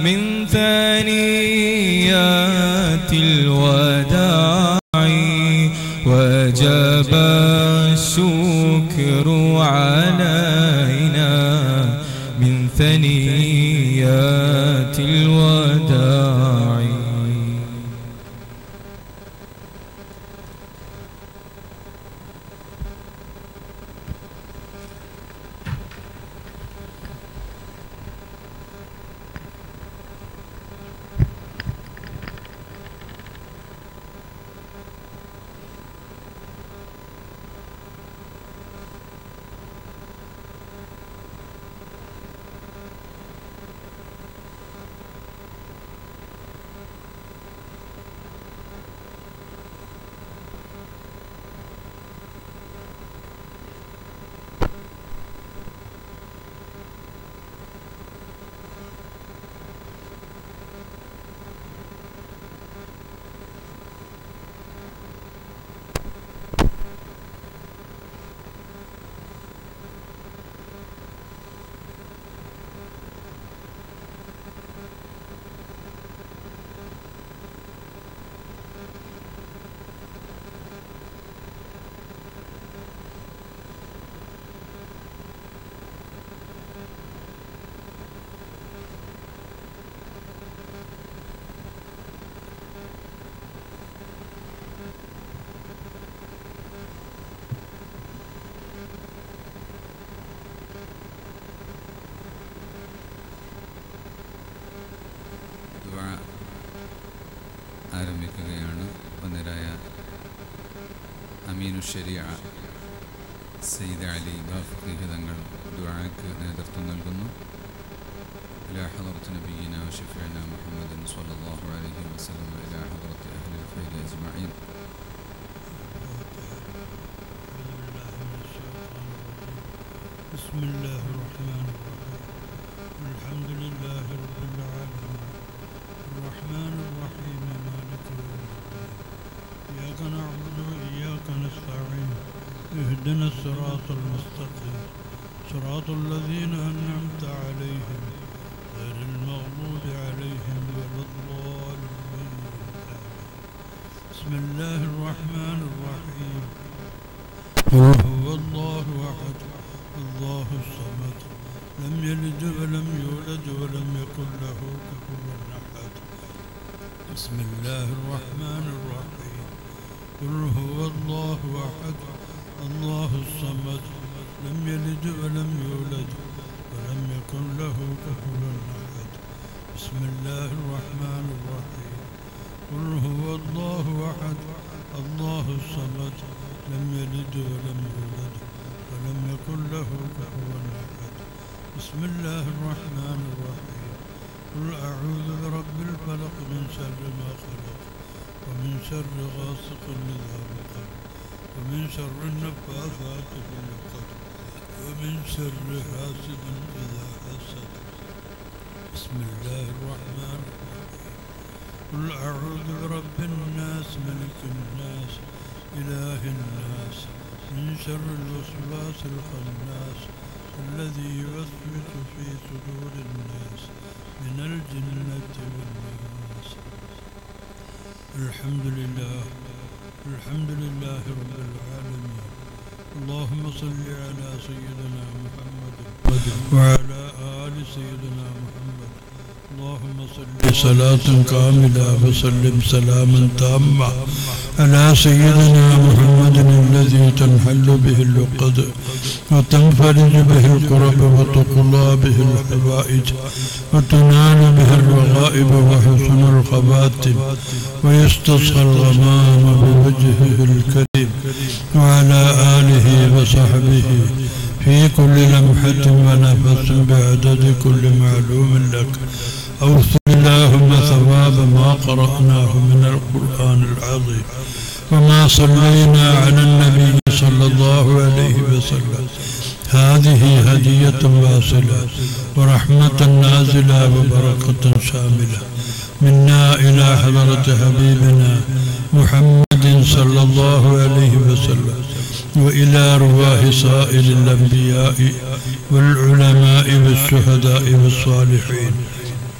من ثنيات الوداع وجب الشكر علينا من ثنيات الوداع ദുആ ആരംഭിക്കുകയാണ് ഒന്നരായ അമീനു ശരിയ സയ്യിദ് അലി ബാഫി തങ്ങൾ ദുആക്ക് നേതൃത്വം നൽകുന്നു إلى حضرة نبينا وشفيعنا محمد صلى الله عليه وسلم وإلى حضرة أهل الخير أجمعين بسم الله الرحمن الرحيم الحمد لله رب العالمين الرحمن الرحيم مالك يوم الدين إياك نعبد وإياك نستعين اهدنا الصراط المستقيم صراط الذين أنعمت عليهم غير المغضوب عليهم ولا الضالين آمين. بسم الله الرحمن الرحيم قل هو الله أحد الله الصمد لم يلد ولم يولد ولم يكن له كفوا أحد بسم الله الرحمن الرحيم قل هو الله أحد الله الصمد لم يلد ولم يولد ولم يكن له كفوا أحد بسم الله الرحمن الرحيم قل هو الله أحد الله الصمد لم يلد ولم يولد ولم يكن له كفوا أحد بسم الله الرحمن الرحيم قل أعوذ برب الفلق من شر ما خلق ومن شر غاسق إذا وقب ومن شر النفاثات في العقد ومن شر حاسد إذا حسد بسم الله الرحمن الرحيم قل أعوذ برب الناس ملك الناس إله الناس من شر الوسواس الخناس الذي يوسوس في صدور الناس من الجنة والناس الحمد لله الحمد لله رب العالمين اللهم صل على سيدنا محمد وعلى آل سيدنا محمد اللهم صل صلاة كاملة وسلم سلاما تاما على سيدنا محمد الذي تنحل به اللقد وتنفرج به الكرب وتقضى به الحوائج وتنال به الرغائب وحسن الخواتم ويستصغى الغمام بوجهه الكريم وعلى آله وصحبه في كل لمحة ونفس بعدد كل معلوم لك أوصل اللهم ثواب ما قرأناه من القرآن العظيم وما صلينا على النبي صلى الله عليه وسلم هذه هدية واصلة ورحمة نازلة وبركة شاملة منا إلى حضرة حبيبنا محمد صلى الله عليه وسلم وإلى رواه سائر الأنبياء والعلماء والشهداء والصالحين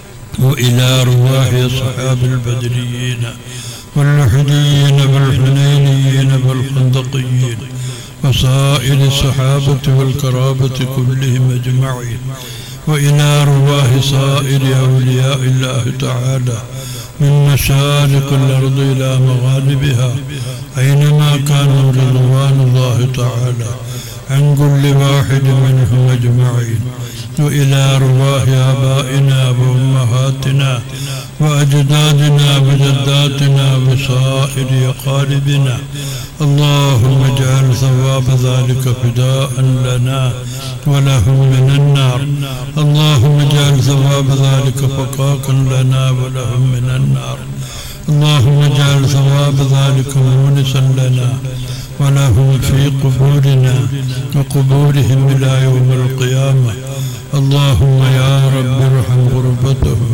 وإلى أرواح أصحاب البدريين واللحديين والحنينيين والخندقيين وسائر الصحابة والكرامة كلهم أجمعين وإلى أرواح سائر أولياء الله تعالى من مشارق الأرض إلى مغاربها أينما كانوا رضوان الله تعالى عن كل واحد منهم أجمعين وإلى أرواح آبائنا وأمهاتنا وأجدادنا وجداتنا وسائر أقاربنا اللهم اجعل ثواب ذلك فداء لنا ولهم من النار اللهم اجعل ثواب ذلك فقاكا لنا ولهم من النار اللهم اجعل ثواب ذلك مونسا لنا ولهم في قبورنا وقبورهم إلى يوم القيامة اللهم يا رب ارحم غربتهم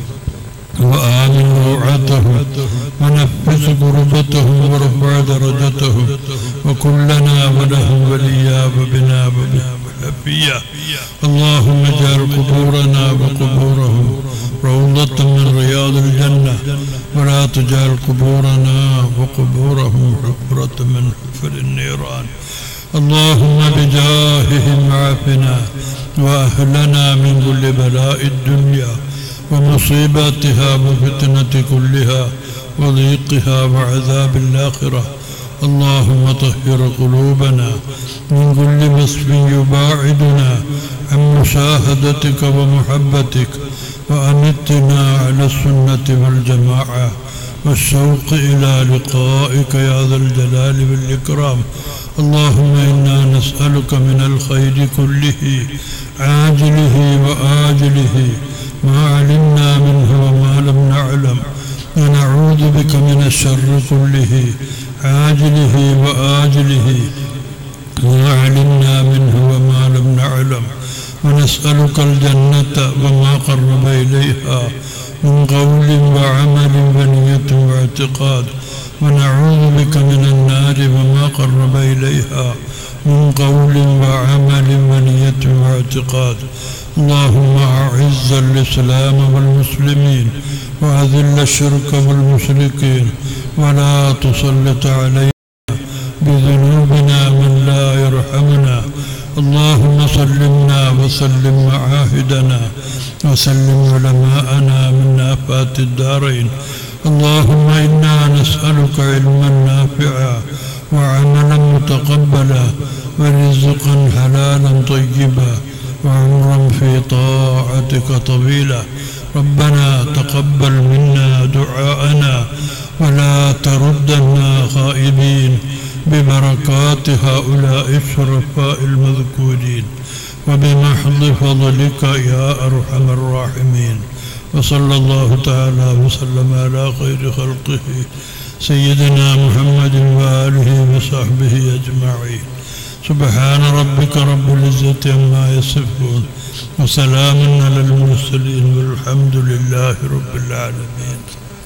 وآمن روعتهم ونفس كربتهم وارفع درجتهم وكلنا ولهم وليا وبنا وبهم حفيا اللهم اجعل قبورنا وقبورهم روضة من رياض الجنة ولا تجعل قبورنا وقبورهم حفرة من حفر النيران اللهم بجاههم عافنا وأهلنا من كل بلاء الدنيا ومصيباتها وفتنة كلها وضيقها وعذاب الآخرة اللهم طهر قلوبنا من كل وصف يباعدنا عن مشاهدتك ومحبتك وأمتنا على السنة والجماعة والشوق إلى لقائك يا ذا الجلال والإكرام اللهم إنا نسألك من الخير كله عاجله وآجله ما علمنا منه وما لم نعلم ونعوذ بك من الشر كله عاجله وآجله ما علمنا منه وما لم نعلم ونسألك الجنة وما قرب إليها من قول وعمل ونية واعتقاد ونعوذ بك من النار وما قرب إليها من قول وعمل ونية واعتقاد اللهم أعز الإسلام والمسلمين وأذل الشرك والمشركين ولا تسلط علينا بذنوبنا من لا يرحمنا اللهم سلمنا وسلم معاهدنا وسلم علماءنا من آفات الدارين اللهم إنا نسألك علما نافعا وعملا متقبلا ورزقا حلالا طيبا وعمرا في طاعتك طويلا ربنا تقبل منا دعاءنا ولا تردنا خائبين ببركات هؤلاء الشرفاء المذكورين وبمحض فضلك يا أرحم الراحمين وصلى الله تعالى وسلم على خير خلقه سيدنا محمد وآله وصحبه أجمعين سبحان ربك رب العزة عما يصفون وسلام على المرسلين والحمد لله رب العالمين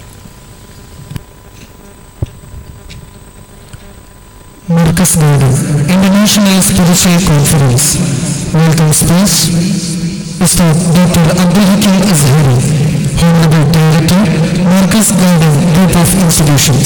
Marcus Garden, International Spiritual Conference. Welcome speech, Mr. Dr. Abdul Hakim Azhari, Honorable Director, Marcus Garden Group of Institutions.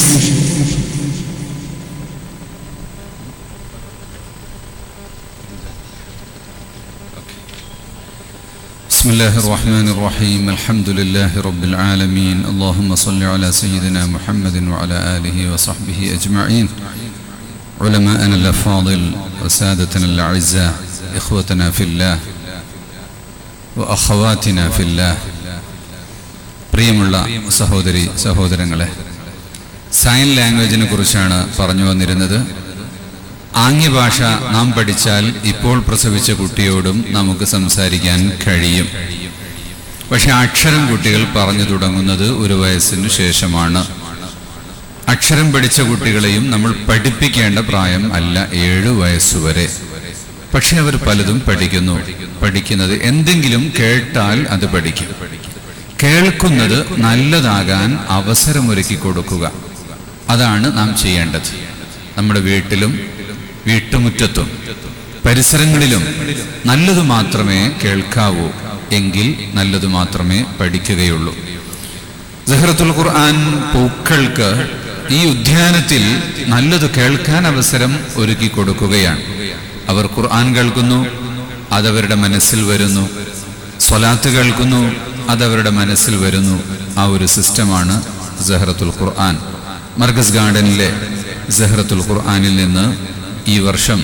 بسم الله الرحمن الرحيم الحمد لله رب العالمين اللهم صل على سيدنا محمد وعلى آله وصحبه أجمعين علماءنا الأفاضل وسادتنا الأعزاء إخوتنا في الله وأخواتنا في الله പ്രിയമുള്ള സഹോദരി സഹോദരങ്ങളെ സൈൻ ലാംഗ്വേജിനെ കുറിച്ചാണ് പറഞ്ഞു വന്നിരുന്നത് ആംഗ്യഭാഷ നാം പഠിച്ചാൽ ഇപ്പോൾ പ്രസവിച്ച കുട്ടിയോടും നമുക്ക് സംസാരിക്കാൻ കഴിയും പക്ഷെ അക്ഷരം കുട്ടികൾ പറഞ്ഞു തുടങ്ങുന്നത് ഒരു വയസ്സിനു ശേഷമാണ് അക്ഷരം പഠിച്ച കുട്ടികളെയും നമ്മൾ പഠിപ്പിക്കേണ്ട പ്രായം അല്ല ഏഴു വയസ്സുവരെ പക്ഷെ അവർ പലതും പഠിക്കുന്നു പഠിക്കുന്നത് എന്തെങ്കിലും കേട്ടാൽ അത് പഠിക്കും കേൾക്കുന്നത് നല്ലതാകാൻ അവസരമൊരുക്കി കൊടുക്കുക അതാണ് നാം ചെയ്യേണ്ടത് നമ്മുടെ വീട്ടിലും വീട്ടുമുറ്റത്തും പരിസരങ്ങളിലും നല്ലത് മാത്രമേ കേൾക്കാവൂ എങ്കിൽ നല്ലത് മാത്രമേ പഠിക്കുകയുള്ളൂ സഹ്റത്തുൽ ഖുർആൻ പൂക്കൾക്ക് ഈ ഉദ്യാനത്തിൽ നല്ലത് കേൾക്കാൻ അവസരം ഒരുക്കി കൊടുക്കുകയാണ് അവർ ഖുർആൻ കേൾക്കുന്നു അതവരുടെ മനസ്സിൽ വരുന്നു സ്വലാത്ത് കേൾക്കുന്നു അതവരുടെ മനസ്സിൽ വരുന്നു ആ ഒരു സിസ്റ്റമാണ് സഹ്റത്തുൽ ഖുർആൻ മർഗസ് ഗാർഡനിലെ സഹ്റത്തുൽ ഖുർആനിൽ നിന്ന് ഈ വർഷം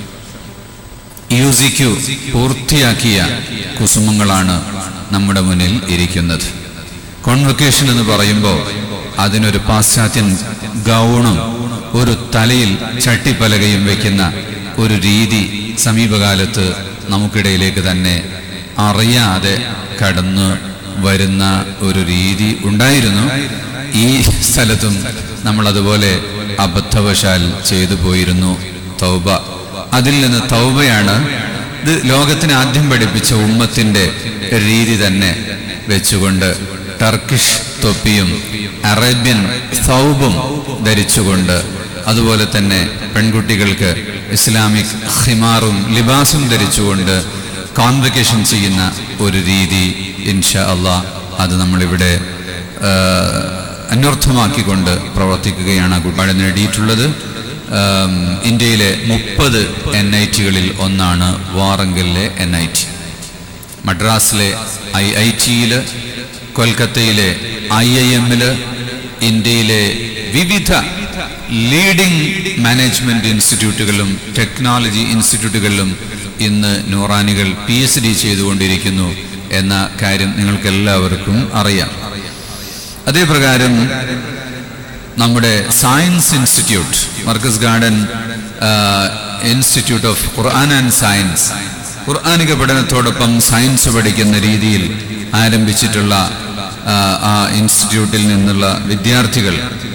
യു സി ക്യു പൂർത്തിയാക്കിയ കുസുമങ്ങളാണ് നമ്മുടെ മുന്നിൽ ഇരിക്കുന്നത് കോൺവൊക്കേഷൻ എന്ന് പറയുമ്പോൾ അതിനൊരു പാശ്ചാത്യൻ ഗൗണും ഒരു തലയിൽ ചട്ടിപ്പലകയും വെക്കുന്ന ഒരു രീതി സമീപകാലത്ത് നമുക്കിടയിലേക്ക് തന്നെ അറിയാതെ കടന്നു വരുന്ന ഒരു രീതി ഉണ്ടായിരുന്നു ഈ സ്ഥലത്തും നമ്മൾ അതുപോലെ അബദ്ധവശാൽ ചെയ്തു പോയിരുന്നു തൗബ അതിൽ നിന്ന് തൗബയാണ് ഇത് ലോകത്തിന് ആദ്യം പഠിപ്പിച്ച ഉമ്മത്തിന്റെ രീതി തന്നെ വെച്ചുകൊണ്ട് ടർക്കിഷ് തൊപ്പിയും അറേബ്യൻ സൗബും ധരിച്ചുകൊണ്ട് അതുപോലെ തന്നെ പെൺകുട്ടികൾക്ക് ഇസ്ലാമിക് ഹിമാറും ലിബാസും ധരിച്ചുകൊണ്ട് കോൺവെക്കേഷൻ ചെയ്യുന്ന ഒരു രീതി ഇൻഷാ അള്ളാഹ് അത് നമ്മളിവിടെ ആ, അന്വർത്ഥമാക്കിക്കൊണ്ട് പ്രവർത്തിക്കുകയാണ് ആ കുപ്പാട് നേടിയിട്ടുള്ളത് ആം, ഇന്ത്യയിലെ മുപ്പത് എൻ ഐ ടികളിൽ ഒന്നാണ് വാറങ്കലിലെ എൻ ഐ ടി മദ്രാസിലെ ഐ ഐ ടിയില് കൊൽക്കത്തയിലെ ഐ ഐ എമ്മില് ഇന്ത്യയിലെ വിവിധ ലീഡിംഗ് മാനേജ്മെന്റ് ഇൻസ്റ്റിറ്റ്യൂട്ടുകളിലും ടെക്നോളജി ഇൻസ്റ്റിറ്റ്യൂട്ടുകളിലും ഇന്ന് നൂറാനികൾ പി എച്ച് ഡി ചെയ്തുകൊണ്ടിരിക്കുന്നു എന്ന കാര്യം നിങ്ങൾക്ക് എല്ലാവർക്കും അറിയാം അതേപ്രകാരം നമ്മുടെ science institute Markaz garden institute of Quran and science ഖുർആാനിക പഠനത്തോടൊപ്പം സയൻസ് പഠിക്കുന്ന രീതിയിൽ ആരംഭിച്ചിട്ടുള്ള ആ, ആ ഇൻസ്റ്റിറ്റ്യൂട്ടിൽ നിന്നുള്ള വിദ്യാർത്ഥികൾ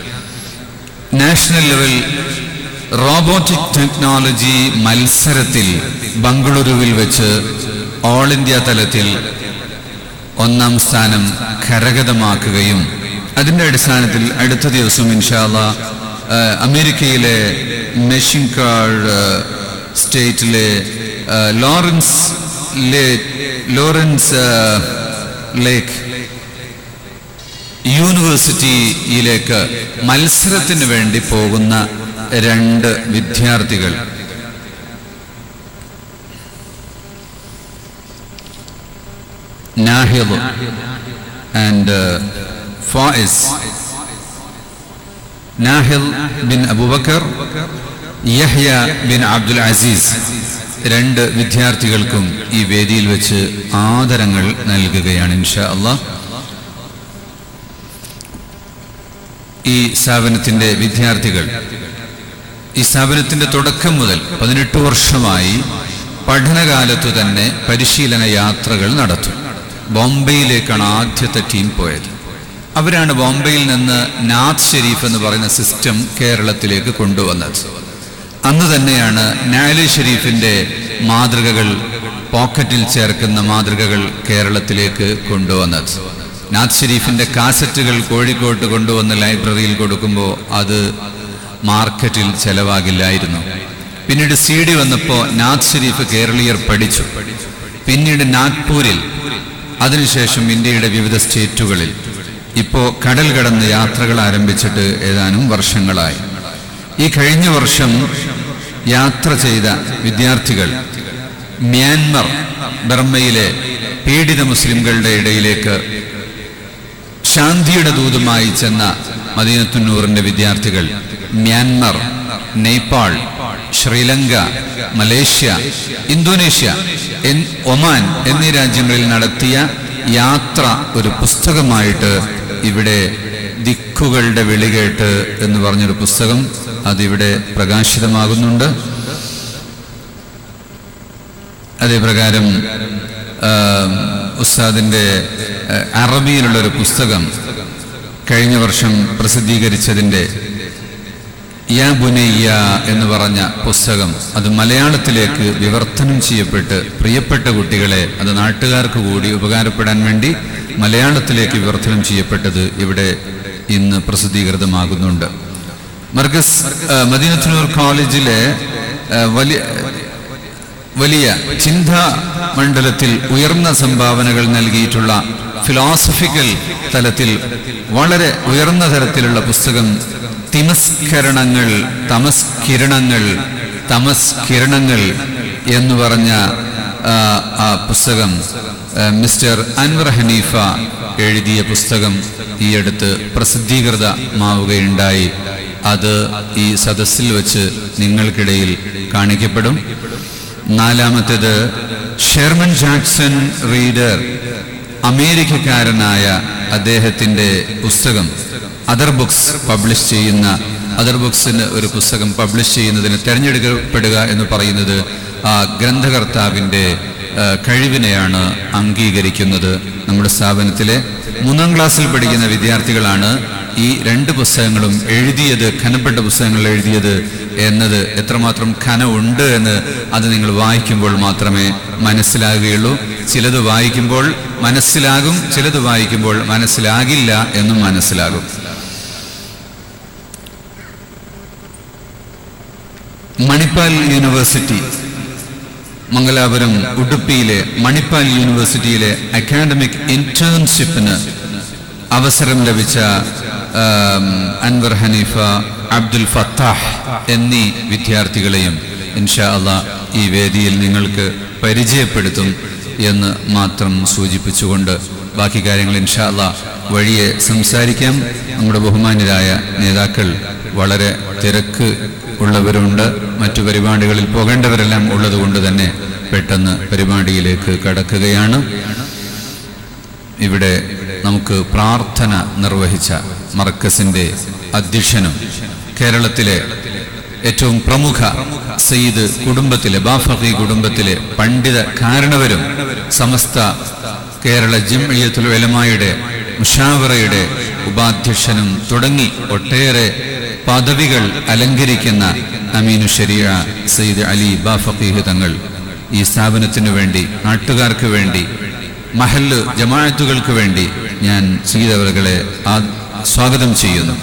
നാഷണൽ ലെവൽ റോബോട്ടിക് ടെക്നോളജി മത്സരത്തിൽ ബംഗളൂരുവിൽ വെച്ച് ഓൾ ഇന്ത്യ തലത്തിൽ ഒന്നാം സ്ഥാനം കരഗതമാക്കുകയും അതിന്റെ അടിസ്ഥാനത്തിൽ അടുത്ത ദിവസം ഇൻഷാല്ല അമേരിക്കയിലെ മെഷിൻകാർഡ് സ്റ്റേറ്റിലെ ആ, ലോറൻസ് ലേ ലോറൻസ് ആ, ലേക്ക് യൂണിവേഴ്സിറ്റിയിലേക്ക് മത്സരത്തിന് വേണ്ടി പോകുന്ന രണ്ട് വിദ്യാർത്ഥികൾ നാഹിദ് ആൻഡ് ഫായിസ് നാഹിൽ ബിൻ അബൂബക്കർ യഹ്യ ബിൻ അബ്ദുൽ അസീസ് രണ്ട് വിദ്യാർത്ഥികൾക്കും ഈ വേദിയിൽ വെച്ച് ആദരങ്ങൾ നൽകുകയാണ് ഇൻഷാ അള്ളാഹ് ഈ സ്ഥാപനത്തിന്റെ വിദ്യാർത്ഥികൾ ഈ സ്ഥാപനത്തിന്റെ തുടക്കം മുതൽ പതിനെട്ട് വർഷമായി പഠനകാലത്തു തന്നെ പരിശീലന യാത്രകൾ നടത്തും ബോംബെയിലേക്കാണ് ആദ്യത്തെ ടീം പോയത് അവരാണ് ബോംബെയിൽ നിന്ന് നാഥ് ഷെരീഫ് എന്ന് പറയുന്ന സിസ്റ്റം കേരളത്തിലേക്ക് കൊണ്ടുവന്നത് അന്ന് തന്നെയാണ് നാലി ഷെരീഫിന്റെ മാതൃകകൾ പോക്കറ്റിൽ ചേർക്കുന്ന മാതൃകകൾ കേരളത്തിലേക്ക് കൊണ്ടുവന്നത് നാഥ് ഷെരീഫിന്റെ കാസറ്റുകൾ കോഴിക്കോട്ട് കൊണ്ടുവന്ന് ലൈബ്രറിയിൽ കൊടുക്കുമ്പോൾ അത് മാർക്കറ്റിൽ ചെലവാകില്ലായിരുന്നു പിന്നീട് സി ഡി വന്നപ്പോൾ നാഥ് ഷെരീഫ് കേരളീയർ പഠിച്ചു പിന്നീട് നാഗ്പൂരിൽ അതിനുശേഷം ഇന്ത്യയുടെ വിവിധ സ്റ്റേറ്റുകളിൽ ഇപ്പോൾ കടൽ കടന്ന് യാത്രകൾ ആരംഭിച്ചിട്ട് ഏതാനും വർഷങ്ങളായി ഈ കഴിഞ്ഞ വർഷം യാത്ര ചെയ്ത വിദ്യാർത്ഥികൾ മ്യാൻമർ ബർമ്മയിലെ പീഡിത മുസ്ലിംകളുടെ ഇടയിലേക്ക് ശാന്തിയുടെ ദൂതുമായി ചെന്ന മദീനത്തുന്നൂറിന്റെ വിദ്യാർത്ഥികൾ Myanmar Nepal Sri Lanka Malaysia Indonesia എൻ- ഒമാൻ എന്നീ രാജ്യങ്ങളിൽ നടത്തിയ യാത്ര ഒരു പുസ്തകമായിട്ട് ഇവിടെ ദിക്കുകളുടെ വിളി കേട്ട് എന്ന് പറഞ്ഞൊരു പുസ്തകം അതിവിടെ പ്രകാശിതമാകുന്നുണ്ട് അതേപ്രകാരം ആ, ഉസ്താദിന്റെ ആ, അറബിയിലുള്ള ഒരു പുസ്തകം കഴിഞ്ഞ വർഷം പ്രസിദ്ധീകരിച്ചതിന്റെ യാ ബുനയ്യ എന്ന് പറഞ്ഞ പുസ്തകം അത് മലയാളത്തിലേക്ക് വിവർത്തനം ചെയ്യപ്പെട്ട് പ്രിയപ്പെട്ട കുട്ടികളെ അത് നാട്ടുകാർക്ക് കൂടി ഉപകാരപ്പെടാൻ വേണ്ടി മലയാളത്തിലേക്ക് വിവർത്തനം ചെയ്യപ്പെട്ടത് ഇവിടെ ഇന്ന് പ്രസിദ്ധീകൃതമാകുന്നുണ്ട് മർഗസ് ആ, മദീനത്തുനൂർ കോളേജിലെ ആ, വലിയ വലിയ ചിന്താ മണ്ഡലത്തിൽ ഉയർന്ന സംഭാവനകൾ നൽകിയിട്ടുള്ള ഫിലോസഫിക്കൽ തലത്തിൽ വളരെ ഉയർന്ന തരത്തിലുള്ള പുസ്തകം തിമസ്കരണങ്ങൾ തമസ്കിരണങ്ങൾ തമസ്കിരണങ്ങൾ എന്ന് പറഞ്ഞ ആ, ആ പുസ്തകം ആ, മിസ്റ്റർ അൻവർ ഹനീഫ എഴുതിയ പുസ്തകം ഈ അടുത്ത് പ്രസിദ്ധീകൃതമാവുകയുണ്ടായി അത് ഈ സദസ്സിൽ വെച്ച് നിങ്ങൾക്കിടയിൽ കാണിക്കപ്പെടും നാലാമത്തേത് ഷെർമൻ ജാക്സൺ റീഡർ അമേരിക്കക്കാരനായ അദ്ദേഹത്തിന്റെ പുസ്തകം അതർ ബുക്സ് പബ്ലിഷ് ചെയ്യുന്ന അതർ ബുക്സിന് ഒരു പുസ്തകം പബ്ലിഷ് ചെയ്യുന്നതിന് തിരഞ്ഞെടുക്കപ്പെടുക എന്ന് പറയുന്നത് ആ ഗ്രന്ഥകർത്താവിന്റെ ആ, കഴിവിനെയാണ് അംഗീകരിക്കുന്നത് നമ്മുടെ സ്ഥാപനത്തിലെ മൂന്നാം ക്ലാസ്സിൽ പഠിക്കുന്ന വിദ്യാർത്ഥികളാണ് ഈ രണ്ട് പുസ്തകങ്ങളും എഴുതിയത് ഖനപ്പെട്ട പുസ്തകങ്ങൾ എഴുതിയത് എന്നത് എത്രമാത്രം ഖനമുണ്ട് എന്ന് അത് നിങ്ങൾ വായിക്കുമ്പോൾ മാത്രമേ മനസ്സിലാകുകയുള്ളൂ ചിലത് വായിക്കുമ്പോൾ മനസ്സിലാകും ചിലത് വായിക്കുമ്പോൾ മനസ്സിലാകില്ല എന്നും മനസ്സിലാകും മണിപ്പാൽ യൂണിവേഴ്സിറ്റി മംഗലാപുരം ഉടുപ്പിയിലെ മണിപ്പാൽ യൂണിവേഴ്സിറ്റിയിലെ അക്കാഡമിക് ഇന്റേൺഷിപ്പിന് അവസരം ലഭിച്ച ആം, അൻവർ ഹനീഫ അബ്ദുൽ ഫത്താഹ് എന്നീ വിദ്യാർത്ഥികളെയും ഇൻഷാ അള്ളാ ഈ വേദിയിൽ നിങ്ങൾക്ക് പരിചയപ്പെടുത്തും എന്ന് മാത്രം സൂചിപ്പിച്ചുകൊണ്ട് ബാക്കി കാര്യങ്ങൾ ഇൻഷാ അള്ളാ വഴിയെ സംസാരിക്കാം നമ്മുടെ ബഹുമാന്യരായ നേതാക്കൾ വളരെ തിരക്ക് ഉള്ളവരുണ്ട് മറ്റു പരിപാടികളിൽ പോകേണ്ടവരെല്ലാം ഉള്ളതുകൊണ്ട് തന്നെ പെട്ടെന്ന് പരിപാടിയിലേക്ക് കടക്കുകയാണ് ഇവിടെ നമുക്ക് പ്രാർത്ഥന നിർവഹിച്ച മർക്കസിന്റെ അധ്യക്ഷനും കേരളത്തിലെ ഏറ്റവും പ്രമുഖ സയ്യിദ് കുടുംബത്തിലെ ബാഫഖി കുടുംബത്തിലെ പണ്ഡിത കാരണവരും സമസ്ത കേരള ജംഇയ്യത്തുൽ ഉലമായുടെ മുഷാവറയുടെ ഉപാധ്യക്ഷനും തുടങ്ങി ഒട്ടേറെ പദവികൾ അലങ്കരിക്കുന്ന അമീനു ശരിയ സയ്യിദ് അലി ബാഫഖീഹ് തങ്ങൾ ഈ സ്ഥാപനത്തിനു വേണ്ടി നാട്ടുകാർക്ക് വേണ്ടി മഹല്ല് ജമാഅത്തുകൾക്ക് വേണ്ടി ഞാൻ സീതവറുകളെ സ്വാഗതം ചെയ്യുന്നു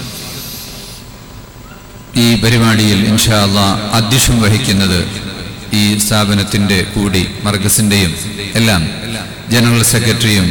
ഈ പരിപാടിയിൽ ഇൻഷാ അള്ളാ അധ്യക്ഷം വഹിക്കുന്നത് ഈ സ്ഥാപനത്തിന്റെ കൂടി മർഗസിന്റെയും എല്ലാം ജനറൽ സെക്രട്ടറിയും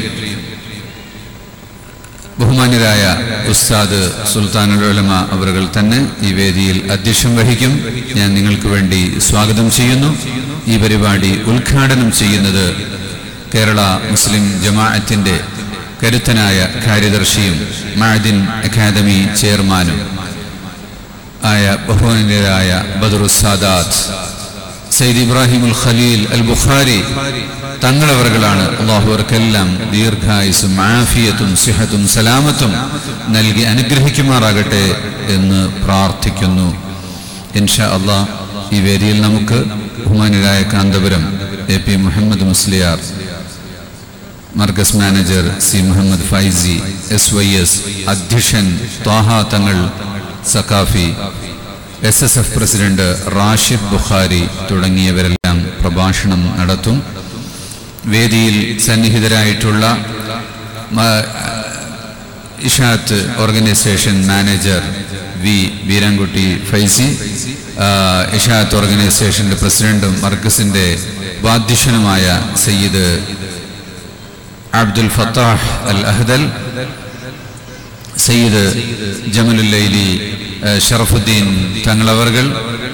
ബഹുമാന്യരായ ഉസ്താദ് സുൽത്താനുൽ ഉലമ അവറുകൾ തന്നെ ഈ വേദിയിൽ അധ്യക്ഷം വഹിക്കും ഞാൻ നിങ്ങൾക്ക് വേണ്ടി സ്വാഗതം ചെയ്യുന്നു ഈ പരിപാടി ഉദ്ഘാടനം ചെയ്യുന്നത് കേരള മുസ്ലിം ജമാഅത്തിന്റെ കരുത്തനായ കാര്യദർശിയും മാദിൻ അക്കാദമി ചെയർമാനും ആയ ബഹുമാന്യരായ ബദറുസാദാത്ത് സയ്യിദ് ഇബ്രാഹിമുൽ ഖലീൽ അൽ ബുഖാരി തങ്ങളവറുകളാണ് അള്ളാഹു അവർക്കെല്ലാം ദീർഘായുസും ആഫിയത്തും സിഹത്തും സലാമത്തും നൽകി അനുഗ്രഹിക്കുമാറാകട്ടെ എന്ന് പ്രാർത്ഥിക്കുന്നു ഇൻഷാ അള്ളാഹ് ഈ വേദിയിൽ നമുക്ക് ബഹുമാന്യരായ Kanthapuram A P Muhammad Musliyar Markaz manager C Muhammad Faizi S Y S അധ്യക്ഷൻ Thwaha Thangal Saqafi S S F president Rashid Bukhari തുടങ്ങിയവരെല്ലാം പ്രഭാഷണം നടത്തും വേദിയിൽ സന്നിഹിതരായിട്ടുള്ള മ- Ishaat organisation manager V Veerankutty Faizi ആ, ഇഷാത്ത് ഓർഗനൈസേഷന്റെ പ്രസിഡന്റും മർക്കസിന്റെ വാദ്യക്ഷനുമായ സയ്യിദ് അബ്ദുൽ ഫത്താഹ് അൽ അഹ്ദൽ സയ്യിദ് ജമലുല്ലൈലി ഏഹ്, ഷറഫുദ്ദീൻ തങ്ങളവർകൾ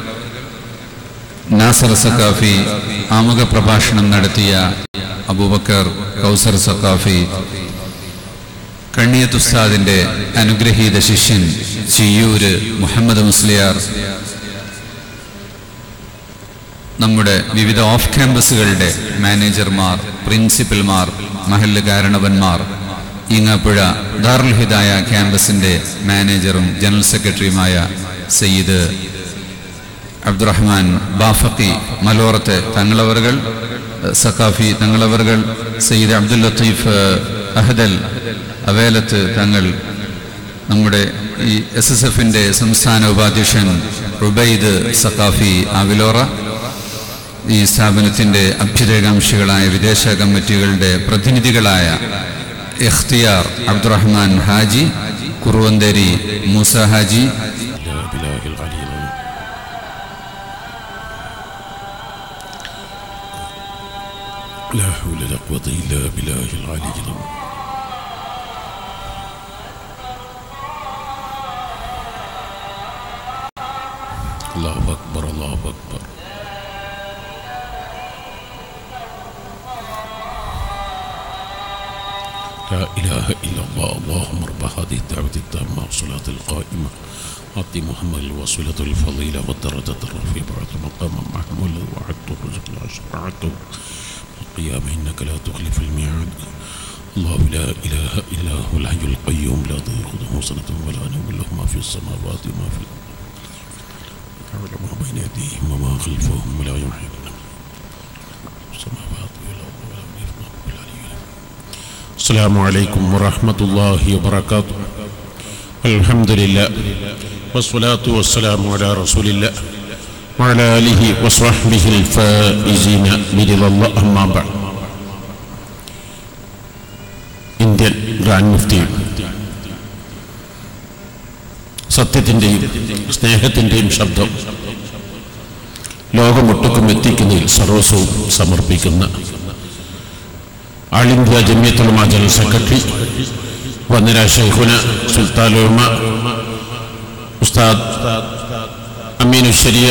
നാസർ സക്കാഫി ആമുഖ പ്രഭാഷണം നടത്തിയ അബൂബക്കർ കൗസർ സക്കാഫി കണ്ണിയത്ത് ഉസ്താദിന്റെ അനുഗ്രഹീത ശിഷ്യൻ ചിയ്യൂര് മുഹമ്മദ് മുസ്ലിയാർ നമ്മുടെ വിവിധ ഓഫ് ക്യാമ്പസുകളുടെ മാനേജർമാർ പ്രിൻസിപ്പൽമാർ മഹല്ല് കാരണവന്മാർ ഈങ്ങാപ്പുഴ ദാറുൽ ഹിദായ ക്യാമ്പസിന്റെ മാനേജറും ജനറൽ സെക്രട്ടറിയുമായ സയ്യിദ് അബ്ദുറഹ്മാൻ ബാഫക്കി മലോറത്തെ തങ്ങളവറുകൾ സക്കാഫി തങ്ങളവറുകൾ സയ്യിദ് അബ്ദുൽ ലത്തീഫ് അഹദൽ അവേലത്ത് തങ്ങൾ നമ്മുടെ ഈ എസ് എസ് എഫിന്റെ സംസ്ഥാന ഉപാധ്യക്ഷൻ റുബൈദ് സക്കാഫി ആവിലോറ ഈ സ്ഥാപനത്തിന്റെ അഭ്യുദയകാംക്ഷികളായ വിദേശ കമ്മിറ്റികളുടെ പ്രതിനിധികളായ ഇഖ്തിയാർ അബ്ദുറഹ്മാൻ ഹാജി കുറുവന്തേരി മൂസ ഹാജി لا إله العلي العظيم لا حول ولا قوة إلا بالله العلي العظيم الله أكبر الله أكبر لا إله إلا الله اللهم رب هذه الدعوة التامة والصلاة القائمة أعطي محمد الوسيلة الفضيلة والدرجة الرفيعة بعد مقام محمول وعدته رزقنا شفاعته القيامة إنك لا تخلف الميعاد الله لا إله إلا هو الحي القيوم لا تأخذه سنة ولا نوم له ما في السماوات وما في الأرض يعلم ما بين أيديهم وما خلفهم ولا يحيطون السماوات والأرض ولا يحيطون بالعلي السلام عليكم ورحمة الله وبركاته الحمد لله والصلاة والسلام على رسول الله وعلى آله وصحبه الفائزين برضا الله أما بعد ഇന്ത്യൻ ഗ്രാൻഡ് മുഫ്തി സത്യത്തിൻ്റെയും സ്നേഹത്തിൻ്റെയും ശബ്ദം ലോകമൊട്ടുക്കും എത്തിക്കുന്നതിൽ സർവസ്വവും സമർപ്പിക്കുന്ന all India Jamiyyathul Ulama general secretary വന്നിര ഷെയ്ഖുന സുൽത്താലുമ ഉസ്താദ് അമീനു ശരിയ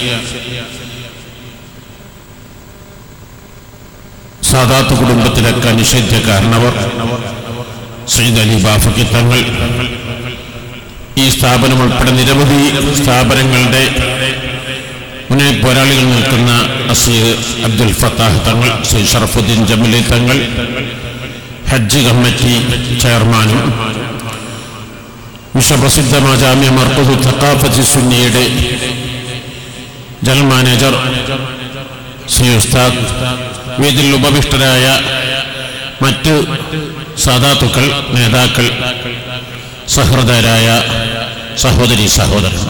സാദാത്ത് കുടുംബത്തിലൊക്കെ നിഷേധ്യ കാരണവർ സയ്യിദ് അലി ബാഫക്കി തങ്ങൾ ഈ സ്ഥാപനം ഉൾപ്പെടെ നിരവധി സ്ഥാപനങ്ങളുടെ മുന്നേ പോരാളികൾ നിൽക്കുന്ന അസീർ അബ്ദുൽ ഫത്താഹ് തങ്ങൾ ശ്രീ ഷറഫുദ്ദീൻ ജമലി തങ്ങൾ ഹജ്ജ് കമ്മിറ്റി ചെയർമാനും വിശ്വപ്രസിദ്ധമായ ജാമ്യ മർക്കു തക്കാഫത്തി സുന്നിയുടെ ജനറൽ മാനേജർ ശ്രീ ഉസ്താദ് വേദിയിൽ ഉപവിഷ്ടരായ മറ്റ് സാധാത്തുക്കൾ നേതാക്കൾ സഹൃദയരായ സഹോദരി സഹോദരന്മാർ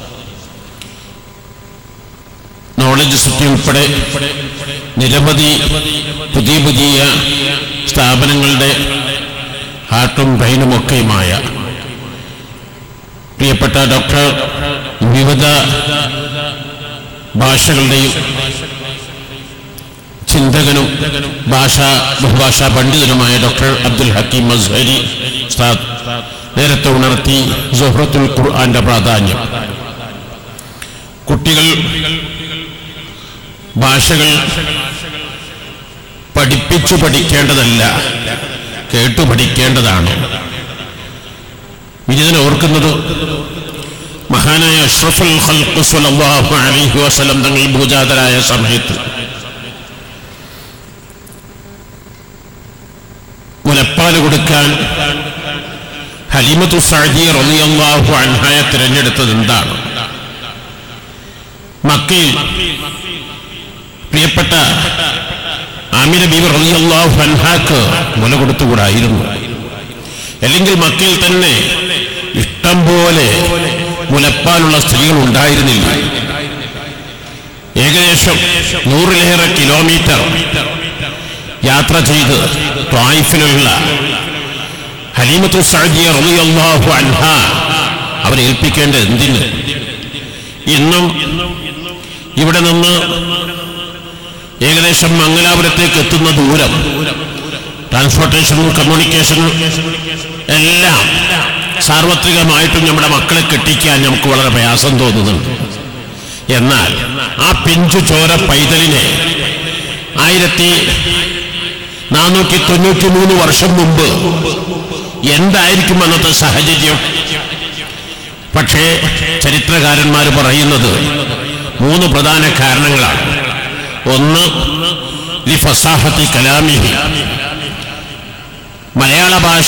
നോളജ് സിറ്റി ഉൾപ്പെടെ നിരവധി പുതിയ പുതിയ സ്ഥാപനങ്ങളുടെ ഹാർട്ടും ബ്രെയിനുമൊക്കെയുമായ പ്രിയപ്പെട്ട ഡോക്ടർ വിവിധ ഭാഷകളുടെയും ചിന്തകനും ഭാഷാ ബഹുഭാഷാ പണ്ഡിതനുമായ ഡോക്ടർ അബ്ദുൽ ഹക്കീം മസ്ഹരി ഉസ്താദ് നേരത്തെ ഉണർത്തി സുഹ്രത്തുൽ ഖുർആന്റെ പ്രാധാന്യം കുട്ടികൾ ഭാഷകൾ പഠിപ്പിച്ചു പഠിക്കേണ്ടതല്ല കേട്ടു പഠിക്കേണ്ടതാണ് ഇതിനെ ഓർക്കുന്നത് മഹാനായ അഷ്റഫുൽ ഖൽഖ് സ്വല്ലല്ലാഹു അലൈഹി വസല്ലം തങ്ങൾ ഭൂജാതരായ സമയത്ത് മുലപ്പാല് കൊടുക്കാൻ ഹലിമത്തു സഅദി റളിയല്ലാഹു അൻഹയെ തിരഞ്ഞെടുത്തത് എന്താണ് മക്കയിൽ പ്രിയപ്പെട്ട ആമിന ബീവി റളിയല്ലാഹു അൻഹാക്ക് മുല കൊടുത്തുകൂടായിരുന്നു അല്ലെങ്കിൽ മക്കയിൽ തന്നെ ഇഷ്ടം പോലെ മുലപ്പാലുള്ള സ്ത്രീകൾ ഉണ്ടായിരുന്നില്ല ഏകദേശം നൂറിലേറെ കിലോമീറ്റർ യാത്ര ചെയ്ത് ത്വായിഫിലുള്ള ഹലീമത്തു സഅദിയ റളിയല്ലാഹു അൻഹ അവരെ ഏൽപ്പിക്കേണ്ടത് എന്തിന് ഇന്നും ഇവിടെ നിന്ന് ഏകദേശം മംഗലാപുരത്തേക്ക് എത്തുന്ന ദൂരം ട്രാൻസ്പോർട്ടേഷനും കമ്മ്യൂണിക്കേഷനും എല്ലാം സാർവത്രികമായിട്ടും നമ്മുടെ മക്കളെ കെട്ടിക്കാൻ നമുക്ക് വളരെ പ്രയാസം തോന്നുന്നുണ്ട് എന്നാൽ ആ പിഞ്ചു ചോര പൈതലിനെ ആയിരത്തി നാനൂറ്റി തൊണ്ണൂറ്റി മൂന്ന് വർഷം മുമ്പ് എന്തായിരിക്കും അന്നത്തെ സാഹചര്യം പക്ഷേ ചരിത്രകാരന്മാർ പറയുന്നത് മൂന്ന് പ്രധാന കാരണങ്ങളാണ് ഒന്ന് ലി ഫസാഹത്തി കലാമിഹി മലയാള ഭാഷ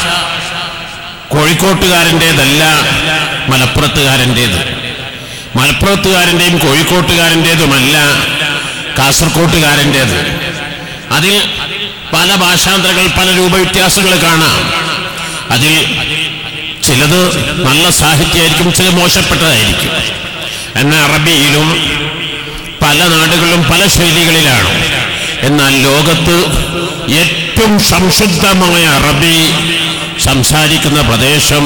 കോഴിക്കോട്ടുകാരൻ്റെതല്ല മലപ്പുറത്തുകാരൻ്റേത് മലപ്പുറത്തുകാരൻ്റെയും കോഴിക്കോട്ടുകാരൻ്റേതുമല്ല കാസർകോട്ടുകാരൻ്റേത് അതിൽ പല ഭാഷാന്തരങ്ങൾ പല രൂപ വ്യത്യാസങ്ങൾ കാണാം അതിൽ ചിലത് നല്ല സാഹിത്യമായിരിക്കും ചില മോശപ്പെട്ടതായിരിക്കും എന്നാൽ അറബിയിലും പല നാടുകളിലും പല ശൈലികളിലാണ് എന്നാൽ ലോകത്ത് ഏറ്റവും സംശുദ്ധമായ അറബി സംസാരിക്കുന്ന പ്രദേശം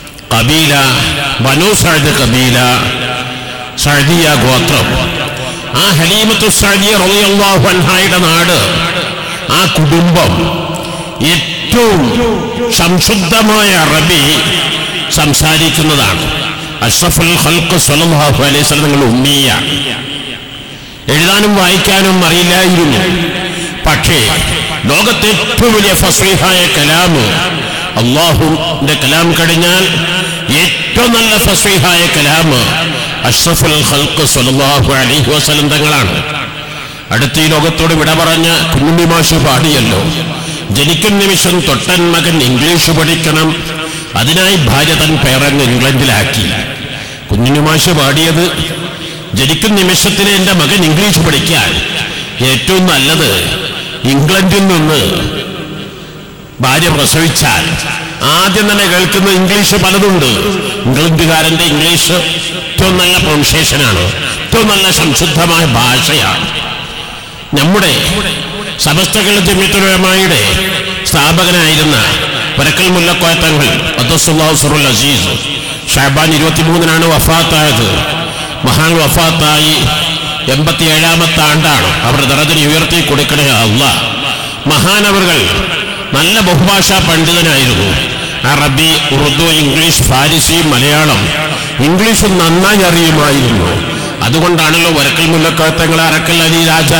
കബീല ബനു സഅദ് കബീല സഅദിയ ഗോത്രം ആ ഹലീമത്തു സഅദിയ റളിയല്ലാഹു അൻഹായുടെ നാട് ആ കുടുംബം ഏറ്റവും സംശുദ്ധമായ അറബി സംസാരിക്കുന്നതാണ് അഷ്റഫുൽ ഖൽഖ് സ്വല്ലല്ലാഹു അലൈഹി വസല്ലം നിങ്ങൾ ഉമ്മിയ എഴുതാനും വായിക്കാനും അറിയില്ലായിരുന്നു പക്ഷേ ലോകത്തെ ഏറ്റവും വലിയ ഫസീഹായ കലാമ് അള്ളാഹുന്റെ കലാം കഴിഞ്ഞാൽ ഏറ്റവും നല്ല ഫസീഹായ കലാമ് അഷ്റഫുൽ ഖൽഖ് സ്വല്ലല്ലാഹു അലൈഹി വസല്ലം തങ്ങളാണ് അടുത്ത ഈ ലോകത്തോട് വിട പറഞ്ഞ കുഞ്ഞുണ്ണി മാഷ് പാടിയല്ലോ ജനിക്കും നിമിഷം തൊട്ടൻ മകൻ ഇംഗ്ലീഷ് പഠിക്കണം അതിനായി ഭാര്യ തൻ പേരങ്ങ് ഇംഗ്ലണ്ടിലാക്കി കുഞ്ഞുണ്ണി മാഷ് പാടിയത് ജനിക്കും നിമിഷത്തിൽ എൻ്റെ മകൻ ഇംഗ്ലീഷ് പഠിക്കാൻ ഏറ്റവും നല്ലത് ഇംഗ്ലണ്ടിൽ നിന്ന് ഭാര്യ പ്രസവിച്ചാൽ ആദ്യം തന്നെ കേൾക്കുന്ന ഇംഗ്ലീഷ് പലതുണ്ട് ഇംഗ്ലണ്ടുകാരന്റെ ഇംഗ്ലീഷ് ഏറ്റവും നല്ല പ്രൊണൗൺസിയേഷനാണ് ഏറ്റവും നല്ല സംശുദ്ധമായ ഭാഷയാണ് നമ്മുടെ സമസ്തകൾ ജമ്യത്തുലമായുടെ സ്ഥാപകനായിരുന്ന വരക്കൽ മുല്ലക്കോയത്തങ്ങൾ അബ്ദുസുല്ലാസുറുൽ അസീസ് ഷാബാൻ ഇരുപത്തിമൂന്നിനാണ് വഫാത്തായത് മഹാൻ വഫാത്തായി എൺപത്തിയേഴാമത്തെ ആണ്ടാണ് അവർ ദറതിന് ഉയർത്തി കൊടുക്കണേ അല്ല മഹാനവറുകൾ നല്ല ബഹുഭാഷാ പണ്ഡിതനായിരുന്നു അറബി ഉറുദു ഇംഗ്ലീഷ് ഫാരിസി മലയാളം ഇംഗ്ലീഷ് നന്നായി അറിയുമായിരുന്നു അതുകൊണ്ടാണല്ലോ വരക്കൽ മുല്ലക്കോത്തങ്ങളെ അറക്കൽ അലി രാജ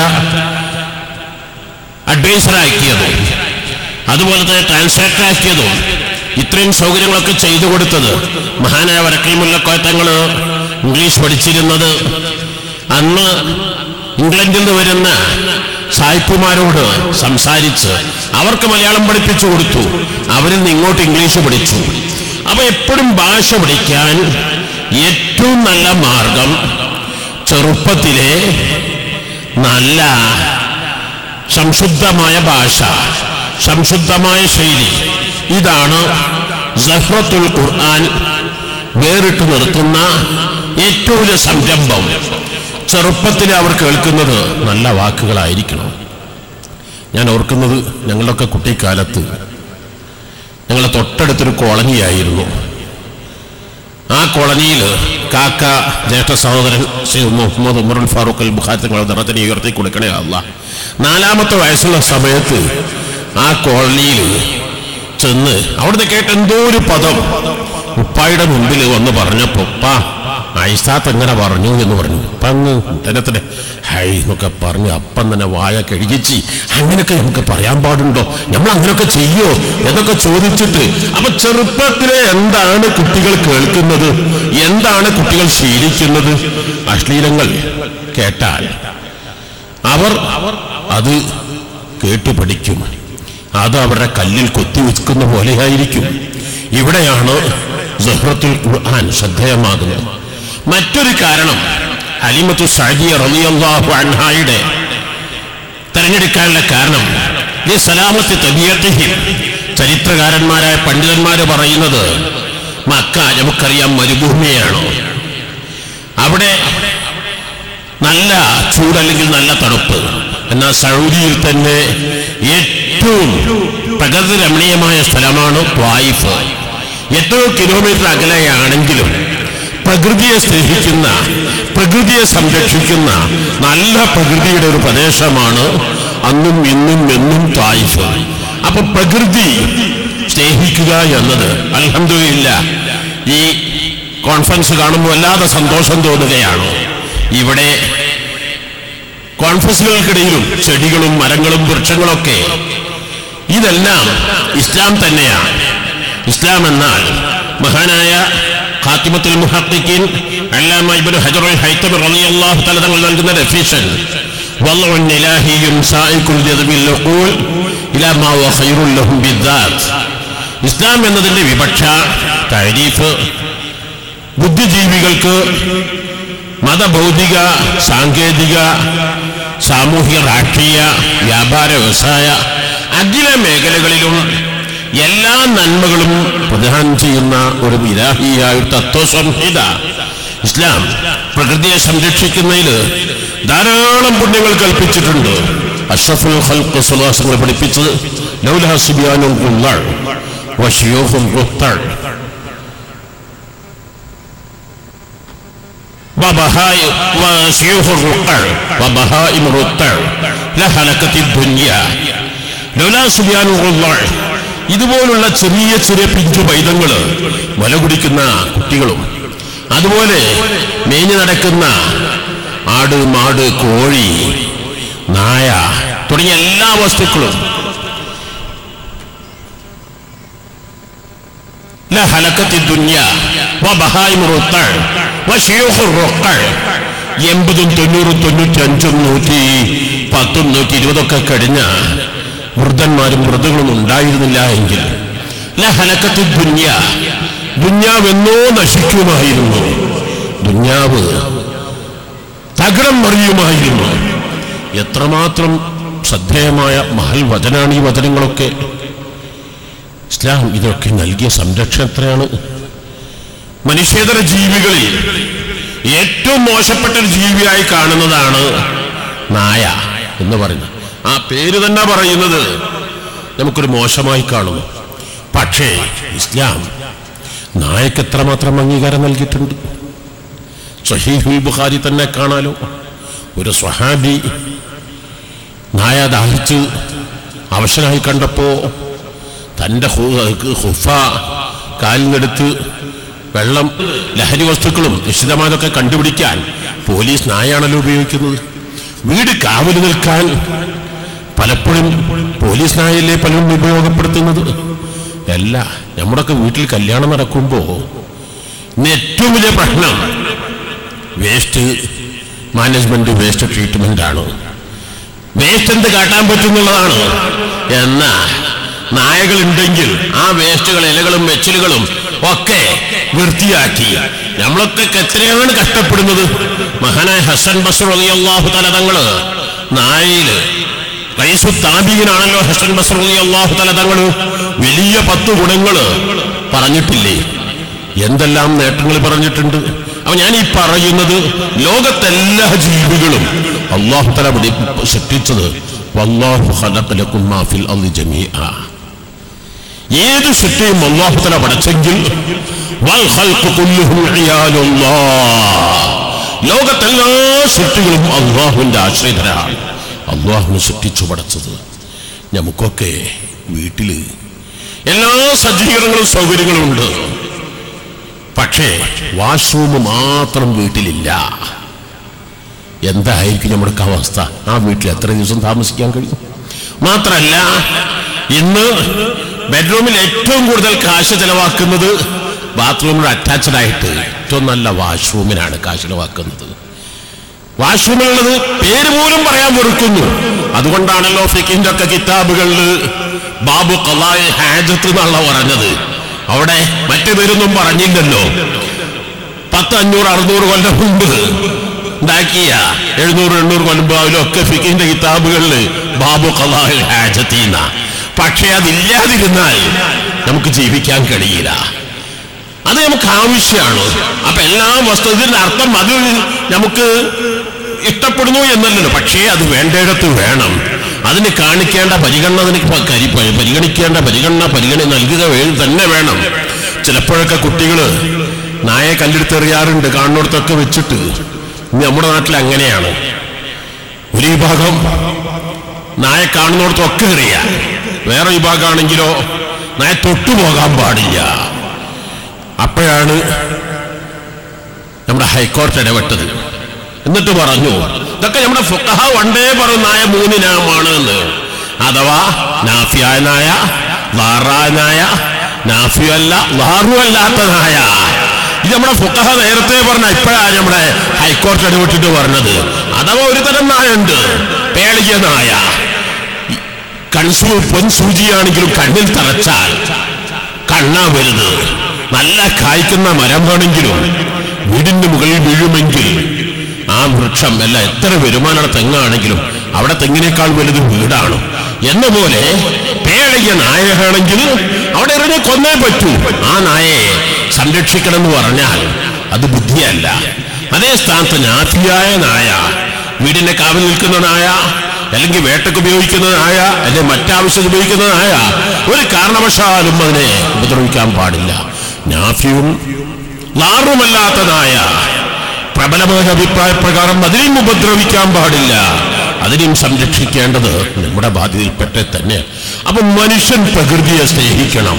അഡ്വൈസറാക്കിയത് അതുപോലെ തന്നെ ട്രാൻസ്ലേറ്റർ ആക്കിയതും ഇത്രയും സൗകര്യങ്ങളൊക്കെ ചെയ്തു കൊടുത്തത് മഹാനായ വരക്കൽ മുല്ലക്കോത്തങ്ങൾ ഇംഗ്ലീഷ് പഠിച്ചിരുന്നത് അന്ന് ഇംഗ്ലണ്ടിൽ നിന്ന് വരുന്ന സായിപ്പുമാരോട് സംസാരിച്ച് അവർക്ക് മലയാളം പഠിപ്പിച്ചു കൊടുത്തു അവരിൽ നിന്ന് ഇങ്ങോട്ട് ഇംഗ്ലീഷ് പഠിച്ചു അപ്പൊ എപ്പോഴും ഭാഷ പഠിക്കാൻ ഏറ്റവും നല്ല മാർഗം ചെറുപ്പത്തിലെ നല്ല സംശുദ്ധമായ ഭാഷ സംശുദ്ധമായ ശൈലി ഇതാണ് സഹ്റത്തുൽ ഖുർആൻ വേറിട്ട് നിർത്തുന്ന ഏറ്റവും വലിയ സംരംഭം ചെറുപ്പത്തിൽ അവർ കേൾക്കുന്നത് നല്ല വാക്കുകളായിരിക്കണം ഞാൻ ഓർക്കുന്നത് ഞങ്ങളുടെയൊക്കെ കുട്ടിക്കാലത്ത് ഞങ്ങളുടെ തൊട്ടടുത്തൊരു കോളനിയായിരുന്നു ആ കോളനിയിൽ കാക്ക ജ്യേഷ്ഠ സഹോദരൻ ശ്രീ മുഹമ്മദ് ഉമറുൽ ഫാറൂഖ് അൽ ബുഖാരി തങ്ങളുടെ നിറത്തിനെ ഉയർത്തി കൊടുക്കണേ അല്ല നാലാമത്തെ വയസ്സുള്ള സമയത്ത് ആ കോളനിയിൽ ചെന്ന് അവിടുന്ന് കേട്ട എന്തോ ഒരു പദം ഉപ്പായുടെ മുമ്പിൽ വന്ന് പറഞ്ഞപ്പോ ഉപ്പാ ഐസാത്ത് എങ്ങനെ പറഞ്ഞു എന്ന് പറഞ്ഞു അപ്പൊ അങ്ങ് ഉടനെ ഹൈ എന്നൊക്കെ പറഞ്ഞ് അപ്പം തന്നെ വായ കഴുകിച്ച് അങ്ങനെയൊക്കെ നമുക്ക് പറയാൻ പാടുണ്ടോ നമ്മൾ അങ്ങനെയൊക്കെ ചെയ്യോ എന്നൊക്കെ ചോദിച്ചിട്ട് അപ്പൊ ചെറുപ്പത്തിലെ എന്താണ് കുട്ടികൾ കേൾക്കുന്നത് എന്താണ് കുട്ടികൾ ശീലിക്കുന്നത് അശ്ലീലങ്ങൾ കേട്ടാൽ അവർ അത് കേട്ടു പഠിക്കും അത് അവരുടെ കല്ലിൽ കൊത്തിവെക്കുന്ന പോലെയായിരിക്കും ഇവിടെയാണ് സഹ്റത്തുൽ ഖുർആൻ ശ്രദ്ധേയമാകുന്നത് മറ്റൊരു കാരണം അലിമത്തു സഅദിയ റളിയല്ലാഹു അൻഹായുടെ തെരഞ്ഞെടുക്കാനുള്ള കാരണം ഈ സലാമത്ത് തബിയത്തിഹിം ചരിത്രകാരന്മാരായ പണ്ഡിതന്മാര് പറയുന്നത് മക്ക നമുക്കറിയാം മരുഭൂമിയാണ് അവിടെ നല്ല ചൂടല്ലെങ്കിൽ നല്ല തണുപ്പ് എന്നാൽ സൗദിയിൽ തന്നെ ഏറ്റവും പ്രകൃതി രമണീയമായ സ്ഥലമാണ് ത്വായിഫ് എത്രയോ കിലോമീറ്റർ അകലെയാണെങ്കിലും പ്രകൃതിയെ സ്നേഹിക്കുന്ന പ്രകൃതിയെ സംരക്ഷിക്കുന്ന നല്ല പ്രകൃതിയുടെ ഒരു പ്രദേശമാണ് അന്നും ഇന്നും എന്നും തായിഫ് അപ്പൊ പ്രകൃതി സ്നേഹിക്കുക എന്നത് അൽഹംദുലില്ല ഈ കോൺഫറൻസ് കാണുമ്പോൾ വല്ലാതെ സന്തോഷം തോന്നുകയാണ് ഇവിടെ കോൺഫറൻസുകൾക്കിടയിലും ചെടികളും മരങ്ങളും വൃക്ഷങ്ങളൊക്കെ ഇതെല്ലാം ഇസ്ലാം തന്നെയാണ് ഇസ്ലാം എന്നാൽ മഹാനായ ഖാത്തിമത്തുൽ മുഹഖിഖീൻ അല്ലാമ ഇബ്നു ഹജറുൽ ഹൈതമി റളിയല്ലാഹു തആല തങ്ങൾ നൽകുന്ന ഡെഫിനിഷൻ വല്ലഉ ഇലാഹിയും സായികുൽ ജദ്ബിൽ ഉഖൂൽ ഇലാ മാ ഹുവ ഖൈറുൽ ലഹും ബിദ്ദാത്ത് ഇസ്ലാം എന്നതിന്റെ വിവക്ഷ താരീഫ് ബുദ്ധിജീവികൾക്ക് മതഭൗതിക സാങ്കേതിക സാമൂഹിക രാഷ്ട്രീയ വ്യാപാര വ്യവസായ അഖില മേഖലകളിലും എല്ലാ നന്മകളും പ്രദാനം ചെയ്യുന്ന ഒരു ഇലാഹിയായ ഒരു തത്വസംഹിത ഇസ്ലാം പ്രകൃതിയെ സംരക്ഷിക്കുന്നതിൽ ധാരാളം പുണ്യങ്ങൾ കൽപ്പിച്ചിട്ടുണ്ട് അഷ്റഫുൽ ഖൽഖ് സുലാസങ്ങൾ പഠിപ്പിച്ചത് ലൗലാ സുബിയാനും ഉള്ളാൾ വശിയോഹും റുത്തൾ وبهائم وشيوخ الرقع وبهائم الرتع لهلكت الدنيا لولا سبيان الله ഇതുപോലുള്ള ചെറിയ ചെറിയ പിഞ്ചു പൈതങ്ങള് വല കുടിക്കുന്ന കുട്ടികളും അതുപോലെ മേഞ്ഞു നടക്കുന്ന ആട് മാട് കോഴി നായ തുടങ്ങിയ എല്ലാ വസ്തുക്കളും ലഹലക്കത്തി ദുന്യ വബഹായിം റുത്തൾ വശിയൂഖുർ റുഖൾ എൺപതും തൊണ്ണൂറും തൊണ്ണൂറ്റി അഞ്ചും നൂറ്റി പത്തും നൂറ്റി ഇരുപതൊക്കെ കഴിഞ്ഞ വൃദ്ധന്മാരും വൃദ്ധകളും ഉണ്ടായിരുന്നില്ല എങ്കിൽ ലഹലക്കത്തി ദുന്യ ദുന്യാവെന്നോ നശിക്കുമായിരുന്നു ദുന്യാവ് തകടം മറിയുമായിരുന്നു എത്രമാത്രം ശ്രദ്ധേയമായ മഹൽ വചനാണ് ഈ വചനങ്ങളൊക്കെ ഇസ്ലാം ഇതൊക്കെ നൽകിയ സംരക്ഷണം എത്രയാണ് മനുഷ്യേതര ജീവികളിൽ ഏറ്റവും മോശപ്പെട്ട ഒരു ജീവിയായി കാണുന്നതാണ് നായ എന്ന് പറയുന്നത് ആ പേര് തന്നെ പറയുന്നത് നമുക്കൊരു മോശമായി കാണുന്നു പക്ഷേ ഇസ്ലാം നായക്ക് എത്രമാത്രം അംഗീകാരം നൽകിയിട്ടുണ്ട് സഹീഹുൽ ബുഖാരി തന്നെ കാണാലോ ഒരു സ്വഹാബി നായ ദാഹിച്ച് അവശനായി കണ്ടപ്പോ തൻ്റെ ഹു- ഹുഫ കാലിനെടുത്ത് വെള്ളം ലഹരി വസ്തുക്കളും നിശ്ചിതമായതൊക്കെ കണ്ടുപിടിക്കാൻ പോലീസ് നായാണല്ലോ ഉപയോഗിക്കുന്നത് വീട് കാവല് നിൽക്കാൻ പലപ്പോഴും പോലീസ് നായല്ലേ പലരും ഉപയോഗപ്പെടുത്തുന്നത് അല്ല നമ്മുടെയൊക്കെ വീട്ടിൽ കല്യാണം നടക്കുമ്പോൾ ഇന്ന് ഏറ്റവും വലിയ പ്രശ്നം വേസ്റ്റ് മാനേജ്മെന്റ് വേസ്റ്റ് ട്രീറ്റ്മെന്റ് ആണ് വേസ്റ്റ് എന്ത് കാട്ടാൻ പറ്റുന്നുള്ളതാണ് എന്നാ നായകൾ ഉണ്ടെങ്കിൽ ആ വേസ്റ്റുകൾ ഇലകളും വെച്ചിലുകളും ഒക്കെ വൃത്തിയാക്കി നമ്മളൊക്കെ എത്രയാണ് കഷ്ടപ്പെടുന്നത് മഹാനായ ഹസൻ ബസർ അള്ളാഹു തലതങ്ങള് നായയില് റൈസു താബീനാണല്ലോ ഹസൻ ബസർ അള്ളാഹു തലതങ്ങള് വലിയ പത്ത് ഗുണങ്ങള് പറഞ്ഞിട്ടില്ലേ എന്തെല്ലാം നേട്ടങ്ങൾ പറഞ്ഞിട്ടുണ്ട് അപ്പൊ ഞാൻ ഈ പറയുന്നത് ലോകത്തെല്ലാ ജീവികളും അള്ളാഹു തല സൃഷ്ടിച്ചത് വല്ലാഹു ഖലഖലകും മാ ഫിൽ അർളി ജമീഅ ഏത് സൃഷ്ടിയും അള്ളാഹു തല പടച്ചെങ്കിൽ വൽ ഖൽഖു കുല്ലുഹും ഇയാലുല്ലാഹ്. ലോകത്തെല്ലാ സൃഷ്ടികളും അള്ളാഹുവിന്റെ ആശ്രിതരാണ് അള്ളാഹുവിനെ സൃഷ്ടിച്ചു പടച്ചത് നമുക്കൊക്കെ വീട്ടില് എല്ലാ സജ്ജീകരണങ്ങളും സൗകര്യങ്ങളും ഉണ്ട് പക്ഷേ വാഷ്റൂം മാത്രം വീട്ടിലില്ല എന്തായിരിക്കും നമ്മുടെ അവസ്ഥ ആ വീട്ടിൽ എത്ര ദിവസം താമസിക്കാൻ കഴിയും മാത്രല്ല ഇന്ന് ബെഡ്റൂമിൽ ഏറ്റവും കൂടുതൽ കാശ് ചെലവാക്കുന്നത് ബാത്റൂമിൽ അറ്റാച്ച്ഡ് ആയിട്ട് ഏറ്റവും നല്ല വാഷ്റൂമിനാണ് കാശ് ചെലവാക്കുന്നത് വാഷ്റൂമിലുള്ളത് പേര് പോലും പറയാൻ വെറുക്കുന്നു അതുകൊണ്ടാണല്ലോ ഫിക്കിന്റെ ഒക്കെ കിതാബുകളിൽ ബാബു കലായ് ഹാജത്ത് എന്നുള്ള പറഞ്ഞത് അവിടെ മറ്റു പേരൊന്നും പറഞ്ഞില്ലല്ലോ പത്ത് അഞ്ഞൂറ് അറുന്നൂറ് കൊല്ലം മുമ്പ് ഉണ്ടാക്കിയ എഴുന്നൂറ് എണ്ണൂറ് കൊല്ലം മുമ്പ് അതിലൊക്കെ ഫിക്കിന്റെ കിതാബുകളിൽ ബാബു കലാഹ് ഹാജത്തീന പക്ഷെ അതില്ലാതിരുന്നാൽ നമുക്ക് ജീവിക്കാൻ കഴിയില്ല അത് നമുക്ക് ആവശ്യമാണ് അപ്പൊ എല്ലാ വസ്തുവിന്റെ അർത്ഥം അത് നമുക്ക് ഇഷ്ടപ്പെടുന്നു എന്നല്ലല്ലോ പക്ഷേ അത് വേണ്ടയിടത്ത് വേണം അതിന് കാണിക്കേണ്ട പരിഗണന അതിന് പ- കരി- പ- പരിഗണിക്കേണ്ട പരിഗണന പരിഗണന നൽകുക വേ- തന്നെ വേണം ചിലപ്പോഴൊക്കെ കുട്ടികള് നായെ കല്ലെടുത്തെറിയാറുണ്ട് കാണുന്നിടത്തൊക്കെ വെച്ചിട്ട് ഇന്ന് നമ്മുടെ നാട്ടിൽ അങ്ങനെയാണ് ഒരു വിഭാഗം നായ കാണുന്നിടത്തൊക്കെ എറിയാൻ വേറെ വിഭാഗമാണെങ്കിലോ നായ തൊട്ടുപോകാൻ പാടില്ല അപ്പോഴാണ് നമ്മുടെ ഹൈക്കോടതി ഇടപെട്ടത് എന്നിട്ട് പറഞ്ഞു ഇതൊക്കെ നമ്മുടെ ഫുക്കഹ വണ്ടേ പറയുന്നായ മൂന്ന് നാമാണ് എന്ന് അഥവാ നാഫിയായ നായ ലാറായ നായ നാഫിയല്ല ലാറുമല്ലാത്ത നായ ഇത് നമ്മുടെ ഫുക്കഹ നേരത്തെ പറഞ്ഞ ഇപ്പോഴാണ് നമ്മുടെ ഹൈക്കോടതി ഇടപെട്ടിട്ട് പറഞ്ഞത് അഥവാ ഒരു തരം നായ ഉണ്ട് പേളിയ നായ കൺസൂ പൊൻസൂചിയാണെങ്കിലും കണ്ണിൽ തറച്ചാൽ കണ്ണാ വലുത് നല്ല കായ്ക്കുന്ന മരമാണെങ്കിലും വീടിന്റെ മുകളിൽ വീഴുമെങ്കിൽ ആ വൃക്ഷം അല്ല എത്ര വരുമാനമുള്ള തെങ്ങാണെങ്കിലും അവിടെ തെങ്ങിനേക്കാൾ വലുത് വീടാണ് എന്ന പോലെ പേഴകിയ നായയാണെങ്കിൽ അവിടെ എറിഞ്ഞ് കൊന്നേ പറ്റൂ ആ നായയെ സംരക്ഷിക്കണം എന്ന് പറഞ്ഞാൽ അത് ബുദ്ധിയല്ല അതേ സ്ഥാനത്ത് നാഥിയായ നായ വീടിന്റെ കാവൽ നിൽക്കുന്ന നായ അല്ലെങ്കിൽ വേട്ടക്ക് ഉപയോഗിക്കുന്ന നായ അല്ലെങ്കിൽ മറ്റാവശ്യം ഉപയോഗിക്കുന്ന നായ ഒരു കാരണവശാലും അതിനെ ഉപദ്രവിക്കാൻ പാടില്ല നാഫ്യവും ലാറുമല്ലാത്ത നായ പ്രബലമായ അഭിപ്രായ പ്രകാരം അതിനെയും ഉപദ്രവിക്കാൻ പാടില്ല അതിനെയും സംരക്ഷിക്കേണ്ടത് നമ്മുടെ ബാധ്യതയിൽപ്പെട്ട തന്നെ അപ്പൊ മനുഷ്യൻ പ്രകൃതിയെ സ്നേഹിക്കണം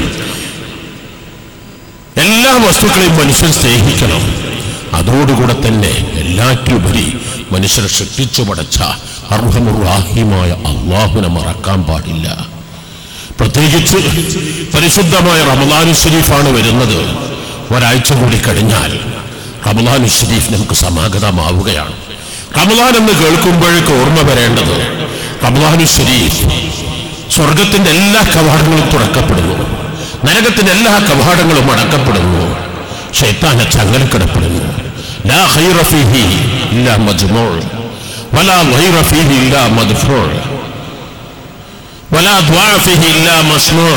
എല്ലാ വസ്തുക്കളെയും മനുഷ്യൻ സ്നേഹിക്കണം അതോടുകൂടെ തന്നെ എല്ലാറ്റിലുപരി മനുഷ്യരെ സൃഷ്ടിച്ചു പടച്ച അർഹമുറാഹിമായ അള്ളാഹുനെ മറക്കാൻ പാടില്ല പ്രത്യേകിച്ച് പരിശുദ്ധമായ റമദാനു ഷരീഫാണ് വരുന്നത് ഒരാഴ്ച കൂടി കഴിഞ്ഞാൽ റമദാനു ഷരീഫ് നമുക്ക് സമാഗതമാവുകയാണ് റമദാൻ എന്ന് കേൾക്കുമ്പോഴേക്ക് ഓർമ്മ വരേണ്ടത് റമദാനു ഷരീഫ് സ്വർഗത്തിന്റെ എല്ലാ കവാടങ്ങളും തുറക്കപ്പെടുന്നു നരകത്തിന്റെ എല്ലാ കവാടങ്ങളും അടക്കപ്പെടുന്നു ഷൈത്താന ചങ്ങലക്കിടപ്പെടുന്നു ലാ ഖൈറ ഫീഹി ഇല്ലാ മജ്മൂൾ വലാ ഖൈറ ഫീഹി ഇല്ലാ മദ്ഫൂൾ വലാ ദുആ ഫീഹി ഇല്ലാ മസ്മൂൾ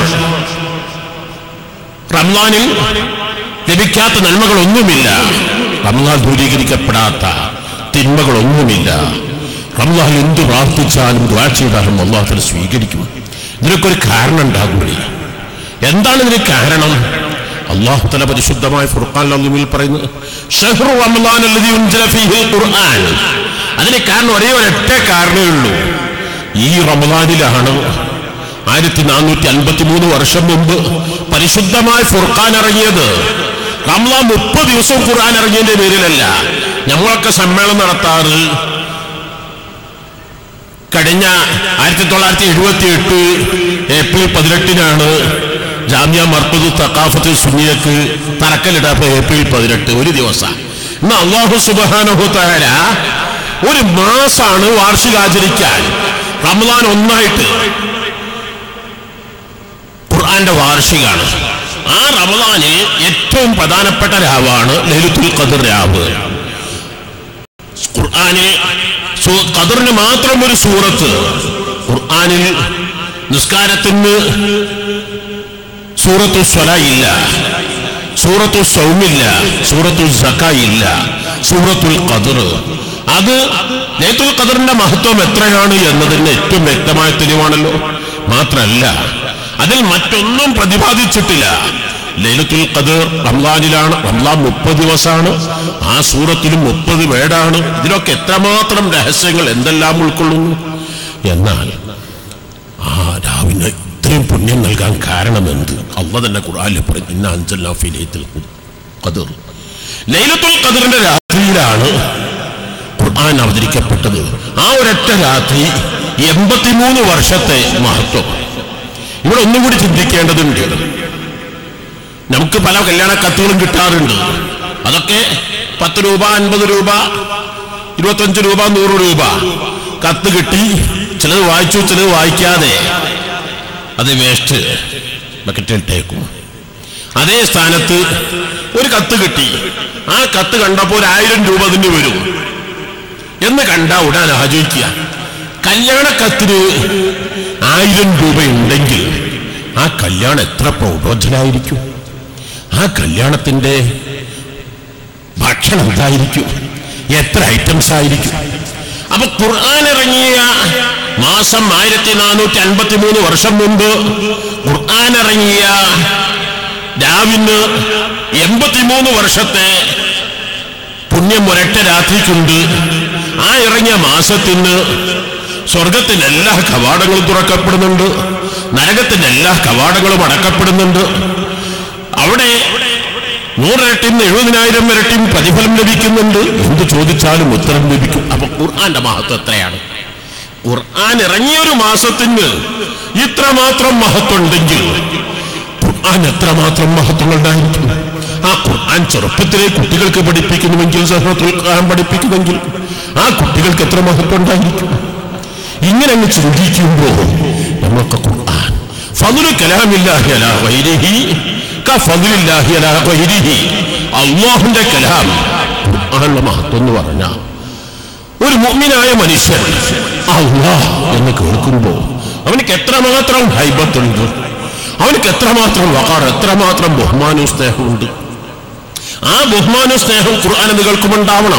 റംസാനിൽ ലഭിക്കാത്ത നന്മകളൊന്നുമില്ല റംസാൻ ദൂരീകരിക്കപ്പെടാത്ത തിന്മകളൊന്നുമില്ല റംസാൻ എന്ത് പ്രാർത്ഥിച്ചാലും ദ്വാ ചെയ്താലും അള്ളാഹുത്തിന് സ്വീകരിക്കും ഇതിനൊക്കെ ഒരു കാരണം ഉണ്ടാകൂടി എന്താണ് ഇതിന് കാരണം അള്ളാഹു തല പരിശുദ്ധമായ ഫുർഖാൻ അള്ളമിൽ പറയുന്നത് ഷഹ്റു റമദാൻ അല്ലദീ ഉൻസില ഫീഹിൽ ഖുർആൻ അതിന് കാരണം ഒരേ ഒരൊറ്റ കാരണമേ ഉള്ളൂ ഈ റമദാനിലാണ് ആയിരത്തി നാനൂറ്റി അൻപത്തി മൂന്ന് വർഷം മുമ്പ് പരിശുദ്ധമായ ഫുർഖാൻ ഇറങ്ങിയത് റംലാൻ മുപ്പത് ദിവസവും ഖുർആൻ ഇറങ്ങിയതിന്റെ പേരിലല്ല നമ്മളൊക്കെ സമ്മേളനം നടത്താറ് കഴിഞ്ഞ ആയിരത്തി തൊള്ളായിരത്തി എഴുപത്തി എട്ട് ഏപ്രിൽ പതിനെട്ടിനാണ് ജാമ്യ മർപ്പത് തക്കാഫത്ത് സുന്നിയക്ക് തറക്കലിടാത്ത ഏപ്രിൽ പതിനെട്ട് ഒരു ദിവസം ഇന്ന് അള്ളാഹു സുബാനഹുത്താര ഒരു മാസാണ് വാർഷികാചരിക്കാൻ റമദാൻ ഒന്നായിട്ട് ഖുർആന്റെ വാർഷികാണ് ആ റമദാനിൽ ഏറ്റവും പ്രധാനപ്പെട്ട രാവാണ് ലലിത്തുൽ ഖദർ രാവ് ഖുർആനിൽ സൂ- ഖദറിന് മാത്രം ഒരു സൂറത്ത് ഖുർആനിൽ നിസ്കാരത്തിന് സൂറത്തു സ്വല ഇല്ല സൂറത്തു സൗമില്ല സൂറത്തു സക്ക ഇല്ല സൂറത്തുൽ ഖദർ അത് ലൈത്തുൽ ഖദറിന്റെ മഹത്വം എത്രയാണ് എന്നതിന് ഏറ്റവും വ്യക്തമായ തെളിവാണല്ലോ മാത്രല്ല അതിൽ മറ്റൊന്നും പ്രതിപാദിച്ചിട്ടില്ല ലൈലത്തുൽ ഖദർ റംലാനിലാണ് റംലാൻ മുപ്പത് ദിവസമാണ് ആ സൂറത്തിലും മുപ്പത് വേടാണ് ഇതിലൊക്കെ എത്രമാത്രം രഹസ്യങ്ങൾ എന്തെല്ലാം ഉൾക്കൊള്ളുന്നു എന്നാൽ ആ രാവിന് ഇത്രയും പുണ്യം നൽകാൻ കാരണമെന്ത് അള്ള തന്നെ ഖുർആനിൽ പറഞ്ഞു ഇന്ന അഞ്ചല്ലാ ഫി ലൈലത്തുൽ ഖദർ ലൈലത്തുൽ ഖദറിന്റെ രാത്രിയിലാണ് ഖുർആൻ അവതരിക്കപ്പെട്ടത് ആ ഒരൊറ്റ രാത്രി എൺപത്തിമൂന്ന് വർഷത്തെ മഹത്വം ഇവിടെ ഒന്നും കൂടി ചിന്തിക്കേണ്ടതുണ്ട് നമുക്ക് പല കല്യാണ കത്തുകളും കിട്ടാറുണ്ട് അതൊക്കെ പത്ത് രൂപ അൻപത് രൂപ ഇരുപത്തഞ്ച് രൂപ നൂറ് രൂപ കത്ത് കിട്ടി ചിലത് വായിച്ചു ചിലത് വായിക്കാതെ അത് വേസ്റ്റ് ബക്കറ്റിലിട്ടേക്കും അതേ സ്ഥാനത്ത് ഒരു കത്ത് കിട്ടി ആ കത്ത് കണ്ടപ്പോൾ ഒരു ആയിരം രൂപ അതിന് വരും എന്ന് കണ്ട ഉടൻ ആലോചിക്കുക കല്യാണ കത്തിന് ആയിരം രൂപ ഉണ്ടെങ്കിൽ ആ കല്യാണം എത്ര പ്രൗഢോജ്ജലായിരിക്കും ആ കല്യാണത്തിന്റെ ഭക്ഷണം എന്തായിരിക്കും എത്ര ഐറ്റംസ് ആയിരിക്കും അപ്പൊ ഖുർആൻ ഇറങ്ങിയ മാസം ആയിരത്തി നാനൂറ്റി അൻപത്തി മൂന്ന് വർഷം മുമ്പ് ഖുർആൻ ഇറങ്ങിയ രാവിന് എൺപത്തിമൂന്ന് വർഷത്തെ പുണ്യം ഒരൊറ്റ രാത്രിക്കുണ്ട് ആ ഇറങ്ങിയ മാസത്തിന് സ്വർഗത്തിന്റെ എല്ലാ കവാടങ്ങളും തുറക്കപ്പെടുന്നുണ്ട് നരകത്തിന്റെ എല്ലാ കവാടങ്ങളും അടക്കപ്പെടുന്നുണ്ട് അവിടെ നൂറിരട്ടിയും എഴുപതിനായിരം ഇരട്ടിയും പ്രതിഫലം ലഭിക്കുന്നുണ്ട് എന്ത് ചോദിച്ചാലും ഉത്തരം ലഭിക്കും അപ്പൊ ഖുർആന്റെ മഹത്വം എത്രയാണ് ഖുർആൻ ഇറങ്ങിയ ഒരു മാസത്തിന് ഇത്രമാത്രം മഹത്വം ഉണ്ടെങ്കിൽ ഖുർആൻ എത്രമാത്രം മഹത്വങ്ങളുണ്ടായിരിക്കും ആ ഖുർആൻ ചെറുപ്പത്തിലെ കുട്ടികൾക്ക് പഠിപ്പിക്കുന്നുവെങ്കിൽ സഹോദരത്തിൽ ഖുർആൻ പഠിപ്പിക്കുമെങ്കിൽ ആ കുട്ടികൾക്ക് എത്ര മഹത്വം ഉണ്ടായിരിക്കും ഇങ്ങനെ അങ്ങ് ചിന്തിക്കുമ്പോൾ നമ്മൾക്ക് ഖുർആൻ ഫضل كلام الله على غيره كفضل الله على غيره അള്ളാഹുന്റെ കലാം ഖുർആനുള്ള മഹത്വം എന്ന് പറഞ്ഞാൽ ഒരു മുഅ്മിനായ മനുഷ്യൻ അള്ളാഹ് എന്ന് കേൾക്കുമ്പോൾ അവനക്ക് എത്രമാത്രം ഹൈബത്തുണ്ട് അവനക്ക് എത്രമാത്രം വകാർ എത്രമാത്രം ബഹുമാനവും സ്നേഹമുണ്ട് ആ ബഹുമാനവും സ്നേഹവും ഖുർആൻ എന്ന് കേൾക്കുമുണ്ടാവണം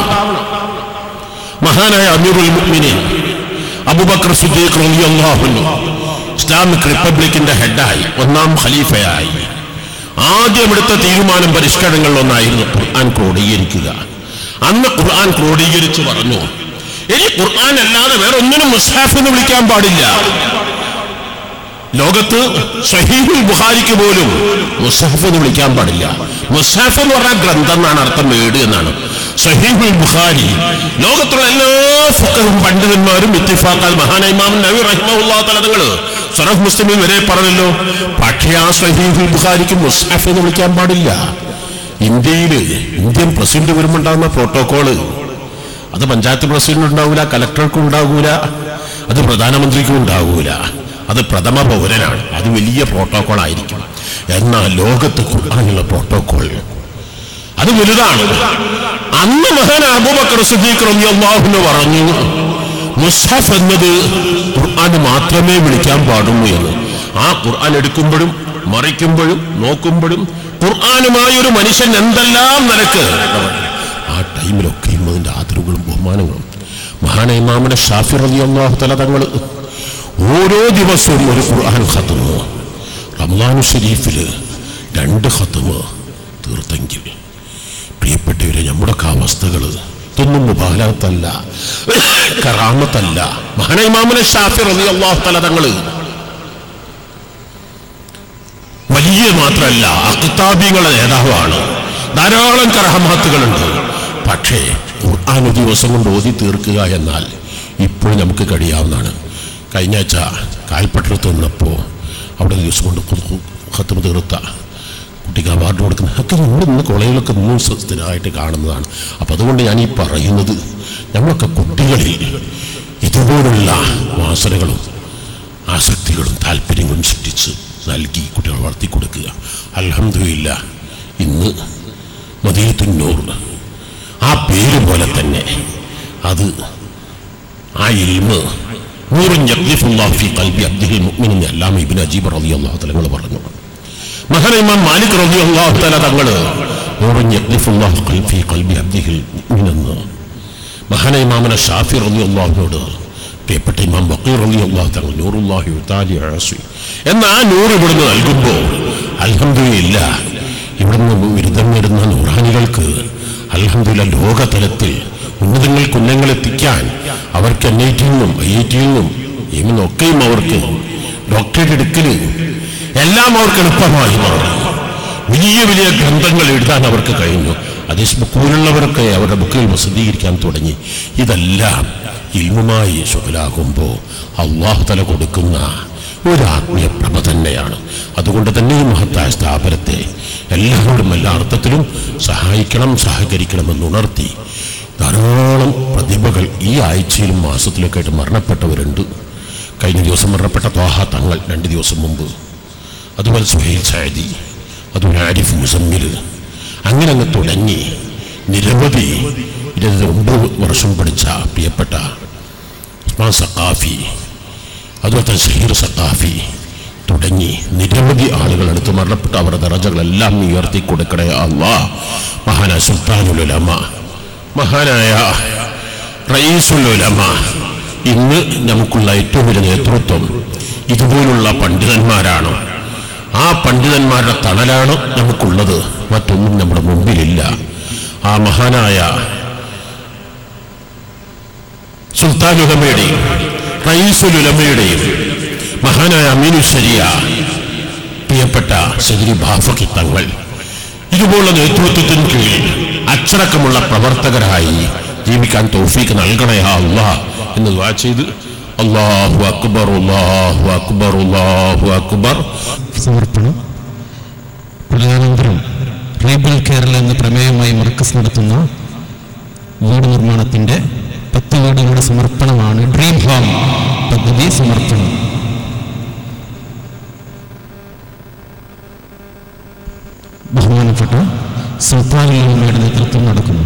മഹാനായ അമീറുൽ മുഅ്മിനീൻ അബൂബക്കർ സിദ്ദീഖ് റളിയല്ലാഹു അൻഹു ഇസ്ലാമിക് റിപ്പബ്ലിക്കിന്റെ ഹെഡായി ഒന്നാം ഖലീഫയായി ആദ്യം എടുത്ത തീരുമാനം പരിഷ്കരണങ്ങളിൽ ഒന്നായിരുന്നു ഖുർആൻ ക്രോഡീകരിക്കുക അന്ന് ഖുർആൻ ക്രോഡീകരിച്ച് പറഞ്ഞു ഇനി ഖുർആൻ അല്ലാതെ വേറെ ഒന്നിനും മുസ്ഹാഫ് എന്ന് വിളിക്കാൻ പാടില്ല ലോകത്ത് സഹീഹുൽ ബുഖാരിക്ക് പോലും മുസ്ഹഫ് എന്ന് വിളിക്കാൻ പാടില്ല മുസ്ഹഫ് എന്ന് പറഞ്ഞാൽ ഗ്രന്ഥം എന്നാണ് അർത്ഥം ഏട് എന്നാണ് സഹീഹുൽ ബുഖാരി ലോകത്തുള്ള എല്ലാ ഫുഖഹും പണ്ഡിതന്മാരും ഇത്തിഫാഖാൽ മഹാനായ ഇമാം നബി റഹിമഹുല്ലാ തലതങ്ങള് സറഫ് മുസ്ലിമിൽ വരെ പറഞ്ഞല്ലോ പക്ഷേ ആ സഹീഹുൽ ബുഖാരിക്ക് മുസ്ഹഫ് എന്ന് വിളിക്കാൻ പാടില്ല ഇന്ത്യയില് ഇന്ത്യൻ പ്രസിഡന്റ് വരുമ്പോണ്ടാകുന്ന പ്രോട്ടോകോള് അത് പഞ്ചായത്ത് പ്രസിഡന്റ് ഉണ്ടാവൂല കലക്ടർക്കും ഉണ്ടാകൂല അത് പ്രധാനമന്ത്രിക്കും ഉണ്ടാകൂല അത് പ്രഥമ പൗരനാണ് അത് വലിയ പ്രോട്ടോകോൾ ആയിരിക്കും എന്നാൽ ലോകത്ത് ഖുർആനുള്ള പ്രോട്ടോകോൾ അത് വലുതാണ് അന്ന് മഹാൻ അബൂബക്കർ സിദ്ദീഖ് റളിയല്ലാഹു പറഞ്ഞു മുസ്ഹഫ് എന്നത് ഖുർആന് മാത്രമേ വിളിക്കാൻ പാടുള്ളൂ എന്ന് ആ ഖുർആൻ എടുക്കുമ്പോഴും മറിക്കുമ്പോഴും നോക്കുമ്പോഴും ഖുർആനുമായ ഒരു മനുഷ്യൻ എന്തെല്ലാം നിലക്ക് ആ ടൈമിലൊക്കെയും അതിന്റെ ആദരവുകളും ബഹുമാനങ്ങളും മഹാന ഇമാമിന്റെ ഷാഫി റളിയല്ലാഹു തല തങ്ങൾ ഓരോ ദിവസവും ഒരു ഖുർആൻ ഖത്തമ് റമദാനു ഷരീഫില് രണ്ട് ഖത്തമ് തീർത്തെങ്കിൽ പ്രിയപ്പെട്ടവരെ നമ്മുടെ അവസ്ഥകൾ ഇതൊന്നും മുബാലത്തല്ല കറാമത്തല്ല മഹാന ഇമാമിനെ ഷാഫി റളിയല്ലാഹു തല തങ്ങള് വലിയ മാത്രമല്ല അക്താബികളുടെ നേതാവാണ് ധാരാളം കറഹമാത്തുകളുണ്ട് പക്ഷേ ഖുർആൻ ഒരു ദിവസം കൊണ്ട് ഓതി തീർക്കുക എന്നാൽ ഇപ്പോൾ നമുക്ക് കഴിയാവുന്നതാണ് കഴിഞ്ഞ ആഴ്ച കാൽപ്പട്ടത്ത് നിന്നപ്പോൾ അവിടെ ഒരു ദിവസം കൊണ്ട് ഖു- ഖത്തം തീർത്ത കുട്ടിക്ക് അവാർഡ് കൊടുക്കുന്ന ഒക്കെ നമ്മൾ ഇന്ന് കോളേജിലൊക്കെ ഇന്നും സ്ഥ- സ്ഥിരമായിട്ട് കാണുന്നതാണ് അപ്പം അതുകൊണ്ട് ഞാൻ ഈ പറയുന്നത് നമ്മളൊക്കെ കുട്ടികളിൽ ഇതുപോലുള്ള വാസനകളും ആസക്തികളും താല്പര്യങ്ങളും സൃഷ്ടിച്ച് നൽകി കുട്ടികൾ വളർത്തി കൊടുക്കുക അലഹമില്ല ഇന്ന് മദീനത്തുന്നൂർ ആ പേര് പോലെ തന്നെ അത് ആ ഇൽമ് നൂറും യഖ്ലിഫുല്ലാഹു ഫീ ഖൽബി അബ്ദിൽ മുഅ്മിൻ എന്ന് അല്ലാമ ഇബ്നു അജീബ് റളിയല്ലാഹു തആല തങ്ങൾ പറഞ്ഞു മഹാന ഇമാം മാലിക് റളിയല്ലാഹു തആല തങ്ങൾ നൂറും യഖ്ലിഫുല്ലാഹു ഖൽ- ഫീ ഖൽബി അബ്ദിൽ മുഅ്മിൻ എന്ന് മഹാന ഇമാമന ഷാഫി റളിയല്ലാഹുവിനോട് പ്രിയപ്പെട്ട ഇമാം ബക്കീർ റളിയല്ലാഹു തങ്ങൾ നൂറുല്ലാഹി ഉതാലി ആസി എന്ന ആ നൂറ് ഇവിടുന്ന് നൽകുമ്പോൾ അൽഹംദുലില്ല ഇവിടുന്ന് ബിരുദം നേടുന്ന നൂറാനികൾക്ക് അൽഹംദുലില്ല ലോകതലത്തിൽ ഉന്നതങ്ങൾക്ക് ഉന്നങ്ങളെത്തിക്കാൻ അവർക്ക് എൻ ഐ ടിയിൽ നിന്നും ഐ ഐ ടിയിൽ നിന്നും ഇന്നൊക്കെയും അവർക്ക് ഡോക്ടറേറ്റ് എടുക്കല് എല്ലാം അവർക്ക് എളുപ്പമായി മാറി വലിയ വലിയ ഗ്രന്ഥങ്ങൾ എഴുതാൻ അവർക്ക് കഴിഞ്ഞു അതേ ബുക്കുകളിലുള്ളവരൊക്കെ അവരുടെ ബുക്കുകൾ പ്രസിദ്ധീകരിക്കാൻ തുടങ്ങി ഇതെല്ലാം ഇൽമുമായി ശുഭലാകുമ്പോൾ അള്ളാഹു തല കൊടുക്കുന്ന ഒരു ആത്മീയ പ്രഭ തന്നെയാണ് അതുകൊണ്ട് തന്നെ ഈ മഹത്തായ സ്ഥാപനത്തെ എല്ലാവരും എല്ലാ അർത്ഥത്തിലും സഹായിക്കണം സഹകരിക്കണമെന്ന് ഉണർത്തി ധാരാളം പ്രതിഭകൾ ഈ ആഴ്ചയിലും മാസത്തിലൊക്കെ ആയിട്ട് മരണപ്പെട്ടവരുണ്ട് കഴിഞ്ഞ ദിവസം മരണപ്പെട്ട ത്വാഹ തങ്ങൾ രണ്ട് ദിവസം മുമ്പ് അതുപോലെ സുഹൈൽ സാദി അതുപോലെ ആരിഫ് മുസമ്മിൽ അങ്ങനെ അങ്ങ് തുടങ്ങി നിരവധി ഇരുപത് ഒമ്പത് വർഷം പഠിച്ച പ്രിയപ്പെട്ട ഉസ്മാൻ സഖാഫി അതുപോലെ തന്നെ ഷഹീർ സഖാഫി തുടങ്ങി നിരവധി ആളുകൾ അടുത്ത് മരണപ്പെട്ട അവരുടെ ദറജകളെല്ലാം നീ ഉയർത്തി കൊടുക്കണേ അള്ളാ മഹാനായ സുൽത്താനുലമ മഹാനായ റയീസുലുലമ ഇന്ന് നമുക്കുള്ള ഏറ്റവും വലിയ നേതൃത്വം ഇതുപോലുള്ള പണ്ഡിതന്മാരാണ് ആ പണ്ഡിതന്മാരുടെ തണലാണ് നമുക്കുള്ളത് മറ്റൊന്നും നമ്മുടെ മുമ്പിലില്ല ആ മഹാനായ സുൽത്താനുലമയുടെയും റയീസുലുലമയുടെയും മഹാനായ അമീനു ശരിയ പ്രിയപ്പെട്ട ശരി ബാഫക്കി തങ്ങൾ ഇതുപോലുള്ള നേതൃത്വത്തിന് കീഴിൽ അച്ചടക്കമുള്ള പ്രവർത്തകരായി ജീവിക്കാൻ തൗഫീക്ക് നൽകണേ അള്ളാ എന്ന് ദുആ ചെയ്ത് അള്ളാഹു അക്ബർ അള്ളാഹു അക്ബർ അള്ളാഹു അക്ബർ സമർപ്പണം പ്രധാനമന്ത്രി റീബൽ കേരള എന്ന പ്രമേയമായി മർക്കസ് നടത്തുന്ന വീട് നിർമ്മാണത്തിന്റെ പത്ത് വീടുകളുടെ സമർപ്പണമാണ് ഡ്രീം ഹോം പദ്ധതി സമർപ്പണം ബഹുമാനപ്പെട്ട സുൽത്താനുലമയുടെ നേതൃത്വം നടക്കുന്നു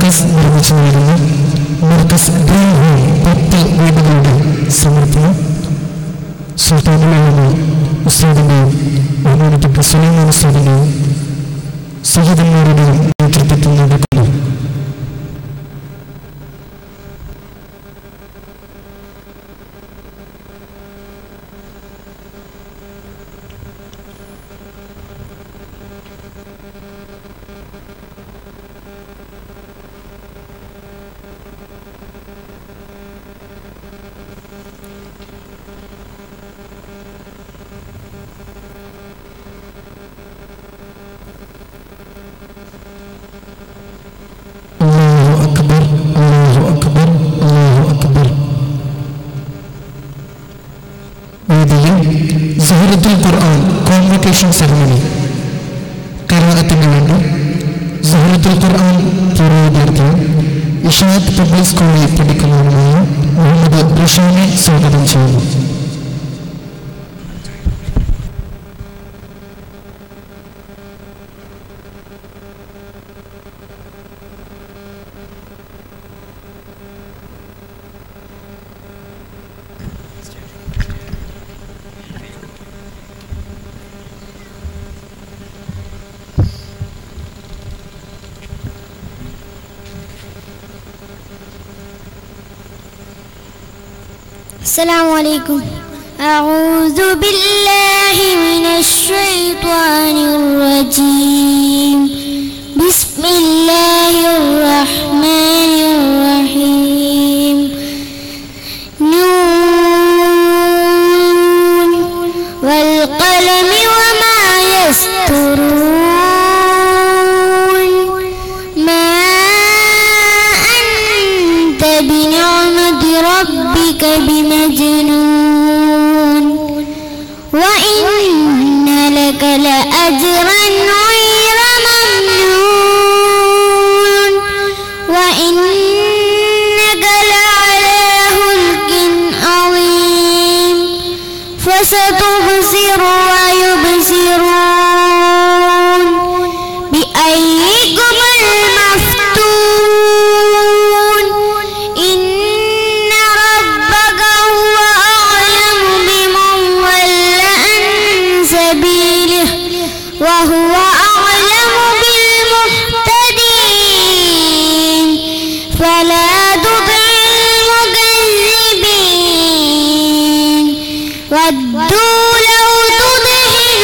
മർക്കസ് നിർമ്മിച്ചു നൽകുന്ന മർക്കസ് ഡ്രീം ഹോം പത്ത് വീടുകളുടെ സമർപ്പണം സുൽത്താനുകളുടെ ഉസ്താദിൻ്റെയും ബഹുമാനപ്പെട്ട സുലൈമാൻ ഉസ്താദിൻ്റെയും സഹിതന്മാരുടെയും നേതൃത്വത്തിൽ നടക്കുന്നു അല്ലാഹു അക്ബർ അല്ലാഹു അക്ബർ അല്ലാഹു അക്ബർ വേദിയിൽ സുഹൃത്തുൽ ഖുർആൻ കോൺവക്കേഷൻ സെറമണി കലാഅത്തിന് വേണ്ടി സുഹൃത്തുൽ ഖുർആൻ പൂർവ്വ വിദ്യാർത്ഥിയും ഇഷാദ് പബ്ലിക് സ്കൂളിൽ പഠിക്കുന്നവരുമായ മുഹമ്മദ് റിഷാനെ സ്വാഗതം ചെയ്യുന്നു السلام عليكم أعوذ بالله من الشيطان الرجيم بسم الله الرحمن الرحيم نون والقلم وما يسطرون ما أنت بنعمة ربك بمجنون وإن لك لأجرا غير ممنون وإنك لعلى خلق عظيم فستبصر ويبصرون بأيكم المفتون إن ربك هو أعلم بمن ضل عن سبيله وهو أعلم بالمهتدين فلا تطع المكذبين ودوا لو تدهن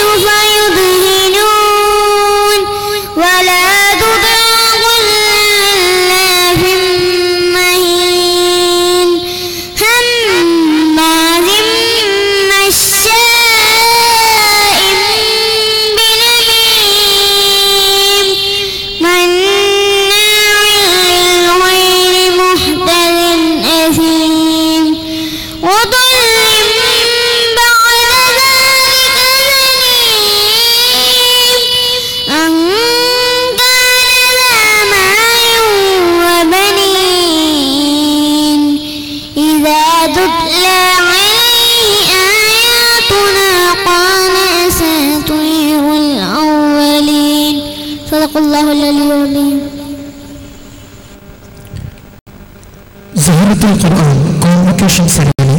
فيدهنون ولا تطع كل حلاف مهين هماز مشاء بنميم مناع للخير محتد أثيم عتل بعد ذلك زنيم أن كان ذا مال وبنين إذا تتلى عليه آياتنا قال أساطير الأولين صدق الله العلي العظيم സുഹൃത്തുൽ ഖുർആൻ കോൺവക്കേഷൻ സെറമണി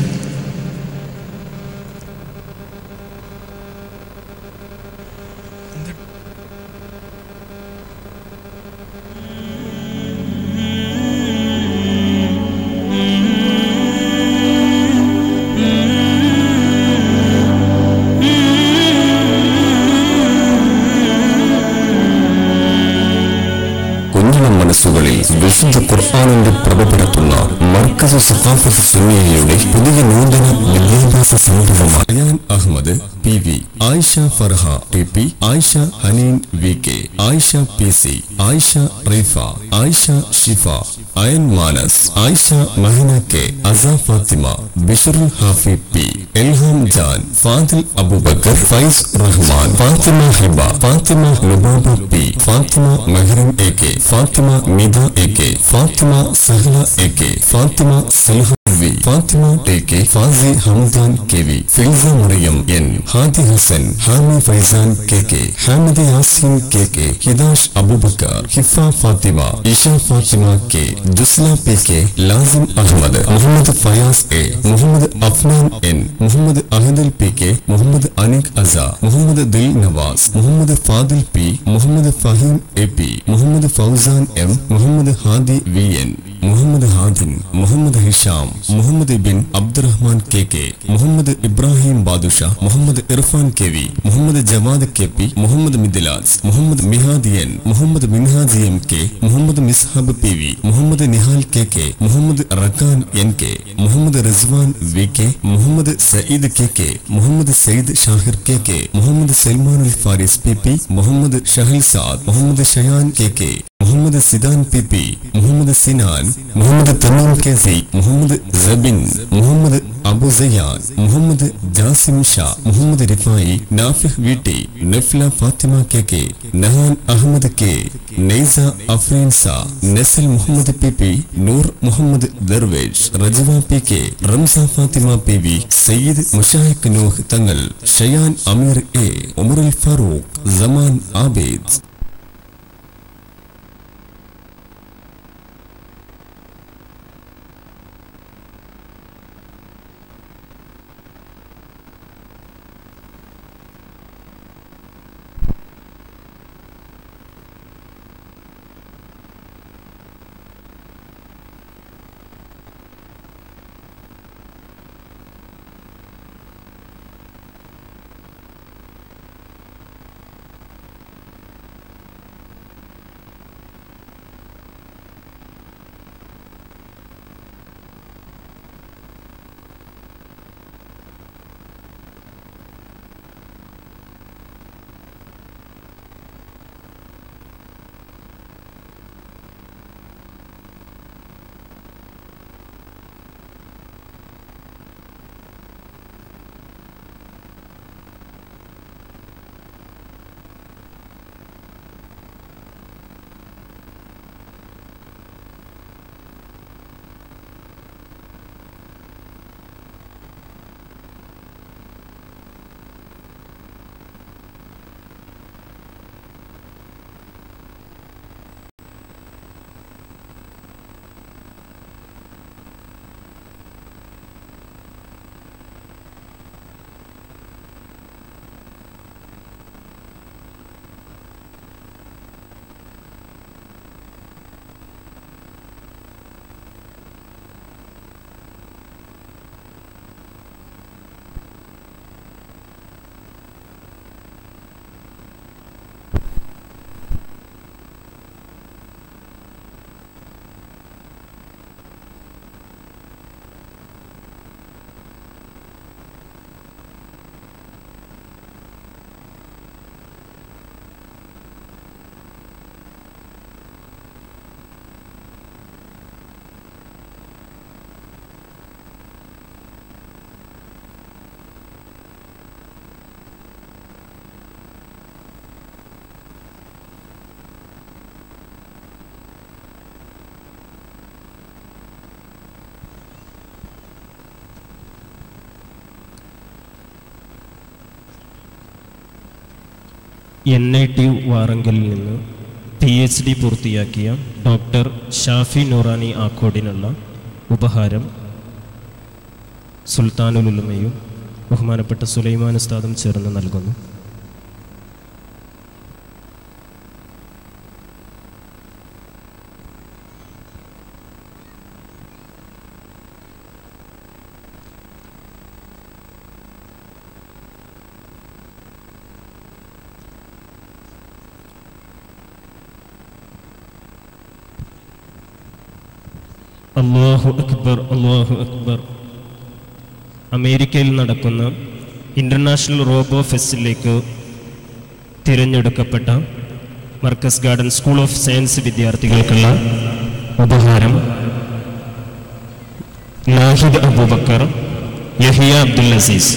കുഞ്ഞിളം മനസ്സുകളിൽ വിശുദ്ധ ഖുർആാനിന്റെ പ്രഭ പരത്തുന്ന മർക്കസ് സഖാഫത്ത് സുന്നിയയുടെ പുതിയ നൂതന വിദ്യാഭ്യാസ സംരംഭമാണ് Ayan Ahmed P V Ayisha Farha T P Ayisha Haneen V K Ayisha P C Ayisha Reefa Ayisha Shifa Ayan Manas Ayisha Mahana K Asa Fathima Bishrul Hafi P Elham Jan Fadil Abubakar Faiz Rahman Fathima Hiba Fathima Lubaba P Fathima Mehrin A K Fathima Mitha A K Fathima Sahla A K Fathima Salha V Fathima T K Fasi Hamdan K V Filsa Mariyam N Hadi Hasan Hami Faizan K K Hamid Yasin K K Hidash Abubakar Hifa Fathima Isha Fathima K Jusla P K Lasim Ahmed Muhammad Fayas A Muhammad Afnan N Muhammad Ahdal P K Muhammad Aneeq Asa Muhammad Dil Nawas Muhammad Fadil P Muhammad Faheem A P Muhammad Fauzan M Muhammad Hadi V N Muhammad Hadin Muhammad Hisham Muhammad bin Abdurahman K K Muhammad Ibrahim Badusha Muhammad Irfan K V Muhammad Jawad K P Muhammad Midilas Muhammad Mihadi N Muhammad Minhaji M K Muhammad Mishab P V Muhammad Nihal K K Muhammad Rakkan N K Muhammad Rizwan V K Muhammad Sayyid K K Muhammad Sayyid Shahir K K Muhammad Salmanul Faris P P Muhammad Shahil Saad Muhammad Shayan K K Muhammad Sidan P P Muhammad Sinan Muhammad Thameem K C Muhammad Sabin Muhammad Abu Sayyan Muhammad Jasim Sha Muhammad Rifai Nafih V T നഫ്ല Fathima K K Nahan Ahmed K Naisa Afreen സ Nesal Muhammad P P Noor Muhammad Darvesh Rajawa P K Ramsa Fathima P V Sayyid Mushahiq Nooh Thangal Shayan Ameer A Umarul Farooq Saman Abed N I T വാറങ്കലിൽ നിന്ന് P H D പൂർത്തിയാക്കിയ doctor Shafi Noorani ആക്കോടിനുള്ള ഉപഹാരം സുൽത്താനുൽ ഉലുമയും ബഹുമാനപ്പെട്ട സുലൈമാൻ ഉസ്താദും ചേർന്ന് നൽകുന്നു അള്ളാഹു അക്ബർ അള്ളാഹു അക്ബർ അമേരിക്കയിൽ നടക്കുന്ന ഇൻ്റർനാഷണൽ റോബോ ഫെസ്റ്റിലേക്ക് തിരഞ്ഞെടുക്കപ്പെട്ട Markaz garden school of science വിദ്യാർത്ഥികൾക്കുള്ള ഉപഹാരം നാഹിദ് അബൂബക്കർ യഹിയ അബ്ദുൽ അസീസ്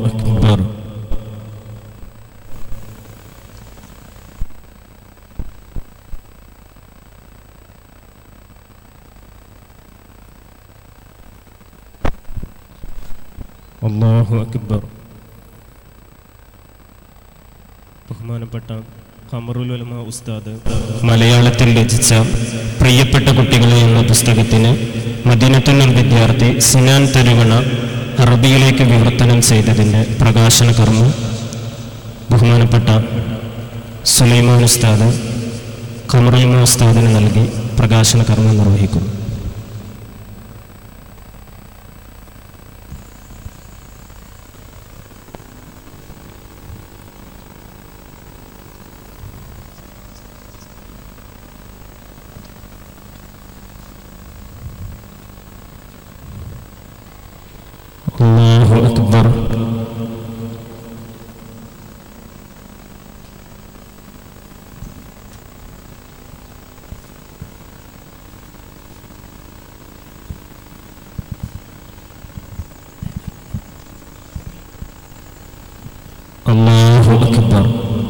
أكبر അള്ളാഹു അക്ബർ ബഹുമാനപ്പെട്ട ഖമറുൽ ഉലമ ഉസ്താദ് മലയാളത്തിൽ രചിച്ച പ്രിയപ്പെട്ട കുട്ടികളെ എന്ന പുസ്തകത്തിന് മദീനത്തുന്നൽ വിദ്യാർത്ഥി സിനാൻ തരുവണ അറബിയിലേക്ക് വിവർത്തനം ചെയ്തതിൻ്റെ പ്രകാശന കർമ്മം ബഹുമാനപ്പെട്ട സുലൈമാൻ ഉസ്താദ് ഖമറുൽ ഉസ്താദിന് നൽകി പ്രകാശന കർമ്മം നിർവഹിക്കുന്നു അല്ലാഹു അക്ബർ അല്ലാഹു അക്ബർ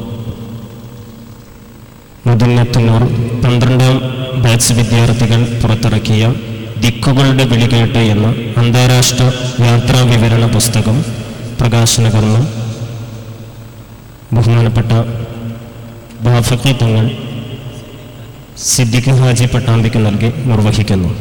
മുതന്നത്തുന്നൂർ പന്ത്രണ്ടാം ബാച്ച് വിദ്യാർത്ഥികൾ പുറത്തിറക്കിയ ദിക്കുകളുടെ വിളി കേട്ട് എന്ന അന്താരാഷ്ട്ര യാത്രാ വിവരണ പുസ്തകം പ്രകാശന കർമ്മം ബഹുമാനപ്പെട്ട ബാഫക്കി തങ്ങൾ സിദ്ദിഖ് ഹാജി പട്ടാമ്പിക്ക് നൽകി നിർവഹിക്കുന്നു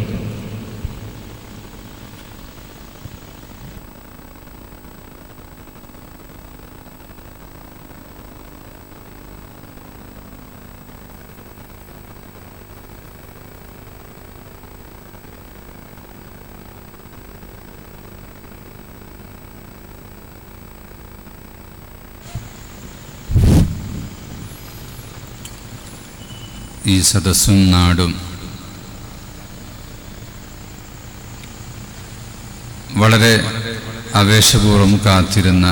ഈ സദസ്സും നാടും വളരെ ആവേശപൂർവ്വം കാത്തിരുന്ന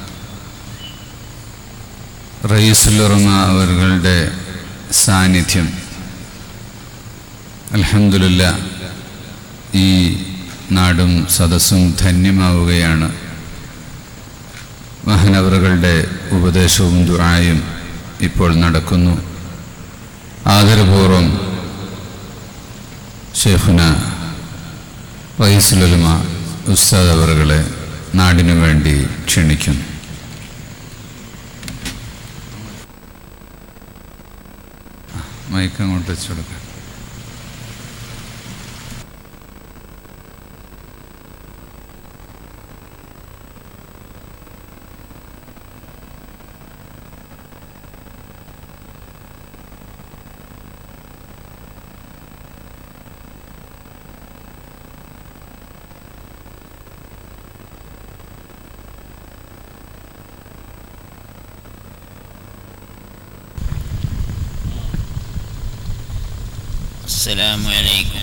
റയീസുലുറമ അവരുടെ സാന്നിധ്യം അൽഹംദുലില്ല ഈ നാടും സദസ്സും ധന്യമാവുകയാണ് മഹാനവറുകളുടെ ഉപദേശവും ദുആയും ഇപ്പോൾ നടക്കുന്നു ആദരപൂർവം ഷെയ്ഖുന റയീസുലമ ഉസ്താദ് അവറുകളെ നാടിനു വേണ്ടി ക്ഷണിക്കുന്നു മയക്ക് അങ്ങോട്ട് വെച്ചു കൊടുക്കാം السلام عليكم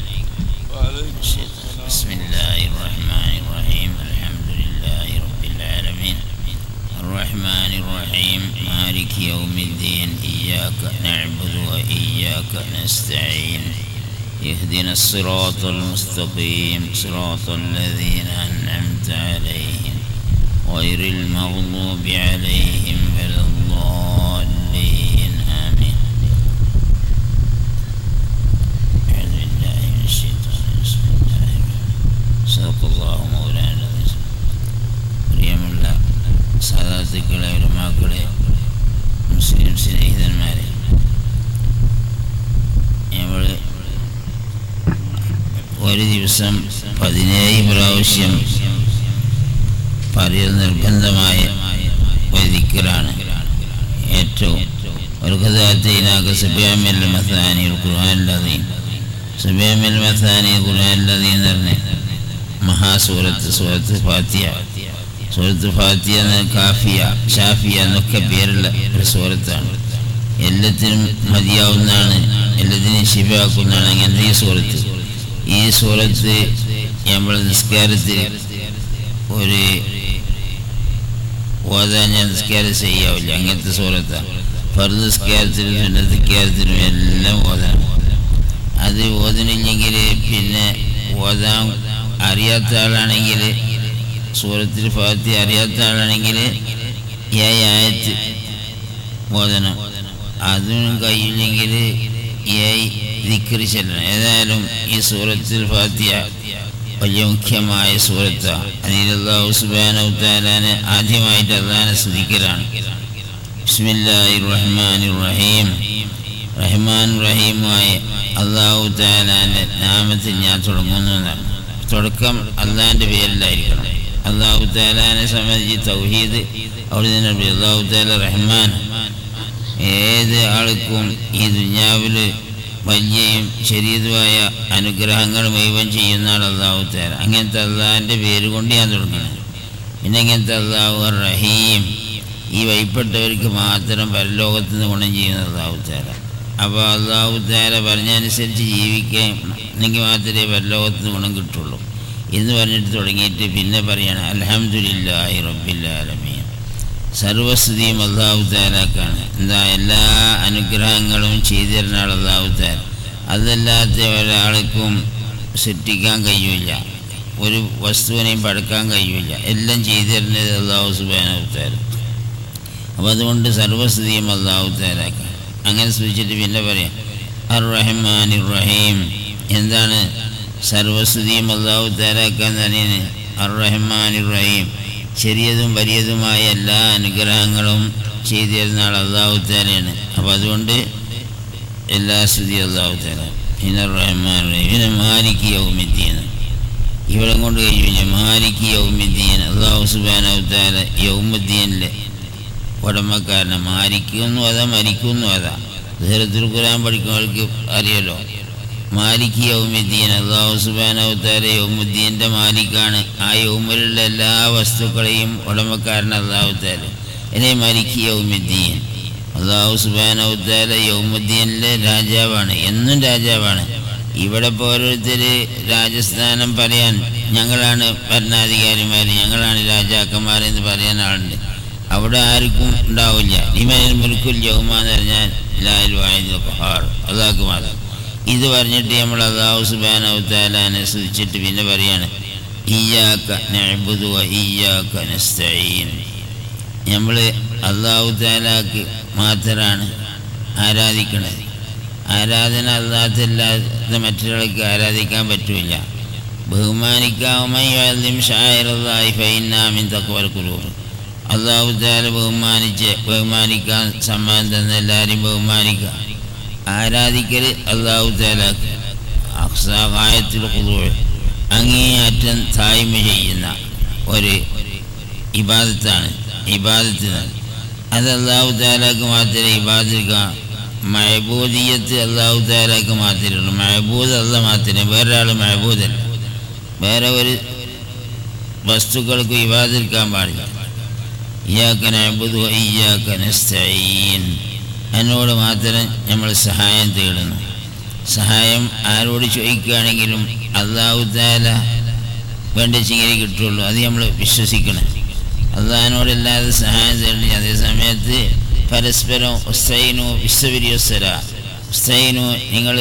بسم الله الرحمن الرحيم الحمد لله رب العالمين الرحمن الرحيم مالك يوم الدين إياك نعبد وإياك نستعين اهدنا الصراط المستقيم صراط الذين أنعمت عليهم غير المغضوب عليهم ولا الضالين آمين أعوذ بالله من الشيطان بسم الله الرحمن صدق الله مولانا العظيم പ്രിയമുള്ള സാധാത്തുക്കളെ ഉലമാക്കളെ മുസ്ലിം സ്നേഹിതന്മാരെ നമ്മൾ ഒരു ദിവസം പതിനേഴ് പ്രാവശ്യം പറയൽ നിർബന്ധമായ ഒരു ദിക്കറാണ് ഏറ്റവും ഒരു കഥാത്തീനാക്ക് സുബിയാമിൽ മസാനി ഖുർആാനിലതീൻ സുബിയാമിൽ മസാനി ഖുർആാനിലതീൻ എന്ന് പറഞ്ഞ മഹാസൂറത്ത് സൂറത്ത് ഫാത്തിയ സൂറത്ത് ഫാത്തിയ എന്ന കാഫിയ ഷാഫിയ എന്നൊക്കെ പേരുള്ള ഒരു സൂറത്താണ് എല്ലാത്തിനും മതിയാവുന്നതാണ് എല്ലാത്തിനും ശിവയാക്കുന്നതാണ് അങ്ങനത്തെ ഈ സൂറത്ത് ഈ സൂറത്ത് നമ്മൾ നിസ്കാരത്തിൽ ഒരു ഓതാൻ ഞാൻ നിസ്കാരം ചെയ്യാവില്ല അങ്ങനത്തെ സൂറത്താണ് ഫർദ് നിസ്കാരത്തിലും സുന്നത്തിക്കാരത്തിലും എല്ലാം ഓതാൻ അത് ഓതണില്ലെങ്കിൽ പിന്നെ ഓതാൻ അറിയാത്ത ആളാണെങ്കിൽ സൂറത്തിൽ ഫാത്തി അറിയാത്ത ആളാണെങ്കിൽ ഏഴ് ആയത്ത് ബോധനം അതിനും കഴിയില്ലെങ്കിൽ ഏഴ് ദിക്കറി ചെല്ലണം ഏതായാലും ഈ സൂറത്തിൽ ഫാത്തിയ വലിയ മുഖ്യമായ സൂറത്താണ് അതിൽ അള്ളാഹു സുബാനു താലാന് ആദ്യമായിട്ട് അള്ളാഹാനെ സ്തുതിക്കലാണ് ബിസ്മില്ലാഹി റഹ്മാൻ റഹീം റഹ്മാൻ റഹീമായ അള്ളാഹു താലാൻ്റെ നാമത്തിൽ ഞാൻ തുടങ്ങുന്നു എന്നാണ് തുടക്കം അള്ളാഹിൻ്റെ പേരിലായിരിക്കണം അള്ളാഹു താലാനെ സംബന്ധിച്ച് തൗഹീദ് അവിടെ നിന്ന് അള്ളാഹു താല റഹ്മാൻ ഏത് ആൾക്കും ഈ ദുഞ്ഞാവിൽ വലിയയും ശരീരമായ അനുഗ്രഹങ്ങൾ മുഴുവൻ ചെയ്യുന്ന ആൾ അള്ളാഹു താല അങ്ങനത്തെ അള്ളാഹിൻ്റെ പേര് കൊണ്ട് ഞാൻ തുടങ്ങണം പിന്നെ ഇങ്ങനത്തെ അള്ളാഹു റഹീം ഈ വൈപ്പെട്ടവർക്ക് മാത്രം പരലോകത്ത് നിന്ന് ഗുണം ചെയ്യുന്ന അള്ളാഹു താല അപ്പോൾ അള്ളാഹു താല പറഞ്ഞനുസരിച്ച് ജീവിക്കാൻ എന്നെങ്കിൽ മാത്രമേ പരലോകത്ത് നിന്ന് ഗുണം കിട്ടുള്ളൂ എന്ന് പറഞ്ഞിട്ട് തുടങ്ങിയിട്ട് പിന്നെ പറയണം അലഹമുല്ലാഹി റബ്ബില്ലാലമീൻ സർവസ്തുതിയും അള്ളാഹു താലാക്കാണ് എന്താ എല്ലാ അനുഗ്രഹങ്ങളും ചെയ്തു തരുന്ന ആൾ അള്ളാഹു താല അതല്ലാത്ത ഒരാൾക്കും സൃഷ്ടിക്കാൻ കഴിയില്ല ഒരു വസ്തുവിനെയും പടക്കാൻ കഴിയില്ല എല്ലാം ചെയ്തു തരുന്നത് അള്ളാഹു സുബാനു താല അപ്പോൾ അതുകൊണ്ട് സർവസ്തുതിയും അള്ളാഹു താലാക്കാണ് അങ്ങനെ സൂചിച്ചിട്ട് പിന്നെ പറയാം അർ റഹ്മാൻ റഹീം എന്താണ് സർവസ്തുതിയും അള്ളാഹു താലാക്കാൻ തന്നെയാണ് അർ റഹ്മാൻ റഹീം ചെറിയതും വലിയതുമായ എല്ലാ അനുഗ്രഹങ്ങളും ചെയ്തു തരുന്ന ആൾ അള്ളാഹു താലയാണ് അപ്പോൾ അതുകൊണ്ട് എല്ലാ സ്തുതി അള്ളാഹു താല പിന്നെ റഹ്മാൻ റഹീം പിന്നെ മാലിക് യൗമിദ്ദീൻ ഇവിടെ കൊണ്ട് കഴിയില്ല മാലിക് യൗമിദ്ദീൻ അള്ളാഹു സുബാനു താല യൗമുദ്ദീനിലെ ഉടമക്കാരനെ മാലിക്കുമെന്നും അതാ മരിക്കുമെന്നും അതാ ധീരത്തിൽ ഖുരാൻ പഠിക്കുന്നവർക്ക് അറിയല്ലോ മാലിക് യൗമുദ്ദീൻ അള്ളാഹു സുബാനവത്താര യൗമുദ്ദീൻ്റെ മാലിക്കാണ് ആ യൗമിലുള്ള എല്ലാ വസ്തുക്കളെയും ഉടമക്കാരൻ അള്ളാഹു താല എന്നെ മാലിക് യൗമുദ്ദീൻ അള്ളാഹു സുബാനവത്താല യൗമുദ്ദീനിലെ രാജാവാണ് എന്നും രാജാവാണ് ഇവിടെ ഇപ്പോൾ ഓരോരുത്തർ രാജസ്ഥാനം പറയാൻ ഞങ്ങളാണ് ഭരണാധികാരിമാർ ഞങ്ങളാണ് രാജാക്കന്മാരെന്ന് പറയാൻ ആളുണ്ട് അവിടെ ആർക്കും ഉണ്ടാവില്ല ഇമനിൽ മുൽക്കുൽ ജഹുമ എന്ന് പറഞ്ഞാൽ ലാൽ വാഹിദ് ഖഹാർ അള്ളാഹ്ക്ക് മാത്രം ഇത് പറഞ്ഞിട്ട് നമ്മൾ അള്ളാഹു സുബാനു താലാനെ സ്തുതിച്ചിട്ട് പിന്നെ പറയാണ് ഇയ്യാക്ക നഅ്ബുദു വ ഇയ്യാക്ക നസ്തഈൻ നമ്മൾ അള്ളാഹു താലാക്ക് മാത്രമാണ് ആരാധിക്കണത് ആരാധന അല്ലാത്തല്ലാതെ മറ്റൊരാൾക്ക് ആരാധിക്കാൻ പറ്റില്ല ബഹുമാനിക്കാവുമ്പോൾ ഷായറല്ലാഹി ഫൈനാമിൻ തക്വൽ കുലൂർ അള്ളാഹു താല ബഹുമാനിച്ച് ബഹുമാനിക്കാൻ സമ്മാനം തന്ന എല്ലാവരെയും ബഹുമാനിക്കുക ആരാധിക്കൽ അള്ളാഹു താലാക്ക് അക്സാകായത്തിൽ കുതുവൽ അങ്ങേയറ്റം തായ്മ ചെയ്യുന്ന ഒരു ഇബാദത്താണ് ഇബാദത്തിനാണ് അത് അള്ളാഹു താലാക്ക് മാത്രമേ ഇബാദിക്കാം മഹബൂദിയത്ത് അള്ളാഹു താലാക്ക് മാത്രമേ ഉള്ളൂ മഹബൂദ് അല്ല മാത്രമേ വേറൊരാൾ മഹബൂദല്ല വേറെ ഒരു വസ്തുക്കൾക്ക് ഇബാദിക്കാൻ പാടില്ല ഇയാക്കന അബുദു ഇയാക്കനസ്തീൻ എന്നോട് മാത്രം നമ്മൾ സഹായം തേടുന്നു സഹായം ആരോട് ചോദിക്കുകയാണെങ്കിലും അള്ളാഹു താല വേണ്ടിച്ചെങ്കിലേ കിട്ടുള്ളൂ അത് നമ്മൾ വിശ്വസിക്കണം അള്ളാഹിനോടല്ലാതെ സഹായം തേടണം അതേ സമയത്ത് പരസ്പരം ഉസ്തൈനു വിശ്വവിരിയൊസ്സര ഉസ്തൈനു നിങ്ങൾ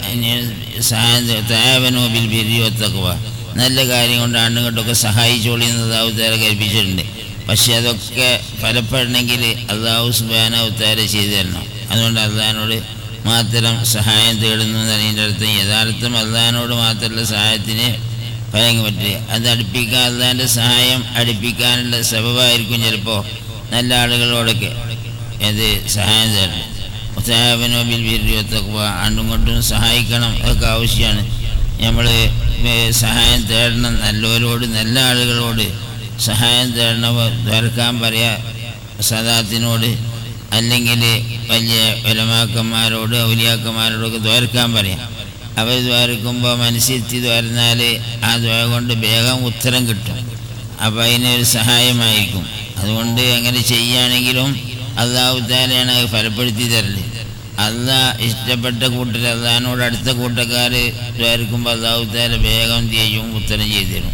സഹായം താവനോ ബിൽ ബിരിയൊത്തക്കുവ നല്ല കാര്യം കൊണ്ട് ആണ്ടുകൊണ്ടൊക്കെ സഹായിച്ചോളി എന്ന് അള്ളാഹു താല കൽപ്പിച്ചിട്ടുണ്ട് പക്ഷെ അതൊക്കെ ഫലപ്പെടണമെങ്കിൽ അള്ളാഹു സുബാനവത്താര ചെയ്തു തരണം അതുകൊണ്ട് അള്ളഹാനോട് മാത്രം സഹായം തേടുന്നു എന്നതിൻ്റെ അർത്ഥം യഥാർത്ഥം അള്ളഹാനോട് മാത്രമുള്ള സഹായത്തിന് ഫലം പറ്റുക അത് അടുപ്പിക്കാൻ അള്ളാഹിൻ്റെ സഹായം അടുപ്പിക്കാനുള്ള സബബായിരിക്കും ചിലപ്പോൾ നല്ല ആളുകളോടൊക്കെ അത് സഹായം തരണം ഉത്സാഹനോ ബിൽ ബിരിയൊത്തൊക്കെ ആണ്ടും കൊണ്ടും സഹായിക്കണം അതൊക്കെ ആവശ്യമാണ് നമ്മൾ സഹായം തേടണം നല്ലവരോട് നല്ല ആളുകളോട് സഹായം തേടണവ ദ്വാരക്കാൻ പറയാ സദാത്തിനോട് അല്ലെങ്കിൽ വലിയ വലമാക്കന്മാരോട് ഔലിയാക്കന്മാരോടൊക്കെ ദ്വാരക്കാൻ പറയാം അവർ ദ്വാരക്കുമ്പോൾ മനസ്സിരുത്തി ദ്വാരുന്നാൽ ആ ദ്വാര കൊണ്ട് വേഗം ഉത്തരം കിട്ടും അപ്പോൾ അതിനൊരു സഹായമായിരിക്കും അതുകൊണ്ട് അങ്ങനെ ചെയ്യുകയാണെങ്കിലും അള്ളാഹു താലയാണ് അത് ഫലപ്പെടുത്തി തരല് അള്ളാ ഇഷ്ടപ്പെട്ട കൂട്ടർ അള്ളഹാനോട് അടുത്ത കൂട്ടക്കാർ ദ്വാരക്കുമ്പോൾ അള്ളാഹു താല വേഗം ചെയ്യും ഉത്തരം ചെയ്തു തരും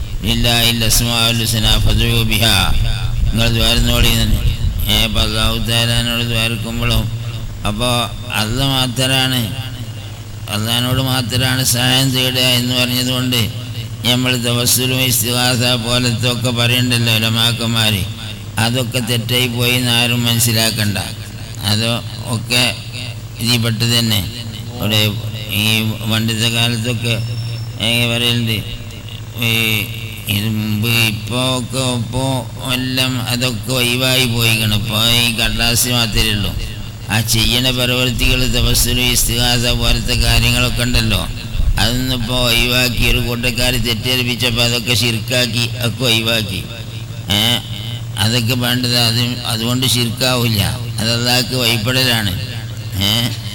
ബിഹ നിങ്ങൾ ദ്വാരുന്നോളി തന്നെ ഏ അപ്പം അള്ളാഹു താലാനോട് ദ്വാരക്കുമ്പോഴും അപ്പോൾ അല്ല മാത്രമാണ് അള്ളഹാനോട് മാത്രമാണ് സഹായം തേടുക എന്ന് പറഞ്ഞതുകൊണ്ട് നമ്മൾ തവസ്സലും ഇസ്തിഹാസ പോലത്തെ ഒക്കെ പറയണ്ടല്ലോ ലമാക്കന്മാർ അതൊക്കെ തെറ്റായി പോയി എന്ന് ആരും മനസ്സിലാക്കണ്ട അത് ഒക്കെ ഇതിൽ പെട്ട് തന്നെ ഇവിടെ ഈ പണ്ടത്തെ കാലത്തൊക്കെ ഏ, പറയലുണ്ട് ഈ ഇത് മുമ്പ് ഇപ്പോൾ ഒക്കെ ഇപ്പോൾ എല്ലാം അതൊക്കെ ഒഴിവായി പോയിക്കണം ഇപ്പോൾ ഈ കടലാസ് മാത്രമേ ഉള്ളൂ ആ ചെയ്യണ പ്രവൃത്തികൾ തപസ്സലും ഇസ്തിഹാസ പോലത്തെ കാര്യങ്ങളൊക്കെ ഉണ്ടല്ലോ അതൊന്നും ഇപ്പോൾ ഒഴിവാക്കി ഒരു കൂട്ടക്കാർ തെറ്റിദ്ധരിപ്പിച്ചപ്പോൾ അതൊക്കെ ശിർക്കാക്കി ഒക്കെ ഒഴിവാക്കി ഏ അതൊക്കെ വേണ്ടത് അത് അതുകൊണ്ട് ശിർക്കാവില്ല അത് അള്ളാഹ്ക്ക് വഴിപ്പെടലാണ് ഏ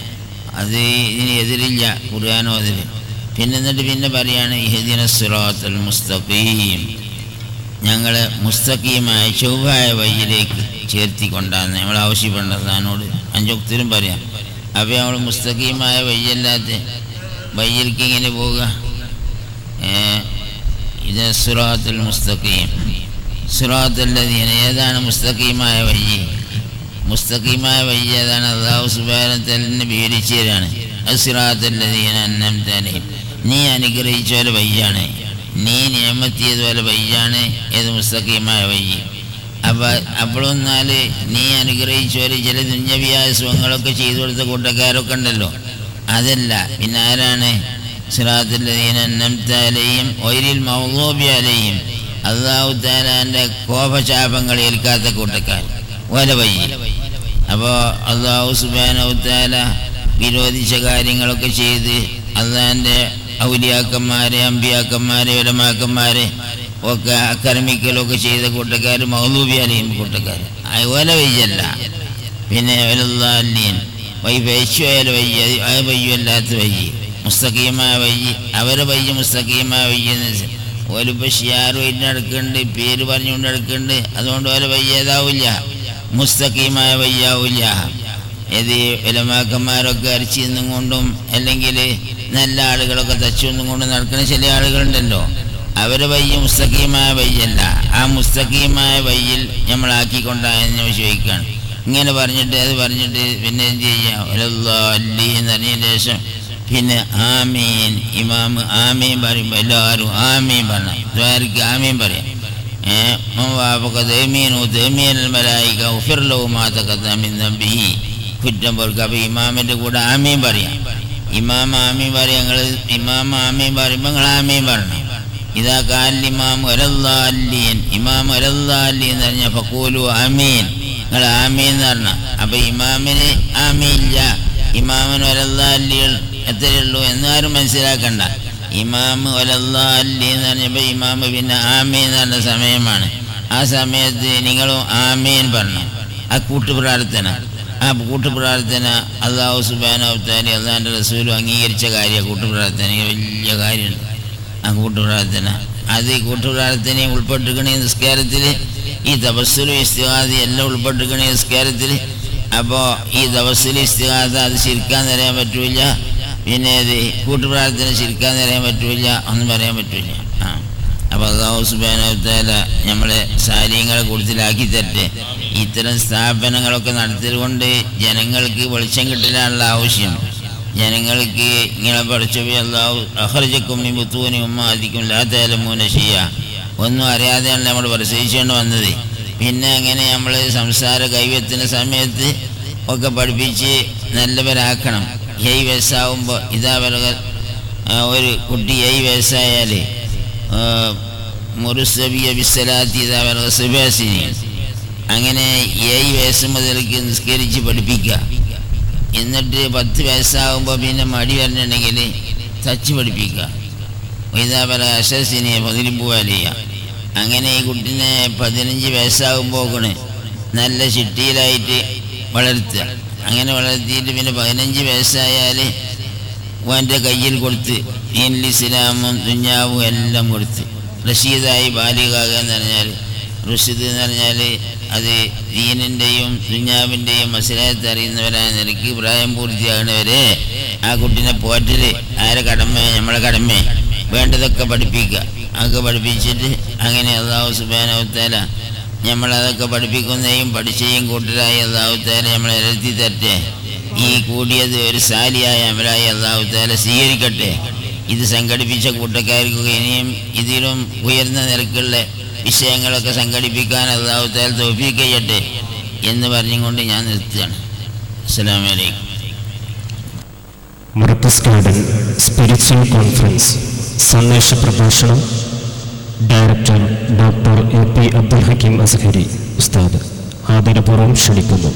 അത് ഇതിന് എതിരില്ല ഖുർആാനോതിൽ പിന്നെ എന്നിട്ട് പിന്നെ പറയാണ് ഇഹദിന സുറാത്തുൽ മുസ്തഖീം ഞങ്ങളെ മുസ്തഖീമായ ചൊവ്വായ വഴിയിലേക്ക് ചേർത്തിക്കൊണ്ടാണ് നമ്മൾ ആവശ്യപ്പെടേണ്ടത് താനോട് അഞ്ചൊക്തിലും പറയാം അപ്പോൾ നമ്മൾ മുസ്തഖീമായ വഴിയല്ലാത്ത വഴിയിലേക്ക് ഇങ്ങനെ പോവുക ഏ, ഇത് സുറാത്തുൽ മുസ്തഖീം സുറാത്തുല്ലദീന ഏതാണ് മുസ്തഖീമായ വഴി മുസ്തഖീമായ വഴി ഏതാണ് അള്ളാഹു സുബാനത്തലിനെ വിവരിച്ചു തരാണ് അസിറാത്തുല്ലദീന അന്നംതലയും നീ അനുഗ്രഹിച്ച പോലെ വയ്യാണ് നീ നിയമത്തിയതുപോലെ വയ്യാണ് ഏത് മുസ്തഖീമായ വഴി അപ്പോൾ അപ്പോഴൊന്നാൽ നീ അനുഗ്രഹിച്ച പോലെ ചില ദുഞ്ഞവിയായ സുഖങ്ങളൊക്കെ ചെയ്തു കൊടുത്ത കൂട്ടക്കാരൊക്കെ ഉണ്ടല്ലോ അതല്ല പിന്നെ ആരാണ് സിറാത്തുല്ലദീന അന്നംതലയും ഒയിരിൽ മൗലൂബിയാലെയും അള്ളാഹു താലാൻ്റെ കോപശാപങ്ങൾ ഏൽക്കാത്ത കൂട്ടക്കാർ ഓല വഴി അപ്പോൾ അള്ളാഹു സുബാനൗത്താല വിരോധിച്ച കാര്യങ്ങളൊക്കെ ചെയ്ത് അള്ളാഹിൻ്റെ ഔലിയാക്കന്മാരെ അമ്പിയാക്കന്മാരെ ഉലമാക്കന്മാരെ ഒക്കെ ആക്രമിക്കലൊക്കെ ചെയ്ത കൂട്ടക്കാർ മൗലൂബിയാലെയും കൂട്ടക്കാർ ഓല വയ്യല്ല പിന്നെ ഒലല്ലാലീൻ വൈ പേശുവല വയ്യ ആ വയ്യല്ലാത്ത വയ്യ മുസ്തഖീമായ വയ്യ അവരെ വയ്യ മുസ്തഖീമായ വയ്യ എന്ന് വെച്ചാൽ ഓലിപ്പോൾ ഷിയാറുമായിട്ട് നടക്കുന്നുണ്ട് പേര് പറഞ്ഞുകൊണ്ട് നടക്കുന്നുണ്ട് അതുകൊണ്ട് ഓല വയ്യേതാവില്ല മുസ്തഖീമായ വയ്യാവില്ല ഏത് വിലമാക്കന്മാരൊക്കെ അരച്ചി നിന്നും കൊണ്ടും അല്ലെങ്കിൽ നല്ല ആളുകളൊക്കെ തച്ചു നിന്നും കൊണ്ടും നടക്കുന്ന ചില ആളുകളുണ്ടല്ലോ അവരെ വയ്യ മുസ്തഖീമായ വയ്യല്ല ആ മുസ്തഖീമായ വയ്യിൽ നമ്മളാക്കിക്കൊണ്ടായെന്ന് ചോദിക്കുകയാണ് ഇങ്ങനെ പറഞ്ഞിട്ട് അത് പറഞ്ഞിട്ട് പിന്നെ എന്ത് ചെയ്യാം അല്ലി എന്നറിഞ്ഞതിന് ശേഷം പിന്നെ ആമീൻ ഇമാം ആമീൻ പറയുമ്പോൾ എല്ലാവരും ആമീൻ പറയണം ദ്വാരക്ക് ആമീൻ പറയാം കുറ്റം പൊറുക്കുക അപ്പോൾ ഇമാമിൻ്റെ കൂടെ ആമീൻ പറയാം ഇമാം ആമീൻ പറയാം ഞങ്ങൾ ഇമാം ആമീൻ പറയുമ്പോൾ നിങ്ങൾ ആമീൻ പറയണം ഇതാ കാലിമാം ഒരല്ലാല്ലീൻ ഇമാം ഒരല്ലാല്ലീൻ എന്ന് പറഞ്ഞാൽ ഫക്കൂലു ആമീൻ നിങ്ങൾ ആമീൻ എന്ന് പറഞ്ഞ അപ്പോൾ ഇമാമിന് ആമീല്ല ഇമാമിന് ഒരല്ലാല്ലികൾ എത്രയുള്ളൂ എന്നാരും മനസ്സിലാക്കണ്ട ഇമാമ് ഒലല്ലാല്ലി എന്ന് പറഞ്ഞപ്പോൾ ഇമാമ് പിന്നെ ആമീൻ എന്ന് പറഞ്ഞ സമയമാണ് ആ സമയത്ത് നിങ്ങളും ആമീൻ പറഞ്ഞു ആ കൂട്ടുപ്രാർത്ഥന ആ കൂട്ടുപ്രാർത്ഥന അള്ളാഹു സുബാനവത്താലി അള്ളാഹിൻ്റെ റസൂലും അംഗീകരിച്ച കാര്യമാണ് കൂട്ടുപ്രാർത്ഥന വലിയ കാര്യമുണ്ട് ആ കൂട്ടുപ്രാർത്ഥന അത് ഈ കൂട്ടുപ്രാർത്ഥനയും ഉൾപ്പെട്ടിരിക്കണ നിസ്കാരത്തിൽ ഈ തപസ്സുലും ഇസ്തിഹാദി എല്ലാം ഉൾപ്പെട്ടിരിക്കണ നിസ്കാരത്തിൽ അപ്പോൾ ഈ തപസ്സിൽ ഇസ്തിഹാദ അത് ശരിക്കാൻ തരാൻ പറ്റൂല പിന്നെ ഇത് കൂട്ടുപ്രാർത്ഥന ശരിക്കാൻ തരാൻ പറ്റൂല ഒന്നും പറയാൻ പറ്റൂല ആ അപ്പോൾ അള്ളാഹു സുബാനവത്താല നമ്മളെ സാരിയങ്ങളെ കൂടുതലാക്കി തരട്ടെ ഇത്തരം സ്ഥാപനങ്ങളൊക്കെ നടത്തിയതുകൊണ്ട് ജനങ്ങൾക്ക് വെളിച്ചം കിട്ടലാണുള്ള ആവശ്യം ജനങ്ങൾക്ക് ഇങ്ങനെ പഠിച്ചു അള്ളാഹു അഹർജക്കും മുത്തൂനി ഉമ്മാദിക്കും ലാത്തലമൂന ചെയ്യ ഒന്നും അറിയാതെയാണ് നമ്മൾ പ്രസവിച്ചുകൊണ്ട് വന്നത് പിന്നെ അങ്ങനെ നമ്മൾ സംസാര കൈവെത്തുന്ന സമയത്ത് ഒക്കെ പഠിപ്പിച്ച് നല്ലവരാക്കണം ഏഴ് വയസ്സാവുമ്പോൾ ഇതാ പറയുക ഒരു കുട്ടി ഏഴ് വയസ്സായാൽ മുറുസബിയ ബിസ്സലാത്തി ഇതാ പറയുക സുബാസിനി അങ്ങനെ ഏഴ് വയസ്സ് മുതലേക്ക് നിസ്കരിച്ച് പഠിപ്പിക്കുക എന്നിട്ട് പത്ത് വയസ്സാകുമ്പോൾ പിന്നെ മടി വരണുണ്ടെങ്കിൽ തച്ച് പഠിപ്പിക്കുക ഇതാ പറയുക അശസിനെ പതിരിപ്പുവാലിയ അങ്ങനെ ഈ കുട്ടീനെ പതിനഞ്ച് വയസ്സാകുമ്പോക്കണ് നല്ല ചിട്ടിയിലായിട്ട് വളർത്തുക അങ്ങനെ വളർത്തിയിട്ട് പിന്നെ പതിനഞ്ച് വയസ്സായാൽ ഓൻ്റെ കയ്യിൽ കൊടുത്ത് ദീനിൽ ഇസ്ലാമും ദുഞ്ഞാവും എല്ലാം കൊടുത്ത് റഷീദായി ബാലികാക എന്ന് പറഞ്ഞാൽ റുഷിദ് എന്ന് പറഞ്ഞാൽ അത് ദീനിൻ്റെയും ദുഞ്ഞാവിൻ്റെയും മസലായത്ത് അറിയുന്നവരായ നിലയ്ക്ക് പ്രായം പൂർത്തിയാകുന്നവരെ ആ കുട്ടീനെ പോറ്റൽ ആരെ കടമ നമ്മളെ കടമ വേണ്ടതൊക്കെ പഠിപ്പിക്കുക അതൊക്കെ പഠിപ്പിച്ചിട്ട് അങ്ങനെ അള്ളാഹു സുബാനവത്താല നമ്മളതൊക്കെ പഠിപ്പിക്കുന്നതും പഠിച്ചയും കൂട്ടരായി അള്ളാഹുത്താല നമ്മളെ ഇരത്തി തരട്ടെ ഈ കൂടിയത് ഒരു സാലിയായ അമലായി അള്ളാഹുത്താല സ്വീകരിക്കട്ടെ ഇത് സംഘടിപ്പിച്ച കൂട്ടക്കാർക്ക് ഇനിയും ഇതിലും ഉയർന്ന നിരക്കുള്ള വിഷയങ്ങളൊക്കെ സംഘടിപ്പിക്കാൻ അള്ളാഹുത്താൽ തോഫീക്ക് ചെയ്യട്ടെ എന്ന് പറഞ്ഞുകൊണ്ട് ഞാൻ നിർത്തുകയാണ് അസ്സലാമു അലൈക്കും മർക്കസ് ഗാർഡൻ സ്പിരിച്വൽ കോൺഫറൻസ് സന്ദേശ പ്രഭാഷണം director doctor A P Abdul Hakeem Azhari ഉസ്താദ് ആദരപൂർവ്വം ക്ഷണിക്കുന്നു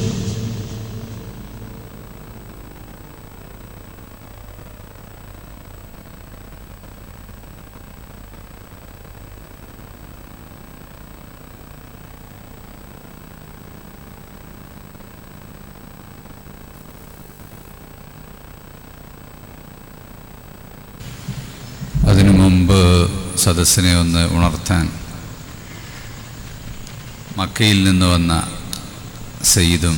അതിനു മുമ്പ് സദസ്സിനെ ഒന്ന് ഉണർത്താൻ മക്കയിൽ നിന്ന് വന്ന സയ്യിദും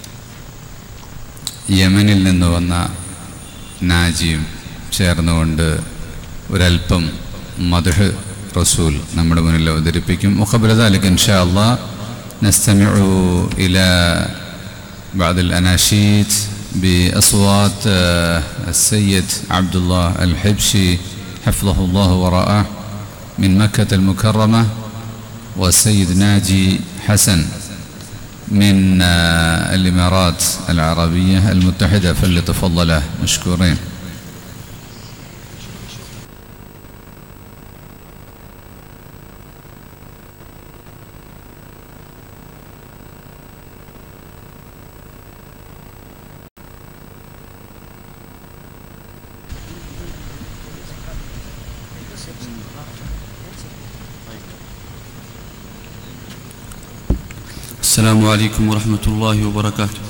യമനിൽ നിന്ന് വന്ന നാജിയും ചേർന്നുകൊണ്ട് ഒരല്പം മധുഹ് റസൂൽ നമ്മുടെ മുന്നിൽ അവതരിപ്പിക്കും മുഖബല ذلك إن شاء الله نستمع إلى بعض الأناشيد بأصوات آه، السيد عبد الله الحبشي حفظه الله ورعاه من مكة المكرمة والسيد ناجي حسن من آه، الإمارات العربية المتحدة فليتفضل مشكورين السلام عليكم ورحمة الله وبركاته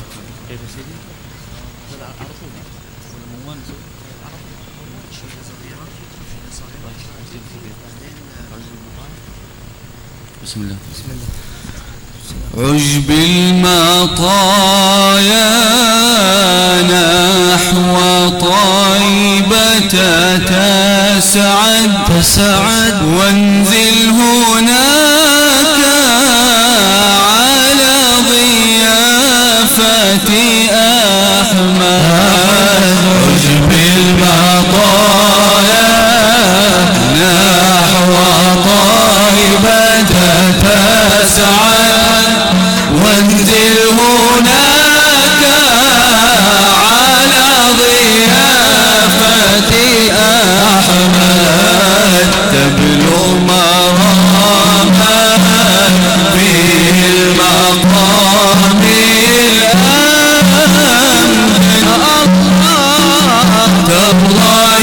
بسم الله بسم الله عجب المطايا نحو طيبة تسعد تسعد وانزل هناك على ضيافة أحمد عجب المطايا نحو طيبة تسعد وانزل هناك على ضيافة أحمد تبلغ مرامك في المقام الأمن تالله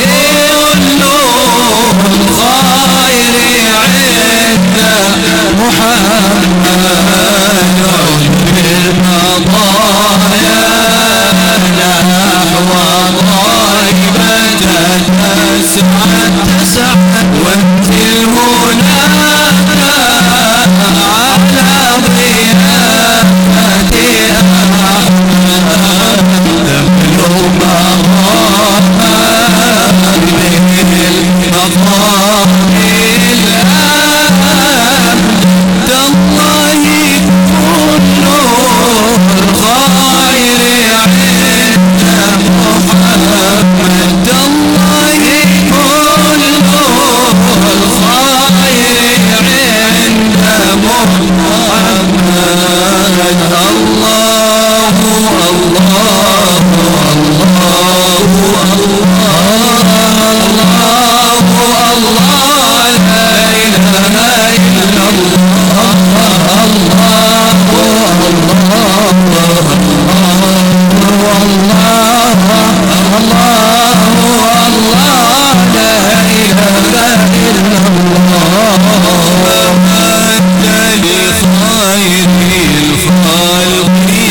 النور الخير عند محمد بالمضايا نحو طيبة تسعد تسعد وانزل هناك على ضيافة أحمد تبلغ مقامك بالمقام الأمن تالله كل الخير عند محمد تالله كل الخير عند محمد الله الله لخير الخلق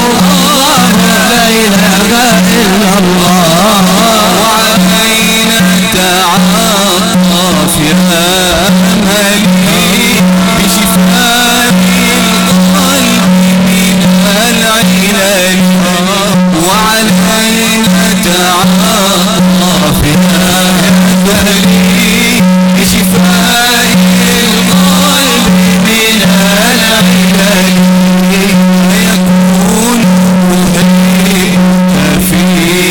لا إله إلا الله وعلينا تعاطف يا أملي بشفاء القلب من العلل وعلينا تعاطف يا أملي بشفاء القلب من العلل يكون في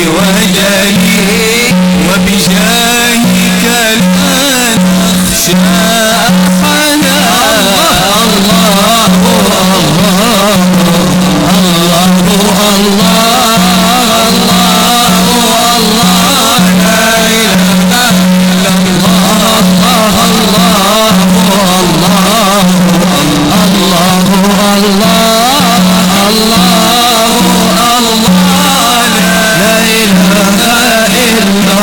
وجهي وبجاهك لا نخشى أحدا الله الله الله الله الله الله لا إله إلا الله الله الله الله الله الله الله لا إله إلا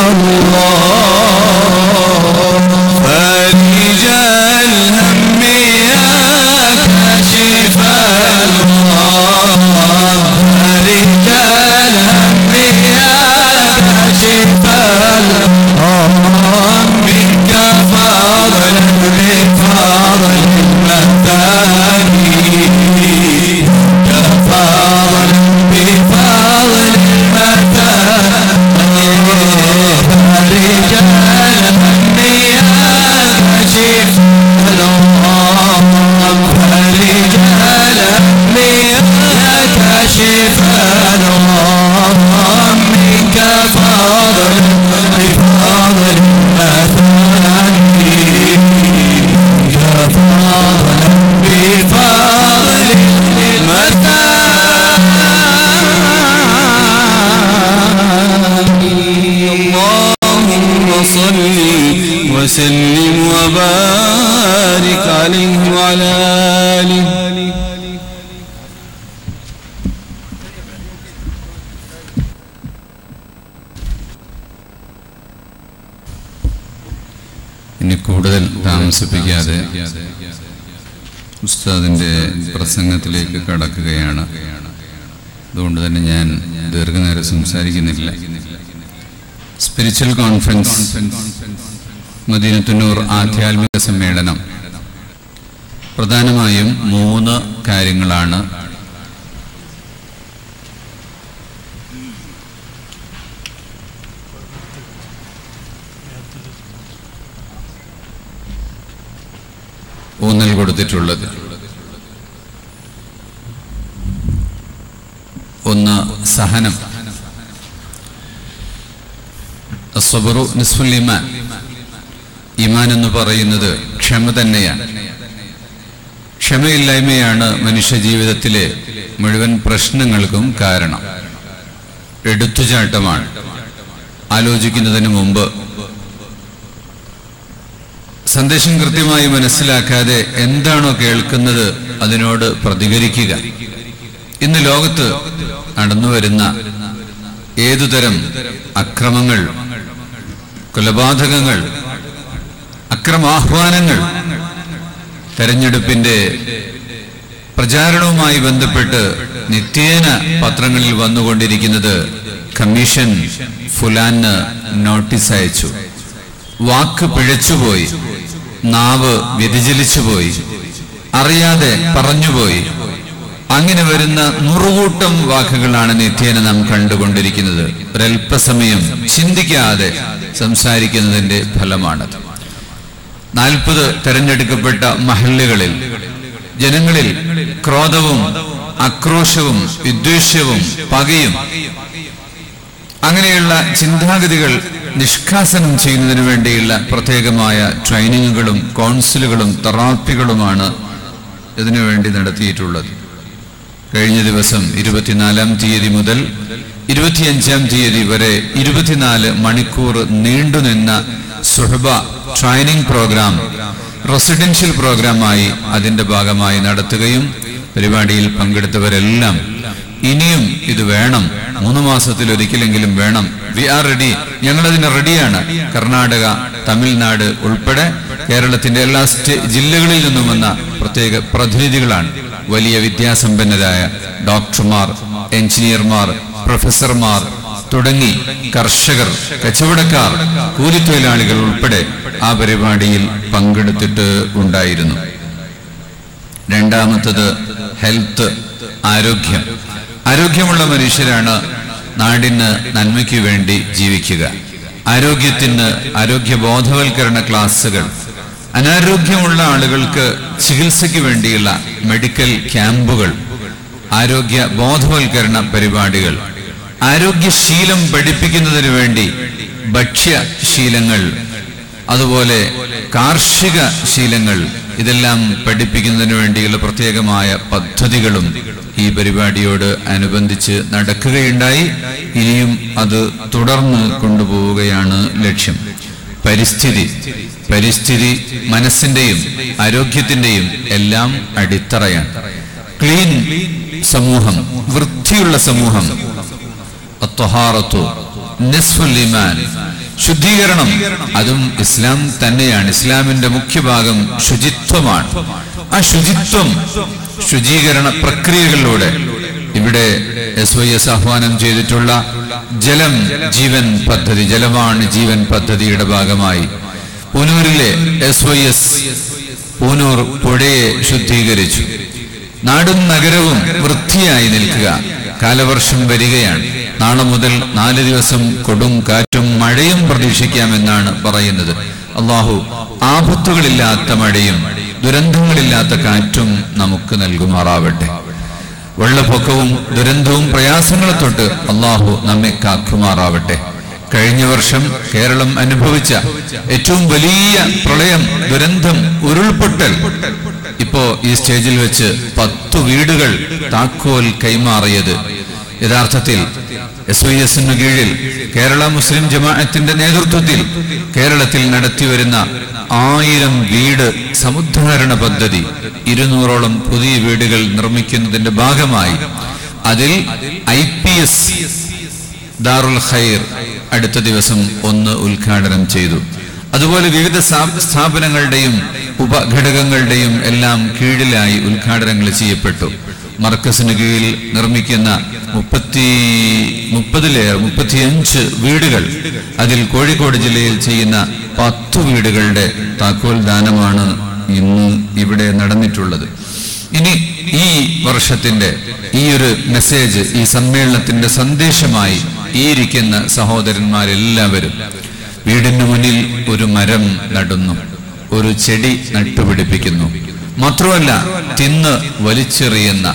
الله فرج الهم يا كاشف الغم فرج الهم يا كاشف الغم منك فضل بفضل المثاني كفضل بفضل المثاني رجال النيام كشف الغم رجال النيام كشف الغم منك فضل بفضل المثاني كفضل بفضل المثاني اللهم صل وسلم وبارك عليه وعلى آله ഇനി കൂടുതൽ താമസിപ്പിക്കാതെ ഉസ്താദിൻ്റെ പ്രസംഗത്തിലേക്ക് കടക്കുകയാണ് അതുകൊണ്ട് തന്നെ ഞാൻ ദീർഘനേരം സംസാരിക്കുന്നില്ല സ്പിരിച്വൽ കോൺഫറൻസ് മദീനത്തുന്നൂർ ആധ്യാത്മിക സമ്മേളനം പ്രധാനമായും മൂന്ന് കാര്യങ്ങളാണ് ഊന്നൽ കൊടുത്തിട്ടുള്ളത് ഒന്ന് സഹനം അസ്വബറു നിസ്ഫുൽ ഇമാൻ ഇമാൻ എന്ന് പറയുന്നത് ക്ഷമ തന്നെയാണ് ക്ഷമയില്ലായ്മയാണ് മനുഷ്യ ജീവിതത്തിലെ മുഴുവൻ പ്രശ്നങ്ങൾക്കും കാരണം എടുത്തുചാട്ടമാണ് ആലോചിക്കുന്നതിന് മുമ്പ് സന്ദേശം കൃത്യമായി മനസ്സിലാക്കാതെ എന്താണോ കേൾക്കുന്നത് അതിനോട് പ്രതികരിക്കുക ഇന്ന് ലോകത്ത് നടന്നു വരുന്ന ഏതുതരം അക്രമങ്ങൾ കൊലപാതകങ്ങൾ അക്രമാഹ്വാനങ്ങൾ തെരഞ്ഞെടുപ്പിന്റെ പ്രചാരണവുമായി ബന്ധപ്പെട്ട് നിത്യേന പത്രങ്ങളിൽ വന്നുകൊണ്ടിരിക്കുന്നത് കമ്മീഷൻ ഫുലാന് നോട്ടീസ് അയച്ചു വാക്ക് പിഴച്ചുപോയി നാവ് വ്യതിചലിച്ചുപോയി അറിയാതെ പറഞ്ഞുപോയി അങ്ങനെ വരുന്ന നൂറുകൂട്ടം വാക്കുകളാണ് നിത്യേന നാം കണ്ടുകൊണ്ടിരിക്കുന്നത് ഒരല്പസമയം ചിന്തിക്കാതെ സംസാരിക്കുന്നതിന്റെ ഫലമാണത് നാൽപ്പത് തെരഞ്ഞെടുക്കപ്പെട്ട മഹല്ലുകളിൽ ജനങ്ങളിൽ ക്രോധവും ആക്രോശവും വിദ്വേഷ്യവും പകയും അങ്ങനെയുള്ള ചിന്താഗതികൾ നിഷ്കാസനം ചെയ്യുന്നതിന് വേണ്ടിയുള്ള പ്രത്യേകമായ ട്രെയിനിങ്ങുകളും കൗൺസിലുകളും തെറാപ്പികളുമാണ് ഇതിനു വേണ്ടി നടത്തിയിട്ടുള്ളത് കഴിഞ്ഞ ദിവസം ഇരുപത്തിനാലാം തീയതി മുതൽ ഇരുപത്തിയഞ്ചാം തീയതി വരെ ഇരുപത്തിനാല് മണിക്കൂർ നീണ്ടുനിന്ന സുഹബ ട്രെയിനിങ് പ്രോഗ്രാം റെസിഡൻഷ്യൽ പ്രോഗ്രാമായി അതിന്റെ ഭാഗമായി നടത്തുകയും പരിപാടിയിൽ പങ്കെടുത്തവരെല്ലാം ഇനിയും ഇത് വേണം മൂന്ന് മാസത്തിൽ ഒരിക്കലെങ്കിലും വേണം വി ആർ റെഡി ഞങ്ങളതിന് റെഡിയാണ് കർണാടക തമിഴ്നാട് ഉൾപ്പെടെ കേരളത്തിന്റെ എല്ലാ സ്റ്റേ ജില്ലകളിൽ നിന്നും വന്ന പ്രത്യേക പ്രതിനിധികളാണ് വലിയ വിദ്യാസമ്പന്നരായ ഡോക്ടർമാർ എഞ്ചിനീയർമാർ പ്രൊഫസർമാർ തുടങ്ങി കർഷകർ കച്ചവടക്കാർ കൂലിത്തൊഴിലാളികൾ ഉൾപ്പെടെ ആ പരിപാടിയിൽ പങ്കെടുത്തിട്ട് ഉണ്ടായിരുന്നു രണ്ടാമത്തത് ഹെൽത്ത് ആരോഗ്യം ആരോഗ്യമുള്ള മനുഷ്യരാണ് നാടിന് നന്മയ്ക്ക് വേണ്ടി ജീവിക്കുക ആരോഗ്യത്തിന് ആരോഗ്യ ബോധവൽക്കരണ ക്ലാസ്സുകൾ അനാരോഗ്യമുള്ള ആളുകൾക്ക് ചികിത്സയ്ക്ക് വേണ്ടിയുള്ള മെഡിക്കൽ ക്യാമ്പുകൾ ആരോഗ്യ ബോധവൽക്കരണ പരിപാടികൾ ആരോഗ്യശീലം പഠിപ്പിക്കുന്നതിന് വേണ്ടി ഭക്ഷ്യശീലങ്ങൾ അതുപോലെ കാർഷിക ശീലങ്ങൾ ഇതെല്ലാം പഠിപ്പിക്കുന്നതിന് വേണ്ടിയുള്ള പ്രത്യേകമായ പദ്ധതികളും ഈ പരിപാടിയോട് അനുബന്ധിച്ച് നടക്കുകയുണ്ടായി ഇനിയും അത് തുടർന്ന് കൊണ്ടുപോവുകയാണ് ലക്ഷ്യം പരിസ്ഥിതി പരിസ്ഥിതി മനസ്സിന്റെയും ആരോഗ്യത്തിന്റെയും എല്ലാം അടിത്തറയാണ് ക്ലീൻ സമൂഹം വൃത്തിയുള്ള സമൂഹം അത്വഹാറത്തു നിസ്ഫുൽ ഈമാൻ ശുദ്ധീകരണം അതും ഇസ്ലാം തന്നെയാണ് ഇസ്ലാമിന്റെ മുഖ്യഭാഗം ശുചിത്വമാണ് ആ ശുചിത്വം ശുചീകരണ പ്രക്രിയകളിലൂടെ ഇവിടെ എസ് വൈ എസ് ആഹ്വാനം ചെയ്തിട്ടുള്ള ജലം ജീവൻ പദ്ധതി ജലമാണ് ജീവൻ പദ്ധതിയുടെ ഭാഗമായി പൂനൂരിലെ എസ് വൈ എസ് പൂനൂർ പുഴയെ ശുദ്ധീകരിച്ചു നാടും നഗരവും വൃത്തിയായി നിൽക്കുക കാലവർഷം വരികയാണ് നാളെ മുതൽ നാല് ദിവസം കൊടും കാറ്റും മഴയും പ്രതീക്ഷിക്കാമെന്നാണ് പറയുന്നത് അള്ളാഹു ആപത്തുകളില്ലാത്ത മഴയും ദുരന്തങ്ങളില്ലാത്ത കാറ്റും നമുക്ക് നൽകുമാറാവട്ടെ വെള്ളപ്പൊക്കവും ദുരന്തവും പ്രയാസങ്ങളെ തൊട്ട് അള്ളാഹു നമ്മെ കാക്കുമാറാവട്ടെ കഴിഞ്ഞ വർഷം കേരളം അനുഭവിച്ച ഏറ്റവും വലിയ പ്രളയം ദുരന്തം ഉരുൾപൊട്ടൽ ഇപ്പോ ഈ സ്റ്റേജിൽ വെച്ച് പത്തു വീടുകൾ താക്കോൽ കൈമാറിയത് യഥാർത്ഥത്തിൽ എസ് വൈ എസിന് കീഴിൽ കേരള മുസ്ലിം ജമാഅത്തിന്റെ നേതൃത്വത്തിൽ കേരളത്തിൽ നടത്തിവരുന്ന ആയിരം വീട് സമുദ്ധാരണ പദ്ധതി ഇരുന്നൂറോളം പുതിയ വീടുകൾ നിർമ്മിക്കുന്നതിന്റെ ഭാഗമായി അതിൽ ഐ പി എസ് ദാറുൽ ഖൈർ അടുത്ത ദിവസം ഒന്ന് ഉദ്ഘാടനം ചെയ്തു അതുപോലെ വിവിധ സ്ഥാ- സ്ഥാപനങ്ങളുടെയും ഉപഘടകങ്ങളുടെയും എല്ലാം കീഴിലായി ഉദ്ഘാടനങ്ങൾ ചെയ്യപ്പെട്ടു മർക്കസിന് കീഴിൽ നിർമ്മിക്കുന്ന മുപ്പത്തി മുപ്പതിലേറെ മുപ്പത്തിയഞ്ച് വീടുകൾ അതിൽ കോഴിക്കോട് ജില്ലയിൽ ചെയ്യുന്ന പത്തു വീടുകളുടെ താക്കോൽ ദാനമാണ് ഇന്ന് ഇവിടെ നടന്നിട്ടുള്ളത് ഇനി ഈ വർഷത്തിന്റെ ഈ ഒരു മെസ്സേജ് ഈ സമ്മേളനത്തിന്റെ സന്ദേശമായി ഈ ഇരിക്കുന്ന സഹോദരന്മാരെല്ലാവരും വീടിന് മുന്നിൽ ഒരു മരം നടുന്നു ഒരു ചെടി നട്ടുപിടിപ്പിക്കുന്നു മാത്രമല്ല തിന്ന് വലിച്ചെറിയുന്ന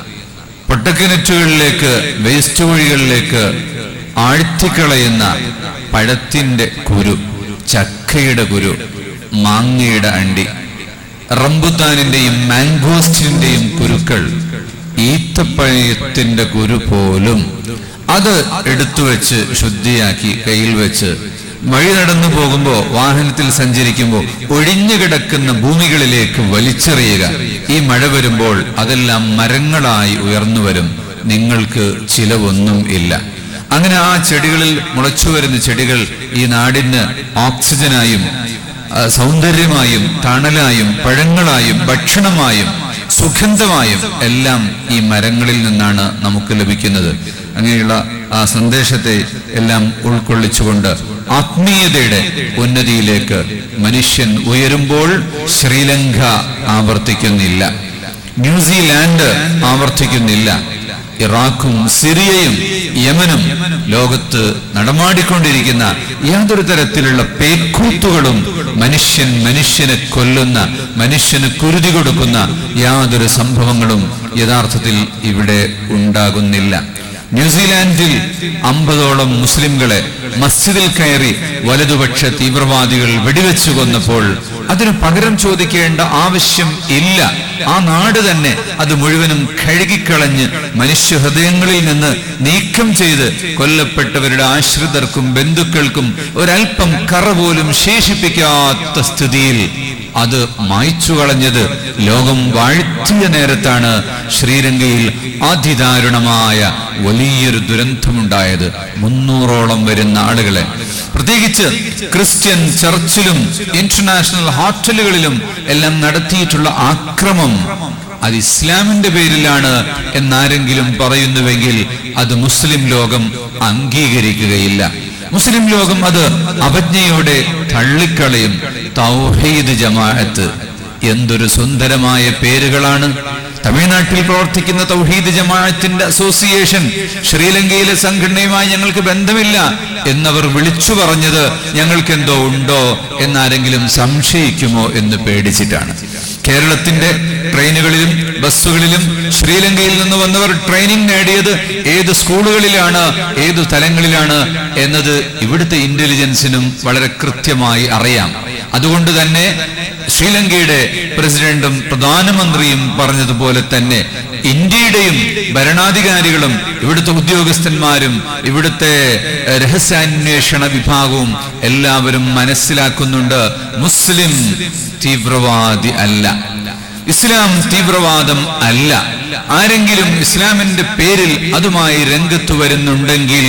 പൊട്ടക്കിണറ്റുകളിലേക്ക് വേസ്റ്റ് വഴികളിലേക്ക് ആഴ്ത്തിക്കളയുന്ന പഴത്തിന്റെ കുരു ചക്കയുടെ കുരു മാങ്ങയുടെ അണ്ടി റംബുത്താനിന്റെയും മാംഗോസ്റ്റിന്റെയും കുരുക്കൾ ഈത്തപ്പഴത്തിന്റെ കുരു പോലും അത് എടുത്തു വെച്ച് ശുദ്ധിയാക്കി കയ്യിൽ വെച്ച് വഴി നടന്നു പോകുമ്പോൾ വാഹനത്തിൽ സഞ്ചരിക്കുമ്പോൾ ഒഴിഞ്ഞു കിടക്കുന്ന ഭൂമികളിലേക്ക് വലിച്ചെറിയുക ഈ മഴ വരുമ്പോൾ അതെല്ലാം മരങ്ങളായി ഉയർന്നു വരും നിങ്ങൾക്ക് ചിലവൊന്നും ഇല്ല അങ്ങനെ ആ ചെടികളിൽ മുളച്ചു വരുന്ന ചെടികൾ ഈ നാടിന് ഓക്സിജനായും ആ, സൗന്ദര്യമായും തണലായും പഴങ്ങളായും ഭക്ഷണമായും സുഗന്ധമായും എല്ലാം ഈ മരങ്ങളിൽ നിന്നാണ് നമുക്ക് ലഭിക്കുന്നത് അങ്ങനെയുള്ള ആ സന്ദേശത്തെ എല്ലാം ഉൾക്കൊള്ളിച്ചുകൊണ്ട് ആത്മീയതയുടെ ഉന്നതിയിലേക്ക് മനുഷ്യൻ ഉയരുമ്പോൾ ശ്രീലങ്ക ആവർത്തിക്കുന്നില്ല ന്യൂസിലാൻഡ് ആവർത്തിക്കുന്നില്ല ഇറാഖും സിറിയയും യമനും ലോകത്ത് നടമാടിക്കൊണ്ടിരിക്കുന്ന യാതൊരു തരത്തിലുള്ള പേക്കൂത്തുകളും മനുഷ്യൻ മനുഷ്യനെ കൊല്ലുന്ന മനുഷ്യന് കുരുതി കൊടുക്കുന്ന യാതൊരു സംഭവങ്ങളും യഥാർത്ഥത്തിൽ ഇവിടെ ഉണ്ടാകുന്നില്ല ന്യൂസിലാൻഡിൽ അമ്പതോളം മുസ്ലിംകളെ മസ്ജിദിൽ കയറി വലതുപക്ഷ തീവ്രവാദികൾ വെടിവെച്ചു കൊന്നപ്പോൾ അതിന് പകരം ചോദിക്കേണ്ട ആവശ്യം ഇല്ല ആ നാട് തന്നെ അത് മുഴുവനും കഴുകിക്കളഞ്ഞ് മനുഷ്യ ഹൃദയങ്ങളിൽ നിന്ന് നീക്കം ചെയ്ത് കൊല്ലപ്പെട്ടവരുടെ ആശ്രിതർക്കും ബന്ധുക്കൾക്കും ഒരല്പം കറ പോലും ശേഷിപ്പിക്കാത്ത സ്ഥിതിയിൽ അത് മായ്ച്ചു കളഞ്ഞത് ലോകം വാഴ്ത്തിയ നേരത്താണ് ശ്രീലങ്കയിൽ അതിദാരുണമായ വലിയൊരു ദുരന്തമുണ്ടായത് മുന്നൂറോളം വരുന്ന ആളുകളെ പ്രത്യേകിച്ച് ക്രിസ്ത്യൻ ചർച്ചിലും ഇന്റർനാഷണൽ ഹോട്ടലുകളിലും എല്ലാം നടത്തിയിട്ടുള്ള ആക്രമം അത് ഇസ്ലാമിന്റെ പേരിലാണ് എന്നാരെങ്കിലും പറയുന്നുവെങ്കിൽ അത് മുസ്ലിം ലോകം അംഗീകരിക്കുകയില്ല മുസ്ലിം ലോകം അത് അവജ്ഞയോടെ തള്ളിക്കളയും തൗഹീദ് ജമാഅത്ത് എന്തൊരു സുന്ദരമായ പേരുകളാണ് തമിഴ്നാട്ടിൽ പ്രവർത്തിക്കുന്ന തൗഹീദ് ജമാഅത്തിന്റെ അസോസിയേഷൻ ശ്രീലങ്കയിലെ സംഘടനയുമായി ഞങ്ങൾക്ക് ബന്ധമില്ല എന്നവർ വിളിച്ചു പറഞ്ഞത് ഞങ്ങൾക്ക് എന്തോ ഉണ്ടോ എന്നാരെങ്കിലും സംശയിക്കുമോ എന്ന് പേടിച്ചിട്ടാണ് കേരളത്തിന്റെ ട്രെയിനുകളിലും ബസ്സുകളിലും ശ്രീലങ്കയിൽ നിന്ന് വന്നവർ ട്രെയിനിങ് നേടിയത് ഏത് സ്കൂളുകളിലാണ് ഏത് തലങ്ങളിലാണ് എന്നത് ഇവിടുത്തെ ഇന്റലിജൻസിനും വളരെ കൃത്യമായി അറിയാം അതുകൊണ്ട് തന്നെ ശ്രീലങ്കയുടെ പ്രസിഡന്റും പ്രധാനമന്ത്രിയും പറഞ്ഞതുപോലെ തന്നെ ഇന്ത്യയുടെയും ഭരണാധികാരികളും ഇവിടുത്തെ ഉദ്യോഗസ്ഥന്മാരും ഇവിടുത്തെ ഏഹ്, രഹസ്യാന്വേഷണ വിഭാഗവും എല്ലാവരും മനസ്സിലാക്കുന്നുണ്ട് മുസ്ലിം തീവ്രവാദി അല്ല ഇസ്ലാം തീവ്രവാദം അല്ല ആരെങ്കിലും ഇസ്ലാമിന്റെ പേരിൽ അതുമായി രംഗത്ത് വരുന്നുണ്ടെങ്കിൽ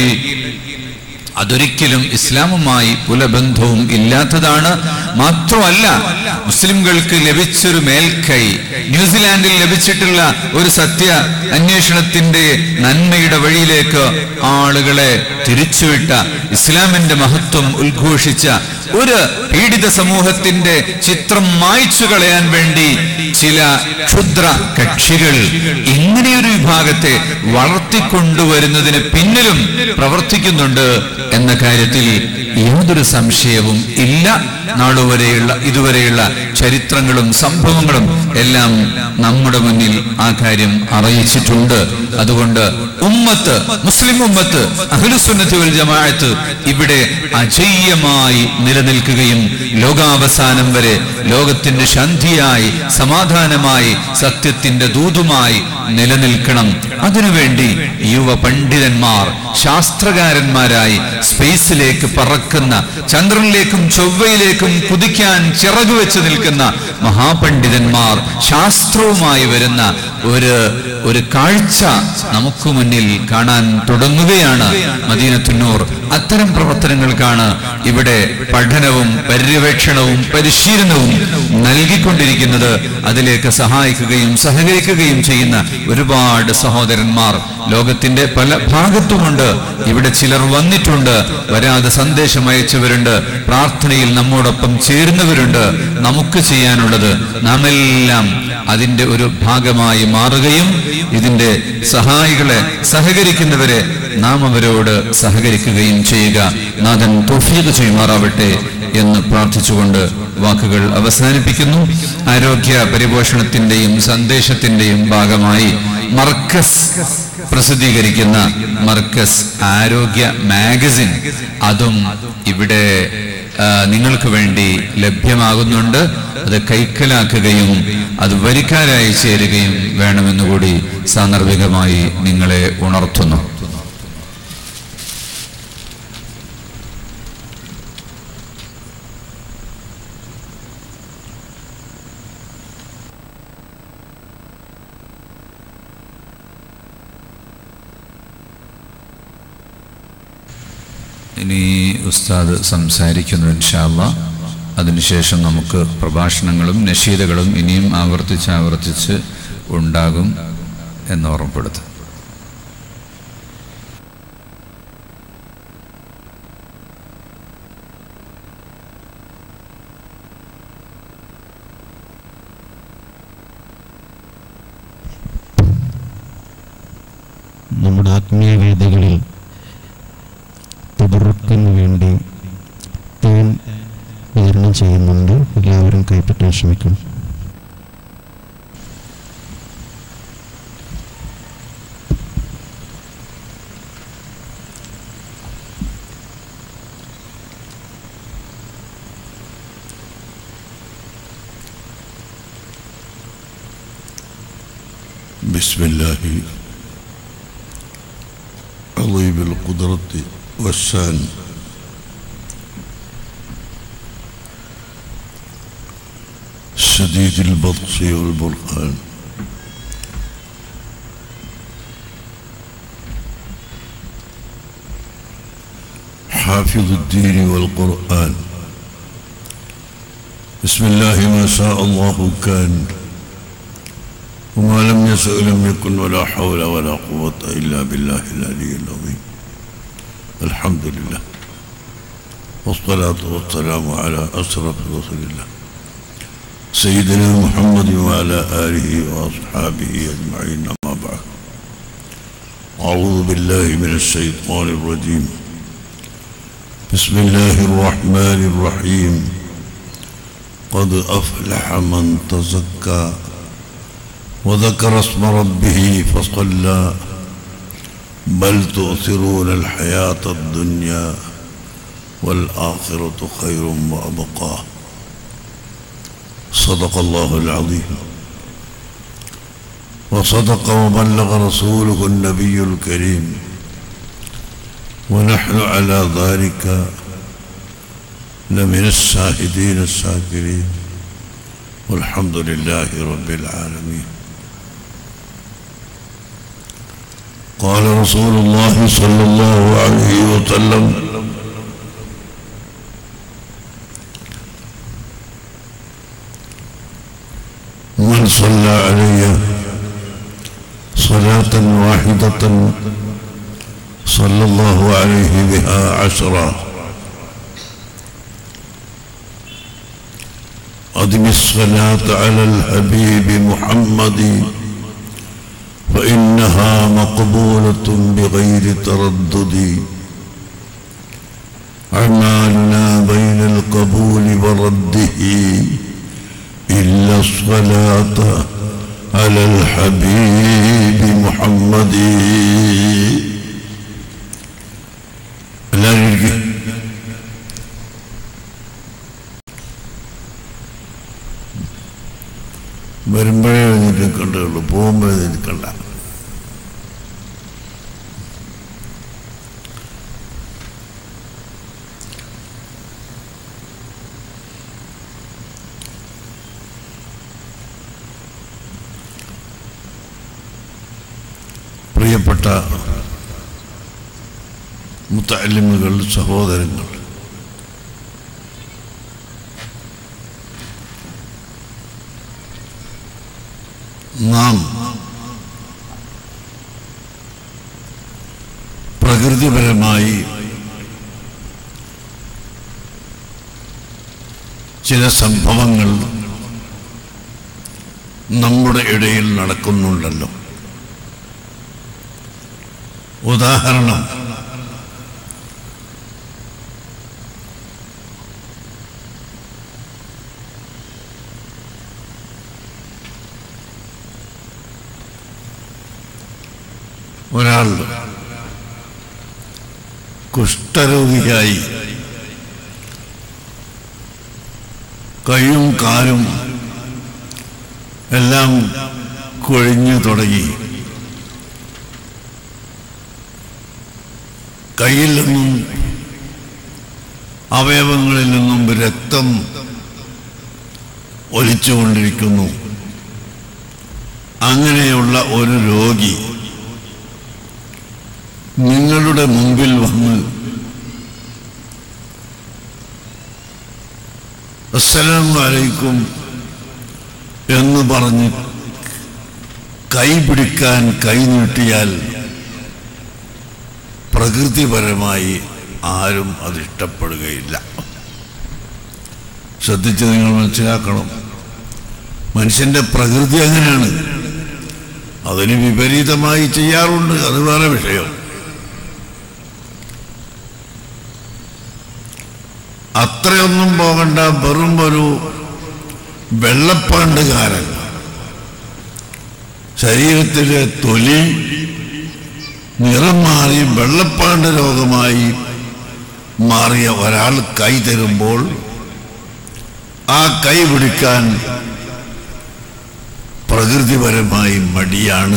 അതൊരിക്കലും ഇസ്ലാമുമായി പുലബന്ധവും ഇല്ലാത്തതാണ് മാത്രമല്ല മുസ്ലിംകൾക്ക് ലഭിച്ചൊരു മേൽക്കൈ ന്യൂസിലാൻഡിൽ ലഭിച്ചിട്ടുള്ള ഒരു സത്യ അന്വേഷണത്തിന്റെ നന്മയുടെ വഴിയിലേക്ക് ആളുകളെ തിരിച്ചുവിട്ട ഇസ്ലാമിന്റെ മഹത്വം ഉദ്ഘോഷിച്ച ഒരു പീഡിത സമൂഹത്തിന്റെ ചിത്രം മായ്ച്ചു കളയാൻ വേണ്ടി ചില ക്ഷുദ്ര കക്ഷികൾ ഇങ്ങനെയൊരു വിഭാഗത്തെ വളർത്തിക്കൊണ്ടുവരുന്നതിന് പിന്നിലും പ്രവർത്തിക്കുന്നുണ്ട് എന്ന കാര്യത്തിൽ യാതൊരു സംശയവും ഇല്ല നാളുവരെയുള്ള ഇതുവരെയുള്ള ചരിത്രങ്ങളും സംഭവങ്ങളും എല്ലാം നമ്മുടെ മുന്നിൽ ആ കാര്യം അറിയിച്ചിട്ടുണ്ട് അതുകൊണ്ട് ഉമ്മത്ത് മുസ്ലിം ഉമ്മത്ത് അഖിലുസുന്നത്തി വൽ ജമാഅത്ത് ഇവിടെ അജയ്യമായി നിലനിൽക്കുകയും ലോകാവസാനം വരെ ലോകത്തിന്റെ ശാന്തിയായി സമാധാനമായി സത്യത്തിന്റെ ദൂതുമായി നിലനിൽക്കണം അതിനുവേണ്ടി യുവ പണ്ഡിതന്മാർ ശാസ്ത്രകാരന്മാരായി സ്പേസിലേക്ക് പറക്കുന്ന ചന്ദ്രനിലേക്കും ചൊവ്വയിലേക്കും കുതിക്കാൻ ചിറകു വെച്ച് നിൽക്കുന്ന മഹാപണ്ഡിതന്മാർ ശാസ്ത്രവുമായി വരുന്ന ഒരു ഒരു കാഴ്ച നമുക്ക് മുന്നിൽ കാണാൻ തുടങ്ങുകയാണ് മദീനത്തുന്നൂർ അത്തരം പ്രവർത്തനങ്ങൾക്കാണ് ഇവിടെ പഠനവും പര്യവേക്ഷണവും പരിശീലനവും നൽകിക്കൊണ്ടിരിക്കുന്നത് അതിലേക്ക് സഹായിക്കുകയും സഹകരിക്കുകയും ചെയ്യുന്ന ഒരുപാട് സഹോദരന്മാർ ലോകത്തിന്റെ പല ഭാഗത്തുമുണ്ട് ഇവിടെ ചിലർ വന്നിട്ടുണ്ട് വരാതെ സന്ദേശം അയച്ചവരുണ്ട് പ്രാർത്ഥനയിൽ നമ്മോടൊപ്പം ചേരുന്നവരുണ്ട് നമുക്ക് ചെയ്യാനുള്ളത് നാം എല്ലാം അതിന്റെ ഒരു ഭാഗമായി മാറുകയും ഇതിന്റെ സഹായികളെ സഹകരിക്കുന്നവരെ നാം അവരോട് സഹകരിക്കുകയും ചെയ്യുക നാഥൻ തോഫീത് ചെയ്യുമാറാവട്ടെ എന്ന് പ്രാർത്ഥിച്ചുകൊണ്ട് വാക്കുകൾ അവസാനിപ്പിക്കുന്നു ആരോഗ്യ പരിപോഷണത്തിന്റെയും സന്ദേശത്തിന്റെയും ഭാഗമായി മർക്കസ് പ്രസിദ്ധീകരിക്കുന്ന മർക്കസ് ആരോഗ്യ മാഗസിൻ അതും ഇവിടെ ആ, നിങ്ങൾക്ക് വേണ്ടി ലഭ്യമാകുന്നുണ്ട് അത് കൈക്കലാക്കുകയും അത് വരിക്കാരായി ചേരുകയും വേണമെന്നുകൂടി സാന്ദർഭികമായി നിങ്ങളെ ഉണർത്തുന്നു ഇനി ഉസ്താദ് സംസാരിക്കുന്നു ഇൻഷാല്ല അതിനുശേഷം നമുക്ക് പ്രഭാഷണങ്ങളും നഷീദകളും ഇനിയും ആവർത്തിച്ച് ആവർത്തിച്ച് ഉണ്ടാകും എന്ന് ഓർമ്മപ്പെടുത്തും നമ്മുടെ ആത്മീയ വേദികളിൽ തുടർക്കിന് വേണ്ടി തേൻ വിതരണം ചെയ്യുന്നുണ്ട് എല്ലാവരും കൈപ്പറ്റാൻ ശ്രമിക്കും بسم الله عظيم القدرة والشان شديد البطش والبرهان حافظ الدين والقرآن بسم الله ما شاء الله كان وما لم يشأ لم يكن ولا حول ولا قوة إلا بالله العلي العظيم الحمد لله والصلاة والسلام على أشرف رسول الله سيدنا محمد وعلى آله وأصحابه أجمعين أما بعد أعوذ بالله من الشيطان الرجيم بسم الله الرحمن الرحيم قد أفلح من تزكى وذكر اسم ربه فصلى بل تؤثرون الحياة الدنيا والآخرة خير وأبقى صدق الله العظيم وصدق وبلغ رسوله النبي الكريم ونحن على ذلك لمن الشاهدين الشاكرين والحمد لله رب العالمين قال رسول الله صلى الله عليه وسلم من صلى علي صلاة واحدة صلى الله عليه بها عشرا أدم الصلاة على الحبيب محمد فإنها مقبولة بغير تردد أعمالنا بين القبول ورده إلا الصلاة على الحبيب محمد എല്ലാവരും ഇരിക്കും വരുമ്പോഴേ എഴുന്നേൽക്കണ്ടുള്ളൂ പോകുമ്പോഴേ എഴുന്നേൽക്കണ്ട പ്രിയപ്പെട്ട മുത്തല്ലിമുകൾ സഹോദരങ്ങൾ നാം പ്രകൃതിപരമായി ചില സംഭവങ്ങൾ നമ്മുടെ ഇടയിൽ നടക്കുന്നുണ്ടല്ലോ ഉദാഹരണം ഒരാൾ കുഷ്ഠരോഗിയായി കൈയും കാലും എല്ലാം കൊഴിഞ്ഞു തുടങ്ങി കയ്യിൽ നിന്നും അവയവങ്ങളിൽ നിന്നും രക്തം ഒലിച്ചുകൊണ്ടിരിക്കുന്നു അങ്ങനെയുള്ള ഒരു രോഗി നിങ്ങളുടെ മുമ്പിൽ വന്ന് അസ്സലാം വലൈക്കും എന്ന് പറഞ്ഞ് കൈ പിടിക്കാൻ കൈ നീട്ടിയാൽ പ്രകൃതിപരമായി ആരും അത് ഇഷ്ടപ്പെടുകയില്ല ശ്രദ്ധിച്ച് നിങ്ങൾ മനസ്സിലാക്കണം മനുഷ്യന്റെ പ്രകൃതി അങ്ങനെയാണ് അതിന് വിപരീതമായി ചെയ്യാറുണ്ട് അത് വേറെ വിഷയം അത്രയൊന്നും പോകണ്ട വെറും ഒരു വെള്ളപ്പാണ്ടുകാരൻ ശരീരത്തിലെ തൊലി നിറം മാറി വെള്ളപ്പാണ്ട് രോഗമായി മാറിയ ഒരാൾ കൈ തരുമ്പോൾ ആ കൈ പിടിക്കാൻ പ്രകൃതിപരമായി മടിയാണ്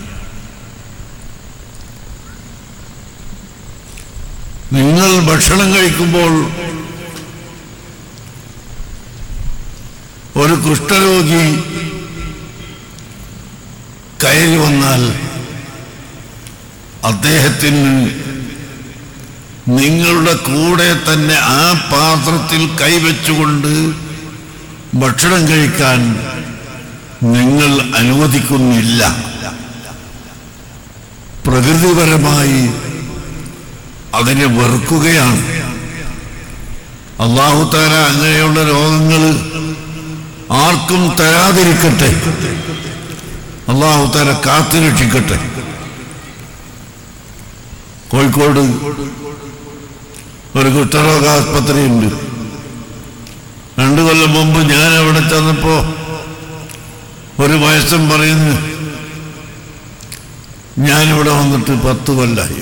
നിങ്ങൾ ഭക്ഷണം കഴിക്കുമ്പോൾ ഒരു കുഷ്ഠരോഗി കയറി വന്നാൽ അദ്ദേഹത്തിന് നിങ്ങളുടെ കൂടെ തന്നെ ആ പാത്രത്തിൽ കൈവച്ചുകൊണ്ട് ഭക്ഷണം കഴിക്കാൻ നിങ്ങൾ അനുവദിക്കുന്നില്ല പ്രകൃതിപരമായി അതിനെ വെറുക്കുകയാണ് അള്ളാഹുത്താര അങ്ങനെയുള്ള രോഗങ്ങൾ ആർക്കും തരാതിരിക്കട്ടെ അള്ളാഹുത്താര കാത്തുരക്ഷിക്കട്ടെ കോഴിക്കോട് ഒരു കുഷ്ഠരോഗ ആസ്പത്രിയുണ്ട് രണ്ടു കൊല്ലം മുമ്പ് ഞാൻ അവിടെ ചെന്നപ്പോ ഒരു വയസ്സൻ പറയുന്നു ഞാനിവിടെ വന്നിട്ട് പത്ത് കൊല്ലായി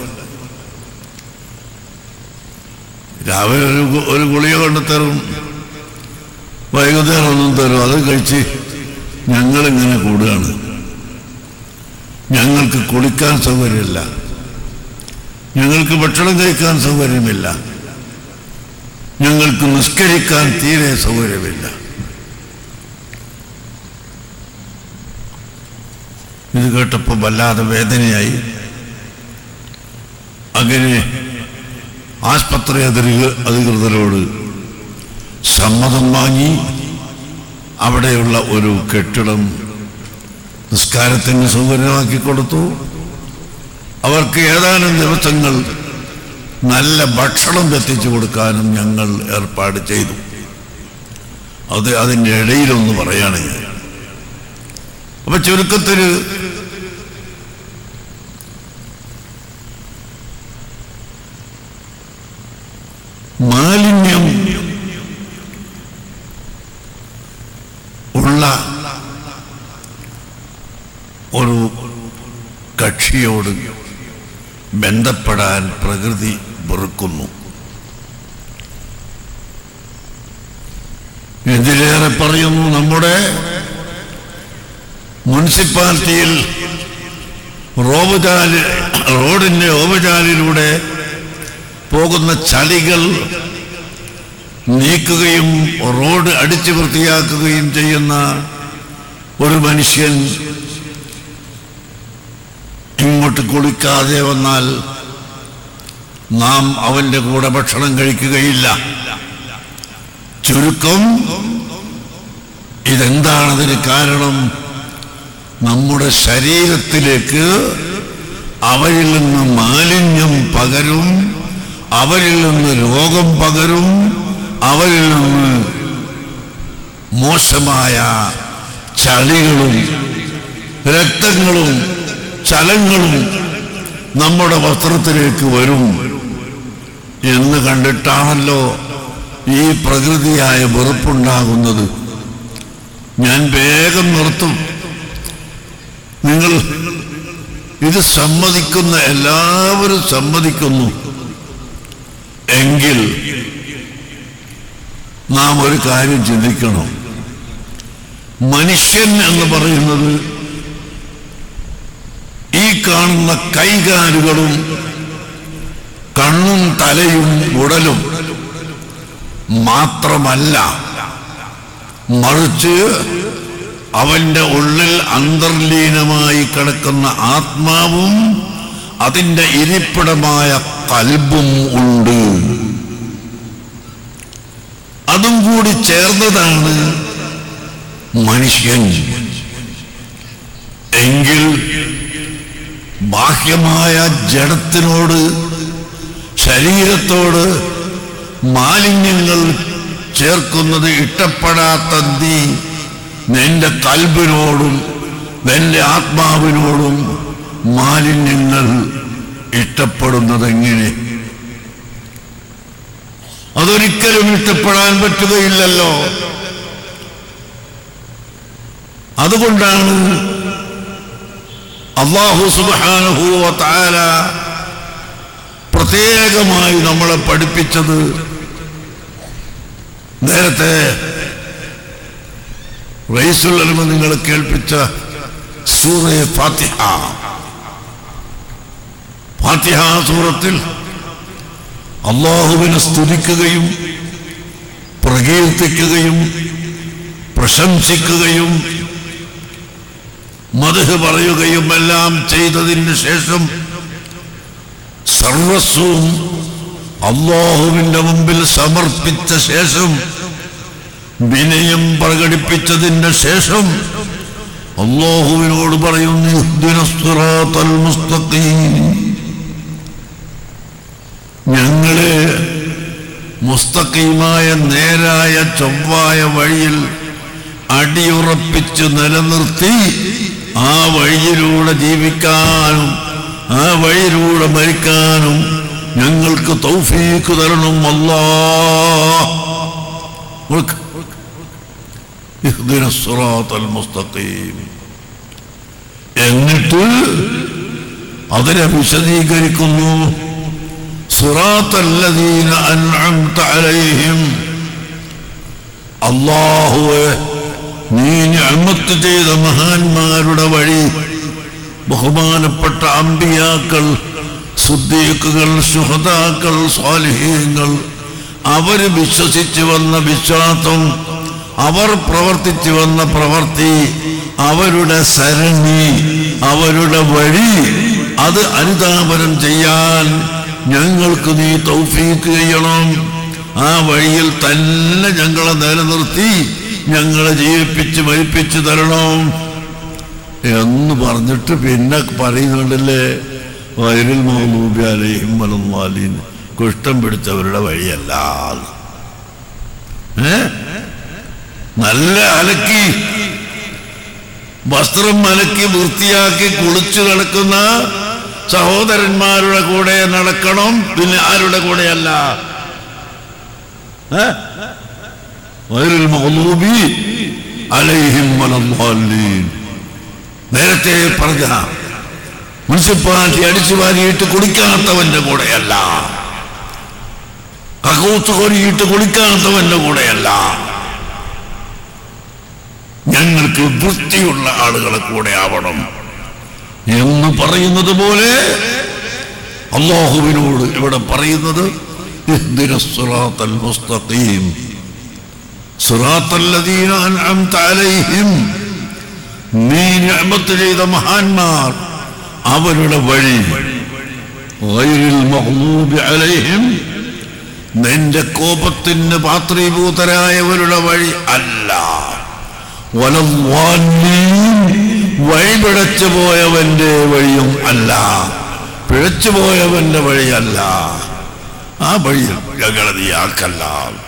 രാവിലെ ഒരു ഗു- ഒരു ഗുളിക കൊണ്ട് തരും വൈകുന്നേരം ഒന്നും തരും അത് കഴിച്ച് ഞങ്ങളിങ്ങനെ കൂടുകയാണ് ഞങ്ങൾക്ക് കുളിക്കാൻ സൗകര്യമില്ല ഞങ്ങൾക്ക് ഭക്ഷണം കഴിക്കാൻ സൗകര്യമില്ല ഞങ്ങൾക്ക് നിസ്കരിക്കാൻ തീരെ സൗകര്യമില്ല ഇത് കേട്ടപ്പോൾ വല്ലാതെ വേദനയായി അങ്ങനെ ആസ്പത്രി അധികൃ അധികൃതരോട് സമ്മതം വാങ്ങി അവിടെയുള്ള ഒരു കെട്ടിടം നിസ്കാരത്തിന് സൗകര്യമാക്കി കൊടുത്തു അവർക്ക് ഏതാനും ദിവസങ്ങൾ നല്ല ഭക്ഷണം എത്തിച്ചു കൊടുക്കാനും ഞങ്ങൾ ഏർപ്പാട് ചെയ്തു അത് അതിൻ്റെ ഇടയിലൊന്ന് പറയാണ് ഞാൻ അപ്പൊ ചുരുക്കത്തിൽ മാലിന്യം ഉള്ള ഒരു കക്ഷിയോട് ബന്ധപ്പെടാൻ പ്രകൃതി വെറുക്കുന്നു ഇതിലേറെ പറയുന്നു നമ്മുടെ മുനിസിപ്പാലിറ്റിയിൽ റോബുചാല് റോഡിന്റെ ഓവുചാലിലൂടെ പോകുന്ന ചളികൾ നീക്കുകയും റോഡ് അടിച്ചു വൃത്തിയാക്കുകയും ചെയ്യുന്ന ഒരു മനുഷ്യൻ ഇങ്ങോട്ട് കുളിക്കാതെ വന്നാൽ നാം അവന്റെ കൂടെ ഭക്ഷണം കഴിക്കുകയില്ല ചുരുക്കം ഇതെന്താണതിന് കാരണം നമ്മുടെ ശരീരത്തിലേക്ക് അവരിൽ നിന്ന് മാലിന്യം പകരും അവരിൽ നിന്ന് രോഗം പകരും അവരിൽ നിന്ന് മോശമായ ചളികളും രക്തങ്ങളും ചലങ്ങളും നമ്മുടെ വസ്ത്രത്തിലേക്ക് വരും എന്ന് കണ്ടിട്ടാണല്ലോ ഈ പ്രകൃതിയായ വെറുപ്പുണ്ടാകുന്നത് ഞാൻ വേഗം നിർത്തും നിങ്ങൾ ഇത് സമ്മതിക്കുന്ന എല്ലാവരും സമ്മതിക്കുന്നു എങ്കിൽ നാം ഒരു കാര്യം ചിന്തിക്കണം മനുഷ്യൻ എന്ന് പറയുന്നത് ഈ കാണുന്ന കൈകാലുകളും കണ്ണും തലയും ഉടലും മാത്രമല്ല മറിച്ച് അവന്റെ ഉള്ളിൽ അന്തർലീനമായി കിടക്കുന്ന ആത്മാവും അതിന്റെ ഇരിപ്പിടമായ കൽബും ഉണ്ട് അതും കൂടി ചേർന്നതാണ് മനുഷ്യൻ എങ്കിൽ ബാഹ്യമായ ജഡത്തിനോട് ശരീരത്തോട് മാലിന്യങ്ങൾ ചേർക്കുന്നത് ഇഷ്ടപ്പെടാത്ത നീ നിന്റെ കൽബിനോടും നിന്റെ ആത്മാവിനോടും മാലിന്യങ്ങൾ ഇഷ്ടപ്പെടുന്നത് എങ്ങനെ അതൊരിക്കലും ഇഷ്ടപ്പെടാൻ പറ്റുകയില്ലല്ലോ അതുകൊണ്ടാണ് അള്ളാഹു സുബാനുഭൂവ താര പ്രത്യേകമായി നമ്മളെ പഠിപ്പിച്ചത് നേരത്തെ റൈസുൽ അലമ നിങ്ങൾ കേൾപ്പിച്ച സൂറ ഫാത്തിഹ ഫാത്തിഹ സൂറത്തിൽ അള്ളാഹുവിനെ സ്തുതിക്കുകയും പ്രകീർത്തിക്കുകയും പ്രശംസിക്കുകയും മധു പറയുകയും എല്ലാം ചെയ്തതിന് ശേഷം സർവസ്വവും അള്ളാഹുവിന്റെ മുമ്പിൽ സമർപ്പിച്ച ശേഷം വിനയം പ്രകടിപ്പിച്ചതിന് ശേഷം അള്ളാഹുവിനോട് പറയുന്നു ഇഹ്ദിന സിറാത്തൽ മുസ്തഖീം ഞങ്ങളെ മുസ്തഖീമായ നേരായ ചൊവ്വായ വഴിയിൽ അടിയുറപ്പിച്ച് നിലനിർത്തി ആ വഴിയിലൂടെ ജീവിക്കാനും ആ വഴിയിലൂടെ മരിക്കാനും ഞങ്ങൾക്ക് തൗഫീക്ക് തരണം അല്ലാ ഉൾക്ക്. ഇഹ്ദിന സിറാത്തൽ മുസ്തഖീം എന്നിട്ട് അതിനെ വിശദീകരിക്കുന്നു സിറാത്തല്ലദീന അൻഅംത അലൈഹിം അല്ലാഹുവേ നീ നിഅമത്ത് ചെയ്ത മഹാന്മാരുടെ വഴി ബഹുമാനപ്പെട്ട അമ്പിയാക്കൾ സുദ്ദീഖുകൾ സുഹദാക്കൾ സ്വാലിഹീങ്ങൾ അവർ വിശ്വസിച്ചു വന്ന വിശ്വാസം അവർ പ്രവർത്തിച്ചു വന്ന പ്രവർത്തി അവരുടെ സരണി അവരുടെ വഴി അത് അനുധാപനം ചെയ്യാൻ ഞങ്ങൾക്ക് നീ തൗഫീക്ക് ചെയ്യണം ആ വഴിയിൽ തന്നെ ഞങ്ങളെ നിലനിർത്തി ഞങ്ങളെ ജീവിപ്പിച്ച് മരിപ്പിച്ച് തരണം എന്ന് പറഞ്ഞിട്ട് പിന്നെ പറയുന്നുണ്ടല്ലേ വയലിൽ മൗലൂബി അലൈഹിം വലന്നാലീൻ കുഷ്ഠം പിടിച്ചവരുടെ വഴിയല്ല ഏ നല്ല അലക്കി വസ്ത്രം അലക്കി വൃത്തിയാക്കി കുളിച്ചു കിടക്കുന്ന സഹോദരന്മാരുടെ കൂടെ നടക്കണം പിന്നെ ആരുടെ കൂടെയല്ല ഏ? വയലിൽ മൗലൂബി അലൈഹിം വലന്നാലീൻ നേരത്തെ പറഞ്ഞ മുനിസിപ്പാലിറ്റി അടിച്ചു വാരിയിട്ട് കുടിക്കാത്തവന്റെ കൂടെയല്ല കക്കൂത്ത് കൊരിയിട്ട് കുടിക്കാത്തവന്റെ കൂടെയല്ല ഞങ്ങൾക്ക് വൃത്തിയുള്ള ആളുകളെ കൂടെ ആവണം എന്ന് പറയുന്നത് പോലെ അള്ളാഹുവിനോട് ഇവിടെ പറയുന്നത് ഇഹ്ദിന സിറാത്തൽ മുസ്തഖീം സിറാത്തല്ലദീന അൻഅംത അലൈഹിം നീ നിഅമത്ത് ചെയ്ത മഹാന്മാർ അവരുടെ വഴി ഗൈറിൽ മഗ്ലൂബി അലൈഹിം നിന്റെ കോപത്തിന് പാത്രീഭൂതരായവരുടെ വഴി അല്ല വലംവാന്നീൻ വഴി പിഴച്ചു പോയവന്റെ വഴിയും അല്ല പിഴച്ചു പോയവന്റെ വഴിയല്ല ആ വഴിയിൽ ഞങ്ങളെ നീ ആക്കല്ല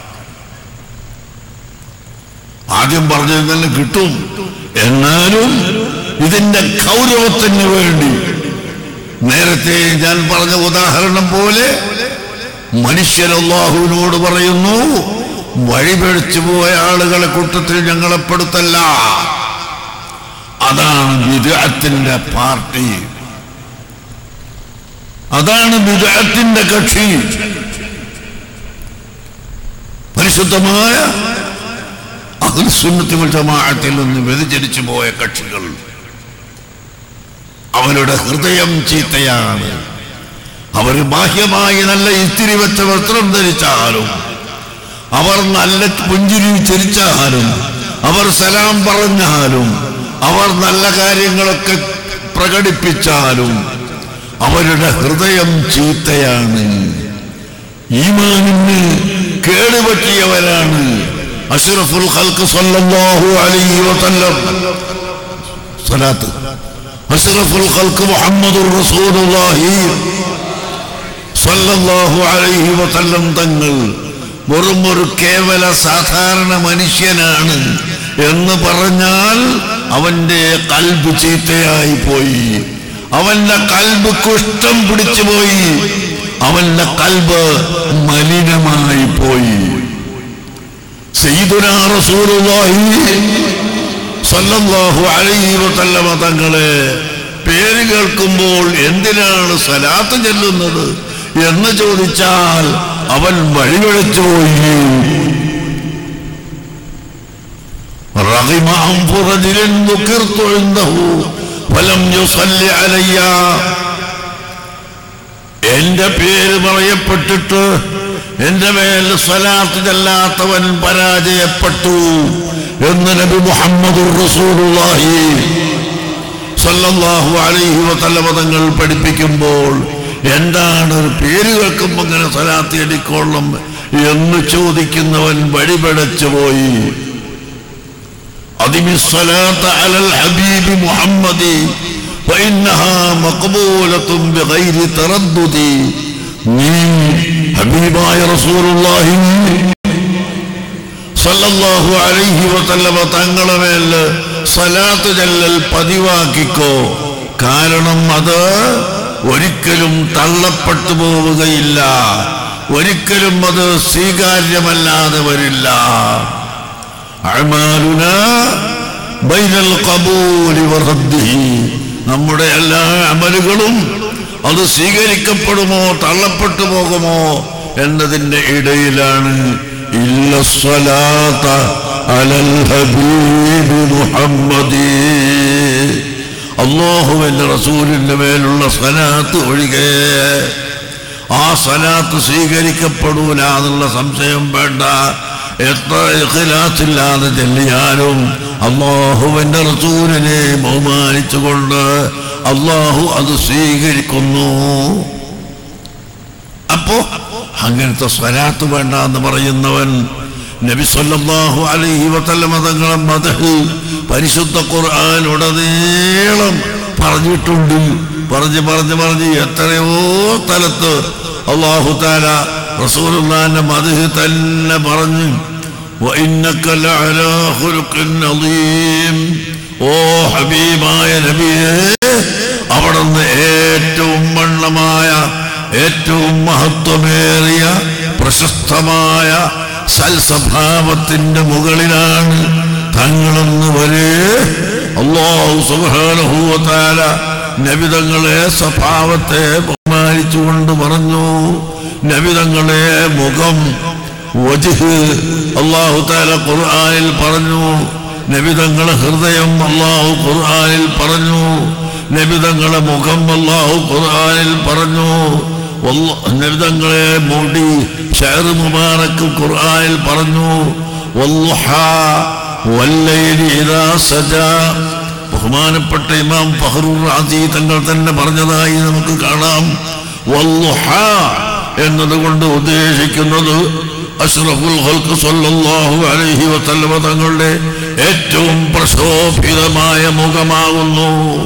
ആദ്യം പറഞ്ഞത് തന്നെ കിട്ടും എന്നാലും ഇതിന്റെ ഗൗരവത്തിന് വേണ്ടി നേരത്തെ ഞാൻ പറഞ്ഞ ഉദാഹരണം പോലെ മനുഷ്യൻ അള്ളാഹുവിനോട് പറയുന്നു വഴിപഴിച്ചു പോയ ആളുകളെ കൂട്ടത്തിൽ ഞങ്ങളെ പെടുത്തല്ല അതാണ് വിദഗ്ധത്തിന്റെ പാർട്ടി അതാണ് വിദഗ്ധത്തിന്റെ കക്ഷി പരിശുദ്ധമായ അഹ്ലുസുന്നത്തി ജമാഅത്തിൽ നിന്ന് വ്യതിചരിച്ചു പോയ കക്ഷികൾ അവരുടെ ഹൃദയം ചീത്തയാണ് അവർ ബാഹ്യമായി നല്ല ഇത്തിരി വെച്ച വസ്ത്രം ധരിച്ചാലും അവർ നല്ല പുഞ്ചിരി ചരിച്ചാലും അവർ സലാം പറഞ്ഞാലും അവർ നല്ല കാര്യങ്ങളൊക്കെ പ്രകടിപ്പിച്ചാലും അവരുടെ ഹൃദയം ചീത്തയാണ് ഈമാനിന് കേടുപറ്റിയവരാണ് അഷ്റഫുൽ ഖൽഖ് സല്ലല്ലാഹു അലൈഹി വസല്ലം സ്വലാത്ത് അഷ്റഫുൽ ഖൽഖ് മുഹമ്മദുർ റസൂലുള്ളാഹി സല്ലല്ലാഹു അലൈഹി വസല്ലം തങ്ങൾ വെറും ഒരു കേവല സാധാരണ മനുഷ്യനാണ് എന്ന് പറഞ്ഞാൽ അവന്റെ കൽബ് ചീത്തയായി പോയി അവന്റെ കൽബ് കുഷ്ഠം പിടിച്ചു പോയി അവന്റെ കൽബ് മലിനമായി പോയി സയ്യിദുനാ റസൂലുള്ളാഹി സല്ലല്ലാഹു അലൈഹി വസല്ലമ തങ്ങളെ പേര് കേൾക്കുമ്പോൾ എന്തിനാണ് സലാത്ത് ചെല്ലുന്നത് എന്ന് ചോദിച്ചാൽ അവൻ വഴിവഴിച്ചു പോയി رغم أنف رجل ذكرت عنده فلم يصل علي എന്റെ പേര് പറയപ്പെട്ടിട്ട് എന്റെ മേൽ സ്വലാത്ത് ചെല്ലാത്തവൻ പരാജയപ്പെട്ടു എന്ന് നബി മുഹമ്മദ് റസൂലുള്ളാഹി സല്ലല്ലാഹു അലൈഹി വസല്ലമ തങ്ങൾ പഠിപ്പിക്കുമ്പോൾ എന്താണ് ഒരു പേര് കേൾക്കുമ്പോൾ ഇങ്ങനെ സലാത്ത് എടിക്കൊള്ളും എന്ന് ചോദിക്കുന്നവൻ വഴിപടച്ചു പോയി أدم الصلاة على الحبيب محمد فإنها مقبولة بغير تردد നീ ഹബീബായ റസൂലുള്ളാഹി സല്ലല്ലാഹു അലൈഹി വസല്ലമ തങ്ങളെ മേൽ സലാത്ത് ചെല്ലൽ പതിവാക്കിക്കോ കാരണം അത് ഒരിക്കലും തള്ളപ്പെട്ടു പോവുകയില്ല ഒരിക്കലും അത് സ്വീകാര്യമല്ലാതെ വരില്ല അഅ്മാലുന ബൈനൽ ഖബൂലി വറദ്ദിഹി നമ്മുടെ എല്ലാ അമലുകളും അത് സ്വീകരിക്കപ്പെടുമോ തള്ളപ്പെട്ടു പോകുമോ എന്നതിന്റെ ഇടയിലാണ് ഇല്ല സ്വലാത്ത അലൽ ഹബീബ് മുഹമ്മദി അള്ളാഹുവിന്റെ റസൂലിന്റെ മേലുള്ള സ്വലാത്ത് ഒഴികെ ആ സ്വലാത്ത് സ്വീകരിക്കപ്പെടൂല എന്നുള്ള സംശയം വേണ്ട എത്ര ഇഖ്ലാസില്ലാതെ ചെല്ലിയാലും അള്ളാഹുവിന്റെ റസൂലിനെ ബഹുമാനിച്ചുകൊണ്ട് അള്ളാഹു അത് സ്വീകരിക്കുന്നു അപ്പോ അങ്ങനത്തെ സ്വലാത്ത് വേണ്ട എന്ന് പറയുന്നവൻ നബി സല്ലല്ലാഹു അലൈഹി വസല്ലമ തങ്ങളെ മദഹ് പരിശുദ്ധ ഖുർആൻ ഉടനീളം പറഞ്ഞിട്ടുണ്ട് പറഞ്ഞ് പറഞ്ഞ് പറഞ്ഞ് എത്രയോ സ്ഥലത്ത് അള്ളാഹു താല റസൂലുള്ളാന്റെ മദഹ് തന്നെ പറഞ്ഞു وإنك لعلى خلق عظيم ഓ ഹബീബായ നബിയേ അവിടുന്ന് ഏറ്റവും വണ്ണമായ ഏറ്റവും മഹത്വമേറിയ പ്രശസ്തമായ സൽസ്വഭാവത്തിന്റെ മുകളിലാണ് തങ്ങളെന്ന് വരെ അള്ളാഹു സുബാനഹൂവത്താല നബിതങ്ങളെ സ്വഭാവത്തെ ബഹുമാനിച്ചുകൊണ്ട് പറഞ്ഞു നബിതങ്ങളെ മുഖം വജിഹ് അള്ളാഹു താല ഖുർആനിൽ പറഞ്ഞു നബിതങ്ങളെ ഹൃദയം അള്ളാഹു ഖുർആനിൽ പറഞ്ഞു നബിതങ്ങളെ മുഖം അള്ളാഹു ഖുർആനിൽ പറഞ്ഞു വല്ല- നബിതങ്ങളെ മുടി ഷെയർ മുബാറക്ക് ഖുർആനിൽ പറഞ്ഞു വല്ലുഹ വല്ലൈലി ഇദാ സജാ ബഹുമാനപ്പെട്ട ഇമാം ഫഹ്റുർ റാസി തങ്ങൾ തന്നെ പറഞ്ഞതായി നമുക്ക് കാണാം വല്ലുഹ എന്നതുകൊണ്ട് ഉദ്ദേശിക്കുന്നത് അഷ്റഫുൽ ഖൽഖ് സല്ലല്ലാഹു അലൈഹി വസല്ലമ തങ്ങളുടെ ഏറ്റവും പ്രശോഭിതമായ മുഖമാകുന്നു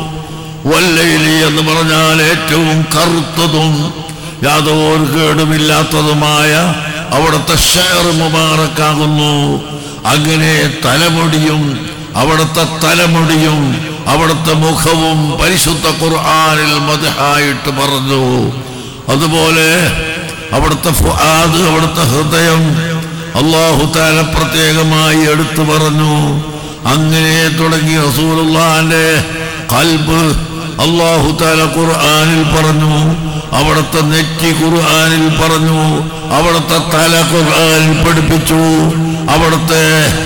വല്ലൈലി എന്ന് പറഞ്ഞാൽ ഏറ്റവും കറുത്തതും യാതൊരു കേടുമില്ലാത്തതുമായ അവിടുത്തെ ഷെയർ മുബാറക്കാകുന്നു അങ്ങനെ തലമുടിയും അവിടുത്തെ തലമുടിയും അവിടുത്തെ മുഖവും പരിശുദ്ധ ഖുർആനിൽ മതഹായിട്ട് പറഞ്ഞു അതുപോലെ അവിടുത്തെ ഫുആദ് അവിടുത്തെ ഹൃദയം അള്ളാഹു താല പ്രത്യേകമായി എടുത്തു പറഞ്ഞു അങ്ങനെ തുടങ്ങി റസൂലുള്ളാന്റെ കൽബ് അള്ളാഹു താല ഖുർആനിൽ പറഞ്ഞു അവിടുത്തെ നെറ്റി ഖുർആനിൽ പറഞ്ഞു അവിടുത്തെ തല ഖുർആനിൽ പഠിപ്പിച്ചു അവിടുത്തെ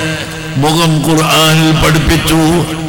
മുഖം ഖുർആനിൽ പഠിപ്പിച്ചു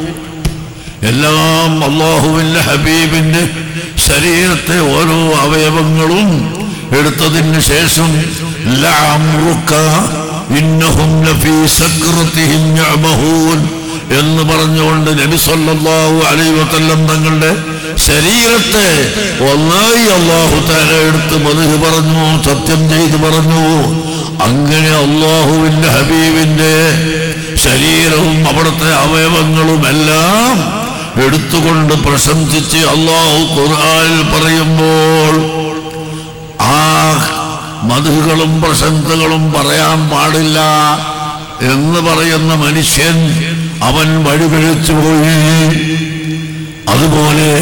എല്ലാം അള്ളാഹുവിന്റെ ഹബീബിന്റെ ശരീരത്തെ ഓരോ അവയവങ്ങളും എടുത്തതിന് ശേഷം ലഅംറുക ഇന്നഹും ലഫീ സക്രതിഹിം യഅമഹൂൻ എന്ന് പറഞ്ഞുകൊണ്ട് നബി സല്ലല്ലാഹു അലൈഹി വസല്ലം തങ്ങളുടെ ശരീരത്തെ ഒന്നായി അള്ളാഹു താല എടുത്ത് മധു പറഞ്ഞു സത്യം ചെയ്ത് പറഞ്ഞു അങ്ങനെ അള്ളാഹുവിന്റെ ഹബീബിന്റെ ശരീരവും അവിടുത്തെ അവയവങ്ങളും എല്ലാം എടുത്തുകൊണ്ട് പ്രശംസിച്ച് അള്ളാഹു ഖുർആനിൽ പറയുമ്പോൾ ആ മധുകളും പ്രശംസകളും പറയാൻ പാടില്ല എന്ന് പറയുന്ന മനുഷ്യൻ അവൻ വഴിപിഴച്ചു പോയി അതുപോലെ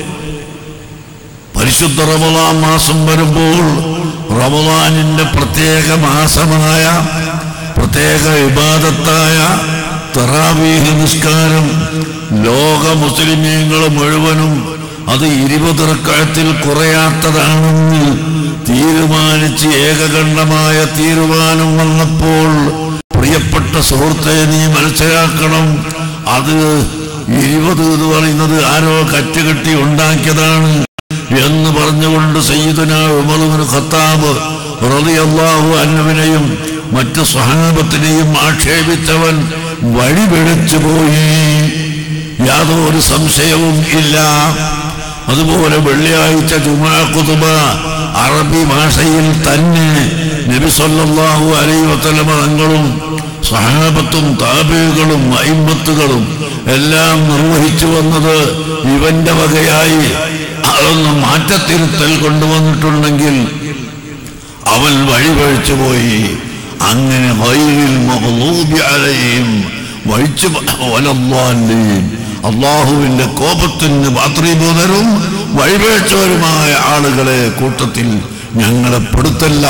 പരിശുദ്ധ റമദാൻ മാസം വരുമ്പോൾ റമദാനിന്റെ പ്രത്യേക മാസമായ പ്രത്യേക വിവാദത്തായ തറാവീഹ് നിസ്കാരം ലോക മുസ്ലിമീങ്ങൾ മുഴുവനും അത് ഇരുപത് റക്കായത്തിൽ കുറയാത്തതാണെന്ന് തീരുമാനിച്ച് ഏകകണ്ഠമായ തീരുമാനം വന്നപ്പോൾ പ്രിയപ്പെട്ട സുഹൃത്തെ നീ മനസ്സിലാക്കണം അത് ഇരുപത് എന്ന് പറയുന്നത് ആരോ കറ്റുകെട്ടി ഉണ്ടാക്കിയതാണ് എന്ന് പറഞ്ഞുകൊണ്ട് സയ്യിദുന ഉമറുബിന് ഖത്താബ് റളിയല്ലാഹു അൻഹുവിനെയും മറ്റ് സ്വഹാബത്തിനെയും ആക്ഷേപിച്ചവൻ വഴിപിഴച്ചു പോയി യാതൊരു സംശയവും ഇല്ല അതുപോലെ വെള്ളിയാഴ്ച ജുമാ കുതുബ അറബി ഭാഷയിൽ തന്നെ നബി സല്ലല്ലാഹു അലൈഹി വസല്ലമ തങ്ങളും സഹാബത്തും താബികളും അയിമത്തുകളും എല്ലാം നിർവഹിച്ചു വന്നത് ഇവന്റെ വകയായി അതൊന്ന് മാറ്റത്തിരുത്തൽ കൊണ്ടുവന്നിട്ടുണ്ടെങ്കിൽ അവൻ വഴിപഴിച്ചു പോയി അങ്ങനെ വൈരിൽ മഹ്ലൂബി അലൈഹിം വഴിച്ചു വലല്ലാൻ്റെയും അള്ളാഹുവിന്റെ കോപത്തിന് പാത്രീഭൂതരും വഴിപേഴ്ചവരുമായ ആളുകളെ കൂട്ടത്തിൽ ഞങ്ങളെ പെടുത്തല്ല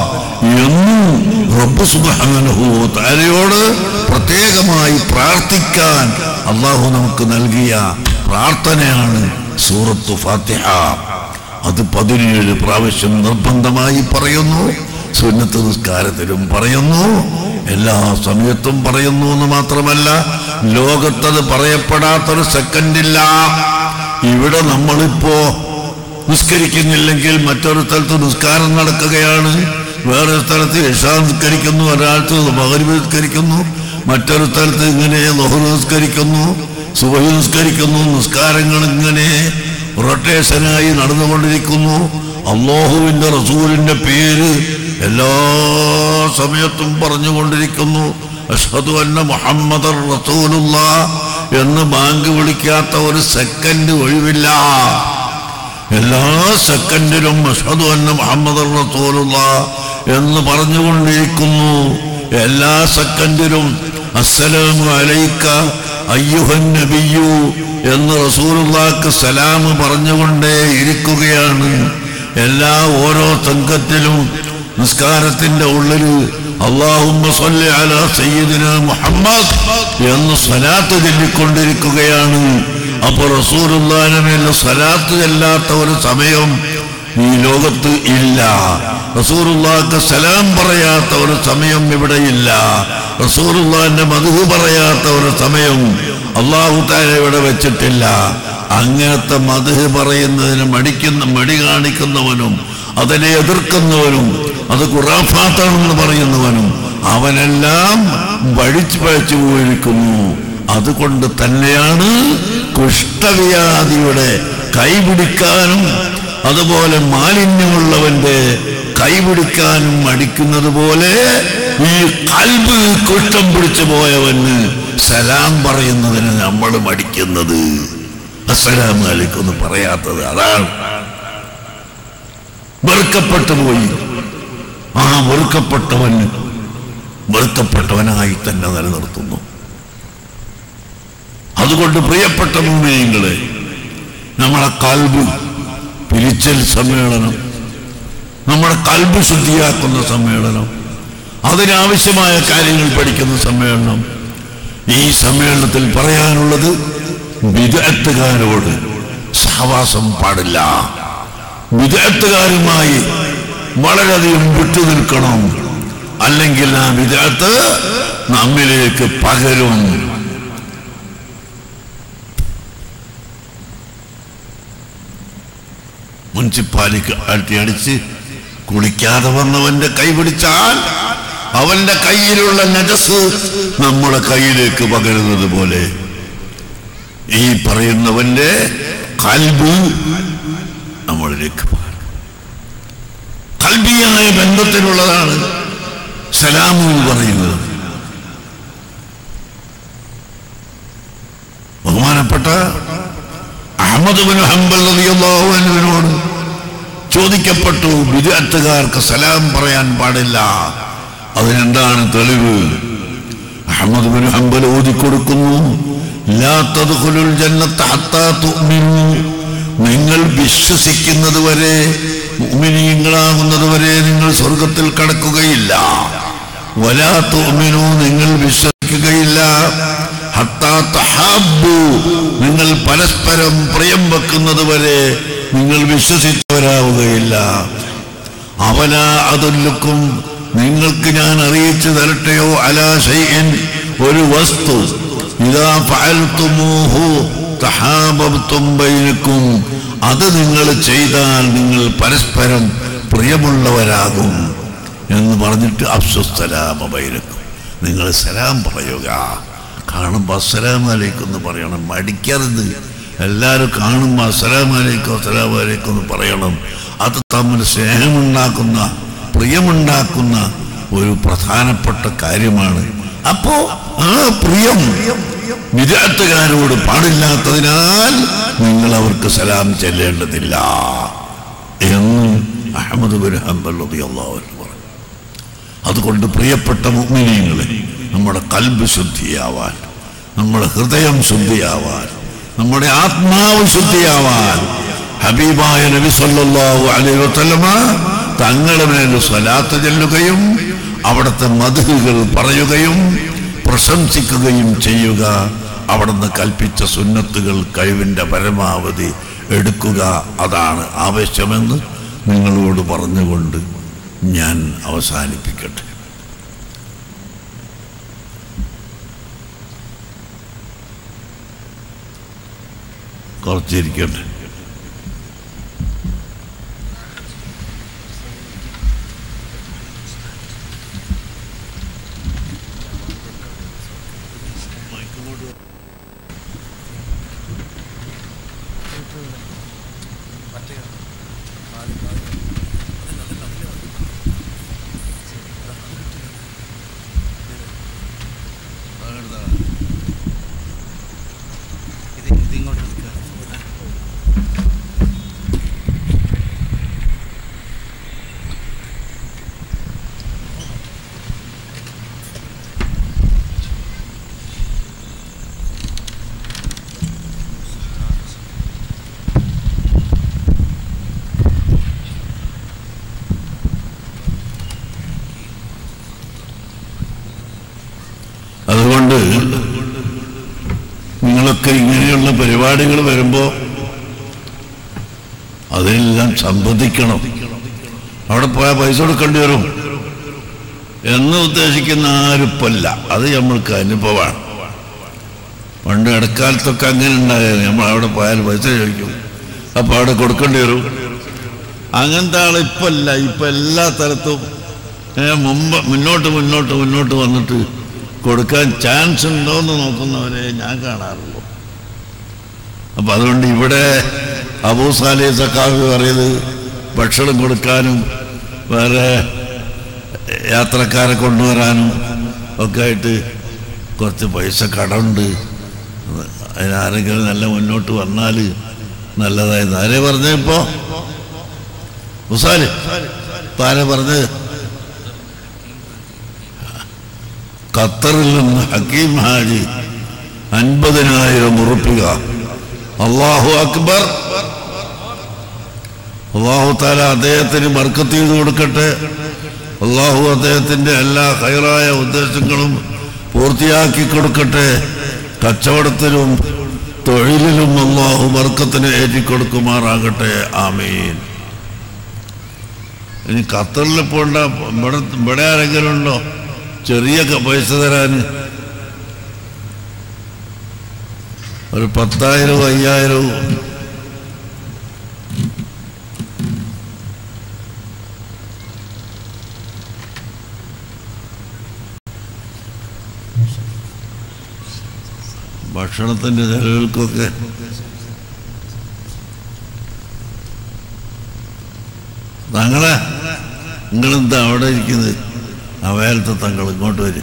എന്നും റബ്ബ് സുബ്ഹാനഹു താരയോട് പ്രത്യേകമായി പ്രാർത്ഥിക്കാൻ അള്ളാഹു നമുക്ക് നൽകിയ പ്രാർത്ഥനയാണ് സൂറത്തു ഫാത്തിഹ അത് പതിനേഴ് പ്രാവശ്യം നിർബന്ധമായി പറയുന്നു സുന്നത്ത് നിസ്കാരത്തിലും പറയുന്നു എല്ലാ സമയത്തും പറയുന്നു എന്ന് മാത്രമല്ല ലോകത്തത് പറയപ്പെടാത്തൊരു സെക്കൻഡില്ല ഇവിടെ നമ്മളിപ്പോ നിസ്കരിക്കുന്നില്ലെങ്കിൽ മറ്റൊരു സ്ഥലത്ത് നിസ്കാരം നടക്കുകയാണ് വേറെ സ്ഥലത്ത് ഇഷാ നിസ്കരിക്കുന്നു ഒരാൾക്ക് മകരിവ് നിസ്കരിക്കുന്നു മറ്റൊരു സ്ഥലത്ത് ഇങ്ങനെ ലഹു നിസ്കരിക്കുന്നു സുബഹി നിസ്കരിക്കുന്നു നിസ്കാരങ്ങൾ ഇങ്ങനെ റൊട്ടേഷനായി നടന്നുകൊണ്ടിരിക്കുന്നു അള്ളാഹുവിന്റെ റസൂലിന്റെ പേര് എല്ലാ സമയത്തും പറഞ്ഞുകൊണ്ടിരിക്കുന്നു അഷ്ഹദു അന്ന മുഹമ്മദ് റസൂലുള്ള എന്ന് ബാങ്ക് വിളിക്കാത്ത ഒരു സെക്കൻഡ് ഒഴിവില്ല എല്ലാ സെക്കൻഡിലും അഷ്ഹദു അന്ന മുഹമ്മദ് റസൂലുള്ള എന്ന് പറഞ്ഞുകൊണ്ടിരിക്കുന്നു എല്ലാ സെക്കൻഡിലും അസ്സലാമു അലൈക്ക അയ്യുഹൻ നബിയു എന്ന് റസൂലുള്ളാക്ക് സലാം പറഞ്ഞുകൊണ്ടേ ഇരിക്കുകയാണ് എല്ലാ ഓരോ സംഘത്തിലും നിസ്കാരത്തിന്റെ ഉള്ളിൽ അള്ളാഹുമ്മ സ്വല്ലി അലാ സയ്യിദിന മുഹമ്മദ് എന്ന് സ്വലാത്ത് ചൊല്ലിക്കൊണ്ടിരിക്കുകയാണ് അപ്പൊ റസൂലുള്ളാഹിന്റെ സ്വലാത്ത് ചെല്ലാത്ത ഒരു സമയം ഈ ലോകത്ത് ഇല്ല റസൂറുള്ളാക്ക് സലാം പറയാത്ത ഒരു സമയം ഇവിടെ ഇല്ല റസൂറുള്ളാന്റെ മധു പറയാത്ത ഒരു സമയം അള്ളാഹു താര ഇവിടെ വെച്ചിട്ടില്ല അങ്ങനത്തെ മധു പറയുന്നതിന് മടിക്കുന്ന മടി കാണിക്കുന്നവനും അതിനെ എതിർക്കുന്നവനും അത് ഖുറാഫാത്താണെന്ന് പറയുന്നവനും അവനെല്ലാം വഴിച്ചു പഴച്ചു പോയിരിക്കുന്നു അതുകൊണ്ട് തന്നെയാണ് കുഷ്ഠവ്യാധിയുടെ കൈപിടിക്കാനും അതുപോലെ മാലിന്യമുള്ളവന്റെ കൈപിടിക്കാനും മടിക്കുന്നത് പോലെ ഈ കൽബ് കുഷ്ഠം പിടിച്ചു പോയവന് സലാം പറയുന്നതിന് നമ്മൾ മടിക്കുന്നത് അസ്സലാം അലൈക്കും പറയാത്തത് അതാണ് വെറുക്കപ്പെട്ടു പോയി ആ വെറുക്കപ്പെട്ടവൻ വെറുക്കപ്പെട്ടവനായി തന്നെ നിലനിർത്തുന്നു അതുകൊണ്ട് പ്രിയപ്പെട്ട മുന്നേങ്ങളെ നമ്മളെ കൽബ് പിരിച്ചൽ സമ്മേളനം നമ്മുടെ കൽബ് ശുദ്ധിയാക്കുന്ന സമ്മേളനം അതിനാവശ്യമായ കാര്യങ്ങൾ പഠിക്കുന്ന സമ്മേളനം ഈ സമ്മേളനത്തിൽ പറയാനുള്ളത് വിദഗ്ധക്കാരോട് സഹവാസം പാടില്ല വിദഗ്ധക്കാരുമായി വളരെയധികം വിട്ടുനിൽക്കണം അല്ലെങ്കിൽ ആ വിദഗ്ധ നമ്മിലേക്ക് പകരും മുനിസിപ്പാലിറ്റി ആട്ടി അടിച്ച് കുളിക്കാതെ വന്നവന്റെ കൈ പിടിച്ചാൽ അവന്റെ കയ്യിലുള്ള നജസ് നമ്മുടെ കയ്യിലേക്ക് പകരുന്നത് പോലെ ഈ പറയുന്നവന്റെ കൽബ് നമ്മളിലേക്ക് പകരും കൽബിയായ ബന്ധത്തിലുള്ളതാണ് സലാമു എന്ന് പറയുന്നത് ബഹുമാനപ്പെട്ട അഹമ്മദ് ബിൻ ഹംബൽ റളിയല്ലാഹു അൻഹുവിനോട് ചോദിക്കപ്പെട്ടു വിദഗ്ധക്കാർക്ക് സലാം പറയാൻ പാടില്ല അതിനെന്താണ് തെളിവ് അഹമ്മദ് ബിൻ ഹംബൽ ഓതിക്കൊടുക്കുന്നു ലാ തദ്ഖുലുൽ ജന്നത്ത ഹത്താ തുഅ്മിനു നിങ്ങൾ വിശ്വസിക്കുന്നത് വരെ മുഅ്മിനീങ്ങളാകുന്നത് വരെ നിങ്ങൾ സ്വർഗത്തിൽ കടക്കുകയില്ല വലാ തുഅ്മിനു നിങ്ങൾ വിശ്വസിക്കുകയില്ല ഹത്താ തഹാബ്ബു നിങ്ങൾ പരസ്പരം പ്രിയം വെക്കുന്നത് വരെ നിങ്ങൾ വിശ്വസിച്ചവരാവുകയില്ല അവന അതുല്ലുക്കും നിങ്ങൾക്ക് ഞാൻ അറിയിച്ചു തരട്ടെയോ അലാ ഷൈഇൻ ഒരു വസ്തു ഇതാ ഫഅൽതുമൂഹു തഹാബബ്തും ബൈനക്കും അത് നിങ്ങൾ ചെയ്താൽ നിങ്ങൾ പരസ്പരം പ്രിയമുള്ളവരാകും എന്ന് പറഞ്ഞിട്ട് അഫ്സുസലാമ ബൈനക്കും നിങ്ങൾ സലാം പറയുക കാണുമ്പോൾ അസ്സലാമലൈക്കും എന്ന് പറയണം മടിക്കരുത് എല്ലാവരും കാണുമ്പോൾ അസ്സലാമലൈക്കും അസ്സലാമലൈക്കും എന്ന് പറയണം അത് തമ്മിൽ സ്നേഹമുണ്ടാക്കുന്ന പ്രിയമുണ്ടാക്കുന്ന ഒരു പ്രധാനപ്പെട്ട കാര്യമാണ് അപ്പോ ആ പ്രിയം വിദാർത്ഥകാരോട് പാടില്ലാത്തതിനാൽ നിങ്ങൾ അവർക്ക് സലാം ചെല്ലേണ്ടതില്ല എന്ന് അഹമ്മദ് ബിൻ ഹംബൽ റളിയല്ലാഹു അൻഹു പറഞ്ഞു അതുകൊണ്ട് പ്രിയപ്പെട്ട മുഅ്മിനീങ്ങളെ നമ്മുടെ കൽബ് ശുദ്ധിയാവാൻ നമ്മുടെ ഹൃദയം ശുദ്ധിയാവാൻ നമ്മുടെ ആത്മാവ് ശുദ്ധിയാവാൻ ഹബീബായ നബി സല്ലല്ലാഹു അലൈഹി വസല്ലമ തങ്ങളുടെ മേൽ സ്വലാത്ത് ചെല്ലുകയും അവിടുത്തെ മധുകൾ പറയുകയും പ്രശംസിക്കുകയും ചെയ്യുക അവിടുന്ന് കൽപ്പിച്ച സുന്നത്തുകൾ കഴിവിൻ്റെ പരമാവധി എടുക്കുക അതാണ് ആവശ്യമെന്ന് നിങ്ങളോട് പറഞ്ഞുകൊണ്ട് ഞാൻ അവസാനിപ്പിക്കട്ടെ കുറച്ചിരിക്കട്ടെ അതുകൊണ്ട് നിങ്ങളൊക്കെ ഇങ്ങനെയുള്ള പരിപാടികൾ വരുമ്പോൾ അതിനെല്ലാം സംബന്ധിക്കണം അവിടെ പോയാൽ പൈസ കൊടുക്കേണ്ടി വരും എന്ന് ഉദ്ദേശിക്കുന്ന ആരുപ്പല്ല അത് നമ്മൾക്ക് അനുഭവമാണ് പണ്ട് ഇടക്കാലത്തൊക്കെ അങ്ങനെ ഉണ്ടായാലും നമ്മൾ അവിടെ പോയാൽ പൈസ ചോദിക്കും അപ്പോൾ അവിടെ കൊടുക്കേണ്ടി വരും അങ്ങനത്തെ ആൾ ഇപ്പല്ല ഇപ്പം എല്ലാ സ്ഥലത്തും ഏ, മുമ്പ് മുന്നോട്ട് മുന്നോട്ട് മുന്നോട്ട് വന്നിട്ട് കൊടുക്കാൻ ചാൻസ് ഉണ്ടോ എന്ന് നോക്കുന്നവരെ ഞാൻ കാണാറുള്ളൂ അപ്പം അതുകൊണ്ട് ഇവിടെ അബൂ സാലി സക്കാഫി പറയുന്നത് ഭക്ഷണം കൊടുക്കാനും വേറെ യാത്രക്കാരെ കൊണ്ടുവരാനും ഒക്കെ ആയിട്ട് കുറച്ച് പൈസ കടമുണ്ട് അതിനാരെങ്കിലും നല്ല മുന്നോട്ട് വന്നാൽ നല്ലതായിരുന്നു ആരെ പറഞ്ഞപ്പോ മുസാല് ഇപ്പൊ ആരെ പറഞ്ഞത് ഖത്തറിൽ നിന്ന് ഹക്കീം ഹാജി അൻപതിനായിരം ഉറപ്പിക അള്ളാഹു അക്ബർ അള്ളാഹു താല അദ്ദേഹത്തിന് ബർക്കത്ത് ചെയ്ത് കൊടുക്കട്ടെ അള്ളാഹു അദ്ദേഹത്തിന്റെ എല്ലാ ഹൈറായ ഉദ്ദേശങ്ങളും പൂർത്തിയാക്കി കൊടുക്കട്ടെ കച്ചവടത്തിലും തൊഴിലിലും അള്ളാഹു ബർക്കത്തിന് ഏറ്റിക്കൊടുക്കുമാറാകട്ടെ ആമീൻ ഇനി ഖത്തറിൽ പോണ്ട ഇവിടെ ഇവിടെ ആരെങ്കിലും ഉണ്ടോ ചെറിയ ക- പൈസ തരാൻ ഒരു പത്തായിരവും അയ്യായിരവും ഭക്ഷണത്തിന്റെ ചെലവുകൾക്കൊക്കെ തങ്ങളെ നിങ്ങളെന്താ അവിടെ ഇരിക്കുന്നത് അവയാലത്തെ തങ്ങൾ ഇങ്ങോട്ട് വരും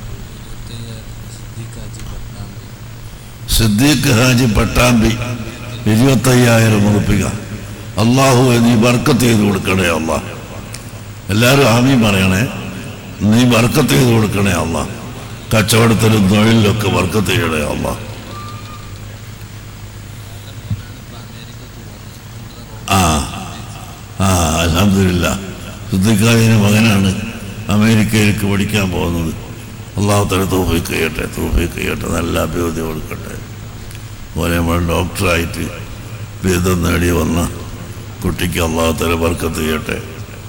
സിദ്ദീഖ് ഹാജി പട്ടാമ്പി ഇരുപത്തയ്യായിരം ഉറപ്പിക അള്ളാഹു നീ ബർക്കത്ത് ചെയ്ത് കൊടുക്കണേ അള്ളാഹ് എല്ലാവരും ആമീ പറയണേ നീ ബർക്കത്ത് ചെയ്ത് കൊടുക്കണേ അള്ളാഹ് കച്ചവടത്തിലും തൊഴിലിലൊക്കെ ബർക്കത്ത് ചെയ്യണേ അള്ളാഹ് ആ ആ അലഹമില്ല സിദ്ദിഖാജിന് മകനാണ് അമേരിക്കയിലേക്ക് പഠിക്കാൻ പോകുന്നത് അള്ളാഹു തല തോഫിക്ക് ചെയ്യട്ടെ തോഫിക്ക് ചെയ്യട്ടെ നല്ല അഭിവൃദ്ധി കൊടുക്കട്ടെ ഓനെ നമ്മൾ ഡോക്ടറായിട്ട് ബിരുദം നേടി വന്ന കുട്ടിക്ക് അള്ളാഹു തല ബർക്കത്ത് ചെയ്യട്ടെ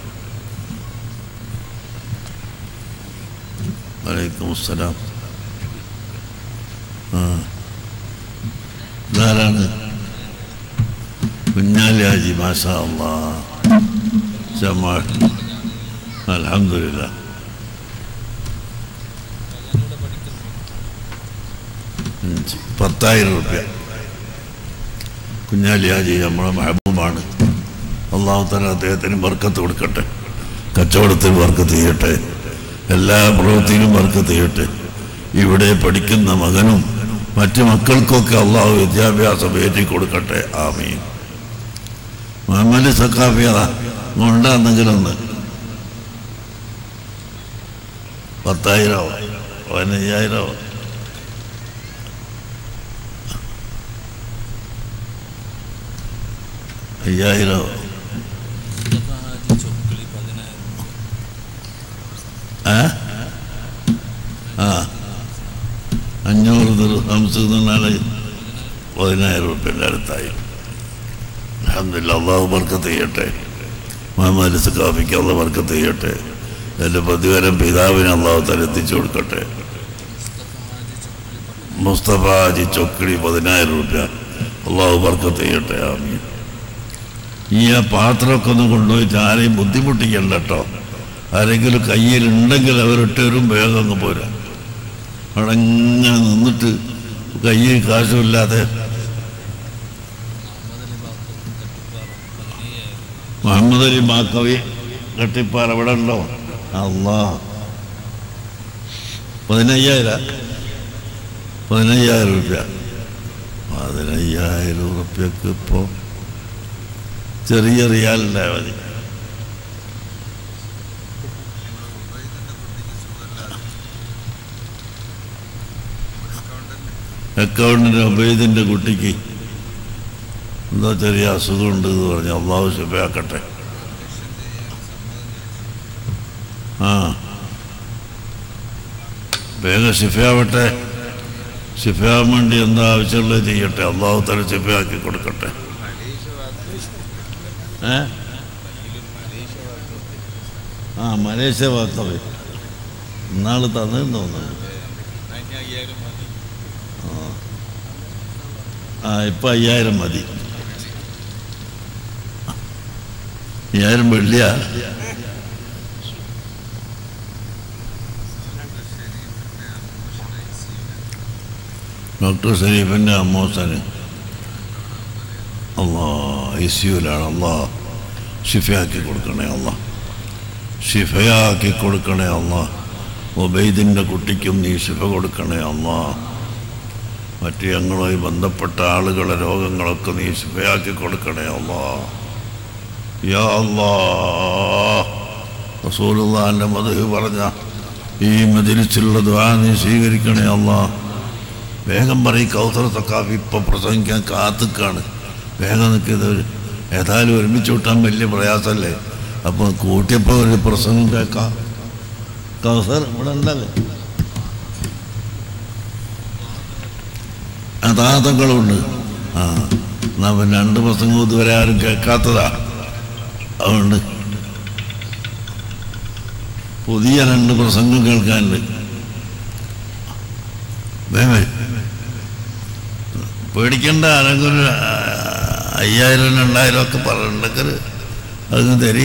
വലൈക്കും അസ്സലാം ആ ഇതാരാണ് കുഞ്ഞാലി ഹാജി മാഷാ അള്ളാ ജമാ അലഹമില്ല അഞ്ച് പത്തായിരം റുപ്യ കുഞ്ഞാലിയാജി നമ്മളെ മഹബൂബാണ് അള്ളാഹു തല അദ്ദേഹത്തിന് ബർക്കത്ത് കൊടുക്കട്ടെ കച്ചവടത്തിൽ ബർക്കത്ത് ചെയ്യട്ടെ എല്ലാ പ്രവൃത്തിയിലും ബർക്കത്ത് ചെയ്യട്ടെ ഇവിടെ പഠിക്കുന്ന മകനും മറ്റു മക്കൾക്കൊക്കെ അള്ളാഹു വിദ്യാഭ്യാസം ഏറ്റി കൊടുക്കട്ടെ ആമീൻ മുഹമ്മദ് സക്കാഫിയതാ ഉണ്ടാന്നെങ്കിലും ഒന്ന് പത്തായിരോ പതിനയ്യായിരോ അയ്യായിരോ ആ ആ അഞ്ഞൂറ് ദിർഹംസ് എന്നാൽ പതിനായിരം റുപ്യൻ്റെ അടുത്തായി അഹമ്മദില്ല അള്ളാഹു ബർക്കത്ത് ചെയ്യട്ടെ മുഹമ്മദ് സക്കാഫിക്ക് അള്ളാഹ് ബർക്കത്ത് ചെയ്യട്ടെ എൻ്റെ പ്രതിഫലം പിതാവിന് അള്ളാഹു തല എത്തിച്ചു കൊടുക്കട്ടെ മുസ്തഫ ഹാജി ചൊക്കിടി പതിനായിരം റുപ്യ അള്ളാഹു ബർക്കത്ത് ചെയ്യട്ടെ ആമീൻ ഈ ആ പാത്രമൊക്കെ ഒന്ന് കൊണ്ടുപോയിട്ട് ആരെയും ബുദ്ധിമുട്ടിക്കണ്ട കേട്ടോ ആരെങ്കിലും കയ്യിലുണ്ടെങ്കിൽ അവരൊട്ടവരും വേഗം അങ്ങ് പോരാ അവിടെ ഇങ്ങനെ നിന്നിട്ട് കയ്യിൽ കാശുമില്ലാതെ മുഹമ്മദ് അലി മാക്കവി കട്ടിപ്പാറ ഇവിടെ ഉണ്ടോ അല്ലാ പതിനയ്യായിരം പതിനയ്യായിരം റുപ്യ പതിനയ്യായിരം റുപ്യക്ക് ഇപ്പോൾ ചെറിയ റിയാലുണ്ടായാൽ മതി അക്കൗണ്ടിൻ്റെ ഉബൈദിൻ്റെ കുട്ടിക്ക് എന്താ ചെറിയ അസുഖമുണ്ട് എന്ന് പറഞ്ഞ് അള്ളാഹു ശുഭയാക്കട്ടെ ആ വേഗം ശിഫയാവട്ടെ ശിഫയാൻ വേണ്ടി എന്താ ആവശ്യമുള്ളത് ചെയ്യട്ടെ അള്ളാഹു തല ശിഫയാക്കി കൊടുക്കട്ടെ ഏ ആ മലേഷ്യ ഭാഗത്തത് ഇന്നാൾ തന്നെന്ന് തോന്നുന്നു ആ. ആ ഇപ്പം അയ്യായിരം മതി അയ്യായിരം വെള്ളിയാ ഡോക്ടർ ഷരീഫിൻ്റെ അമ്മോസന് അള്ളാ ഐ സിയുലാണ് അള്ളാ ഷിഫയാക്കി കൊടുക്കണേ അള്ളാ ഷിഫയാക്കി കൊടുക്കണേ അള്ളാ ഒബൈദിൻ്റെ കുട്ടിക്കും നീ ശിഫ കൊടുക്കണേ അള്ളാ മറ്റ് ഞങ്ങളുമായി ബന്ധപ്പെട്ട ആളുകളെ രോഗങ്ങളൊക്കെ നീ ശിഫയാക്കി കൊടുക്കണേ അള്ളാ യാ അള്ളാ റസൂലുള്ളാൻ്റെ മധു പറഞ്ഞ ഈ മതിരിച്ചുള്ള ദ്വാ നീ സ്വീകരിക്കണേ അള്ളാ വേഗം പറയും കൗസർ സക്കാഫി ഇപ്പം പ്രസംഗിക്കാൻ കാത്തുക്കാണ് വേഗം നിൽക്കുന്നത് ഏതായാലും ഒരുമിച്ച് വിട്ടാൻ വലിയ പ്രയാസമല്ലേ അപ്പോൾ കൂട്ടിയപ്പോൾ ഒരു പ്രസംഗം കേൾക്കാം കൗസർ ഇവിടെ ഉണ്ടല്ലേ ആ താത്തങ്ങളുണ്ട് ആ എന്നാ പിന്നെ രണ്ട് പ്രസംഗം ഇതുവരെ ആരും കേൾക്കാത്തതാ അതുകൊണ്ട് പുതിയ രണ്ട് പ്രസംഗം കേൾക്കാനുണ്ട് വേഗം വരൂ. പേടിക്കണ്ട ആരെങ്കിലും ഒരു, ആ, അയ്യായിരം രണ്ടായിരം ഒക്കെ പറഞ്ഞിട്ടുണ്ടെങ്കിൽ അത് തരി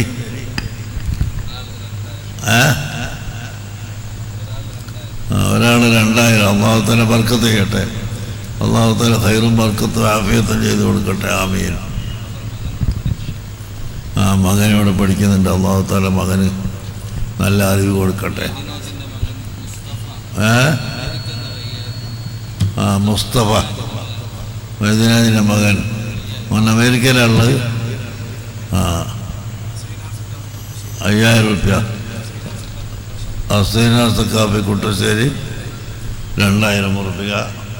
ഏ ഒരാൾ രണ്ടായിരം അള്ളാഹുത്തല ബർക്കത്ത് ചെയ്യട്ടെ അള്ളാഹുത്തല ഹൈറും ബർക്കത്തും ആഫിയത്തും ചെയ്ത് കൊടുക്കട്ടെ ആമീൻ ആ മകനോട് പഠിക്കുന്നുണ്ട് അള്ളാഹുത്താല മകന് നല്ല അറിവ് കൊടുക്കട്ടെ ഏ ആ മുസ്തഫ വൈദ്യനാഥിൻ്റെ മകൻ മോൻ അമേരിക്കയിലുള്ളത് ആ അയ്യായിരം റുപ്യ അസൈന സക്കാഫി കുട്ടശ്ശേരി രണ്ടായിരം റുപ്യ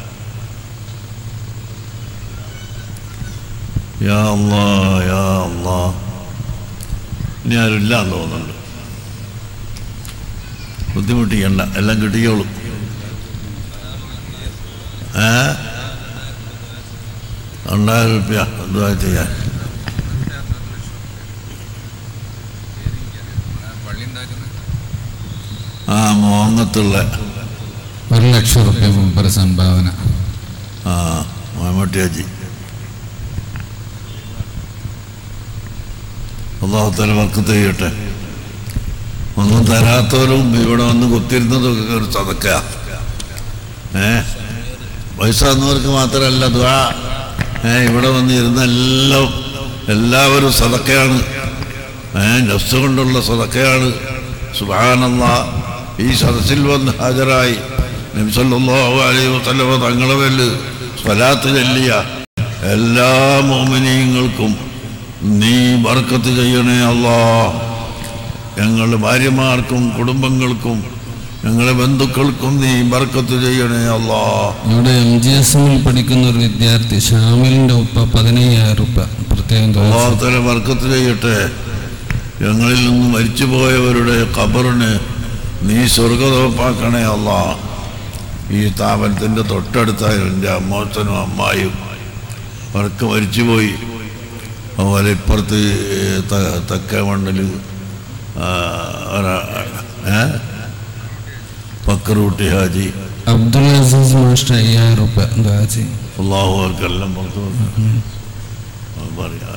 യാ അല്ലാ യാ അല്ലാ ഇനി ആരുമില്ല എന്ന് തോന്നുന്നുണ്ട് ബുദ്ധിമുട്ടിക്കണ്ട എല്ലാം കിട്ടിയോളും ഏ രണ്ടായിരം റുപ്യ എന്തുവാ ചെയ്യാൻ ആ മോങ്ങത്തുള്ള ഒരു ലക്ഷം റുപ്യ മുമ്പ് സംഭാവന ആ മമ്മട്ടിയാജി അള്ളാഹുത്തല വർക്കത്ത് ചെയ്യട്ടെ ഒന്നും തരാത്തവരും ഇവിടെ വന്ന് കുത്തിരുന്നതൊക്കെ ഒരു ചതക്ക ഏ വയസ്സാകുന്നവർക്ക് മാത്രമല്ല ദ്വാ ഏ ഇവിടെ വന്ന് ഇരുന്ന എല്ലാം എല്ലാവരും സതക്കയാണ് ഏ നഫ്സ് കൊണ്ടുള്ള സതക്കയാണ് സുബാനല്ല ഈ സദസ്സിൽ വന്ന് ഹാജരായി നബ്സല്ലാഹു അലൈഹി വസല്ലമ തങ്ങളെ മേല് സ്വലാത്ത് ചൊല്ലിയ എല്ലാ മോമിനീയങ്ങൾക്കും നീ ബർക്കത്ത് ചെയ്യണേ അല്ലാ ഞങ്ങളുടെ ഭാര്യമാർക്കും കുടുംബങ്ങൾക്കും ഞങ്ങളുടെ ബന്ധുക്കൾക്കും നീ ബർക്കത്ത് ചെയ്യണേ അല്ലാ ഇവിടെ എം ജി എസ് എമ്മിൽ പഠിക്കുന്ന ഒരു വിദ്യാർത്ഥി ഷാമിലിന്റെ ഉപ്പ പതിനയ്യായിരം രൂപ പ്രത്യേകം ദുആ ചെയ്തു. അള്ളാഹുത്തല ബർക്കത്ത് ചെയ്യട്ടെ ഞങ്ങളിൽ നിന്ന് മരിച്ചുപോയവരുടെ ഖബറിന് നീ സ്വർഗതോപ്പാക്കണേ അല്ലാ ഈ സ്ഥാപനത്തിൻ്റെ തൊട്ടടുത്തായിരുന്നു എൻ്റെ അമ്മോച്ചനും അമ്മായും അവർക്ക് മരിച്ചുപോയി അതുപോലെ ഇപ്പുറത്ത് ത- തെക്കേ മണ്ണിൽ ഏ പക്കറൂട്ടി ഹാജി അബ്ദുൽ അസീസ് മാസ്റ്റർ അയ്യായിരം രൂപ ദുആ ചെയ്യും അള്ളാഹു അവർക്കെല്ലാം പുറത്തു പറയാ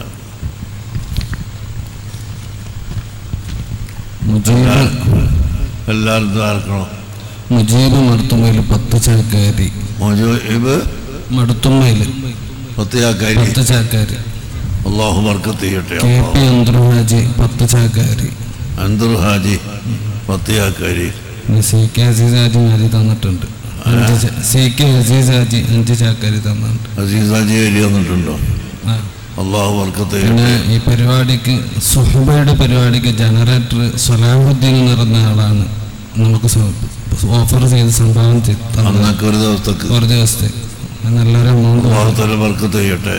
മുജീബ് എല്ലാവരും ദ്വാരക്കണം മുജീബ് മടുത്തുമ്മയിൽ പത്ത് ചാക്കാരി മുജീബ് മടുത്തുമ്മയിൽ പത്ത് ചാക്കാരി പത്ത് ചാക്കാരി അള്ളാഹു ബർക്കത്ത് ചെയ്യട്ടെ കെ പി അന്തർഹാജി പത്ത് ചാക്കാരി അന്തർ ഹാജി പത്ത് ചാക്കാരി പിന്നെ സി കെ അസീസ് ഹാജി മാരി തന്നിട്ടുണ്ട് അഞ്ച് ചാ- സി കെ അസീസ് ഹാജി അഞ്ച് ചാക്കാരി തന്നിട്ടുണ്ട് അസീസാജി എഴുതി വന്നിട്ടുണ്ടോ ആ. അള്ളാഹു ബർക്കത്ത് പിന്നെ ചെയ്യട്ടെ ഈ പരിപാടിക്ക് സുഹബയുടെ പരിപാടിക്ക് ജനറേറ്റർ സലാഹുദ്ദീൻ എന്ന് പറഞ്ഞ ആളാണ് നമുക്ക് ഓഫർ ചെയ്ത് സംഭാവന ചെയ്ത് തന്നത്. അന്നൊക്കെ ഒരു ദിവസത്തേക്ക് ഒരു ദിവസത്തെ നല്ലൊരു എമൗണ്ട് അള്ളാഹു തല ബർക്കത്ത് ചെയ്യട്ടെ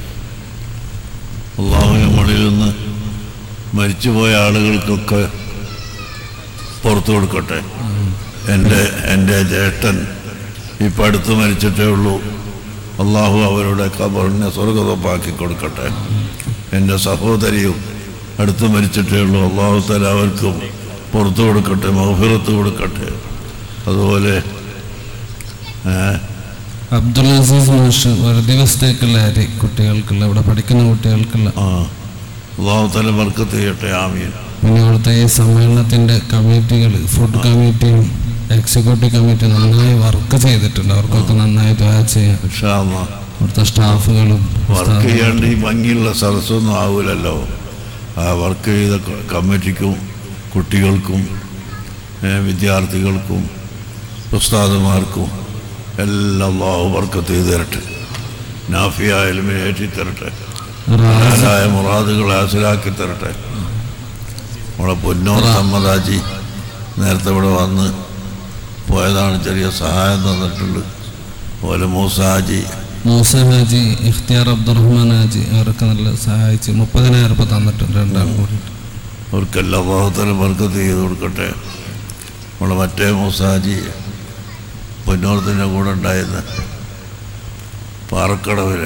അള്ളാഹു നമ്മളിൽ നിന്ന് മരിച്ചുപോയ ആളുകൾക്കൊക്കെ പുറത്തു കൊടുക്കട്ടെ എൻ്റെ എൻ്റെ ജ്യേഷ്ഠൻ ഇപ്പം അടുത്ത് മരിച്ചിട്ടേ ഉള്ളൂ അള്ളാഹു അവരുടെ കബറിനെ സ്വർഗതപ്പാക്കി കൊടുക്കട്ടെ എൻ്റെ സഹോദരിയും അടുത്ത് മരിച്ചിട്ടേ ഉള്ളൂ അള്ളാഹു തല അവർക്കും പുറത്തു കൊടുക്കട്ടെ മൗഫിറത്ത് കൊടുക്കട്ടെ അതുപോലെ ഏഹ് അബ്ദുൽ അസീസ് മാഷ് ഒരു ദിവസത്തേക്കുള്ള അരി കുട്ടികൾക്കുള്ള ഇവിടെ പഠിക്കുന്ന കുട്ടികൾക്കുള്ള ആ അള്ളാഹു തല ബർക്കത്ത് ചെയ്യട്ടെ ആമീൻ പിന്നെ ഇവിടുത്തെ ഈ സമ്മേളനത്തിന്റെ കമ്മിറ്റികൾ ഫുഡ് കമ്മിറ്റിയും എക്സിക്യൂട്ടീവ് കമ്മിറ്റി നന്നായി വർക്ക് ചെയ്തിട്ടുണ്ട് അവർക്കൊക്കെ നന്നായി ദ്വാ ചെയ്യാം ഇൻഷാ അല്ലാ. ഇവിടുത്തെ സ്റ്റാഫുകളും വർക്ക് ചെയ്യാണ്ട് ഈ ഭംഗിയുള്ള സദസ്സൊന്നും ആവൂലല്ലോ ആ വർക്ക് ചെയ്ത ക- കമ്മിറ്റിക്കും കുട്ടികൾക്കും ഏ, വിദ്യാർത്ഥികൾക്കും ഉസ്താദുമാർക്കും എല്ലാം അള്ളാഹു വർക്കത്ത് ചെയ്ത് തരട്ടെ നാഫിയായാലും ഏറ്റി തരട്ടെ ഹലാലായ മുറാദുകൾ ഹാസിലാക്കി തരട്ടെ നമ്മളെ പൊന്നോർ സമ്മതാജി നേരത്തെ ഇവിടെ വന്ന് പോയതാണ് ചെറിയ സഹായം തന്നിട്ടുണ്ട് അതുപോലെ മൂസാജി മൂസ ഹാജി ഇഖ്തിയാർ അബ്ദുറഹ്മാൻ ഹാജി അവരൊക്കെ നല്ല സഹായിച്ച് മുപ്പതിനായിരം രൂപ തന്നിട്ടുണ്ട് രണ്ടാളും കൂടി അവർക്കെല്ലാം അള്ളാഹുത്തല ബർക്കത്ത് ചെയ്ത് കൊടുക്കട്ടെ നമ്മളെ മറ്റേ മൂസാജി പൊന്നോർത്തിൻ്റെ കൂടെ ഉണ്ടായിരുന്ന പാറക്കടവില്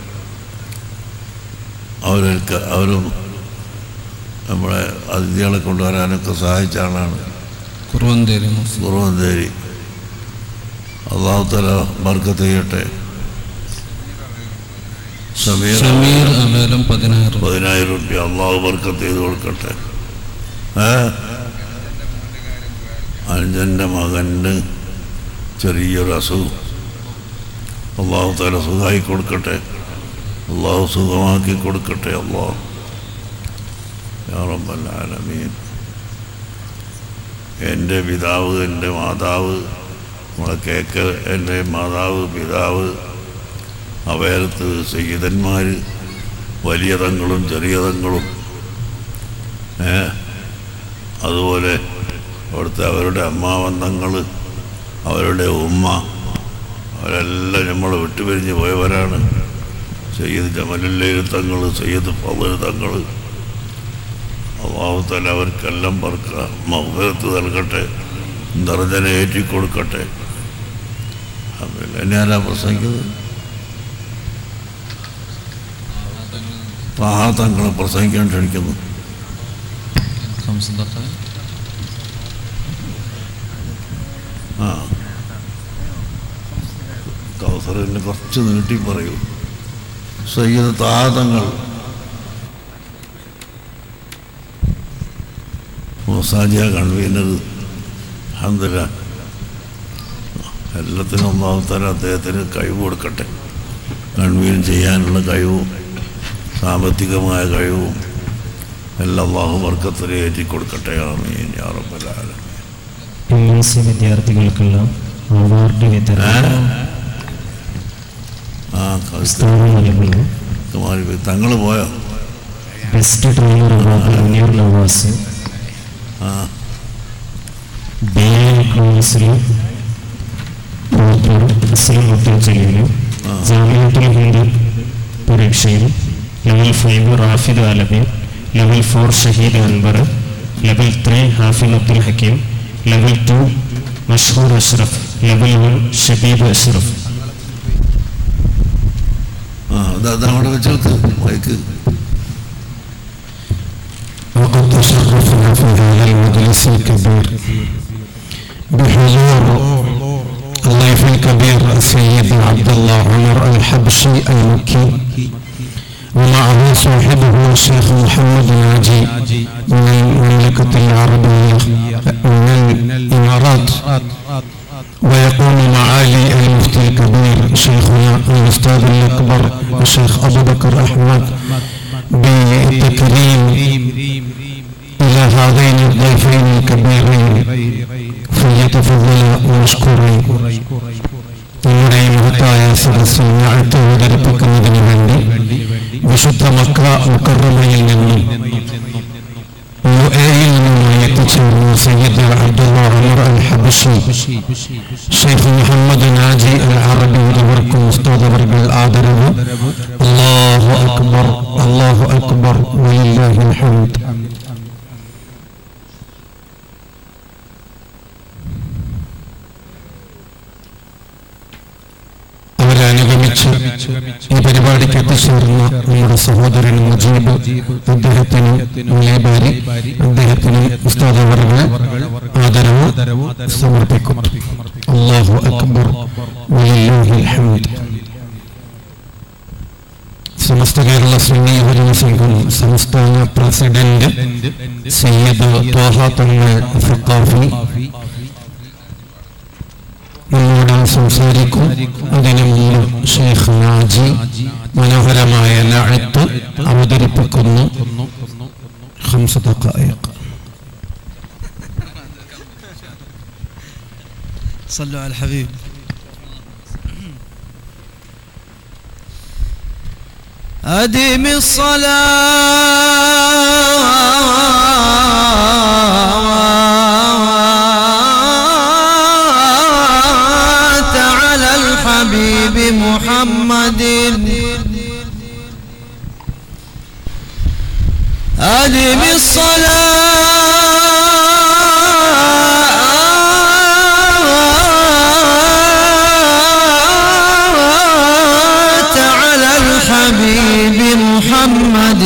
അവരൊക്കെ അവരും നമ്മളെ അതിഥികളെ കൊണ്ടുവരാനൊക്കെ സഹായിച്ച ആളാണ് കുറുവന്തേരി മൂസ കുറുവന്തേരി അള്ളാഹുത്തല ബർക്കത്ത് ചെയ്യട്ടെ സമീർ ഷമീർ അവേലം പതിനായിരം പതിനായിരം റുപ്യ അള്ളാഹു ബർക്കത്ത് ചെയ്ത് കൊടുക്കട്ടെ ഏ അനുജൻ്റെ മകന് ചെറിയൊരു അസുഖം അള്ളാഹു തല സുഖമായി കൊടുക്കട്ടെ അള്ളാഹു സുഖമാക്കി കൊടുക്കട്ടെ അള്ളാഹു യാ റബ്ബൽ ആലമീൻ എൻ്റെ പിതാവ് എൻ്റെ മാതാവ് നമ്മളെ കേക്ക് എൻ്റെ മാതാവ് പിതാവ് അവയലത്ത് സയ്യിദന്മാർ വലിയ തങ്ങളും ചെറിയ തങ്ങളും ഏ അതുപോലെ അവിടുത്തെ അവരുടെ അമ്മാവന്തങ്ങൾ അവരുടെ ഉമ്മ അവരെല്ലാം നമ്മളെ വിട്ടുപിരിഞ്ഞ് പോയവരാണ് സയ്യിദ് ജമലുല്ലയിൽ തങ്ങൾ സയ്യിദ് ഫവൽ തങ്ങൾ അള്ളാഹുത്തല അവർക്കെല്ലാം പറക്ക മഹുരത്ത് നൽകട്ടെ നിറഞ്ഞനെ ഏറ്റിക്കൊടുക്കട്ടെ പിന്നെ ഞാനാ പ്രസംഗിക്കുന്നത് ആ തങ്ങളെ പ്രസംഗിക്കാൻ ക്ഷണിക്കുന്നു ആ കൗസറിന് കുറച്ച് നീട്ടി പറയൂ സയ്യിദ് താതങ്ങൾ മൊസാജിയ കൺവീനർ അഹമ്മദില്ല എല്ലാത്തിനും ഒന്നാമത്തരം അദ്ദേഹത്തിന് കഴിവ് കൊടുക്കട്ടെ കൺവീൻ ചെയ്യാനുള്ള കഴിവും സാമ്പത്തികമായ കഴിവും എല്ലാം അള്ളാഹു വർക്കത്തിന് ഏറ്റി കൊടുക്കട്ടെ ആമീൻ യാ റബ്ബൽ ആലമീൻ എം എൽ സി വിദ്യാർത്ഥികൾക്കുള്ള അവാർഡ് വിതരണം ആ സ്ഥാനം നൽകുന്നു കുമാരി തങ്ങൾ പോയോ best trainer award Muneer Nawas ആ B A council proper Aslam മുത്തൽ ജലീൽ ജാമിയത്തുൽ ഹിന്ദ് പരീക്ഷയിൽ ലെവൽ ഫൈവ് റാഫിദ് ആലബി level four Shaheed Anwar level three Hafid Abdul Hakeem level two Mashhoor Ashraf level one Shabeeb Ashraf ആ അത് അത് അവിടെ വെച്ചെടുത്ത് മൈക്ക് وقد تشرفنا في هذا المجلس الكبير بحضور الضيف الكبير السيد عبد الله عمر الحبشي المكي ومعه صاحبه الشيخ محمد ناجي من المملكة العربية من الإمارات ويقوم معالي المفتي الكبير شيخنا الأستاذ الأكبر الشيخ أبو بكر أحمد بتكريم إلى هذين الضيفين الكبيرين فليتفضل مشكورين നമ്മുടെ ഈ മഹത്തായ സദസ്സിൽ ഞാഴ്ത്ത് അവതരിപ്പിക്കുന്നതിന് വേണ്ടി വിശുദ്ധ മക്ക മുക്കറമയിൽ നിന്നും യു എയിൽ നിന്നുമായി എത്തിച്ചേർന്ന സയ്യിദ് അബ്ദുള്ള ഉമർ അൽ ഹബഷി ഷെയ്ഖ് മുഹമ്മദ് നാജി അൽ അറബി അവർക്കും ഉസ്താദ് അവർകൾ ആദരവ് അല്ലാഹു അക്ബർ അല്ലാഹു അക്ബർ വലില്ലാഹിൽ ഹംദ് അവരെ അനുഗമിച്ച് ഈ പരിപാടിക്ക് എത്തിച്ചേർന്ന നമ്മുടെ സഹോദരൻ മുജീബ് അദ്ദേഹത്തിന് മുലേബാരി അദ്ദേഹത്തിന് ഉസ്താദ് അവറുകൾ ആദരവ് സമർപ്പിക്കും അല്ലാഹു അക്ബർ വലില്ലാഹിൽ ഹംദ് സമസ്ത കേരള സുന്നി യുവജന സംഘം സംസ്ഥാന പ്രസിഡന്റ് സയ്യിദ് ത്വാഹ തങ്ങൾ ഫക്കാഫി നമ്മോട് സംസാരിക്കും അതിനു മുമ്പ് ഷെയ്ഖ് നാജി മനോഹരമായ നഅത്ത് അവതരിപ്പിക്കുന്നു خمس دقائق صلوا على الحبيب أدم الصلاة على الحبيب محمد أدم الصلاة على الحبيب محمد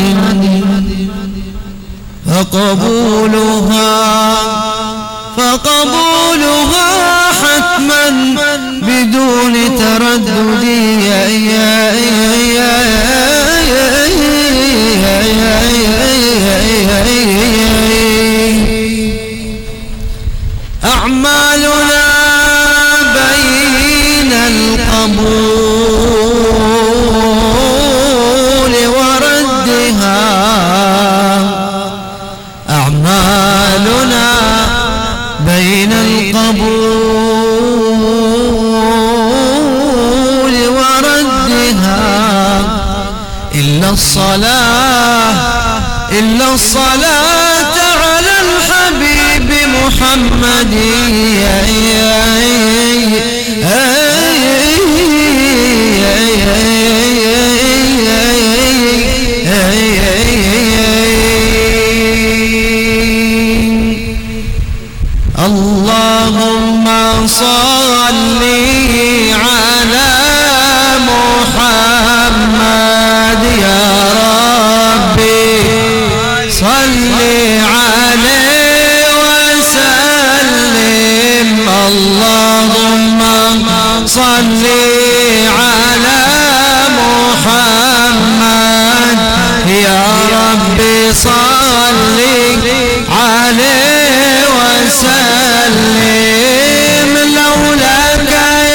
فقبولها فقبولها حتما بدون تردد يا يا يا يا يا يا يا يا أعمالنا بين القبول وردها أعمالنا بين القبول وردها إلا الصلاة إلا الصلاة على الحبيب محمد يا يا اللهم صل على محمد يا ربي صل عليه وسلم اللهم صل على محمد يا ربي صل عليه وسلم لولاك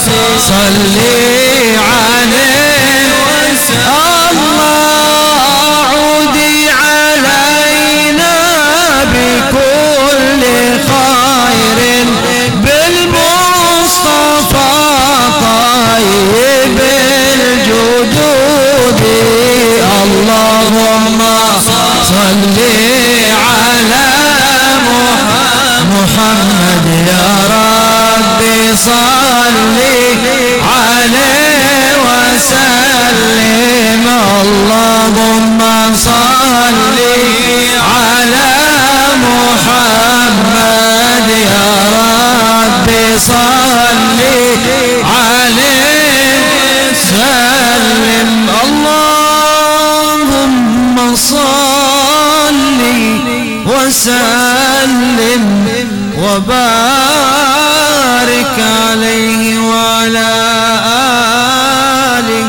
صلي عليه الله عودي علينا بكل خير بالمصطفى طيب الجدود اللهم صل على محمد يا ربي صل عليه وسلم اللهم صل على محمد يا ربي صل عليه وسلم اللهم صل وسلم وبارك عليه وعلى آله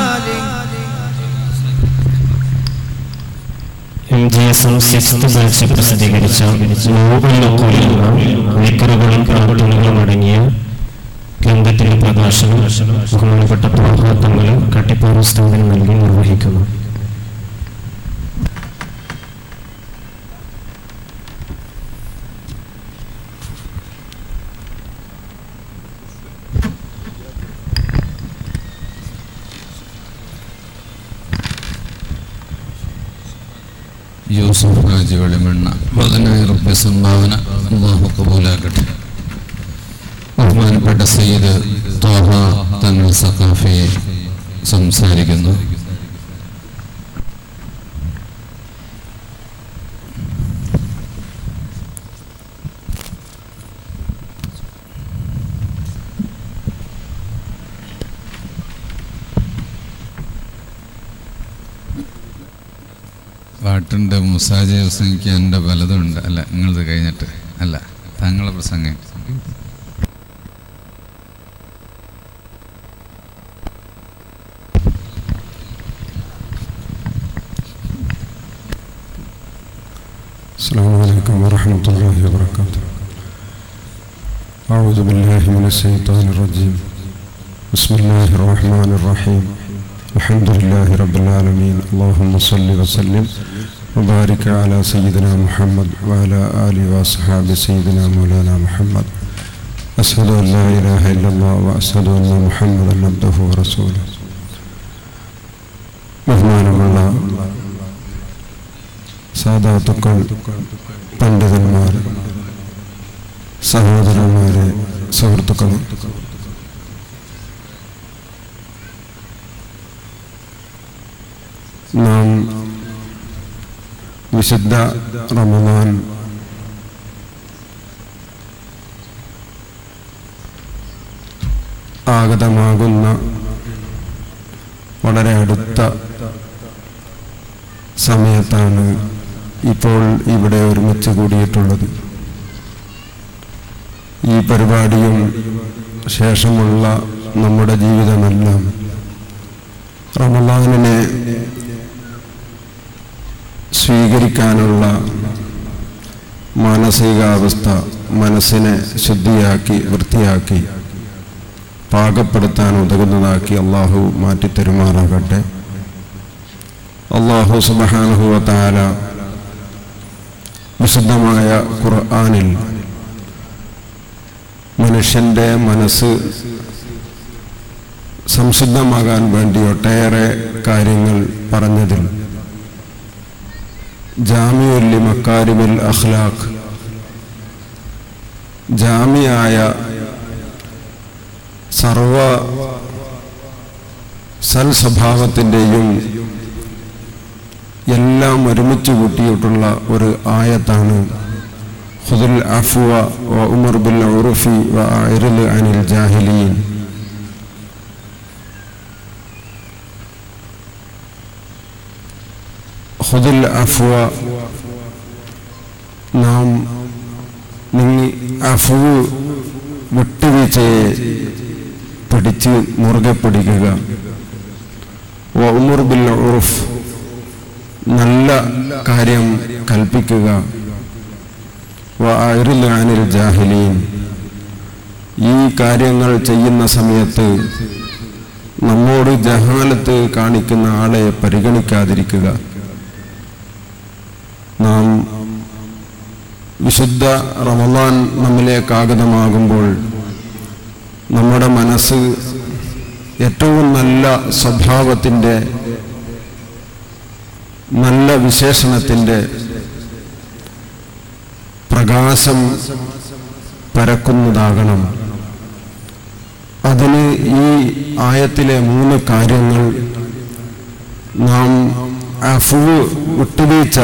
M G S M sixth batch പ്രസിദ്ധീകരിച്ച വിക്കറുകളും പ്രാർത്ഥനകളും അടങ്ങിയ ഗ്രന്ഥത്തിന്റെ പ്രകാശനം ബഹുമാനപ്പെട്ട പ്രഭാതങ്ങൾ കട്ടിപ്പാറ സ്ഥാപനം നൽകി നിർവഹിക്കുന്നു യൂസുഫ് ഹാജി വെളിമണ്ണ പതിനായിരം റുപ്യ സംഭാവന അള്ളാഹു കബൂലാക്കട്ടെ ബഹുമാനപ്പെട്ട സയ്യിദ് തോഹ തങ്ങൾ സഖാഫി സംസാരിക്കുന്നു പാട്ടുണ്ട് മുസാജി പ്രസംഗിക്കാൻ എൻ്റെ പലതുണ്ട് അല്ല നിങ്ങളത് കഴിഞ്ഞിട്ട് അല്ല താങ്കളെ പ്രസംഗം السلام عليكم ورحمة الله وبركاته أعوذ بالله من الشيطان الرجيم بسم الله الرحمن الرحيم الحمد لله رب العالمين اللهم صل وسلم وبارك على سيدنا محمد وعلى آله وأصحاب سيدنا مولانا محمد أشهد أن لا إله إلا الله وأشهد أن محمدا عبده ورسوله ബഹുമാനമുള്ള സാധാത്തുക്കൾ പണ്ഡിതന്മാർ സഹോദരന്മാരെ സുഹൃത്തുക്കളെ നാം വിശുദ്ധ റമദാൻ ആഗതമാകുന്ന വളരെ അടുത്ത സമയത്താണ് ഇപ്പോൾ ഇവിടെ ഒരുമിച്ച് കൂടിയിട്ടുള്ളത് ഈ പരിപാടിയും ശേഷമുള്ള നമ്മുടെ ജീവിതമെല്ലാം റമദാനിനെ സ്വീകരിക്കാനുള്ള മാനസികാവസ്ഥ മനസ്സിനെ ശുദ്ധിയാക്കി വൃത്തിയാക്കി പാകപ്പെടുത്താൻ ഉതകുന്നതാക്കി അള്ളാഹു മാറ്റിത്തരുമാറാകട്ടെ അള്ളാഹു സുബഹാനുഹുവ താല വിശുദ്ധമായ ഖുർആാനിൽ മനുഷ്യൻ്റെ മനസ്സ് സംശുദ്ധമാകാൻ വേണ്ടി ഒട്ടേറെ കാര്യങ്ങൾ പറഞ്ഞതിൽ ജാമിയുല്ലി മക്കാരിബിൽ അഖ്ലാഖ് ജാമിയായ സർവ സൽസ്വഭാവത്തിൻ്റെയും എല്ലാം ഒരുമിച്ച് കൂട്ടിയിട്ടുള്ള ഒരു ആയത്താണ് ഖുദുൽ അഫ്വ വ ഉമർ ബിൽ ഉറുഫി വ അഇറിൽ അനിൽ ജാഹിലീൻ ഖുദുൽ അഫ്വ നാം നീ അഫുവ് വിട്ടുവീഴ്ചയെ പിടിച്ച് മുറുകെ പിടിക്കുക വ ഉമർ ബിൽ ഉറുഫ് നല്ല കാര്യം കൽപ്പിക്കുക വ അഇറിൽ അനിൽ ജാഹിലീൻ ഈ കാര്യങ്ങൾ ചെയ്യുന്ന സമയത്ത് നമ്മോട് ജഹാലത്ത് കാണിക്കുന്ന ആളെ പരിഗണിക്കാതിരിക്കുക നാം വിശുദ്ധ റമദാൻ നമ്മിലേക്ക് ആഗതമാകുമ്പോൾ നമ്മുടെ മനസ്സ് ഏറ്റവും നല്ല സ്വഭാവത്തിൻ്റെ നല്ല വിശേഷണത്തിൻ്റെ പ്രകാശം പരക്കുന്നതാകണം അതിന് ഈ ആയത്തിലെ മൂന്ന് കാര്യങ്ങൾ നാം അഫുവ് വിട്ടുവീഴ്ച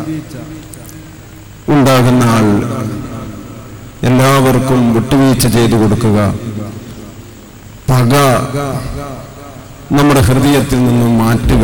ഉണ്ടാകുന്ന ആൾ എല്ലാവർക്കും വിട്ടുവീഴ്ച ചെയ്തു കൊടുക്കുക പക നമ്മുടെ ഹൃദയത്തിൽ നിന്നും മാറ്റുക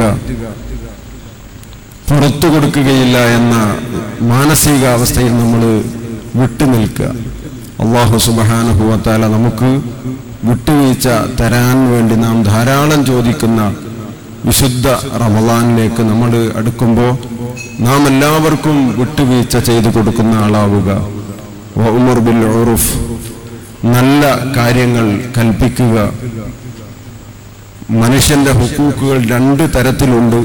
പുറത്തു കൊടുക്കുകയില്ല എന്ന മാനസികാവസ്ഥയിൽ നമ്മൾ വിട്ടുനിൽക്കുക അള്ളാഹു സുബഹാനുഭവത്താല നമുക്ക് വിട്ടുവീഴ്ച തരാൻ വേണ്ടി നാം ധാരാളം ചോദിക്കുന്ന വിശുദ്ധ റമലാനിലേക്ക് നമ്മൾ അടുക്കുമ്പോൾ നാം എല്ലാവർക്കും വിട്ടുവീഴ്ച ചെയ്തു കൊടുക്കുന്ന ആളാവുക ഉമർ ബിൽ ഉറുഫ് നല്ല കാര്യങ്ങൾ കൽപ്പിക്കുക മനുഷ്യന്റെ ഹുക്കൂക്കുകൾ രണ്ട് തരത്തിലുണ്ട്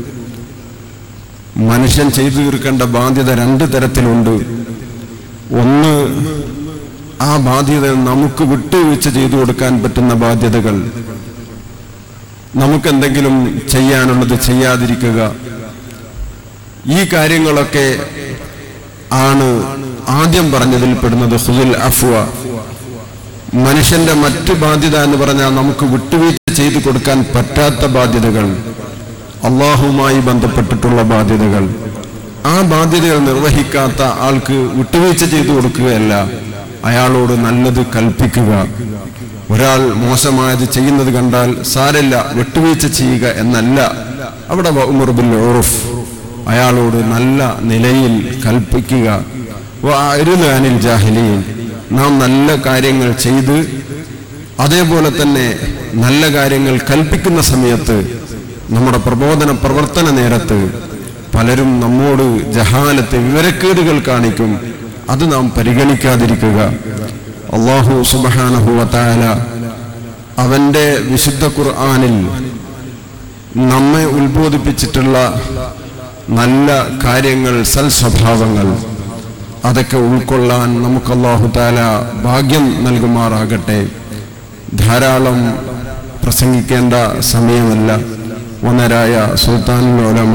മനുഷ്യൻ ചെയ്തു തീർക്കേണ്ട ബാധ്യത രണ്ട് തരത്തിലുണ്ട് ഒന്ന് ആ ബാധ്യത നമുക്ക് വിട്ടുവീഴ്ച ചെയ്തു കൊടുക്കാൻ പറ്റുന്ന ബാധ്യതകൾ നമുക്കെന്തെങ്കിലും ചെയ്യാനുള്ളത് ചെയ്യാതിരിക്കുക ഈ കാര്യങ്ങളൊക്കെ ആണ് ആദ്യം പറഞ്ഞതിൽ പെടുന്നത് ഹുദുൽ അഫ്വ മനുഷ്യന്റെ മറ്റു ബാധ്യത എന്ന് പറഞ്ഞാൽ നമുക്ക് വിട്ടുവീഴ്ച ചെയ്തു കൊടുക്കാൻ പറ്റാത്ത ബാധ്യതകൾ അള്ളാഹുമായി ബന്ധപ്പെട്ടിട്ടുള്ള ബാധ്യതകൾ ആ ബാധ്യതകൾ നിർവഹിക്കാത്ത ആൾക്ക് വിട്ടുവീഴ്ച ചെയ്തു കൊടുക്കുകയല്ല അയാളോട് നല്ലത് കൽപ്പിക്കുക ഒരാൾ മോശമായത് ചെയ്യുന്നത് കണ്ടാൽ സാരല്ല വിട്ടുവീഴ്ച ചെയ്യുക എന്നല്ല അവിടെ ഉമർബുൽ ഓറുഫ് അയാളോട് നല്ല നിലയിൽ കൽപ്പിക്കുക അരുത് അനിൽ ജാഹിലിയിൽ നാം നല്ല കാര്യങ്ങൾ ചെയ്ത് അതേപോലെ തന്നെ നല്ല കാര്യങ്ങൾ കൽപ്പിക്കുന്ന സമയത്ത് നമ്മുടെ പ്രബോധന പ്രവർത്തന നേരത്ത് പലരും നമ്മോട് ജഹാലത്ത് വിവരക്കേടുകൾ കാണിക്കും അത് നാം പരിഗണിക്കാതിരിക്കുക അള്ളാഹു സുബഹാനഹുവത്തായ അവന്റെ വിശുദ്ധ ഖുർആാനിൽ നമ്മെ ഉത്ബോധിപ്പിച്ചിട്ടുള്ള നല്ല കാര്യങ്ങൾ സൽ സ്വഭാവങ്ങൾ അതൊക്കെ ഉൾക്കൊള്ളാൻ നമുക്ക് അള്ളാഹു താല ഭാഗ്യം നൽകുമാറാകട്ടെ ധാരാളം പ്രസംഗിക്കേണ്ട സമയമല്ല ഒന്നരായ സുൽത്താനുലോലമ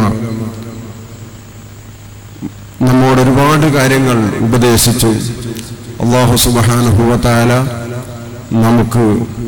നമ്മോട് ഒരുപാട് കാര്യങ്ങൾ ഉപദേശിച്ചു അള്ളാഹു സുബാനുഭവത്താല നമുക്ക്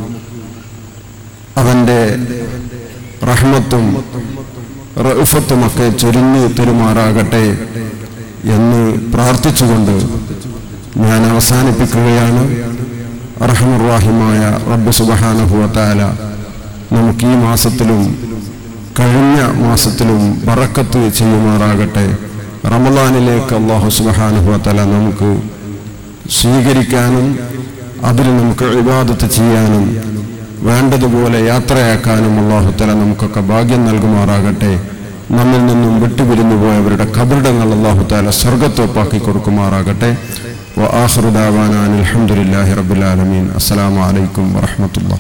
അവന്റെ റഹ്മത്തും റഫത്തുമൊക്കെ ചൊരിഞ്ഞു തെരുമാറാകട്ടെ എന്ന് പ്രാർത്ഥിച്ചുകൊണ്ട് ഞാൻ അവസാനിപ്പിക്കുകയാണ് റഹമുറാഹിമായ റബ്ബ് സുബഹാനുഭവത്താല നമുക്ക് ഈ മാസത്തിലും കഴിഞ്ഞ മാസത്തിലും ബറക്കത്ത് ചെയ്യുമാറാകട്ടെ റമദാനിലേക്ക് അള്ളാഹു സുബഹാനുഭവത്തല നമുക്ക് സ്വീകരിക്കാനും അതിൽ നമുക്ക് ഇബാദത്ത് ചെയ്യാനും വേണ്ടതുപോലെ യാത്രയാക്കാനും അള്ളാഹുത്തല നമുക്കൊക്കെ ഭാഗ്യം നൽകുമാറാകട്ടെ നമ്മിൽ നിന്നും വിട്ടുപിരിഞ്ഞു പോയവരുടെ കബറിടങ്ങൾ അള്ളാഹുത്താല സ്വർഗത്തൊപ്പാക്കി കൊടുക്കുമാറാകട്ടെ وآخر دعوانا أن الحمد لله رب العالمين السلام عليكم ورحمة الله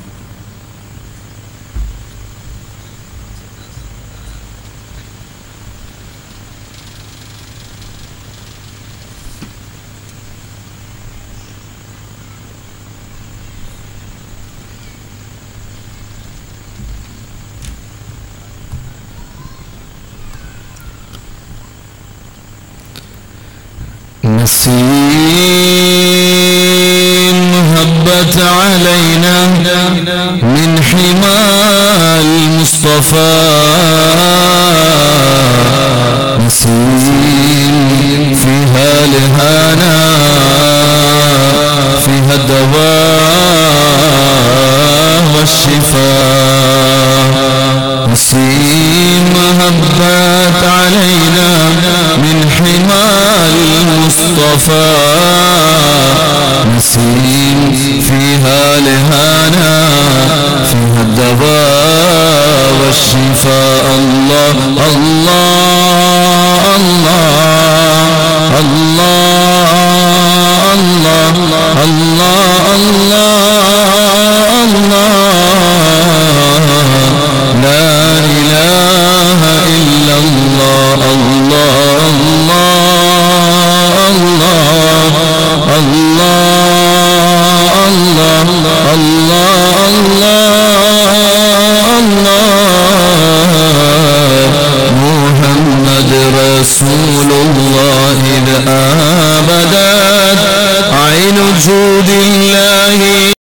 نسيم هبت علينا من حمى المصطفى نسيم فيها لهانا فيها الدواء والشفاء نسيم هبت علينا من حمى المصطفى نسيم فيها لهانا فيها الدواء والشفاء الله الله الله الله الله الله الله محمد رسول الله الأبدات عين جود الله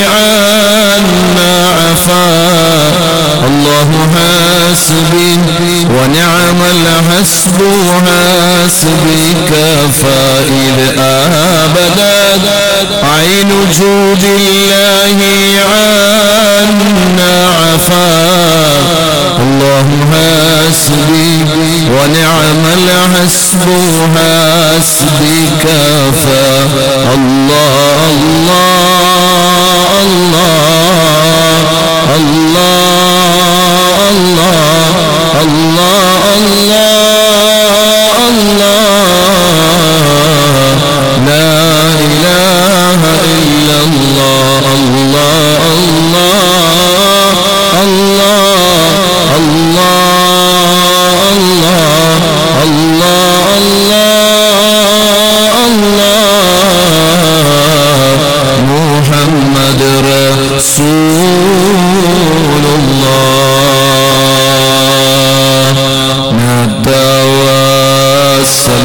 عنا عفا الله حاسبي ونعم الحسب حاسبي كفائل أبدات عين جود الله عنا عفا الله حاسبي ونعم الحسب حاسبي كفى الله الله الله الله الله الله الله الله لا إله إلا الله الله الله الله الله الله الله الله محمد رسول الله نتواصل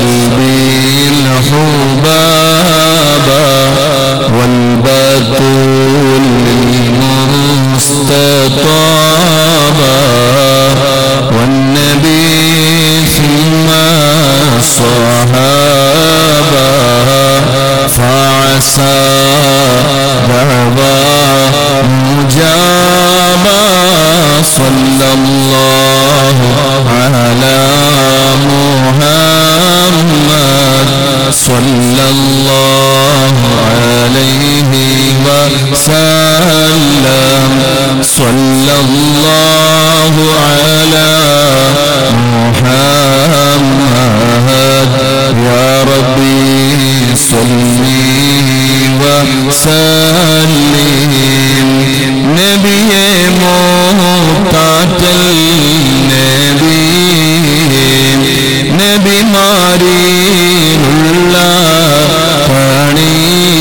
بالحباب والبتول المستطابة والنبي ثم الصحابة فعسى دعوى مجابا صلى الله على محمد صلى الله عليه وسلم صلى الله على محمد يا ربي صلي وسلم نبي موقاتل نبي നബി മാറിയുള്ള പണി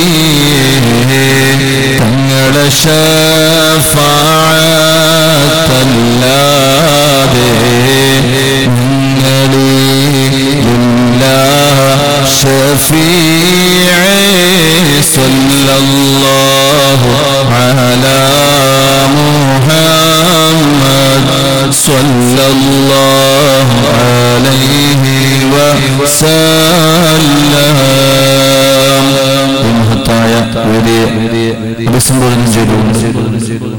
തങ്ങളെ ഷഫാത്തല്ലാതെ നിങ്ങളില്ല ഷഫീഅ സല്ലല്ലാഹു അലാ മുഹമ്മദ് സല്ലല്ലാഹു അലൈഹി വസല്ലം മഹത്തായ വേദിയെ അഭിസംബോധന ചെയ്തുകൊണ്ട്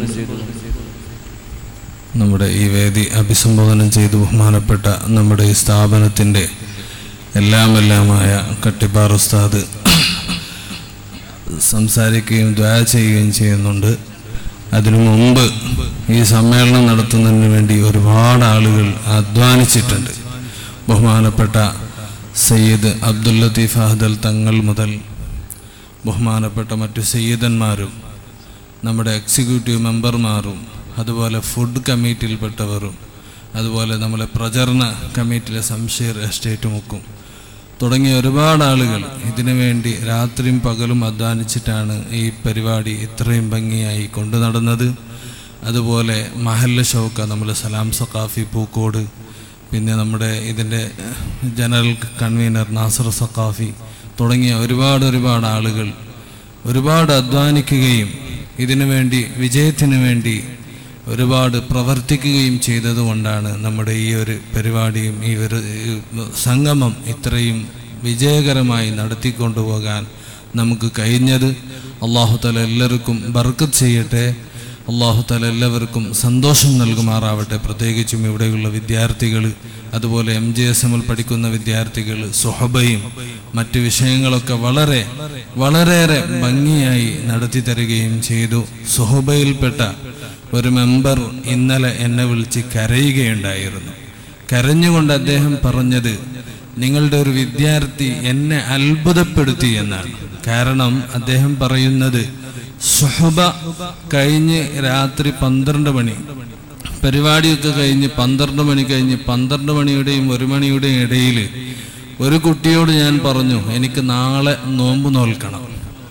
നമ്മുടെ ഈ വേദി അഭിസംബോധന ചെയ്ത് ബഹുമാനപ്പെട്ട നമ്മുടെ ഈ സ്ഥാപനത്തിൻ്റെ എല്ലാമെല്ലാമായ കട്ടിപ്പാർ ഉസ്താദ് സംസാരിക്കുകയും ദ്വാ ചെയ്യുകയും ചെയ്യുന്നുണ്ട് അതിനു മുമ്പ് ഈ സമ്മേളനം നടത്തുന്നതിന് വേണ്ടി ഒരുപാട് ആളുകൾ അധ്വാനിച്ചിട്ടുണ്ട് ബഹുമാനപ്പെട്ട സയ്യിദ് അബ്ദുൽ ലത്തീഫ് അഹദൽ തങ്ങൾ മുതൽ ബഹുമാനപ്പെട്ട മറ്റു സയ്യിദന്മാരും നമ്മുടെ എക്സിക്യൂട്ടീവ് മെമ്പർമാരും അതുപോലെ ഫുഡ് കമ്മിറ്റിയിൽപ്പെട്ടവരും അതുപോലെ നമ്മളെ പ്രചരണ കമ്മിറ്റിയിലെ സംശയർ എസ്റ്റേറ്റ് മുക്കും തുടങ്ങിയ ഒരുപാട് ആളുകൾ ഇതിനു വേണ്ടി രാത്രിയും പകലും അധ്വാനിച്ചിട്ടാണ് ഈ പരിപാടി ഇത്രയും ഭംഗിയായി കൊണ്ടു നടന്നത് അതുപോലെ മഹല്ല ഷൗക്ക നമ്മൾ സലാം സഖാഫി പൂക്കോട് പിന്നെ നമ്മുടെ ഇതിൻ്റെ ജനറൽ കൺവീനർ നാസർ സഖാഫി തുടങ്ങിയ ഒരുപാട് ഒരുപാട് ആളുകൾ ഒരുപാട് അധ്വാനിക്കുകയും ഇതിനു വേണ്ടി വിജയത്തിന് വേണ്ടി ഒരുപാട് പ്രവർത്തിക്കുകയും ചെയ്തതുകൊണ്ടാണ് നമ്മുടെ ഈ ഒരു പരിപാടിയും ഈ ഒരു ഈ സംഗമം ഇത്രയും വിജയകരമായി നടത്തിക്കൊണ്ടുപോകാൻ നമുക്ക് കഴിഞ്ഞത് അള്ളാഹുതല എല്ലാവർക്കും ബർക്കത്ത് ചെയ്യട്ടെ അള്ളാഹുതല എല്ലാവർക്കും സന്തോഷം നൽകുമാറാവട്ടെ പ്രത്യേകിച്ചും ഇവിടെയുള്ള വിദ്യാർത്ഥികൾ അതുപോലെ എം ജെ എസ് എമ്മിൽ പഠിക്കുന്ന വിദ്യാർത്ഥികൾ സുഹബയും മറ്റ് വിഷയങ്ങളൊക്കെ വളരെ വളരെയേറെ ഭംഗിയായി നടത്തി തരികയും ചെയ്തു സുഹബയിൽപ്പെട്ട ഒരു മെമ്പർ ഇന്നലെ എന്നെ വിളിച്ച് കരയുകയുണ്ടായിരുന്നു കരഞ്ഞുകൊണ്ട് അദ്ദേഹം പറഞ്ഞത് നിങ്ങളുടെ ഒരു വിദ്യാർത്ഥി എന്നെ അത്ഭുതപ്പെടുത്തി എന്നാണ് കാരണം അദ്ദേഹം പറയുന്നത് സുഹബ കഴിഞ്ഞ് രാത്രി പന്ത്രണ്ട് മണി പരിപാടിയൊക്കെ കഴിഞ്ഞ് പന്ത്രണ്ട് മണി കഴിഞ്ഞ് പന്ത്രണ്ട് മണിയുടെയും ഒരു മണിയുടെയും ഇടയിൽ ഒരു കുട്ടിയോട് ഞാൻ പറഞ്ഞു എനിക്ക് നാളെ നോമ്പ് നോൽക്കണം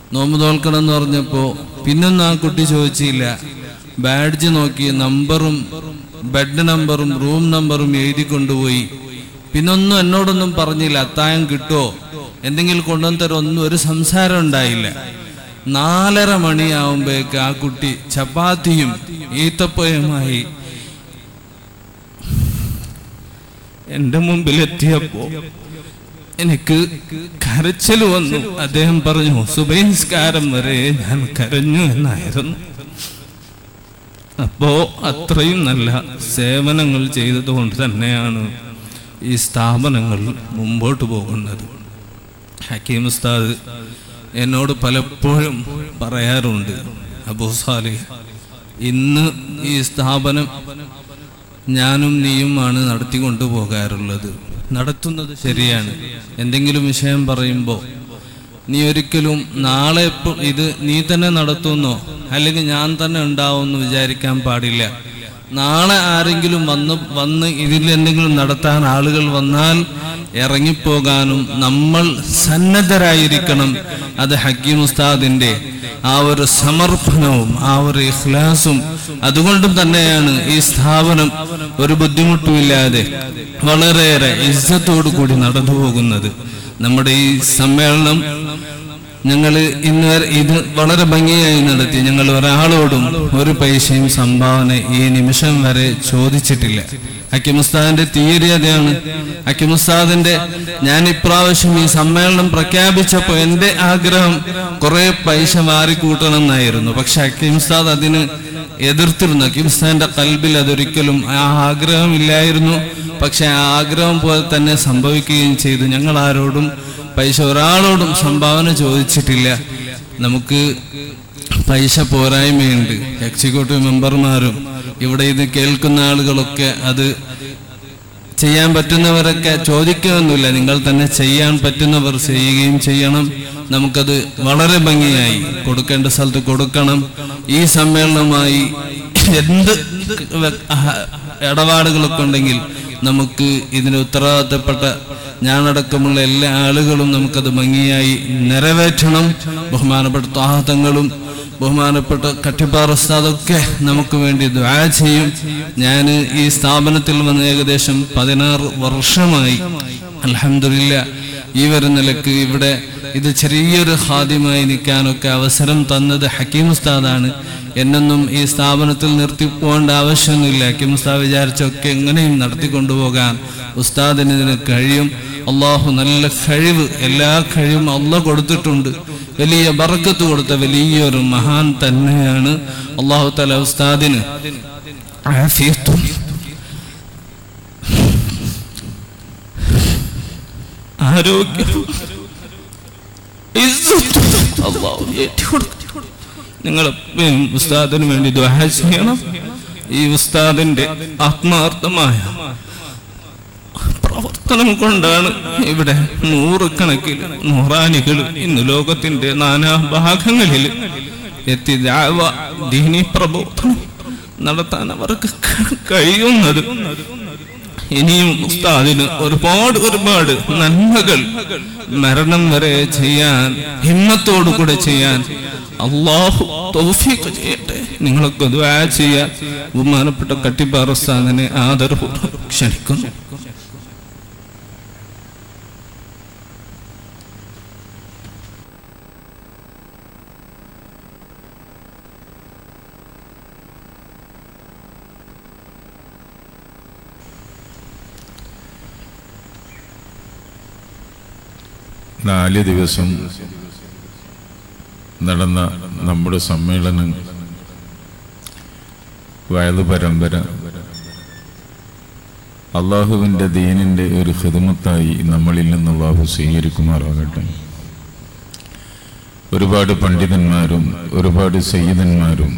നോമ്പ് തോൽക്കണം എന്ന് പറഞ്ഞപ്പോൾ പിന്നൊന്നും ആ കുട്ടി ചോദിച്ചില്ല ബാഡ്ജ് നോക്കി നമ്പറും ബെഡ് നമ്പറും റൂം നമ്പറും എഴുതി കൊണ്ടുപോയി പിന്നൊന്നും എന്നോടൊന്നും പറഞ്ഞില്ല അത്തായം കിട്ടുമോ എന്തെങ്കിലും കൊണ്ടുവന്ന് തരുമോ ഒന്നും ഒരു സംസാരം ഉണ്ടായില്ല നാലര മണിയാവുമ്പോഴേക്ക് ആ കുട്ടി ചപ്പാത്തിയും ഈത്തപ്പയുമായി എന്റെ മുമ്പിലെത്തിയപ്പോ എനിക്ക് കരച്ചിൽ വന്നു അദ്ദേഹം പറഞ്ഞു സുബഹിസ്കാരം വരെ ഞാൻ കരഞ്ഞു എന്നായിരുന്നു അപ്പോ അത്രയും നല്ല സേവനങ്ങൾ ചെയ്തതുകൊണ്ട് തന്നെയാണ് ഈ സ്ഥാപനങ്ങൾ മുമ്പോട്ട് പോകുന്നത് ഹക്കീം ഉസ്താദ് എന്നോട് പലപ്പോഴും പറയാറുണ്ട് അബൂ സാലിഹ് ഇന്ന് ഈ സ്ഥാപനം ഞാനും നീയുമാണ് നടത്തിക്കൊണ്ടു പോകാറുള്ളത് നടത്തുന്നത് ശരിയാണ് എന്തെങ്കിലും വിഷയം പറയുമ്പോൾ നീ ഒരിക്കലും നാളെ ഇപ്പൊ ഇത് നീ തന്നെ നടത്തുന്നോ അല്ലെങ്കിൽ ഞാൻ തന്നെ ഉണ്ടാവുമെന്ന് വിചാരിക്കാൻ പാടില്ല നാളെ ആരെങ്കിലും വന്ന് വന്ന് ഇതിൽ എന്തെങ്കിലും നടത്താൻ ആളുകൾ വന്നാൽ ഇറങ്ങിപ്പോകാനും നമ്മൾ സന്നദ്ധരായിരിക്കണം അത് ഹക്കീം ഉസ്താദിന്റെ ആ ഒരു സമർപ്പണവും ആ ഒരു ഇഖ്ലാസും അതുകൊണ്ടും തന്നെയാണ് ഈ സ്ഥാപനം ഒരു ബുദ്ധിമുട്ടുമില്ലാതെ വളരെയേറെ ഇസ്സത്തോടു കൂടി നടന്നു പോകുന്നത് നമ്മുടെ ഈ സമ്മേളനം ഞങ്ങൾ ഇന്ന് വരെ ഇത് വളരെ ഭംഗിയായി നടത്തി ഞങ്ങൾ ഒരാളോടും ഒരു പൈസയും സംഭാവന ഈ നിമിഷം വരെ ചോദിച്ചിട്ടില്ല അക്കിമുസ്താദിന്റെ തീയതി അതാണ് അക്കിമുസ്താദിന്റെ ഞാൻ ഇപ്രാവശ്യം ഈ സമ്മേളനം പ്രഖ്യാപിച്ചപ്പോൾ എന്റെ ആഗ്രഹം കുറെ പൈസ മാറിക്കൂട്ടണം എന്നായിരുന്നു പക്ഷെ അക്കിമുസ്താദ് അതിന് എതിർത്തിരുന്നു അക്കിമുസ്താദിന്റെ കൽബിൽ അതൊരിക്കലും ആ ആഗ്രഹമില്ലായിരുന്നു പക്ഷെ ആ ആഗ്രഹം പോലെ തന്നെ സംഭവിക്കുകയും ചെയ്തു ഞങ്ങൾ ആരോടും പൈസ ഒരാളോടും സംഭാവന ചോദിച്ചിട്ടില്ല നമുക്ക് പൈസ പോരായ്മയുണ്ട് എക്സിക്യൂട്ടീവ് മെമ്പർമാരും ഇവിടെ ഇത് കേൾക്കുന്ന ആളുകളൊക്കെ അത് ചെയ്യാൻ പറ്റുന്നവരൊക്കെ ചോദിക്കുകയൊന്നുമില്ല നിങ്ങൾ തന്നെ ചെയ്യാൻ പറ്റുന്നവർ ചെയ്യുകയും ചെയ്യണം നമുക്കത് വളരെ ഭംഗിയായി കൊടുക്കേണ്ട സ്ഥലത്ത് കൊടുക്കണം ഈ സമ്മേളനവുമായി എന്ത് ഇടപാടുകളൊക്കെ ഉണ്ടെങ്കിൽ നമുക്ക് ഇതിന് ഉത്തരവാദിത്തപ്പെട്ട ഞാനടക്കമുള്ള എല്ലാ ആളുകളും നമുക്കത് ഭംഗിയായി നിറവേറ്റണം ബഹുമാനപ്പെട്ട താഹത്തങ്ങളും ബഹുമാനപ്പെട്ട കട്ടിപ്പാറ ഉസ്താദൊക്കെ നമുക്ക് വേണ്ടി ദ്വാ ചെയ്യും ഞാൻ ഈ സ്ഥാപനത്തിൽ വന്ന് ഏകദേശം പതിനാറ് വർഷമായി അലഹമില്ല ഈ ഒരു നിലക്ക് ഇവിടെ ഇത് ചെറിയൊരു ഹാദ്യമായി നിൽക്കാനൊക്കെ അവസരം തന്നത് ഹക്കീം ഉസ്താദാണ് എന്നൊന്നും ഈ സ്ഥാപനത്തിൽ നിർത്തി പോകേണ്ട ആവശ്യമൊന്നുമില്ല ഹക്കീം ഉസ്താദ് വിചാരിച്ചൊക്കെ എങ്ങനെയും നടത്തിക്കൊണ്ടുപോകാൻ ഉസ്താദിന് ഇതിന് കഴിയും അള്ളാഹു നല്ല കഴിവ് എല്ലാ കഴിവും അള്ള കൊടുത്തിട്ടുണ്ട് വലിയ ബറക്കത്ത് കൊടുത്ത വലിയൊരു മഹാൻ തന്നെയാണ് അള്ളാഹു തല ഉസ്താദിന് ആഫിയത്തും ആരോഗ്യവും ഇസ്സത്തും അള്ളാഹു ഏറ്റുകൊടുക്കും നിങ്ങൾ ഉസ്താദിന് വേണ്ടി ദ്വാ ചെയ്യണം ഈ ഉസ്താദിന്റെ ആത്മാർത്ഥമായ പ്രവർത്തനം കൊണ്ടാണ് ഇവിടെ നൂറുകണക്കിൽ നൂറാനികൾ ഇന്ന് ലോകത്തിന്റെ നാനാ ഭാഗങ്ങളിൽ എത്തി ദാവ ദീനി പ്രബോധനം നടത്താൻ അവർക്ക് കഴിയുന്നത് ഇനിയും ഉസ്താദിന് ഒരുപാട് ഒരുപാട് നന്മകൾ മരണം വരെ ചെയ്യാൻ ഹിമ്മത്തോടു കൂടെ ചെയ്യാൻ അള്ളാഹു തൗഫീഖ് ചെയ്യട്ടെ നിങ്ങളൊക്കെ ദ്വാ ചെയ്യാൻ ബഹുമാനപ്പെട്ട കട്ടിപ്പാറ ഉസ്താദിനെ ആദരപൂർവ്വം ക്ഷണിക്കുന്നു നാല് ദിവസം നടന്ന നമ്മുടെ സമ്മേളനം വയത് പരമ്പര അള്ളാഹുവിൻ്റെ ദീനിൻ്റെ ഒരു ഹിതമത്തായി നമ്മളിൽ നിന്ന് അള്ളാഹു സ്വീകരിക്കുമാറാകട്ടെ ഒരുപാട് പണ്ഡിതന്മാരും ഒരുപാട് സയ്യിദന്മാരും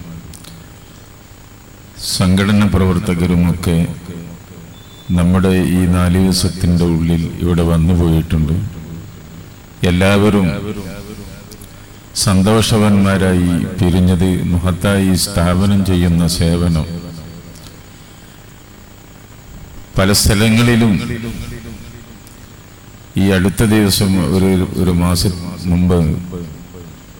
സംഘടന പ്രവർത്തകരുമൊക്കെ നമ്മുടെ ഈ നാല് ദിവസത്തിൻ്റെ ഉള്ളിൽ ഇവിടെ വന്നു പോയിട്ടുണ്ട് എല്ലാവരും സന്തോഷവാന്മാരായി പിരിഞ്ഞത് മഹത്തായി സ്ഥാപനം ചെയ്യുന്ന സേവനം പല സ്ഥലങ്ങളിലും ഈ അടുത്ത ദിവസം ഒരു ഒരു മാസം മുമ്പ്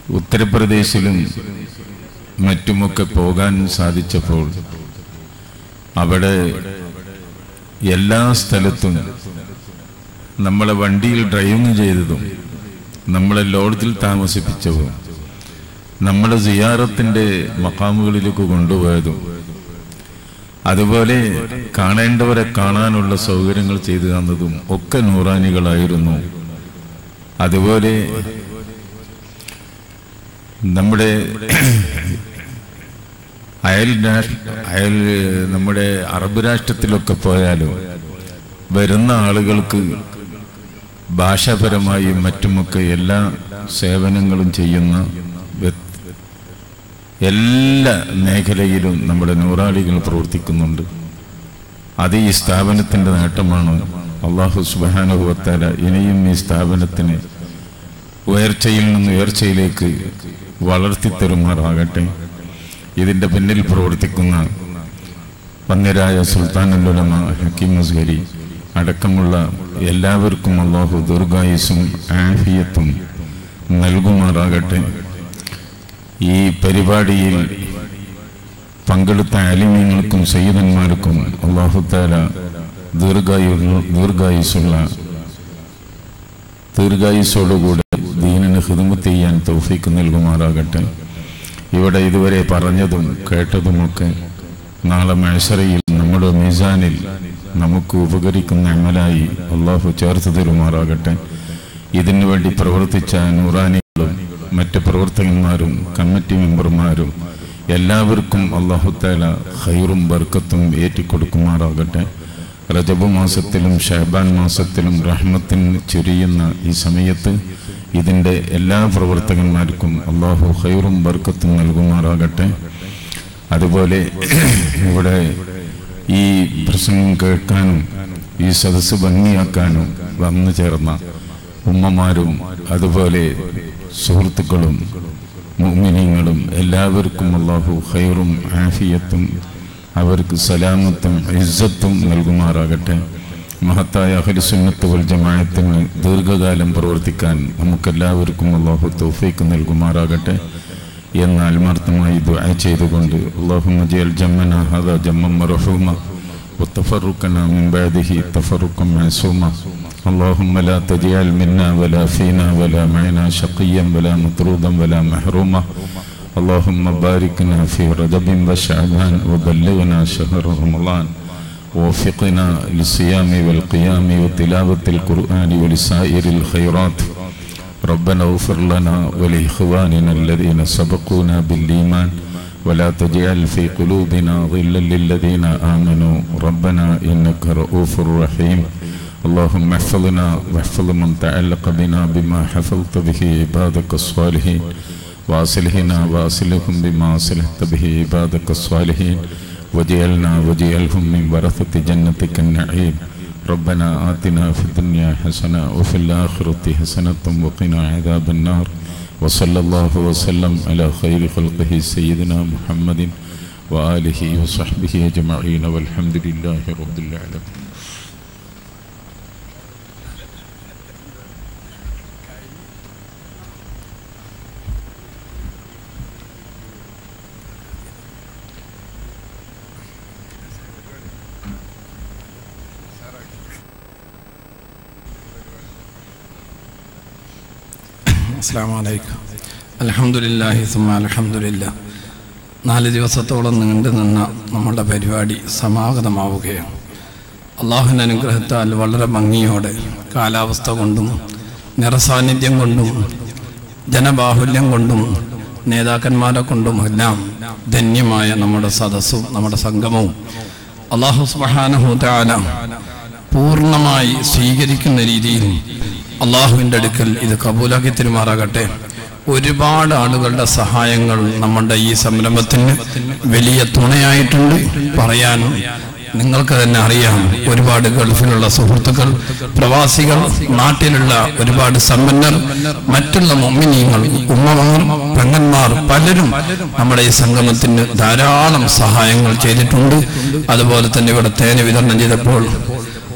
ഉത്തർപ്രദേശിലും മറ്റുമൊക്കെ പോകാൻ സാധിച്ചപ്പോൾ അവിടെ എല്ലാ സ്ഥലത്തും നമ്മളെ വണ്ടിയിൽ ഡ്രൈവിംഗ് ചെയ്തതും നമ്മളെ ലോഡ്ജിൽ താമസിപ്പിച്ചതും നമ്മളെ സിയാറത്തിൻ്റെ മക്കാമുകളിലേക്ക് കൊണ്ടുപോയതും അതുപോലെ കാണേണ്ടവരെ കാണാനുള്ള സൗകര്യങ്ങൾ ചെയ്തു തന്നതും ഒക്കെ നൂറാനികളായിരുന്നു അതുപോലെ നമ്മുടെ അയൽ രാഷ്- അയൽ നമ്മുടെ അറബ് രാഷ്ട്രത്തിലൊക്കെ പോയാലും വരുന്ന ആളുകൾക്ക് ഭാഷാപരമായും മറ്റുമൊക്കെ എല്ലാ സേവനങ്ങളും ചെയ്യുന്ന വ്യ- എല്ലാ മേഖലയിലും നമ്മുടെ നൂറാളികൾ പ്രവർത്തിക്കുന്നുണ്ട് അത് ഈ സ്ഥാപനത്തിൻ്റെ നേട്ടമാണ് അള്ളാഹു സുബാനുഭവത്താല ഇനിയും ഈ സ്ഥാപനത്തിന് ഉയർച്ചയിൽ നിന്ന് ഉയർച്ചയിലേക്ക് വളർത്തിത്തരുമാറാകട്ടെ ഇതിൻ്റെ പിന്നിൽ പ്രവർത്തിക്കുന്ന പന്നിരായ സുൽത്താനുലുലമ ഹക്കീം അസ്ഗരി അടക്കമുള്ള എല്ലാവർക്കും അള്ളാഹു ദീർഘായുസും ആഫിയത്തും നൽകുമാറാകട്ടെ ഈ പരിപാടിയിൽ പങ്കെടുത്ത അലിമ്യങ്ങൾക്കും സയ്യിദന്മാർക്കും അള്ളാഹുത്താല ദീർഘായു ദീർഘായുസുള്ള ദീർഘായുസോടുകൂടി ദീനിന് ഹിദമത്ത് ചെയ്യാൻ തൗഫീക്ക് നൽകുമാറാകട്ടെ ഇവിടെ ഇതുവരെ പറഞ്ഞതും കേട്ടതുമൊക്കെ നാളെ മത്സരയിൽ നമ്മുടെ മീസാനിൽ നമുക്ക് ഉപകരിക്കുന്ന അമലായി അള്ളാഹു ചേർത്ത് തരുമാറാകട്ടെ ഇതിനു വേണ്ടി പ്രവർത്തിച്ച നൂറാനികളും മറ്റ് പ്രവർത്തകന്മാരും കമ്മിറ്റി മെമ്പർമാരും എല്ലാവർക്കും അള്ളാഹുത്താല ഖൈറും ബർക്കത്തും ഏറ്റിക്കൊടുക്കുമാറാകട്ടെ റജബ് മാസത്തിലും ഷഹബാൻ മാസത്തിലും റഹ്മത്തിന് ചൊരിയുന്ന ഈ സമയത്ത് ഇതിൻ്റെ എല്ലാ പ്രവർത്തകന്മാർക്കും അള്ളാഹു ഖൈറും ബർക്കത്തും നൽകുമാറാകട്ടെ അതുപോലെ ഇവിടെ ഈ പ്രസംഗം കേൾക്കാനും ഈ സദസ്സ് ഭംഗിയാക്കാനും വന്നു ചേർന്ന ഉമ്മമാരും അതുപോലെ സുഹൃത്തുക്കളും മുഅ്മിനീങ്ങളും എല്ലാവർക്കും അള്ളാഹു ഖൈറും ആഫിയത്തും അവർക്ക് സലാമത്തും ഇസ്സത്തും നൽകുമാറാകട്ടെ മഹത്തായ അഹലുസുന്നത്ത് വൽ ജമാഅത്തിന് ദീർഘകാലം പ്രവർത്തിക്കാൻ നമുക്കെല്ലാവർക്കും അള്ളാഹു തൗഫീക്ക് നൽകുമാറാകട്ടെ എന്ന് ആത്മാർത്ഥമായി ദുആ ചെയ്തുകൊണ്ട് അള്ളാഹുമ്മ ജൽ ജമ്മന ഹദ ജമ്മം മർഹൂമ وتفرقنا من بعده تفرقا معصوما اللهم لا تجعل منا ولا فينا ولا معنا شقيا ولا مطرودا ولا محروما اللهم باركنا في رجب وشعبان وبلغنا شهر رمضان ووفقنا للصيام والقيام وتلاوة القرآن ولسائر الخيرات ربنا اغفر لنا ولإخواننا الذين سبقونا بالإيمان ولا تجعل في قلوبنا ظلا للذين آمنوا ربنا إنك رؤوف رحيم اللهم احفظنا واحفظ من تعلق بنا بما حفظت به عبادك الصالحين واصلحنا واصلهم بما أصلحت به عبادك الصالحين وجعلنا وجعلهم من ورثة جنتك النعيم ربنا آتنا في الدنيا حسنة وفي الآخرة حسنة وقنا عذاب النار وصلى الله وسلم على خير خلقه سيدنا محمد وآله وصحبه أجمعين والحمد لله رب العالمين അസ്സാം വലൈക്കും അലഹമുല്ലാഹി സുമ അലഹമുല്ല നാല് ദിവസത്തോളം നീണ്ടു നിന്ന നമ്മുടെ പരിപാടി സമാഗതമാവുകയാണ് അള്ളാഹുവിൻ്റെ അനുഗ്രഹത്താൽ വളരെ ഭംഗിയോടെ കാലാവസ്ഥ കൊണ്ടും നിറസാന്നിധ്യം കൊണ്ടും ജനബാഹുല്യം കൊണ്ടും നേതാക്കന്മാരെ കൊണ്ടും എല്ലാം ധന്യമായ നമ്മുടെ സദസ്സും നമ്മുടെ സംഗമവും അള്ളാഹു സുബാനഹുദാല പൂർണ്ണമായി സ്വീകരിക്കുന്ന രീതിയിൽ അള്ളാഹുവിൻ്റെ അടുക്കൽ ഇത് കബൂലാക്കി തിരുമാറാകട്ടെ ഒരുപാട് ആളുകളുടെ സഹായങ്ങൾ നമ്മുടെ ഈ സംരംഭത്തിന് വലിയ തുണയായിട്ടുണ്ട് പറയാനും നിങ്ങൾക്ക് തന്നെ അറിയാം ഒരുപാട് ഗൾഫിലുള്ള സുഹൃത്തുക്കൾ പ്രവാസികൾ നാട്ടിലുള്ള ഒരുപാട് സമ്പന്നർ മറ്റുള്ള മൊമിനിയങ്ങൾ ഉമ്മമാർ പെങ്ങന്മാർ പലരും നമ്മുടെ ഈ സംഗമത്തിന് ധാരാളം സഹായങ്ങൾ ചെയ്തിട്ടുണ്ട് അതുപോലെ തന്നെ ഇവിടെ തേന് വിതരണം ചെയ്തപ്പോൾ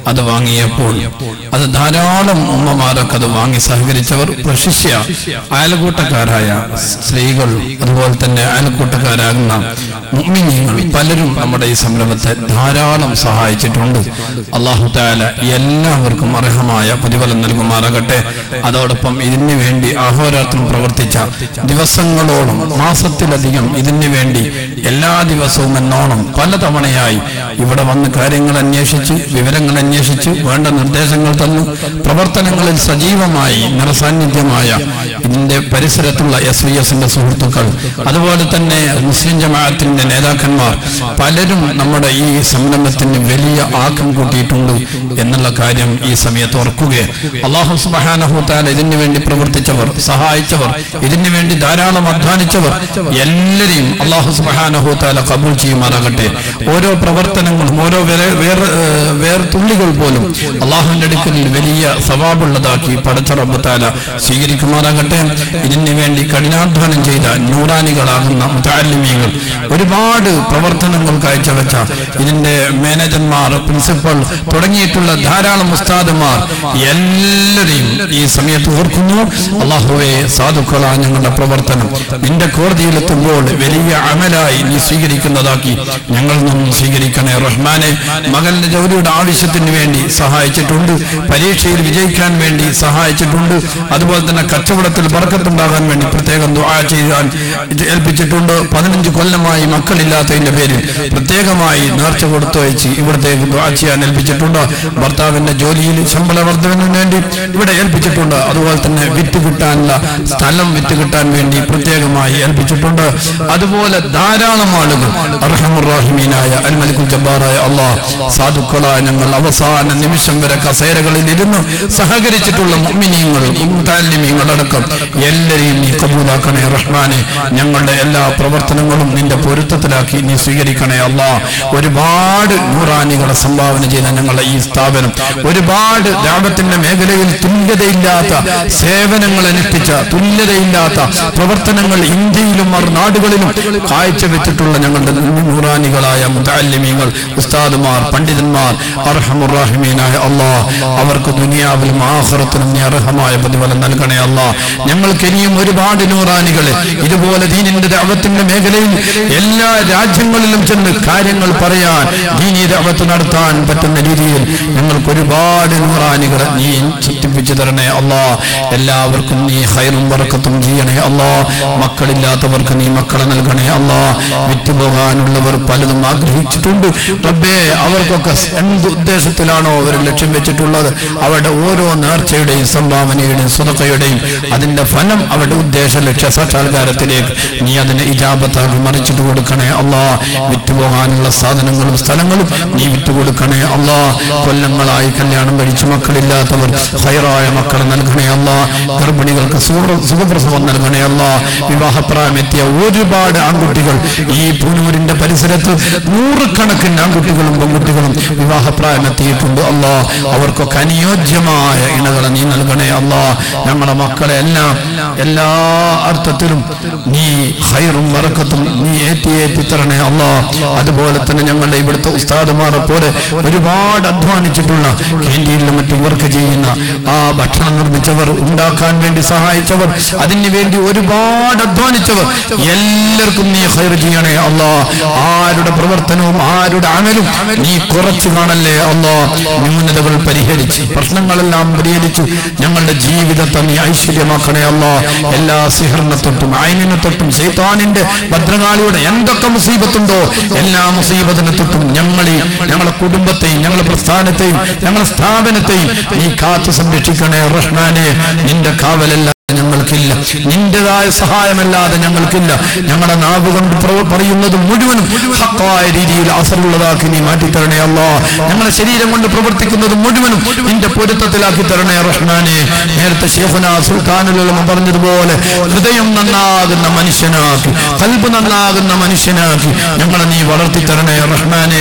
അത് വാങ്ങിയപ്പോൾ അത് ധാരാളം ഉമ്മമാരൊക്കെ അത് വാങ്ങി സഹകരിച്ചവർ പ്രശിഷ്യ അയൽക്കൂട്ടക്കാരായ സ്ത്രീകൾ അതുപോലെ തന്നെ അയൽക്കൂട്ടക്കാരാകുന്ന മുഅ്മിനീങ്ങൾ പലരും നമ്മുടെ ഈ സംരംഭത്തെ ധാരാളം സഹായിച്ചിട്ടുണ്ട് അള്ളാഹു താല എല്ലാവർക്കും അർഹമായ പ്രതിഫലം നൽകുമാറാകട്ടെ അതോടൊപ്പം ഇതിനു വേണ്ടി അഹോരാത്രം പ്രവർത്തിച്ച ദിവസങ്ങളോളം മാസത്തിലധികം ഇതിനു വേണ്ടി എല്ലാ ദിവസവും എന്നോണം പലതവണയായി ഇവിടെ വന്ന് കാര്യങ്ങൾ അന്വേഷിച്ച് വിവരങ്ങൾ അന്വേഷിച്ച് വേണ്ട നിർദ്ദേശങ്ങൾ തന്നു പ്രവർത്തനങ്ങളിൽ സജീവമായി നിറസാന്നിധ്യമായ ഇതിന്റെ പരിസരത്തുള്ള എസ് വി എസിന്റെ സുഹൃത്തുക്കൾ അതുപോലെ തന്നെ മുസ്ലിം ജമാഅത്തിന്റെ നേതാക്കന്മാർ പലരും നമ്മുടെ ഈ സംരംഭത്തിന് വലിയ ആക്കം കൂട്ടിയിട്ടുണ്ട് എന്നുള്ള കാര്യം ഈ സമയത്ത് ഓർക്കുകയാണ് അള്ളാഹു സുബാനഹുത്താൽ ഇതിനു വേണ്ടി പ്രവർത്തിച്ചവർ സഹായിച്ചവർ ഇതിനു വേണ്ടി ധാരാളം അധ്വാനിച്ചവർ എല്ലാരെയും അള്ളാഹു സുബാനഹുത്താല കബൂൾ ചെയ്യുമാറാകട്ടെ ഓരോ പ്രവർത്തനങ്ങളും ഓരോ വേറെ വേറെ ഏഹ്, വേർതുള്ളികൾ പോലും അള്ളാഹുവിന്റെ അടുക്കൽ വലിയ സവാബുള്ളതാക്കി പടച്ചറബത്താല സ്വീകരിക്കുമാറാകട്ടെ ഇതിനു വേണ്ടി കഠിനാധ്വാനം ചെയ്ത നൂറാനികളാകുന്ന മുതാലിമീങ്ങൾ ഒരുപാട് പ്രവർത്തനങ്ങൾ കാഴ്ചവെച്ച ഇതിന്റെ മാനേജർമാർ പ്രിൻസിപ്പൽ തുടങ്ങിയിട്ടുള്ള ധാരാളം ഉസ്താദുമാർ എല്ലാവരെയും ഈ സമയത്ത് ഓർക്കുന്നു അള്ളാഹുവെ സാധുക്കളാ ഞങ്ങളുടെ പ്രവർത്തനം നിന്റെ കോടതിയിലെത്തുമ്പോൾ വലിയ അമലായി നീ സ്വീകരിക്കുന്നതാക്കി ഞങ്ങളിൽ നിന്നും സ്വീകരിക്കണേ റഹ്മാനെ മകന്റെ ജോലിയുടെ ആവശ്യത്തിന് വേണ്ടി സഹായിച്ചിട്ടുണ്ട് പരീക്ഷയിൽ വിജയിക്കാൻ വേണ്ടി സഹായിച്ചിട്ടുണ്ട് അതുപോലെ തന്നെ കച്ചവടത്തിൽ ബർക്കത്തുണ്ടാകാൻ വേണ്ടി പ്രത്യേകം ദുആ ചെയ്യാൻ ഇത് ഏൽപ്പിച്ചിട്ടുണ്ട് പതിനഞ്ച് കൊല്ലമായി മക്കളില്ലാത്തതിന്റെ പേരിൽ പ്രത്യേകമായി നേർച്ച കൊടുത്തു അയച്ച് ഇവിടത്തേക്ക് ദുആ ചെയ്യാൻ ഏൽപ്പിച്ചിട്ടുണ്ട് ഭർത്താവിന്റെ ജോലിയിൽ ശമ്പള വർദ്ധനവിന് വേണ്ടി ഇവിടെ ഏൽപ്പിച്ചിട്ടുണ്ട് അതുപോലെ തന്നെ വിറ്റ് കിട്ടാനുള്ള സ്ഥലം വിറ്റ് കിട്ടാൻ വേണ്ടി പ്രത്യേകമായി ഏൽപ്പിച്ചിട്ടുണ്ട് അതുപോലെ ധാരാളം ആളുകൾ അർഹമുറാഹിമീനായ അൽമലിക്കുൽ ജബ്ബാറായ അള്ളാഹ് സാധുക്കളായ ഞങ്ങൾ അവസാന നിമിഷം വരെ കസേരകളിൽ ഇരുന്ന് സഹകരിച്ചിട്ടുള്ള മുഅ്മിനീങ്ങൾ മുത്താലിമീങ്ങൾ അടക്കം എല്ലാരെയും നീ കബൂലാക്കണേ റഹ്മാനെ ഞങ്ങളുടെ എല്ലാ പ്രവർത്തനങ്ങളും നിന്റെ പൊരുത്തത്തിലാക്കി നീ സ്വീകരിക്കണേ അല്ലാ ഒരുപാട് നൂറാനികളെ സംഭാവന ചെയ്ത ഞങ്ങളുടെ ഈ സ്ഥാപനം ഒരുപാട് ദാപത്തിന്റെ മേഖലയിൽ തുല്യതയില്ലാത്ത സേവനങ്ങൾ അനുഷ്ഠിച്ച തുല്യതയില്ലാത്ത പ്രവർത്തനങ്ങൾ ഇന്ത്യയിലും മറു നാടുകളിലും കാഴ്ചവെച്ചിട്ടുള്ള ഞങ്ങളുടെ നൂറാനികളായ മുതാലിമീങ്ങൾ ഉസ്താദുമാർ പണ്ഡിതന്മാർ അർഹമുറാഹിമീനായ അള്ളാ അവർക്ക് ദുനിയാവിലും ആഹ്റത്തിനും നീ അർഹമായ പ്രതിഫലം നൽകണേ അല്ലാ ഞങ്ങൾക്ക് ഇനിയും ഒരുപാട് നൂറാനികളെ ഇതുപോലെ ദീനിന്റെ ദഅവത്തിന്റെ മേഖലയിൽ എല്ലാ രാജ്യങ്ങളിലും ചെന്ന് കാര്യങ്ങൾ പറയാൻ ദീനീ ദഅവത്ത് നടത്താൻ പറ്റുന്ന രീതിയിൽ ഞങ്ങൾക്ക് ഒരുപാട് നൂറാനികളെ നീ ചുറ്റിപ്പിച്ചു തരണേ അല്ലാ എല്ലാവർക്കും നീ ഹൈറും വറക്കത്തും ചെയ്യണേ അല്ലാ മക്കളില്ലാത്തവർക്ക് നീ മക്കളെ നൽകണേ അല്ലാ വിറ്റുപോകാനുള്ളവർ പലതും ആഗ്രഹിച്ചിട്ടുണ്ട് റബ്ബേ അവർക്കൊക്കെ എന്ത് ഉദ്ദേശത്തിലാണോ അവർ ലക്ഷ്യം വെച്ചിട്ടുള്ളത് അവരുടെ ഓരോ നേർച്ചയുടെയും സംഭാവനയുടെയും സുതക്കയുടെയും അതിന്റെ ഫലം അവരുടെ ഉദ്ദേശ ലക്ഷ്യ സാക്ഷാത്കാരത്തിലേക്ക് നീ അതിനെ ഇജാബത്താക്കി മറിച്ചിട്ട് കൊടുക്കണേ അല്ലാ വിറ്റുപോകാനുള്ള സാധനങ്ങളും സ്ഥലങ്ങളും നീ വിറ്റുകൊടുക്കണേ അല്ലാ കൊല്ലങ്ങളായി കല്യാണം കഴിച്ച് മക്കളില്ലാത്തവർ ഹൈറായ മക്കളെ നൽകണേ അല്ലാ ഗർഭിണികൾക്ക് സുഖ- സുഖപ്രസവം നൽകണേ അല്ലാ വിവാഹപ്രായമെത്തിയ ഒരുപാട് ആൺകുട്ടികൾ ഈ പൂനൂരിന്റെ പരിസരത്ത് നൂറുകണക്കിന് ആൺകുട്ടികളും പെൺകുട്ടികളും വിവാഹപ്രായമെത്തിയിട്ടുണ്ട് അല്ലാ അവർക്കൊക്കെ അനുയോജ്യമായ ഇണകളെ നീ നൽകണേ അല്ലാ ഞങ്ങളുടെ മക്കളെ എല്ലാം എല്ലാ അർത്ഥത്തിലും നീ ഹൈറും വറക്കത്തും നീ ഏറ്റി ഏറ്റി തരണേ അല്ലാ അതുപോലെ തന്നെ ഞങ്ങളുടെ ഇവിടുത്തെ ഉസ്താദുമാരെ പോലെ ഒരുപാട് അധ്വാനിച്ചിട്ടുള്ള ക്യാൻറ്റീനിലും മറ്റും വർക്ക് ചെയ്യുന്ന ആ ഭക്ഷണം നിർമ്മിച്ചവർ ഉണ്ടാക്കാൻ വേണ്ടി സഹായിച്ചവർ അതിനു വേണ്ടി ഒരുപാട് അധ്വാനിച്ചവർ എല്ലാവർക്കും നീ ഹൈർ ചെയ്യണേ അല്ലാ ആരുടെ പ്രവർത്തനവും ആരുടെ അമലും നീ കുറച്ചു കാണല്ലേ അല്ലാ ന്യൂനതകൾ പരിഹരിച്ച് പ്രശ്നങ്ങളെല്ലാം പരിഹരിച്ച് ഞങ്ങളുടെ ജീവിതത്തെ നീ ഐശ്വര്യമാക്കണേ അല്ലാ എല്ലാ സിഹറിനെ തൊട്ടും അയിനിനെ തൊട്ടും സൈത്താനിന്റെ ഭദ്രകാളിയുടെ എന്തൊക്കെ മുസീബത്തുണ്ടോ എല്ലാ മുസീബത്തിനെ തൊട്ടും ഞങ്ങളെ ഞങ്ങളുടെ കുടുംബത്തെയും ഞങ്ങളുടെ പ്രസ്ഥാനത്തെയും ഞങ്ങളുടെ സ്ഥാപനത്തെയും നീ കാത്തു സംരക്ഷിക്കണേ റഹ്മാനെ നിന്റെ കാവലല്ല ഞങ്ങൾക്കില്ല നിന്റേതായ സഹായമല്ലാതെ ഞങ്ങൾക്കില്ല ഞങ്ങളുടെ നാവ് കൊണ്ട് പ്രവ- പറയുന്നത് മുഴുവനും ഹക്കായ രീതിയിൽ അസറുള്ളതാക്കി നീ മാറ്റിത്തരണേ അല്ലാ ഞങ്ങളുടെ ശരീരം കൊണ്ട് പ്രവർത്തിക്കുന്നത് മുഴുവനും നിന്റെ പൊരുത്തത്തിലാക്കി തരണേ റഹ്മാനെ നേരത്തെ ഷേഖുന സുൽത്താനുലമ പറഞ്ഞതുപോലെ ഹൃദയം നന്നാകുന്ന മനുഷ്യനാക്കി കൽബ് നന്നാകുന്ന മനുഷ്യനാക്കി ഞങ്ങളെ നീ വളർത്തി തരണേ റഹ്മാനെ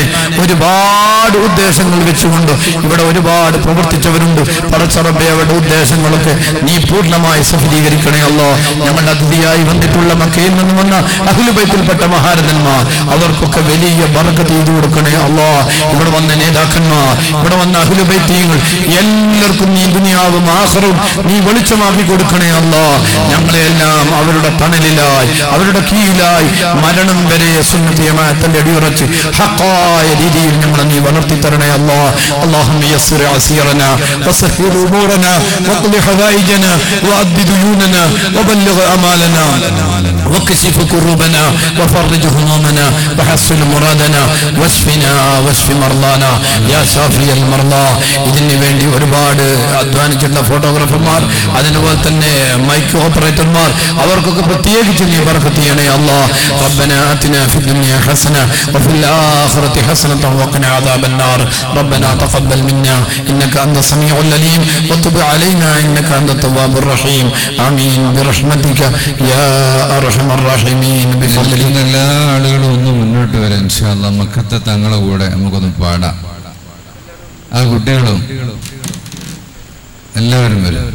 ഒരുപാട് ഉദ്ദേശങ്ങൾ വെച്ചുകൊണ്ട് ഇവിടെ ഒരുപാട് പ്രവർത്തിച്ചവരുണ്ട് പടച്ചറബെ അവരുടെ ഉദ്ദേശങ്ങളൊക്കെ നീ പൂർണ്ണമായി സഫലീകരിക്കും സ്വീകരിക്കണേ അല്ലോ ഞങ്ങളുടെ അതിഥിയായി വന്നിട്ടുള്ള മക്കയിൽ നിന്ന് വന്ന അഖിലുബൈത്തിൽപ്പെട്ട മഹാരഥന്മാർ അവർക്കൊക്കെ വലിയ ബർക്കത്ത് ചെയ്തു കൊടുക്കണേ അല്ലോ ഇവിടെ വന്ന നേതാക്കന്മാർ ഇവിടെ വന്ന അഖിലുബൈത്തിയങ്ങൾ എല്ലാവർക്കും നീ ദുനിയാവും ആഹ്റും നീ വെളിച്ചമാക്കി കൊടുക്കണേ അല്ലോ ഞങ്ങളെല്ലാം അവരുടെ തണലിലായി അവരുടെ കീഴിലായി മരണം വരെ സുന്നത്തിയമായത്തിന്റെ അടിയുറച്ച് ഹക്കായ രീതിയിൽ ഞങ്ങളെ നീ വളർത്തി തരണേ അല്ലോ اللهم يسر عسيرنا وسهل امورنا واقض حوائجنا وأد ديوننا وبلغ امالنا واكشف كروبنا وفرج همومنا وحسن مرادنا واشفنا واشف مرضانا يا شافي المرضى ഇതിന് വേണ്ടി ഒരുപാട് അധ്വാനിച്ചിട്ടുള്ള ഫോട്ടോഗ്രാഫർമാർ അതിനുപോലെ തന്നെ മൈക്ക് ഓപ്പറേറ്റർമാർ അവർക്കൊക്കെ പ്രത്യേകിച്ച് നീ ബർക്കത്ത് ചെയ്യണേ അല്ലാ ربنا آتنا في الدنيا حسنة وفي الآخرة حسنة وقنا عذاب النار ربنا تقبل منا إنك أنت السميع العليم وتب علينا إنك أنت التواب الرحيم آمين برحمتك يا أرحم الراحمين بفضلك ഇരിക്കുന്ന എല്ലാ ആളുകളും ഒന്ന് മുന്നോട്ട് വരാം ഇൻഷാല്ല മക്കത്തെ തങ്ങളെ കൂടെ നമുക്കൊന്ന് പാടാം ആ കുട്ടികളും എല്ലാവരും വരും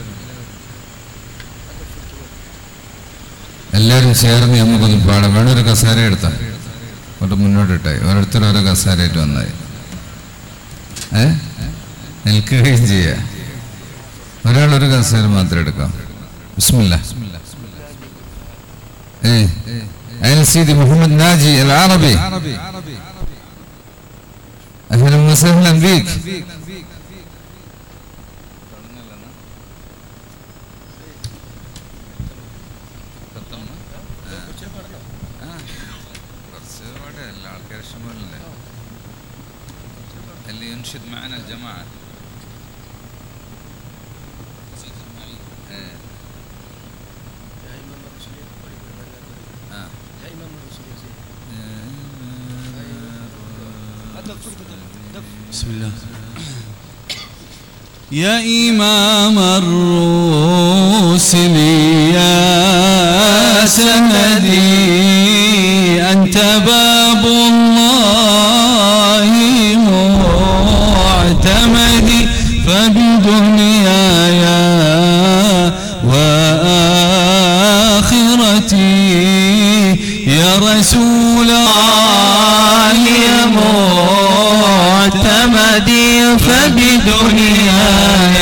എല്ലാവരും ചേർന്ന് നമുക്കൊന്ന് പാടാം വേണം ഒരു കസാര എടുത്താൽ അങ്ങോട്ട് മുന്നോട്ടിട്ടായി ഓരോരുത്തർ ഓരോ കസാരയായിട്ട് വന്നായി ഏ നിൽക്കുകയും ചെയ്യുക ഒരാൾ ഒരു കസാര മാത്രം എടുക്കാം ബിസ്മില്ല ايه اين سيدي محمد ناجي العربي اهلا وسهلا بك اللي ينشد معنا الجماعه ايه آه. بسم الله يا إمام الرسل يا سندي أنت باب الله معتمدي فبدنياي وآخرتي يا رسول الله يا معتمدي فبدنياي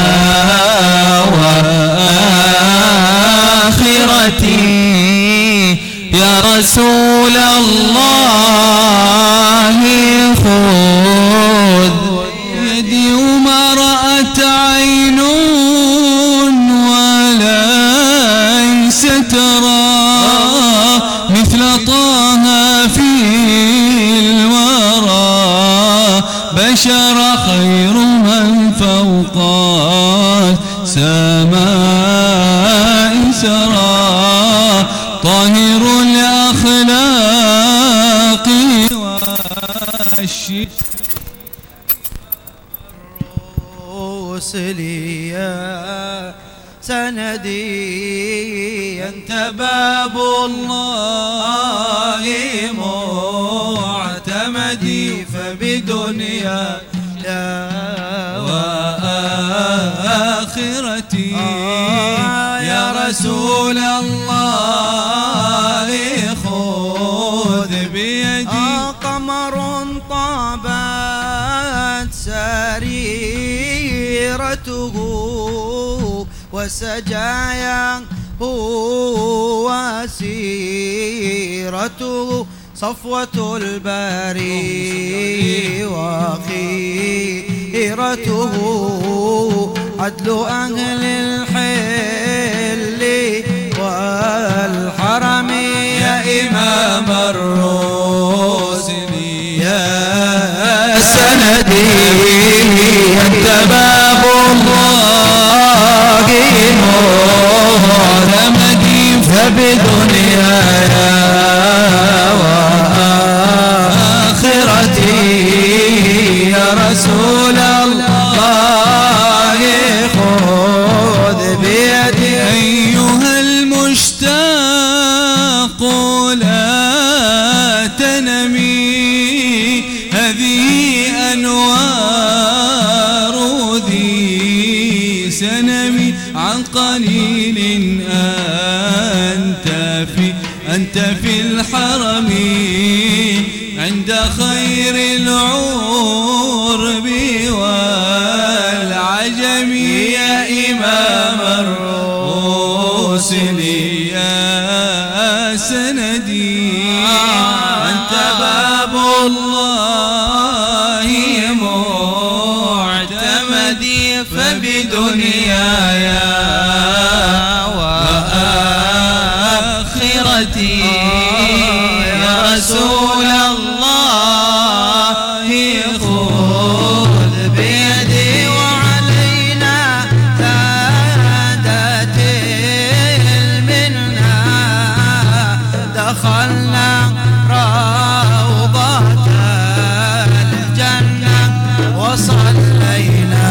وآخرتي يا رسول الله خذ يدي وما رأت عين وليس ترى مثل طه في الورى بشر خير من فوق السماء سرى طاهر الأخلاق والشيء رسلي يا سندي أنت باب الله معتمدي فبدنيا وآخرتي يا رسول الله خذ بيدي قمر طابت سريرته وسجاياه وسيرته صفوة البري وخيرته عدل أهل الحل والحرم يا إمام الرسل يا سندي أنت باب الله معتمدي فبدنياي وآخرتي يا رسول الله خذ بيدي أيها المشتاق لا تنمي هذه أنوار ذي سنمي عن قليل أنت في الحرم عند خير العرب والعجم يا إمام الرسل يا سندي أنت باب الله معتمدي فبدنياي وآخرتي يا رسول الله خذ بيدي وعلينا سادت المنى دخلنا روضة الجنة وصلينا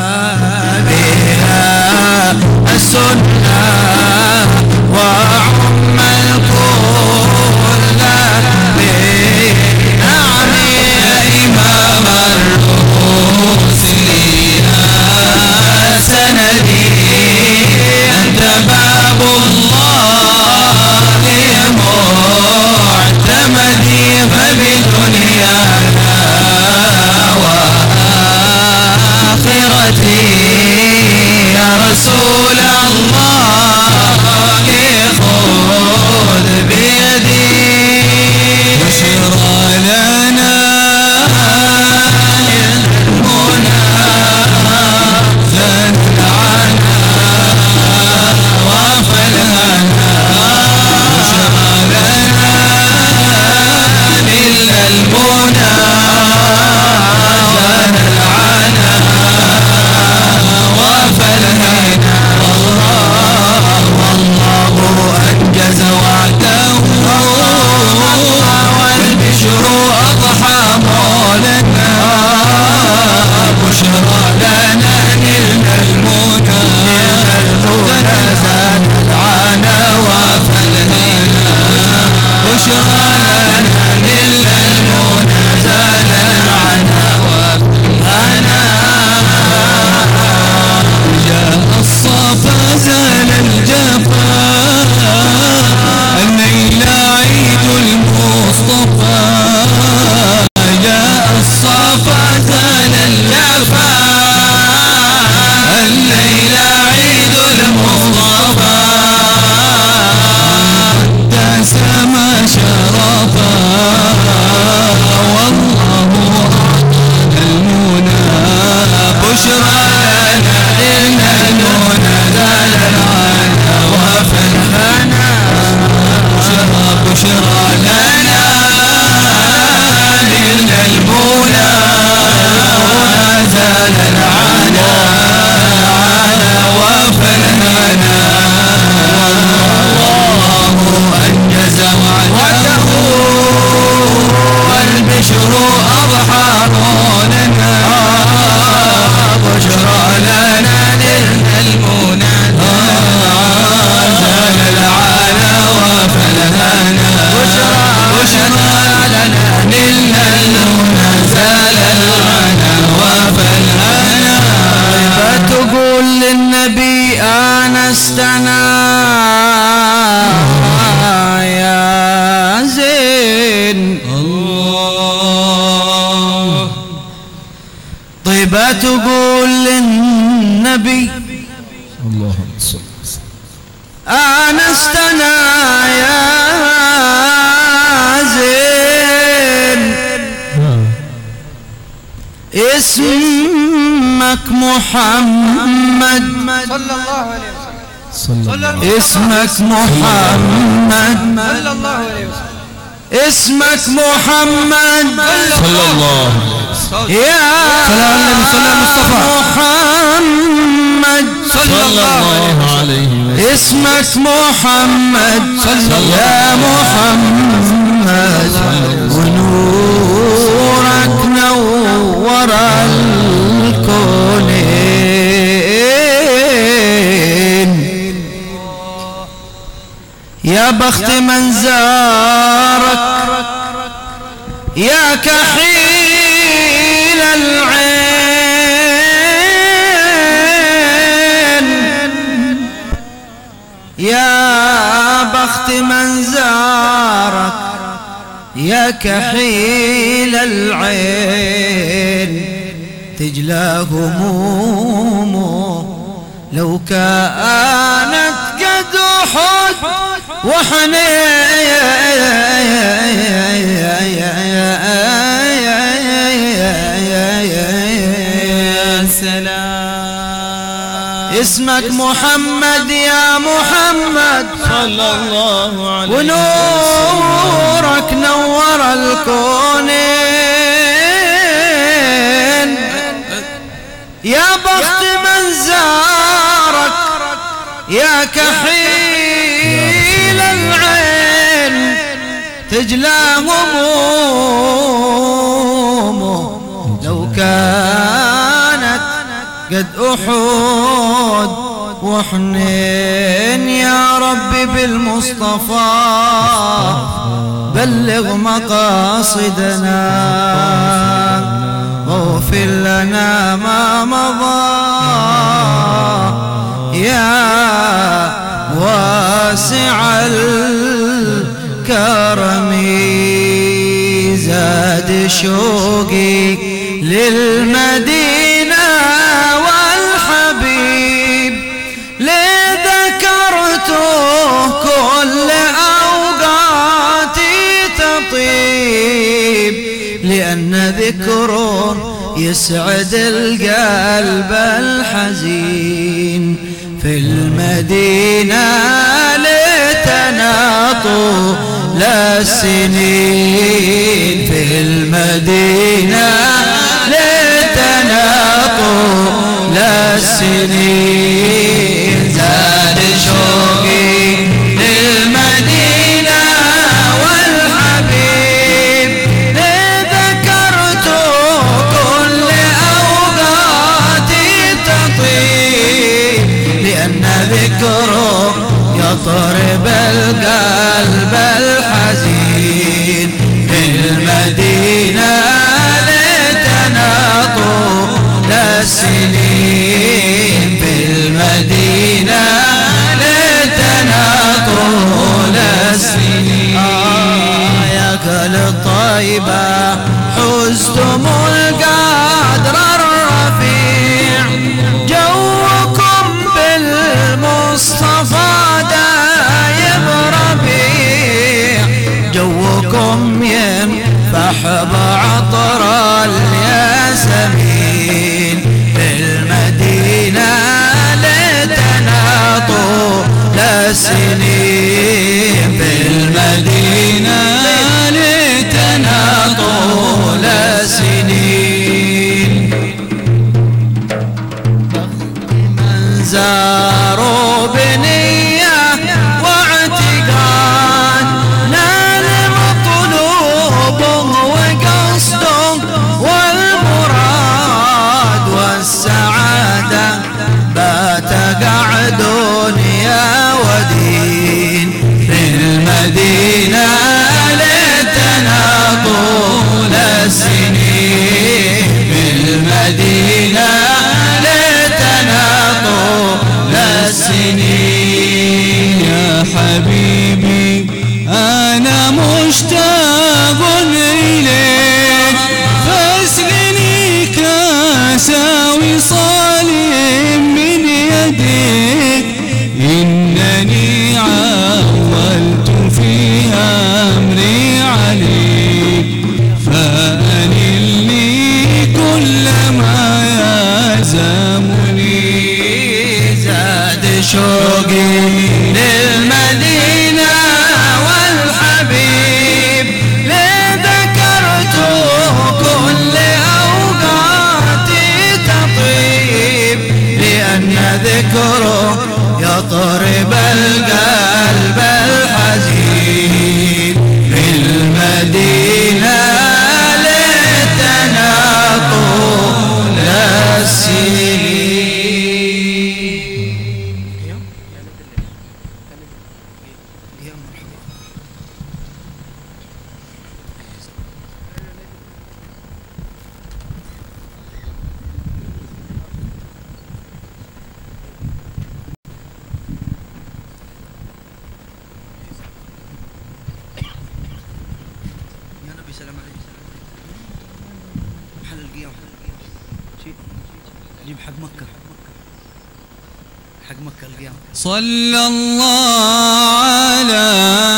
بها السنة وعم الكل بنعم يا إمام الرسل يا سندي أنت باب الله معتمدي فبدنيانا وآخرتي يا رسول الله خذ بيدي بشرى لنا المنى زاد عنا وفلنا بشرى لنا إلا المنى زاد العنا وفلنا والله والله أنجز وعده والبشر أضحى مولانا بشرى لنا نلنا المنى المنى زاد العنا وفلنا بشرى لنا نلنا المنى زاد العنا وفلنا جاء الصفا زال الجفا الليل عيد المصطفى جاء الصفا زال الجفا الليل عيد المصطفى ابتسم شرفا والله أعطانا المنى بشرى لنا إن المنى زال العنا وفرحنا بشرى بشرى لنا إن المنى زال العنا وفرحنا والله أنجز وعده والبشر أضحى لنا بشرى لنا نلنا المنى زال العالى وفلهنا بشرى بشرى لنا نلنا المنى زال العالى وفلهنا فتقول للنبي آنستنا يا زين الله طيبة تقول للنبي اللهم صل آنستنا يا زين اسمك محمد صلى الله عليه وسلم اسمك محمد صلى الله عليه وسلم اسمك محمد صلى الله يا سلام النبي صلى المصطفى محمد صلى الله عليه وسلم اسمك محمد يا محمد ونورك نور الكونين يا بخت من زارك يا كحيل العين يا بخت من زارك يا كحيل العين تجلى همومه لو كانت قد أحد وحنين سلام اسمك محمد يا محمد صلى الله عليه ونورك نور الكونين يا بخت من زارك يا كحيل العين تجلى همومه لو كانت قد أحد وحنين يا ربي بالمصطفى بلغ مقاصدنا واغفر لنا ما مضى يا واسع الكرم زاد شوقي للمدينة والحبيب لذكرته كل أوقاتي تطيب لأن ذكره يسعد القلب الحزين في المدينة ليتنا طول السنين في المدينة ليتنا طول السنين زاد شوقي للمدينة والحبيب لذكرته كل أوقاتي تطيب لأن ذكره يطرب القلب الحزين في المدينة ليتنا طول السنين في المدينة ليتنا طول السنين آه يا كل الطيبة حزتم القدر الرفيع جوكم بالمصطفى دايم ربيع جوكم ينفح بعطر الياسمين بالمدينة ليتنا طول السنين بالمدينة ليتنا طول السنين من زاروا بنية واعتقاد نال مطلوب وقصد السلام عليك محل القيام شيء جيب حق مكة حق مكة القيام صلى الله على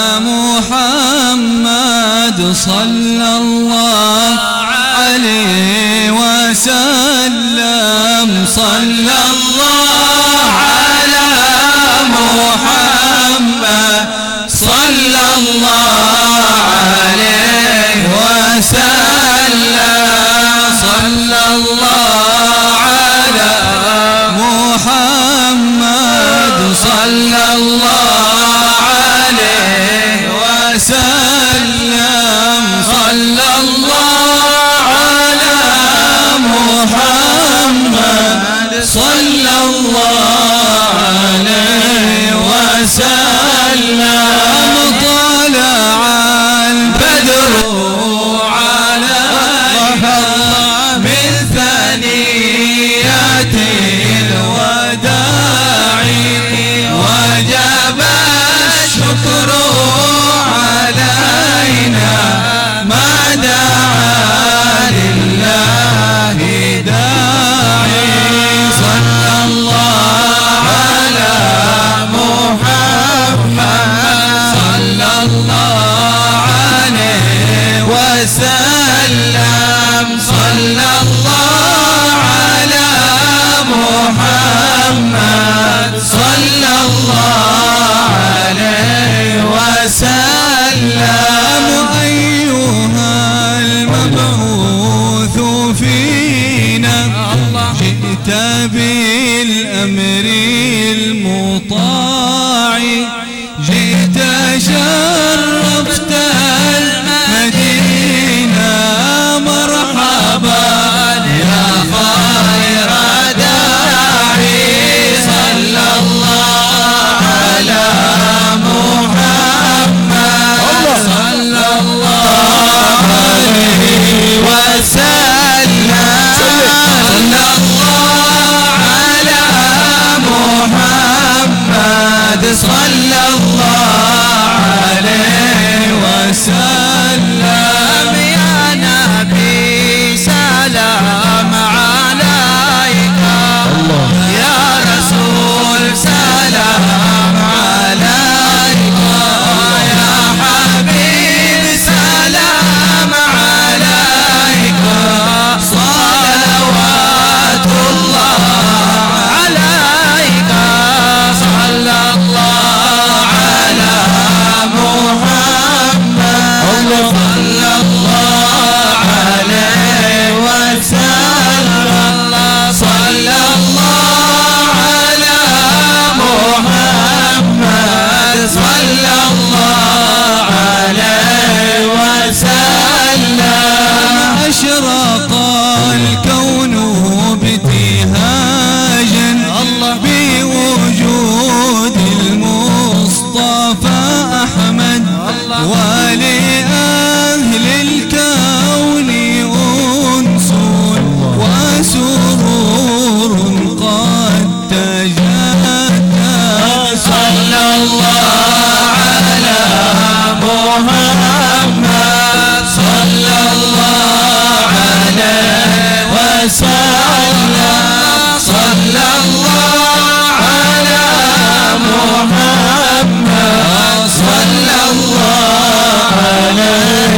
محمد صلى الله عليه وسلم صلى الله على محمد صلى الله عليه وسلم صلى الله على محمد صلى الله عليه وسلم صلى الله على محمد صلى الله عليه وسلم طلع البدر علينا من ثنيات الوداع وجب الشكر علينا ما دعا لله داعي صلى الله على محمد صلى الله عليه وسلم صلى الله على محمد صلى الله عليه وسلم أيها المبعوث فينا جئت بالأمر المطاع جئت شرفت المدينة مرحبا يا خير داعي صلى الله على محمد صلى الله عليه وسلم صلى الله على محمد صلى الله عليه وسلم يا نبي سلام عليك يا رسول سلام عليك يا حبيب سلام عليك صلوات الله عليك صلى الله على محمد صلى الله عليه وسلم صلى الله على محمد صلى الله عليه وسلم أشرق الكون ابتهاجا بوجود المصطفى أحمد ولأهل الكون أنس وسرور قد تجدد صلى الله على محمد صلى الله عليه وسلم صلى الله على محمد صلى الله عليه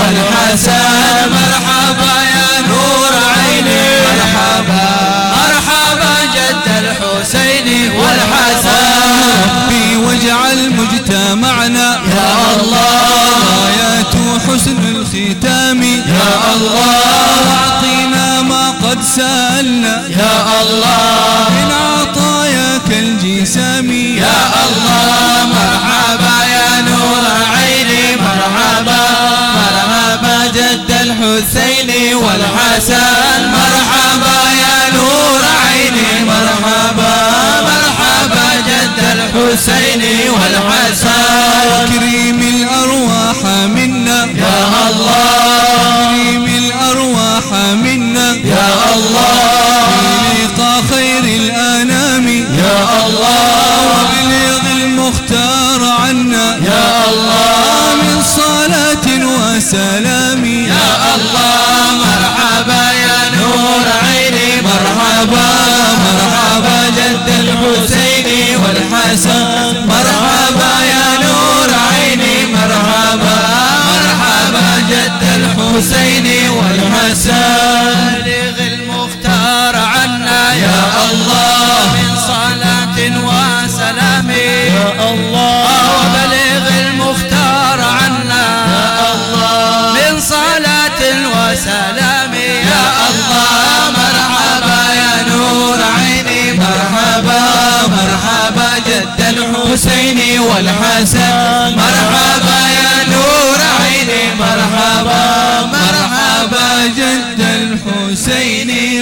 والحسن مرحبا يا نور عيني مرحبا مرحبا جد الحسين والحسن ربي واجعل مجتمعنا يا الله آيات حسن الختام يا الله واعطينا ما قد سألنا يا الله من عطاياك الجسام يا الله مرحبا يا نور عيني مرحبا مرحبا جد الحسين والحسن مرحبا يا نور عيني مرحبا مرحبا جد الحسين والحسن كريم الأرواح منا يا الله كريم الأرواح منا يا الله بلقاء خير الأنام يا الله وبلغ المختار عنا يا الله من صلاة وسلام يا الله مرحبا يا نور عيني مرحبا مرحبا جد الحسين والحسن مرحبا يا نور عيني مرحبا مرحبا جد الحسين والحسن بلغ المختار عنا يا الله من صلاة وسلام يا الله وبلغ المختار عنا يا الله من صلاة وسلام يا الله مرحبا يا نور عيني مرحبا مرحبا جد الحسين والحسن مرحبا يا نور عيني مرحبا مرحبا جد الحسين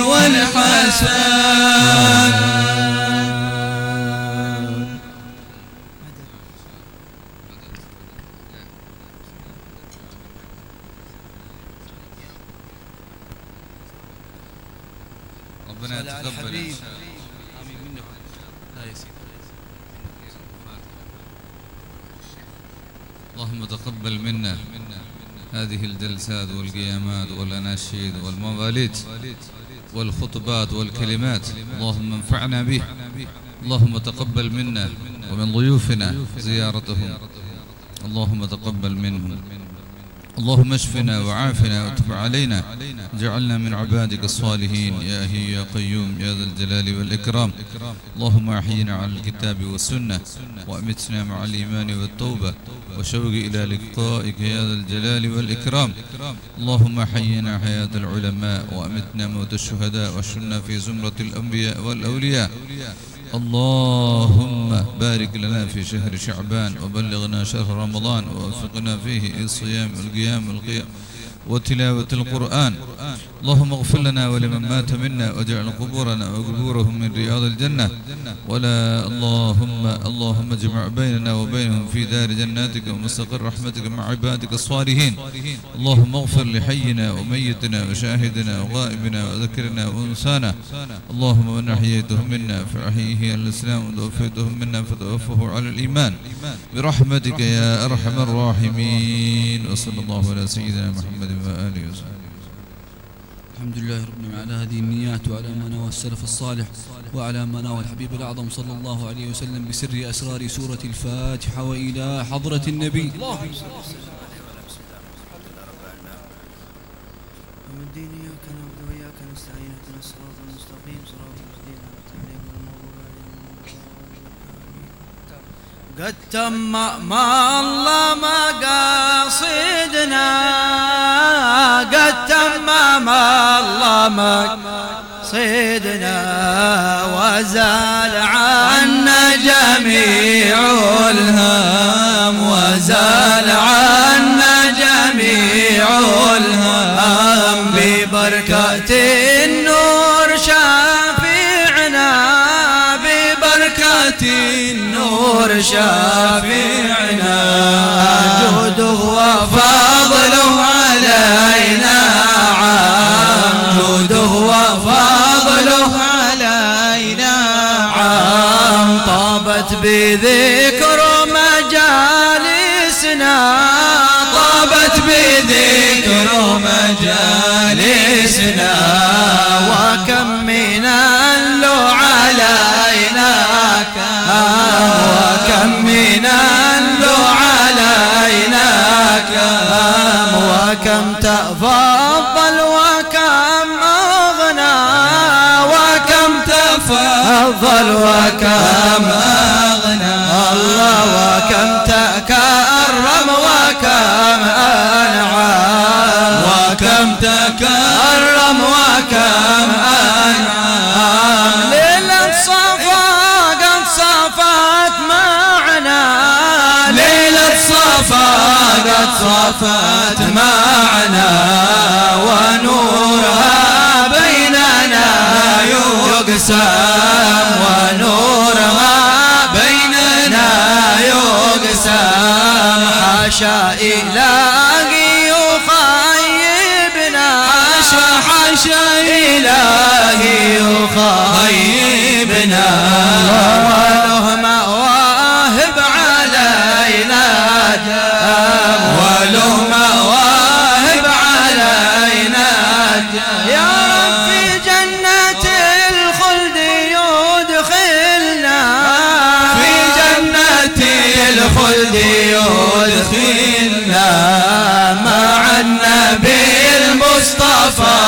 والحسن ربنا يتقبل إن شاء الله. اللهم تقبل منا هذه الجلسات والقيامات والأناشيد والمواليد والخطبات والكلمات اللهم انفعنا به اللهم تقبل منا ومن ضيوفنا زيارتهم اللهم تقبل منهم اللهم اشفنا وعافنا وتب علينا جعلنا من عبادك الصالحين يا هي يا قيوم يا ذا الجلال والإكرام اللهم أحينا على الكتاب والسنة وأمتنا مع الإيمان والتوبة وشوق إلى لقائك يا ذا الجلال والإكرام اللهم حينا حياة العلماء وأمتنا موت الشهداء واشرنا في زمرة الأنبياء والأولياء اللهم بارك لنا في شهر شعبان وبلغنا شهر رمضان ووفقنا فيه إلى الصيام والقيام والقيام وتلاوة القرآن اللهم اغفر لنا ولمن مات منا واجعل قبورنا وقبورهم من رياض الجنة ولا اللهم اللهم اجمع بيننا وبينهم في دار جناتك ومستقر رحمتك مع عبادك الصالحين اللهم اغفر لحينا وميتنا وشاهدنا وغائبنا وذكرنا وانسانا اللهم من احييتهم منا فاحييه على الاسلام وتوفيتهم منا فتوفه على الايمان برحمتك يا ارحم الراحمين وصلى الله على سيدنا محمد واله وصحبه الحمد لله رب العالمين على هذه النيات وعلى ما نوى السلف الصالح وعلى ما نوى الحبيب الأعظم صلى الله عليه وسلم بسر أسرار سورة الفاتحة وإلى حضرة النبي الدين إياك نعبد وإياك نستعين اهدنا الصراط المستقيم صراط الذين أنعمت عليهم غير المغضوب عليهم قد تم ما الله مقاصدنا قد تم ما الله مقصدنا وزال عنا جميع الهم وزال عنا جميع الهم ببركة النور شافعنا ببركة النور شافعنا جوده وفضله علينا عام جوده وفضله علينا عام طابت بذكر مجالسنا طابت بذكر مجالسنا وكم من اللو علينا كام وكم من اللو علينا كام وكم بالصفا قد صفت معنا ونورها بيننا يقسم ونورها بيننا يقسم حاشا إلهي يخيبنا حاشا حاشا إلهي يخيبنا وله مواهب علينا وله مواهب علينا يا رب في جنة الخلد يدخلنا في جنة الخلد يدخلنا مع النبي المصطفى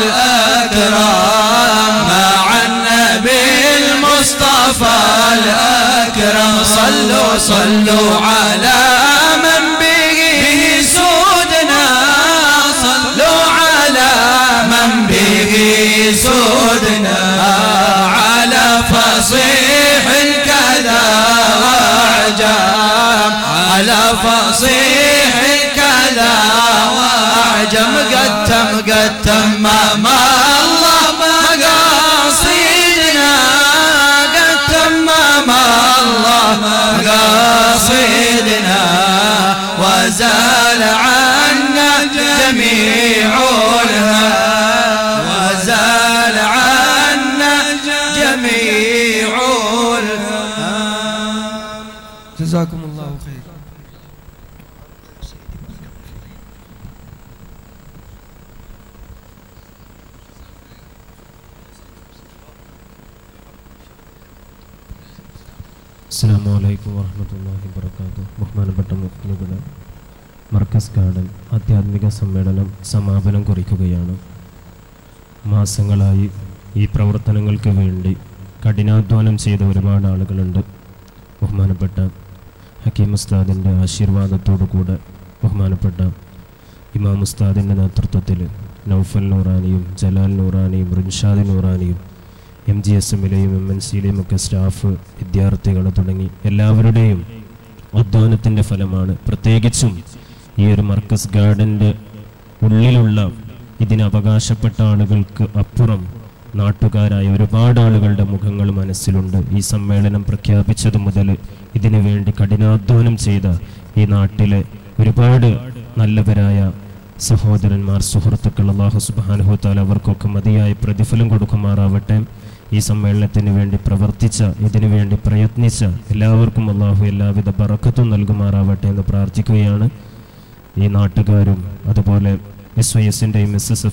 الأكرم مع النبي المصطفى الأكرم صلوا صلوا على من به سودنا صلوا على من به سودنا على فصيح كذا وعجم على فصيح كذا وعجم قد تم قد تم ما الله مقاصدنا قد تم ما الله مقاصدنا وزال عنا جميع الهم وزال عنا جميع الهم جزاكم الله خير അസ്സാം വലൈക്കും വാഹമത്തല്ലാഹി വർക്കാത്തു ബഹുമാനപ്പെട്ട മുഖ്യകളെ മർക്കസ് ഗാർഡൻ ആധ്യാത്മിക സമ്മേളനം സമാപനം കുറിക്കുകയാണ് മാസങ്ങളായി ഈ പ്രവർത്തനങ്ങൾക്ക് വേണ്ടി കഠിനാധ്വാനം ചെയ്ത ഒരുപാട് ആളുകളുണ്ട് ബഹുമാനപ്പെട്ട ഹക്കീം ഉസ്താദിൻ്റെ ആശീർവാദത്തോടു കൂടെ ബഹുമാനപ്പെട്ട ഇമാം ഉസ്താദിൻ്റെ നേതൃത്വത്തിൽ നൗഫൽ നൂറാനിയും ജലാൽ നൂറാനിയും റിൻഷാദ് നൂറാനിയും എം ജി എസ് എമ്മിലെയും എം എൻ സിയിലെയും ഒക്കെ സ്റ്റാഫ് വിദ്യാർത്ഥികൾ തുടങ്ങി എല്ലാവരുടെയും അധ്വാനത്തിൻ്റെ ഫലമാണ് പ്രത്യേകിച്ചും ഈ ഒരു മർക്കസ് ഗാർഡൻ്റെ ഉള്ളിലുള്ള ഇതിന് അവകാശപ്പെട്ട ആളുകൾക്ക് അപ്പുറം നാട്ടുകാരായ ഒരുപാട് ആളുകളുടെ മുഖങ്ങൾ മനസ്സിലുണ്ട് ഈ സമ്മേളനം പ്രഖ്യാപിച്ചതു മുതൽ ഇതിനു വേണ്ടി കഠിനാധ്വാനം ചെയ്ത ഈ നാട്ടിലെ ഒരുപാട് നല്ലവരായ സഹോദരന്മാർ സുഹൃത്തുക്കൾ അള്ളാഹു സുബാനുഹത്താൽ അവർക്കൊക്കെ മതിയായ പ്രതിഫലം കൊടുക്കുമാറാവട്ടെ ഈ സമ്മേളനത്തിന് വേണ്ടി പ്രവർത്തിച്ച ഇതിനു വേണ്ടി പ്രയത്നിച്ച എല്ലാവർക്കും അള്ളാഹു എല്ലാവിധ ബറക്കത്തും നൽകുമാറാവട്ടെ എന്ന് പ്രാർത്ഥിക്കുകയാണ് ഈ നാട്ടുകാരും അതുപോലെ എസ് വൈ എസിൻ്റെയും എസ് എസ്